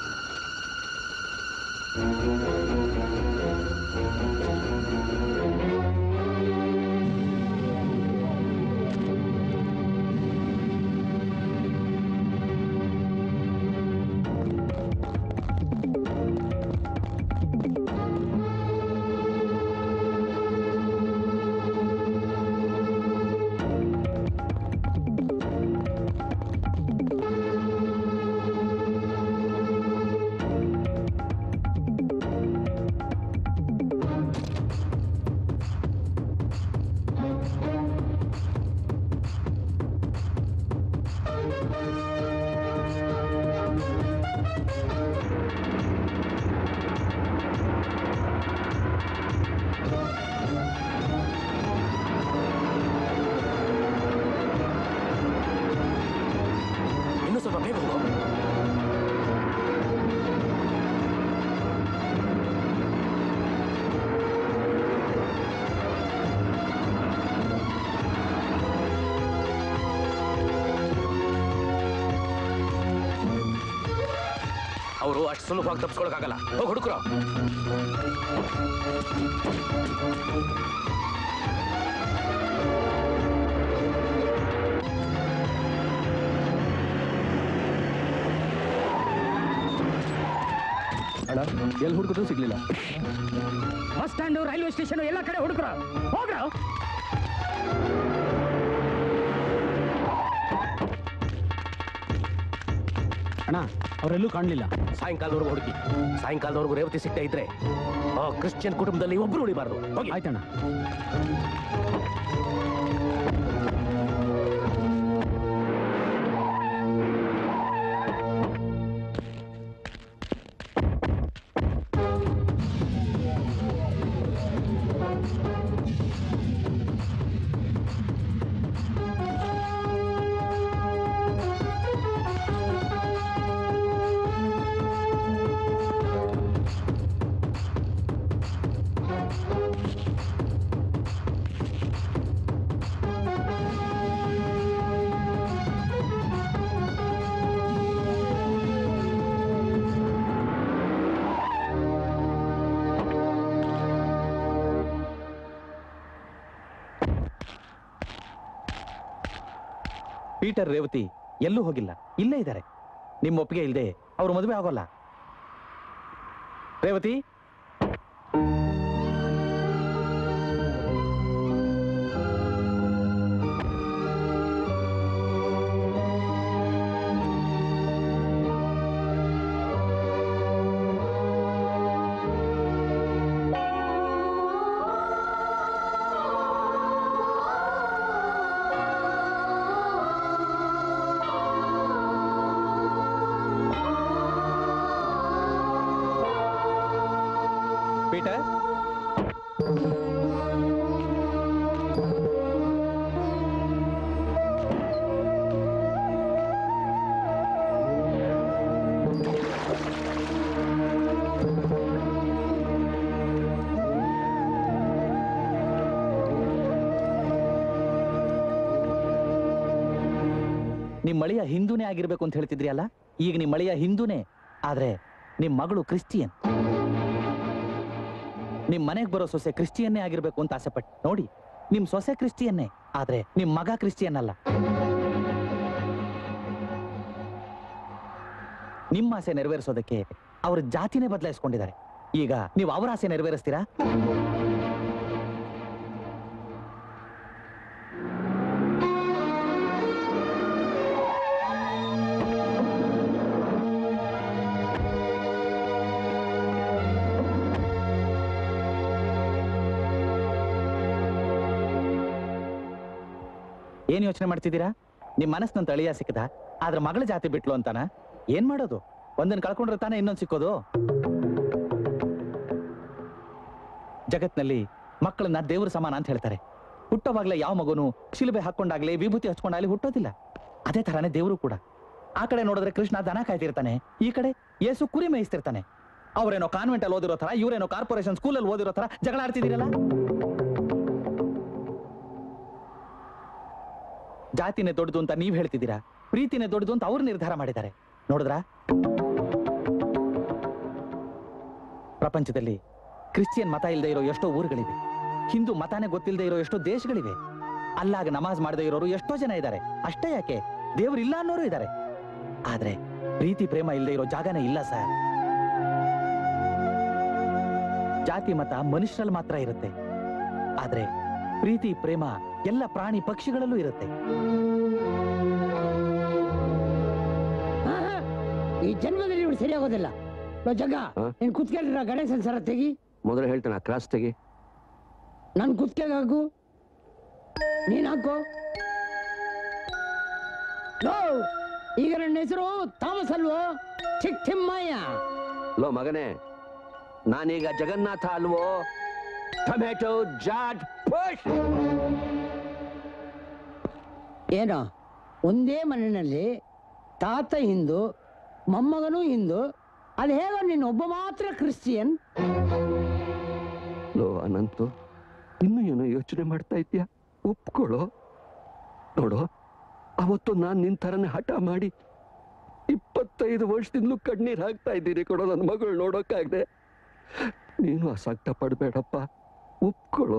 ಇನ್ನು ಸ್ವಲ್ಪ ಬೇಗ ಹೋಗು ಅವರು ಅಷ್ಟು ಸುಲಭವಾಗಿ ತಪ್ಪಿಸ್ಕೊಳಕ್ಕಾಗಲ್ಲ ಹೋಗಿ ಹುಡುಕ್ರು ಅಣ್ಣ ಎಲ್ಲಿ ಹುಡುಕಿದ್ರು ಸಿಗ್ಲಿಲ್ಲ ಬಸ್ ಸ್ಟ್ಯಾಂಡ್ ರೈಲ್ವೆ ಸ್ಟೇಷನ್ ಎಲ್ಲ ಕಡೆ ಹುಡುಕ್ರ ಹೋಗ್ರ ಅಣ್ಣ ಅವರೆಲ್ಲೂ ಕಾಣಲಿಲ್ಲ ಸಾಯಂಕಾಲದವರೆಗೂ ಹುಡುಕಿ ಸಾಯಂಕಾಲದವರೆಗೂ ರೇವತಿ ಸಿಗ್ತಾ ಇದ್ರೆ ಆ ಕ್ರಿಶ್ಚಿಯನ್ ಕುಟುಂಬದಲ್ಲಿ ಒಬ್ರು ಉಳಿಬಾರ್ದು ಹೋಗಿ ಆಯ್ತಣ್ಣ ಪೀಟರ್ ರೇವತಿ ಎಲ್ಲೂ ಹೋಗಿಲ್ಲ ಇಲ್ಲೇ ಇದ್ದಾರೆ ನಿಮ್ಮ ಒಪ್ಪಿಗೆ ಇಲ್ಲದೆ ಅವ್ರು ಮದುವೆ ಆಗೋಲ್ಲ ರೇವತಿ ಪೀಟರ್ ನಿಮ್ ಮಳೆಯ ಹಿಂದೂನೇ ಆಗಿರ್ಬೇಕು ಅಂತ ಹೇಳ್ತಿದ್ರಿ ಅಲ್ಲ ಈಗ ನಿಮ್ ಮಳೆಯ ಹಿಂದೂನೇ ಆದ್ರೆ ನಿಮ್ ಮಗಳು ಕ್ರಿಶ್ಚಿಯನ್ ನಿಮ್ ಮನೆಗ್ ಬರೋ ಸೊಸೆ ಕ್ರಿಶ್ಚಿಯನ್ನೇ ಆಗಿರ್ಬೇಕು ಅಂತ ಆಸೆಪಟ್ಟು ನೋಡಿ ನಿಮ್ ಸೊಸೆ ಕ್ರಿಶ್ಚಿಯನ್ನೇ ಆದ್ರೆ ನಿಮ್ ಮಗ ಕ್ರಿಶ್ಚಿಯನ್ ಅಲ್ಲ ನಿಮ್ಮ ಆಸೆ ನೆರವೇರಿಸೋದಕ್ಕೆ ಅವ್ರ ಜಾತಿನೇ ಬದಲಾಯಿಸ್ಕೊಂಡಿದ್ದಾರೆ ಈಗ ನೀವು ಅವರ ಆಸೆ ನೆರವೇರಿಸ್ತೀರಾ ಏನ್ ಯೋಚನೆ ಮಾಡ್ತಿದ್ದೀರಾ ನಿಮ್ ಮನಸ್ಸಿನಂತ ಅಳಿಯ ಸಿಕ್ಕದ ಆದ್ರೆ ಮಗಳ ಜಾತಿ ಬಿಟ್ಲು ಅಂತಾನ ಏನ್ ಮಾಡೋದು ಒಂದನ್ ಕಳ್ಕೊಂಡ್ರೆ ತಾನೇ ಇನ್ನೊಂದ್ ಸಿಕ್ಕೋದು ಜಗತ್ನಲ್ಲಿ ಮಕ್ಕಳನ್ನ ದೇವ್ರ ಸಮಾನ ಅಂತ ಹೇಳ್ತಾರೆ ಹುಟ್ಟೋವಾಗ್ಲೇ ಯಾವ ಮಗುನು ಶಿಲುಬೆ ಹಾಕೊಂಡಾಗ್ಲೇ ವಿಭೂತಿ ಹಚ್ಕೊಂಡಾಗ್ಲೇ ಹುಟ್ಟೋದಿಲ್ಲ ಅದೇ ತರಾನೇ ದೇವರು ಕೂಡ ಆ ಕಡೆ ನೋಡಿದ್ರೆ ಕೃಷ್ಣ ದನ ಕಾಯ್ತಿರ್ತಾನೆ ಈ ಕಡೆ ಯೇಸು ಕುರಿ ಮೇಯಿಸ್ತಿರ್ತಾನೆ ಅವ್ರೇನೋ ಕಾನ್ವೆಂಟ್ ಅಲ್ಲಿ ಓದಿರೋ ತರ ಇವರೇನೋ ಕಾರ್ಪೊರೇಷನ್ ಸ್ಕೂಲಲ್ಲಿ ಓದಿರೋ ತರ ಜಗಳ ಆಡ್ತಿದ್ದೀರಲ್ಲ ಜಾತಿನೇ ದೊಡ್ಡದು ಅಂತ ನೀವ್ ಹೇಳ್ತಿದ್ದೀರಾ ಪ್ರೀತಿನೇ ದೊಡ್ಡದು ಅಂತ ಅವ್ರು ನಿರ್ಧಾರ ಮಾಡಿದ್ದಾರೆ ನೋಡಿದ್ರಾ ಪ್ರಪಂಚದಲ್ಲಿ ಕ್ರಿಶ್ಚಿಯನ್ ಮತ ಇಲ್ಲದೆ ಇರೋ ಎಷ್ಟೋ ಊರುಗಳಿವೆ ಹಿಂದೂ ಮತಾನೇ ಗೊತ್ತಿಲ್ಲದೆ ಇರೋ ಎಷ್ಟೋ ದೇಶಗಳಿವೆ ಅಲ್ಲಾಗ ನಮಾಜ್ ಮಾಡದೇ ಇರೋರು ಎಷ್ಟೋ ಜನ ಇದ್ದಾರೆ ಅಷ್ಟೇ ಯಾಕೆ ದೇವ್ರಿಲ್ಲ ಅನ್ನೋರು ಇದ್ದಾರೆ ಆದ್ರೆ ಪ್ರೀತಿ ಪ್ರೇಮ ಇಲ್ಲದೆ ಇರೋ ಜಾಗನೇ ಇಲ್ಲ ಸರ್ ಜಾತಿ ಮತ ಮನುಷ್ಯರಲ್ಲಿ ಮಾತ್ರ ಇರುತ್ತೆ ಆದ್ರೆ ಪ್ರೀತಿ ಪ್ರೇಮ ಎಲ್ಲ ಪ್ರಾಣಿ ಪಕ್ಷಿಗಳಲ್ಲೂ ಇರುತ್ತೆ ಆಹಾ, ಈ ಜನ್ಮದಲ್ಲಿ ಇವ್ರು ಸರಿಯಾಗೋದಿಲ್ಲ ಲೋ ಜಗ್ಗ ನೀನ್ ಕುತ್ಕೊಂಡಿರ ಗಣೇಶನ್ ಸರ ತೆಗಿ ಮೊದಲು ಹೇಳ್ತಾನೆ ಕ್ರಾಸ್ ತೆಗಿ ನನ್ ಕುತ್ಕೆಗೆ ಹಾಕು ನೀನ್ ಹಾಕೋ ಲೋ, ಈಗ ನನ್ನ ಹೆಸರು ಥಾಮಸ್ ಅಲ್ವೋ ಚಿಕ್ ತಿಮ್ಮಯ್ಯ ಲೋ ಮಗನೇ ನಾನೀಗ ಜಗನ್ನಾಥ ಅಲ್ವೋ ಟೊಮೆಟೊ ಜಾಟ್ ಪುಷ್ ಏನೋ ಒಂದೇ ಮನೆಯಲ್ಲಿ ತಾತ ಹಿಂದೂ ಮೊಮ್ಮಗನೂ ಹಿಂದೂ ಅದು ಹೇಗೋ ನೀನು ಒಬ್ಬ ಮಾತ್ರ ಕ್ರಿಶ್ಚಿಯನ್ ಲೋ ಅನಂತು ಇನ್ನು ಏನೋ ಯೋಚನೆ ಮಾಡ್ತಾ ಇದ್ಯಾ ಒಪ್ಕೊಳ್ಳೋ ನೋಡು ಅವತ್ತು ನಾನು ನಿನ್ ಥರನೇ ಹಠ ಮಾಡಿ ಇಪ್ಪತ್ತೈದು ವರ್ಷದಿಂದಲೂ ಕಣ್ಣೀರ್ ಹಾಕ್ತಾ ಇದ್ದೀರಿ ಕೊಡೋ ನನ್ನ ಮಗಳು ನೋಡೋಕ್ಕಾಗದೆ ನೀನು ಅಸಕ್ತ ಪಡ್ಬೇಡಪ್ಪ ಒಪ್ಕೊಳ್ಳೋ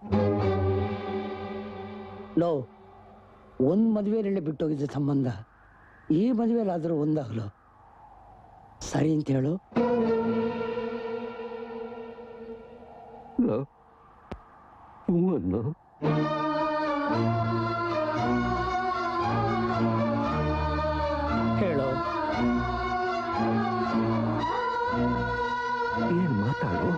ಲೋ ಒಂದ್ ಮದುವೆಯಲ್ಲಿ ಬಿಟ್ಟೋಗಿದ್ದ ಸಂಬಂಧ ಈ ಮದುವೆಲಾದ್ರೂ ಒಂದಾಗಲು ಸರಿ ಅಂತ ಹೇಳು ಲೋ ಹ್ಞೂ ಅನ್ನೋ ಹೇಳು ಏನ್ ಮಾತಾಡು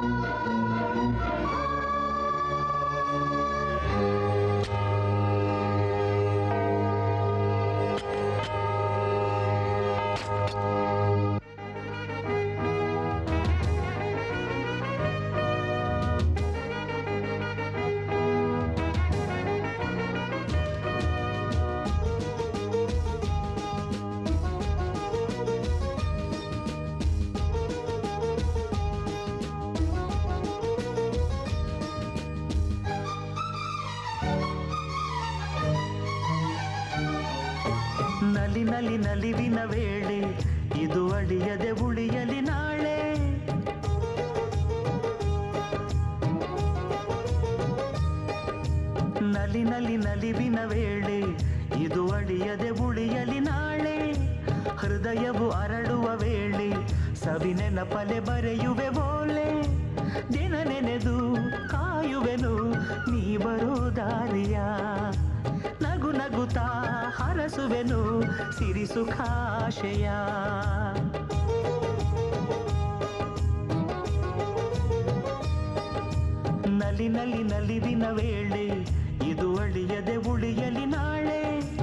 ನಲಿ ನಲಿ ನಲಿವಿನ ವೇಳೆ ಇದು ಅಳಿಯದೆ ಉಳಿಯಲಿ ನಾಳೆ ನಲಿ ನಲಿ ನಲಿವಿನ ವೇಳೆ ಇದು ಅಳಿಯದೆ ಉಳಿಯಲಿ ನಾಳೆ ಹೃದಯವು ಅರಳುವ ವೇಳೆ ಸವಿ ನೆನಪಲೆ ಬರೆಯುವೆ ಬೋಲೆ ದಿನ ನೆನೆದು ಕಾಯುವೆನು ನೀ ಬರೋ ದಾರಿಯ ನಗು ನಗುತ್ತಾ ಹರಸುವೆನು ಸಿರಿ ಸುಖಾಶಯ ನಲಿ ನಲಿ ನಲಿವಿನ ವೇಳೆ ಇದು ಅಳಿಯದೆ ಉಳಿಯಲಿ ನಾಳೆ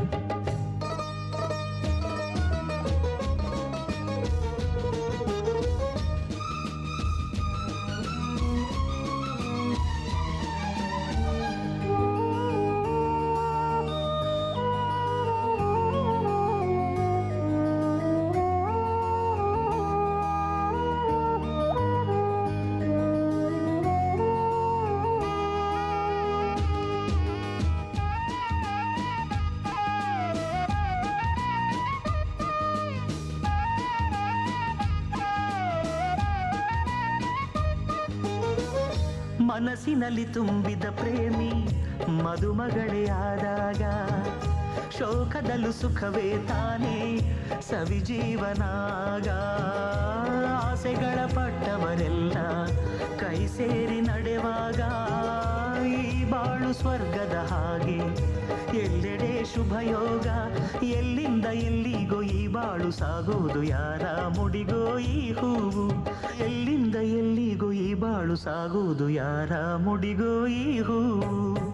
ಮನಸ್ಸಿನಲ್ಲಿ ತುಂಬಿದ ಪ್ರೇಮಿ ಮದುಮಗಳೇ ಆದಾಗ ಶೋಕದಲ್ಲೂ ಸುಖವೇ ತಾನೇ ಸವಿ ಜೀವನಾಗ ಆಸೆಗಳ ಪಟ್ಟವರೆಲ್ಲ ಕೈ ಸೇರಿ ನಡೆವಾಗ ಈ ಬಾಳು ಸ್ವರ್ಗದ ಹಾಗೆ ಎಲ್ಲೆಡೆ ಶುಭಯೋಗ ಎಲ್ಲಿಂದ ಎಲ್ಲಿಗೋ ಈ ಬಾಳು ಸಾಗೋದು ಯಾರ ಮುಡಿಗೋ ಈ ಹೂವು ಎಲ್ಲಿಂದ ಎಲ್ಲಿಗೋ ಈ ಬಾಳು ಸಾಗೋದು ಯಾರ ಮುಡಿಗೋ ಈ ಹೂವು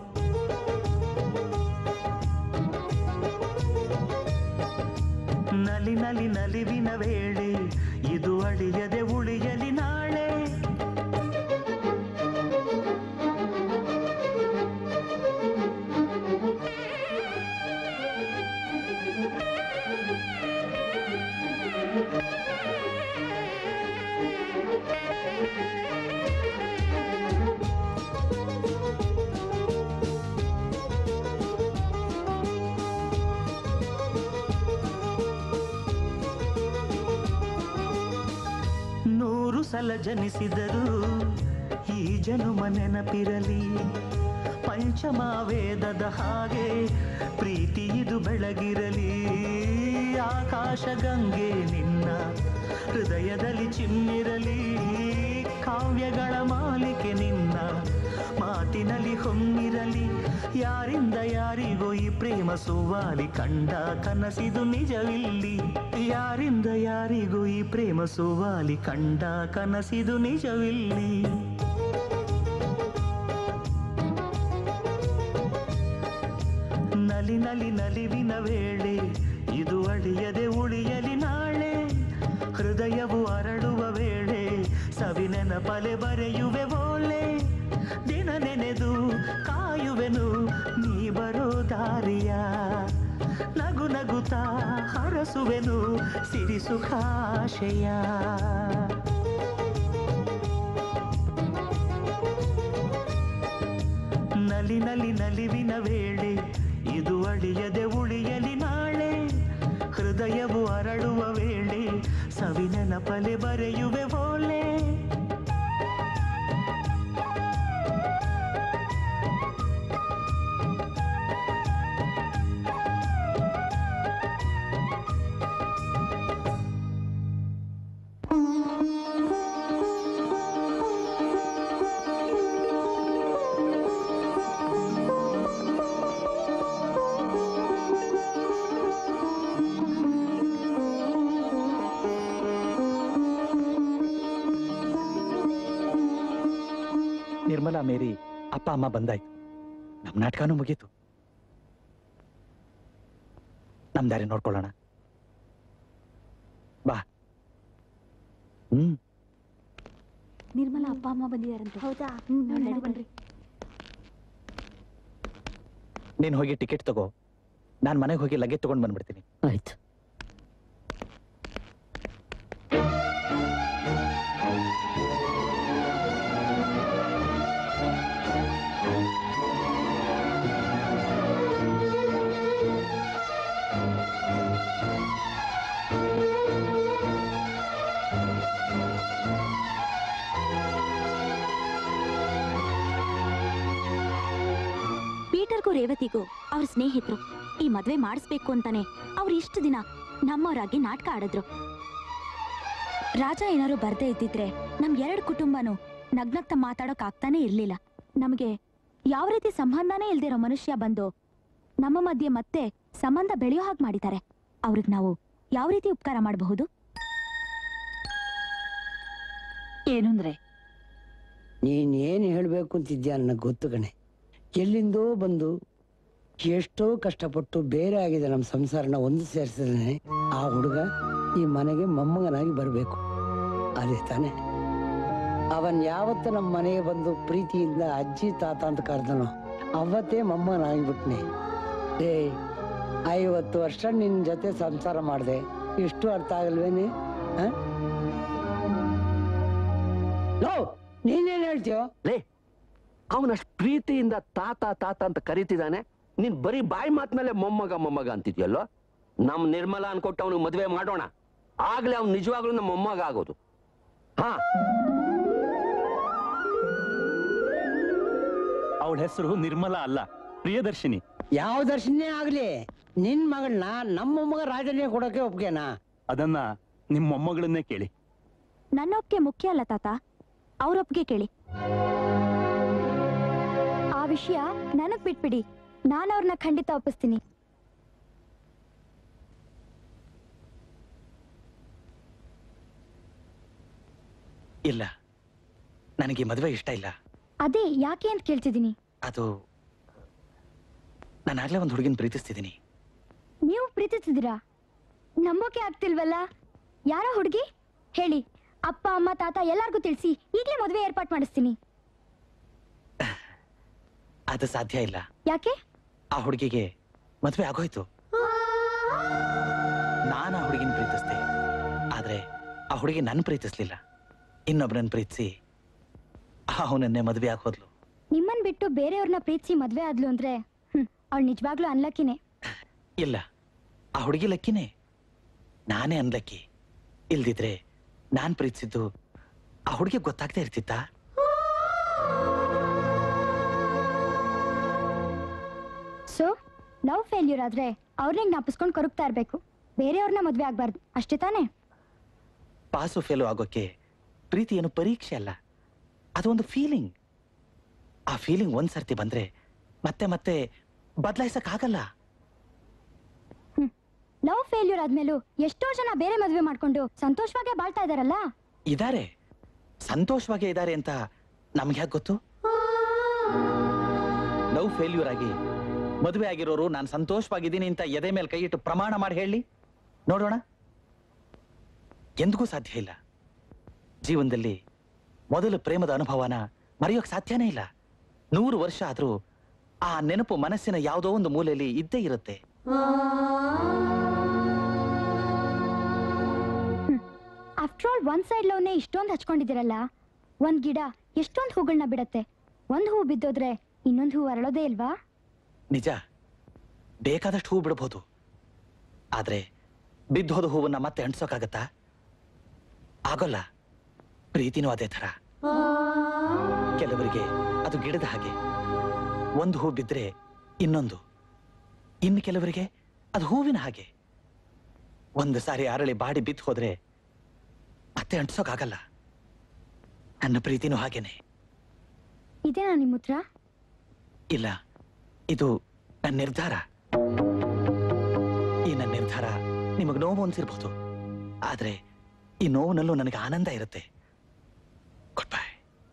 ನಲಿ ನಲಿ ನಲಿವಿನ ವೇಳೆ ಇದು ಅಳಿಯದೆ ಉಳಿಯಲಿ ನಾಳೆ ನೂರು ಸಲ ಜನಿಸಿದರು ಈ ಜನುಮ ನೆನಪಿರಲಿ ಪಂಚಮ ವೇದದ ಹಾಗೆ ಪ್ರೀತಿ ಇದು ಬೆಳಗಿರಲಿ ಆಕಾಶ ಗಂಗೆ ನಿನ್ನ ಹೃದಯದಲ್ಲಿ ಚಿಮ್ಮಿರಲಿ ಕಾವ್ಯಗಳ ಮಾಲಿಕೆ ನಿನ್ನ ಮಾತಿನಲ್ಲಿ ಹೊಮ್ಮಿರಲಿ ಯಾರಿಂದ ಯಾರಿಗೋ ಈ ಪ್ರೇಮ ಸುವಾಲಿ ಕಂಡ ಕನಸಿದು ನಿಜವಿಲ್ಲಿ ಯಾರಿಂದ ಯಾರಿಗೂ ಈ ಪ್ರೇಮ ಸುವಾಲಿ ಕಂಡ ಕನಸಿದು ನಿಜವಿಲ್ಲಿ ನಲಿ ನಲಿ ನಲಿವಿನ ವೇಳೆ ಇದು ಅಳಿಯದೆ ಉಳಿಯಲಿ ನಾಳೆ ಹೃದಯವು ಅರಳುವ ವೇಳೆ ಸವಿ ನೆನಪಲೆ ಬರೆಯುವೆ ಓಲೆ ದಿನ ನೆನೆದು ಕಾಯುವೆನು ನೀ ಬರೋ ದಾರಿಯ ನಗು ನಗುತ್ತಾ ಹರಸುವೆನು ಸಿರಿ ಸುಖಾಶಯ ನಲಿ ನಲಿ ನಲಿವಿನ ವೇಳೆ ಇದು ಅಳಿಯದೆ ಉಳಿಯಲಿ ನಾಳೆ ಹೃದಯವು ಅರಳುವ ವೇಳೆ ಸವಿ ನೆನಪಲೆ ಬರೆಯುವೆ ಓಲೆ ನಿರ್ಮಲಾ ಮೇರಿ ಅಪ್ಪ ಅಮ್ಮ ಬಂದಾಯ್ತು ನಮ್ ನಾಟಕನೂ ಮುಗೀತು ನಮ್ ದಾರಿ ನೋಡ್ಕೊಳ್ಳೋಣ ಬಾ ಹ್ಮ್ ನಿರ್ಮಲಾ ಅಪ್ಪ ಅಮ್ಮ ಬಂದಿದಾರಂತೆ ಹೌದಾ ಬನ್ರಿ ನೀನ್ ಹೋಗಿ ಟಿಕೆಟ್ ತಗೋ ನಾನ್ ಮನೆಗೆ ಹೋಗಿ ಲಗೇಜ್ ತಗೊಂಡ್ ಬಂದ್ಬಿಡ್ತೀನಿ ಆಯ್ತು ಪೀಟರ್ಗೂ ರೇವತಿಗೂ ಅವ್ರ ಸ್ನೇಹಿತರು ಈ ಮದ್ವೆ ಮಾಡಿಸ್ಬೇಕು ಅಂತಾನೆ ಅವ್ರು ಇಷ್ಟು ದಿನ ನಮ್ಮವರಾಗಿ ನಾಟಕ ಆಡಿದ್ರು ರಾಜ ಏನಾರು ಬರ್ದೇ ಇದ್ದಿದ್ರೆ ನಮ್ ಎರಡ್ ಕುಟುಂಬನೂ ನಗ್ನಗ್ತ ಮಾತಾಡೋಕ್ ಆಗ್ತಾನೆ ಇರ್ಲಿಲ್ಲ ನಮಗೆ ಯಾವ ರೀತಿ ಸಂಬಂಧನೇ ಇಲ್ದಿರೋ ಮನುಷ್ಯ ಬಂದು ನಮ್ಮ ಮಧ್ಯೆ ಮತ್ತೆ ಸಂಬಂಧ ಬೆಳೆಯೋ ಹಾಗೆ ಮಾಡಿದ್ದಾರೆ ಅವ್ರಿಗೆ ನಾವು ಯಾವ ರೀತಿ ಉಪಕಾರ ಮಾಡಬಹುದು ಏನು ಅಂದ್ರೆ ನೀನ್ ಏನ್ ಹೇಳ್ಬೇಕು ಅಂತಿದ್ಯಾ ನನಗೆ ಗೊತ್ತು ಕಣೆ ಎಲ್ಲಿಂದೋ ಬಂದು ಎಷ್ಟೋ ಕಷ್ಟಪಟ್ಟು ಬೇರೆ ಆಗಿದೆ ನಮ್ಮ ಸಂಸಾರನ ಒಂದು ಸೇರಿಸಿದ್ರೆ ಆ ಹುಡುಗ ಈ ಮನೆಗೆ ಮೊಮ್ಮಗನಾಗಿ ಬರಬೇಕು ಅದೇ ತಾನೆ ಅವನ್ ಯಾವತ್ತು ನಮ್ಮ ಮನೆಗೆ ಬಂದು ಪ್ರೀತಿಯಿಂದ ಅಜ್ಜಿ ತಾತ ಅಂತ ಕರೆದನೋ ಅವತ್ತೇ ಮೊಮ್ಮಗನಾಗಿಬಿಟ್ನೆ ಏ ಐವತ್ತು ವರ್ಷ ನಿನ್ ಜೊತೆ ಸಂಸಾರ ಮಾಡಿದೆ ಇಷ್ಟು ಅರ್ಥ ಆಗಲ್ವೇನೆ ಹ? ಲೋ, ನೀನೇನ್ ಹೇಳ್ತೀಯೋ ಲೇ ಅವನಷ್ಟು ಪ್ರೀತಿಯಿಂದ ತಾತ ತಾತ ಅಂತ ಕರೀತಿದ್ದಾನೆ ನೀನ್ ಬರೀ ಬಾಯಿ ಮಾತ್ಮೇಲೆ ಮೊಮ್ಮಗ ಮೊಮ್ಮಗ ಅಂತಿದ್ಯಲ್ಲೋ ನಮ್ ನಿರ್ಮಲ ಅನ್ಕೊಟ್ಟು ಅವನಿಗೆ ಮದ್ವೆ ಮಾಡೋಣ ಆಗ್ಲೇ ಅವ್ನು ನಿಜವಾಗ್ಲೂ ನಮ್ಮ ಮೊಮ್ಮಗ ಆಗೋದು ಹಾ ಅವಳ ಹೆಸರು ನಿರ್ಮಲಾ ಅಲ್ಲ ಪ್ರಿಯದರ್ಶಿನಿ ಯಾವ ದರ್ಶನೇ ಆಗ್ಲಿ ನಿನ್ ಮಗಳನ್ನ ನಮ್ಮ ಮಗ ರಾಜನೇ ಕೊಡೋಕೆ ಒಪ್ಗೆನಾ ಅದನ್ನ ನಿಮ್ಮ ಮೊಮ್ಮಗಳನ್ನೇ ಕೇಳಿ ನನ್ನ ಒಪ್ಪಿಗೆ ಮುಖ್ಯ ಅಲ್ಲ ತಾತ ಅವ್ರ ಒಪ್ಪಿಗೆ ಕೇಳಿ ಆ ವಿಷಯ ನನಗ್ ಬಿಟ್ಬಿಡಿ ನಾನು ಅವ್ರನ್ನ ಖಂಡಿತ ಒಪ್ಪಿಸ್ತೀನಿ ಇಲ್ಲ ನನಗೆ ಈ ಮದುವೆ ಇಷ್ಟ ಇಲ್ಲ ಅದೇ ಯಾಕೆ ಅಂತ ಕೇಳ್ತಿದ್ದೀನಿ ಅದು ನಾನು ಆಗ್ಲೇ ಒಂದು ಹುಡುಗಿನ ಪ್ರೀತಿಸ್ತಿದ್ದೀನಿ ನೀವು ಪ್ರೀತಿಸಿದಿರಾ ನಂಬೋಕೆ ಆಗ್ತಿಲ್ವಲ್ಲ ಯಾರೋ ಹುಡುಗಿ ಹೇಳಿ ಅಪ್ಪ ಅಮ್ಮ ತಾತ ಎಲ್ಲಾರ್ಗೂ ತಿಳಿಸಿ ಈಗಲೇ ಮದುವೆ ಏರ್ಪಾಟ್ ಮಾಡಿಸ್ತೀನಿ ಅದು ಸಾಧ್ಯ ಇಲ್ಲ ಯಾಕೆ ಆ ಹುಡುಗಿಗೆ ಮದುವೆ ಆಗೋಯ್ತು ನಾನು ಆ ಹುಡುಗಿನ ಪ್ರೀತಿಸ್ದೆ ಆದ್ರೆ ಆ ಹುಡುಗಿ ನನ್ನ ಪ್ರೀತಿಸ್ಲಿಲ್ಲ ಇನ್ನೊಬ್ಬರನ್ನ ಪ್ರೀತಿಸಿ ಅವನನ್ನೇ ಮದುವೆ ಆಗೋದ್ಲು ನಿಮ್ಮನ್ ಬಿಟ್ಟು ಬೇರೆಯವ್ರನ್ನ ಪ್ರೀತಿಸಿ ಮದ್ವೆ ಆದ್ಲು ಅಂದ್ರೆ ಹ್ಮ್ ಅವಳು ನಿಜವಾಗ್ಲೂ ಅನ್ಲಕ್ಕಿನೇ ಇಲ್ಲ ಆ ಹುಡುಗಿ ಲಕ್ಕಿನೇ ನಾನೇ ಅನ್ಲಕ್ಕಿ ಇಲ್ದಿದ್ರೆ ನಾನ್ ಪ್ರೀತಿಸಿದ್ದು ಆ ಹುಡುಗಿ ಗೊತ್ತಾಗ್ತಾ ಇರ್ತಿತ್ತಾ ಸೊ ಲವ್ ಫೇಲ್ಯೂರ್ ಆದ್ರೆ ಅವ್ರನ್ನೇ ಜ್ಞಾಪಿಸ್ಕೊಂಡು ಕೊರಗ್ತಾ ಇರ್ಬೇಕು ಬೇರೆಯವ್ರನ್ನ ಮದ್ವೆ ಆಗ್ಬಾರ್ದು ಅಷ್ಟೇ ತಾನೇ ಪಾಸು ಫೇಲು ಆಗೋಕ್ಕೆ ಪ್ರೀತಿ ಏನು ಪರೀಕ್ಷೆ ಅಲ್ಲ ಅದೊಂದು ಫೀಲಿಂಗ್ ಆ ಫೀಲಿಂಗ್ ಒಂದ್ ಸರ್ತಿ ಬಂದ್ರೆ ಮತ್ತೆ ಮತ್ತೆ ಬದಲಾಯಿಸಕ್ ಆಗಲ್ಲ ಲವ್ ಫೇಲ್ಯೂರ್ ಆದ್ಮೇಲೂ ಎಷ್ಟೋ ಜನ ಬೇರೆ ಮದ್ವೆ ಮಾಡ್ಕೊಂಡು ಸಂತೋಷವಾಗೇ ಬಾಳ್ತಾ ಇದಾರಲ್ಲ ಇದಾರೆ ಸಂತೋಷವಾಗೇ ಇದ್ದಾರೆ ಅಂತ ನಮ್ಗೆ ಯಾಕೆ ಗೊತ್ತು ಲವ್ ಫೇಲ್ಯೂರ್ ಆಗಿ ಮದುವೆ ಆಗಿರೋರು ನಾನು ಸಂತೋಷವಾಗಿದ್ದೀನಿ ಅಂತ ಎದೆ ಮೇಲೆ ಕೈ ಇಟ್ಟು ಪ್ರಮಾಣ ಮಾಡಿ ಹೇಳಿ ನೋಡೋಣ ಎಂದಿಗೂ ಸಾಧ್ಯ ಇಲ್ಲ ಜೀವನದಲ್ಲಿ ಮೊದಲ ಪ್ರೇಮದ ಅನುಭವನ ಮರೆಯೋಕ್ ಸಾಧ್ಯನೇ ಇಲ್ಲ ನೂರು ವರ್ಷ ಆದ್ರೂ ಆ ನೆನಪು ಮನಸ್ಸಿನ ಯಾವುದೋ ಒಂದು ಮೂಲೆಯಲ್ಲಿ ಇದ್ದೇ ಇರುತ್ತೆ ಆಫ್ಟರ್ ಆಲ್ ಒಂದ್ ಸೈಡ್ ಲವ್ನೇ ಇಷ್ಟೊಂದು ಹಚ್ಕೊಂಡಿದ್ದೀರಲ್ಲ ಒಂದ್ ಗಿಡ ಎಷ್ಟೊಂದು ಹೂಗಳನ್ನ ಬಿಡತ್ತೆ ಒಂದ್ ಹೂ ಬಿದ್ದೋದ್ರೆ ಇನ್ನೊಂದ್ ಹೂ ಅರಳೋದೇ ಇಲ್ವಾ ನಿಜ ಬೇಕಾದಷ್ಟು ಹೂ ಬಿಡಬಹುದು ಆದ್ರೆ ಬಿದ್ದೋದ ಹೂವನ್ನ ಮತ್ತೆ ಅಂಟ್ಸೋಕಾಗತ್ತಾ ಆಗೋಲ್ಲ ಪ್ರೀತಿನೂ ಅದೇ ಥರ ಕೆಲವರಿಗೆ ಅದು ಗಿಡದ ಹಾಗೆ ಒಂದು ಹೂ ಬಿದ್ರೆ ಇನ್ನೊಂದು ಇನ್ನು ಕೆಲವರಿಗೆ ಅದು ಹೂವಿನ ಹಾಗೆ ಒಂದು ಸಾರಿ ಅರಳಿ ಬಾಡಿ ಬಿದ್ದು ಹೋದ್ರೆ ಮತ್ತೆ ಅಂಟ್ಸೋಕಾಗಲ್ಲ ನನ್ನ ಪ್ರೀತಿನೂ ಹಾಗೇನೆ ಇದೇನಾ ನಿಮ್ಮ ಉತ್ತರ ಇಲ್ಲ ಇದು ನನ್ನ ನಿರ್ಧಾರ ಈ ನನ್ನ ನಿರ್ಧಾರ ನಿಮಗೆ ನೋವು ಅನ್ಸಿರ್ಬೋದು ಆದ್ರೆ ಈ ನೋವಿನಲ್ಲೂ ನನಗೆ ಆನಂದ ಇರುತ್ತೆ ಗುಡ್ ಬೈ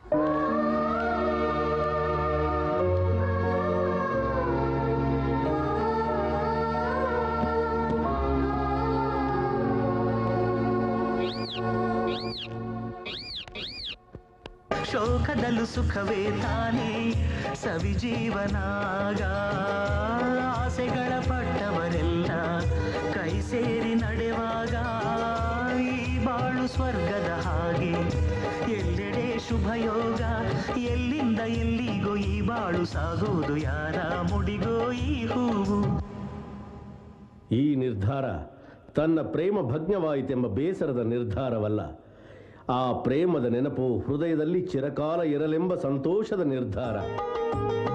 ಶೋಕದಲ್ಲೂ ಸುಖವೇ ತಾನೇ ಸವಿಜೀವನಾಗ ಆಸೆಗಳ ಪಟ್ಟವರೆಲ್ಲ ಕೈ ಸೇರಿ ನಡೆವಾಗ ಈ ಬಾಳು ಸ್ವರ್ಗದ ಹಾಗೆ ಎಲ್ಲೆಡೆ ಶುಭಯೋಗ ಎಲ್ಲಿಂದ ಎಲ್ಲಿಗೋ ಈ ಬಾಳು ಸಾಗೋದು ಯಾರ ಮುಡಿಗೋ ಈ ಹೂವು ಈ ನಿರ್ಧಾರ ತನ್ನ ಪ್ರೇಮ ಭಗ್ನವಾಯಿತೆಂಬ ಬೇಸರದ ನಿರ್ಧಾರವಲ್ಲ ಆ ಪ್ರೇಮದ ನೆನಪು ಹೃದಯದಲ್ಲಿ ಚಿರಕಾಲ ಇರಲೆಂಬ ಸಂತೋಷದ ನಿರ್ಧಾರ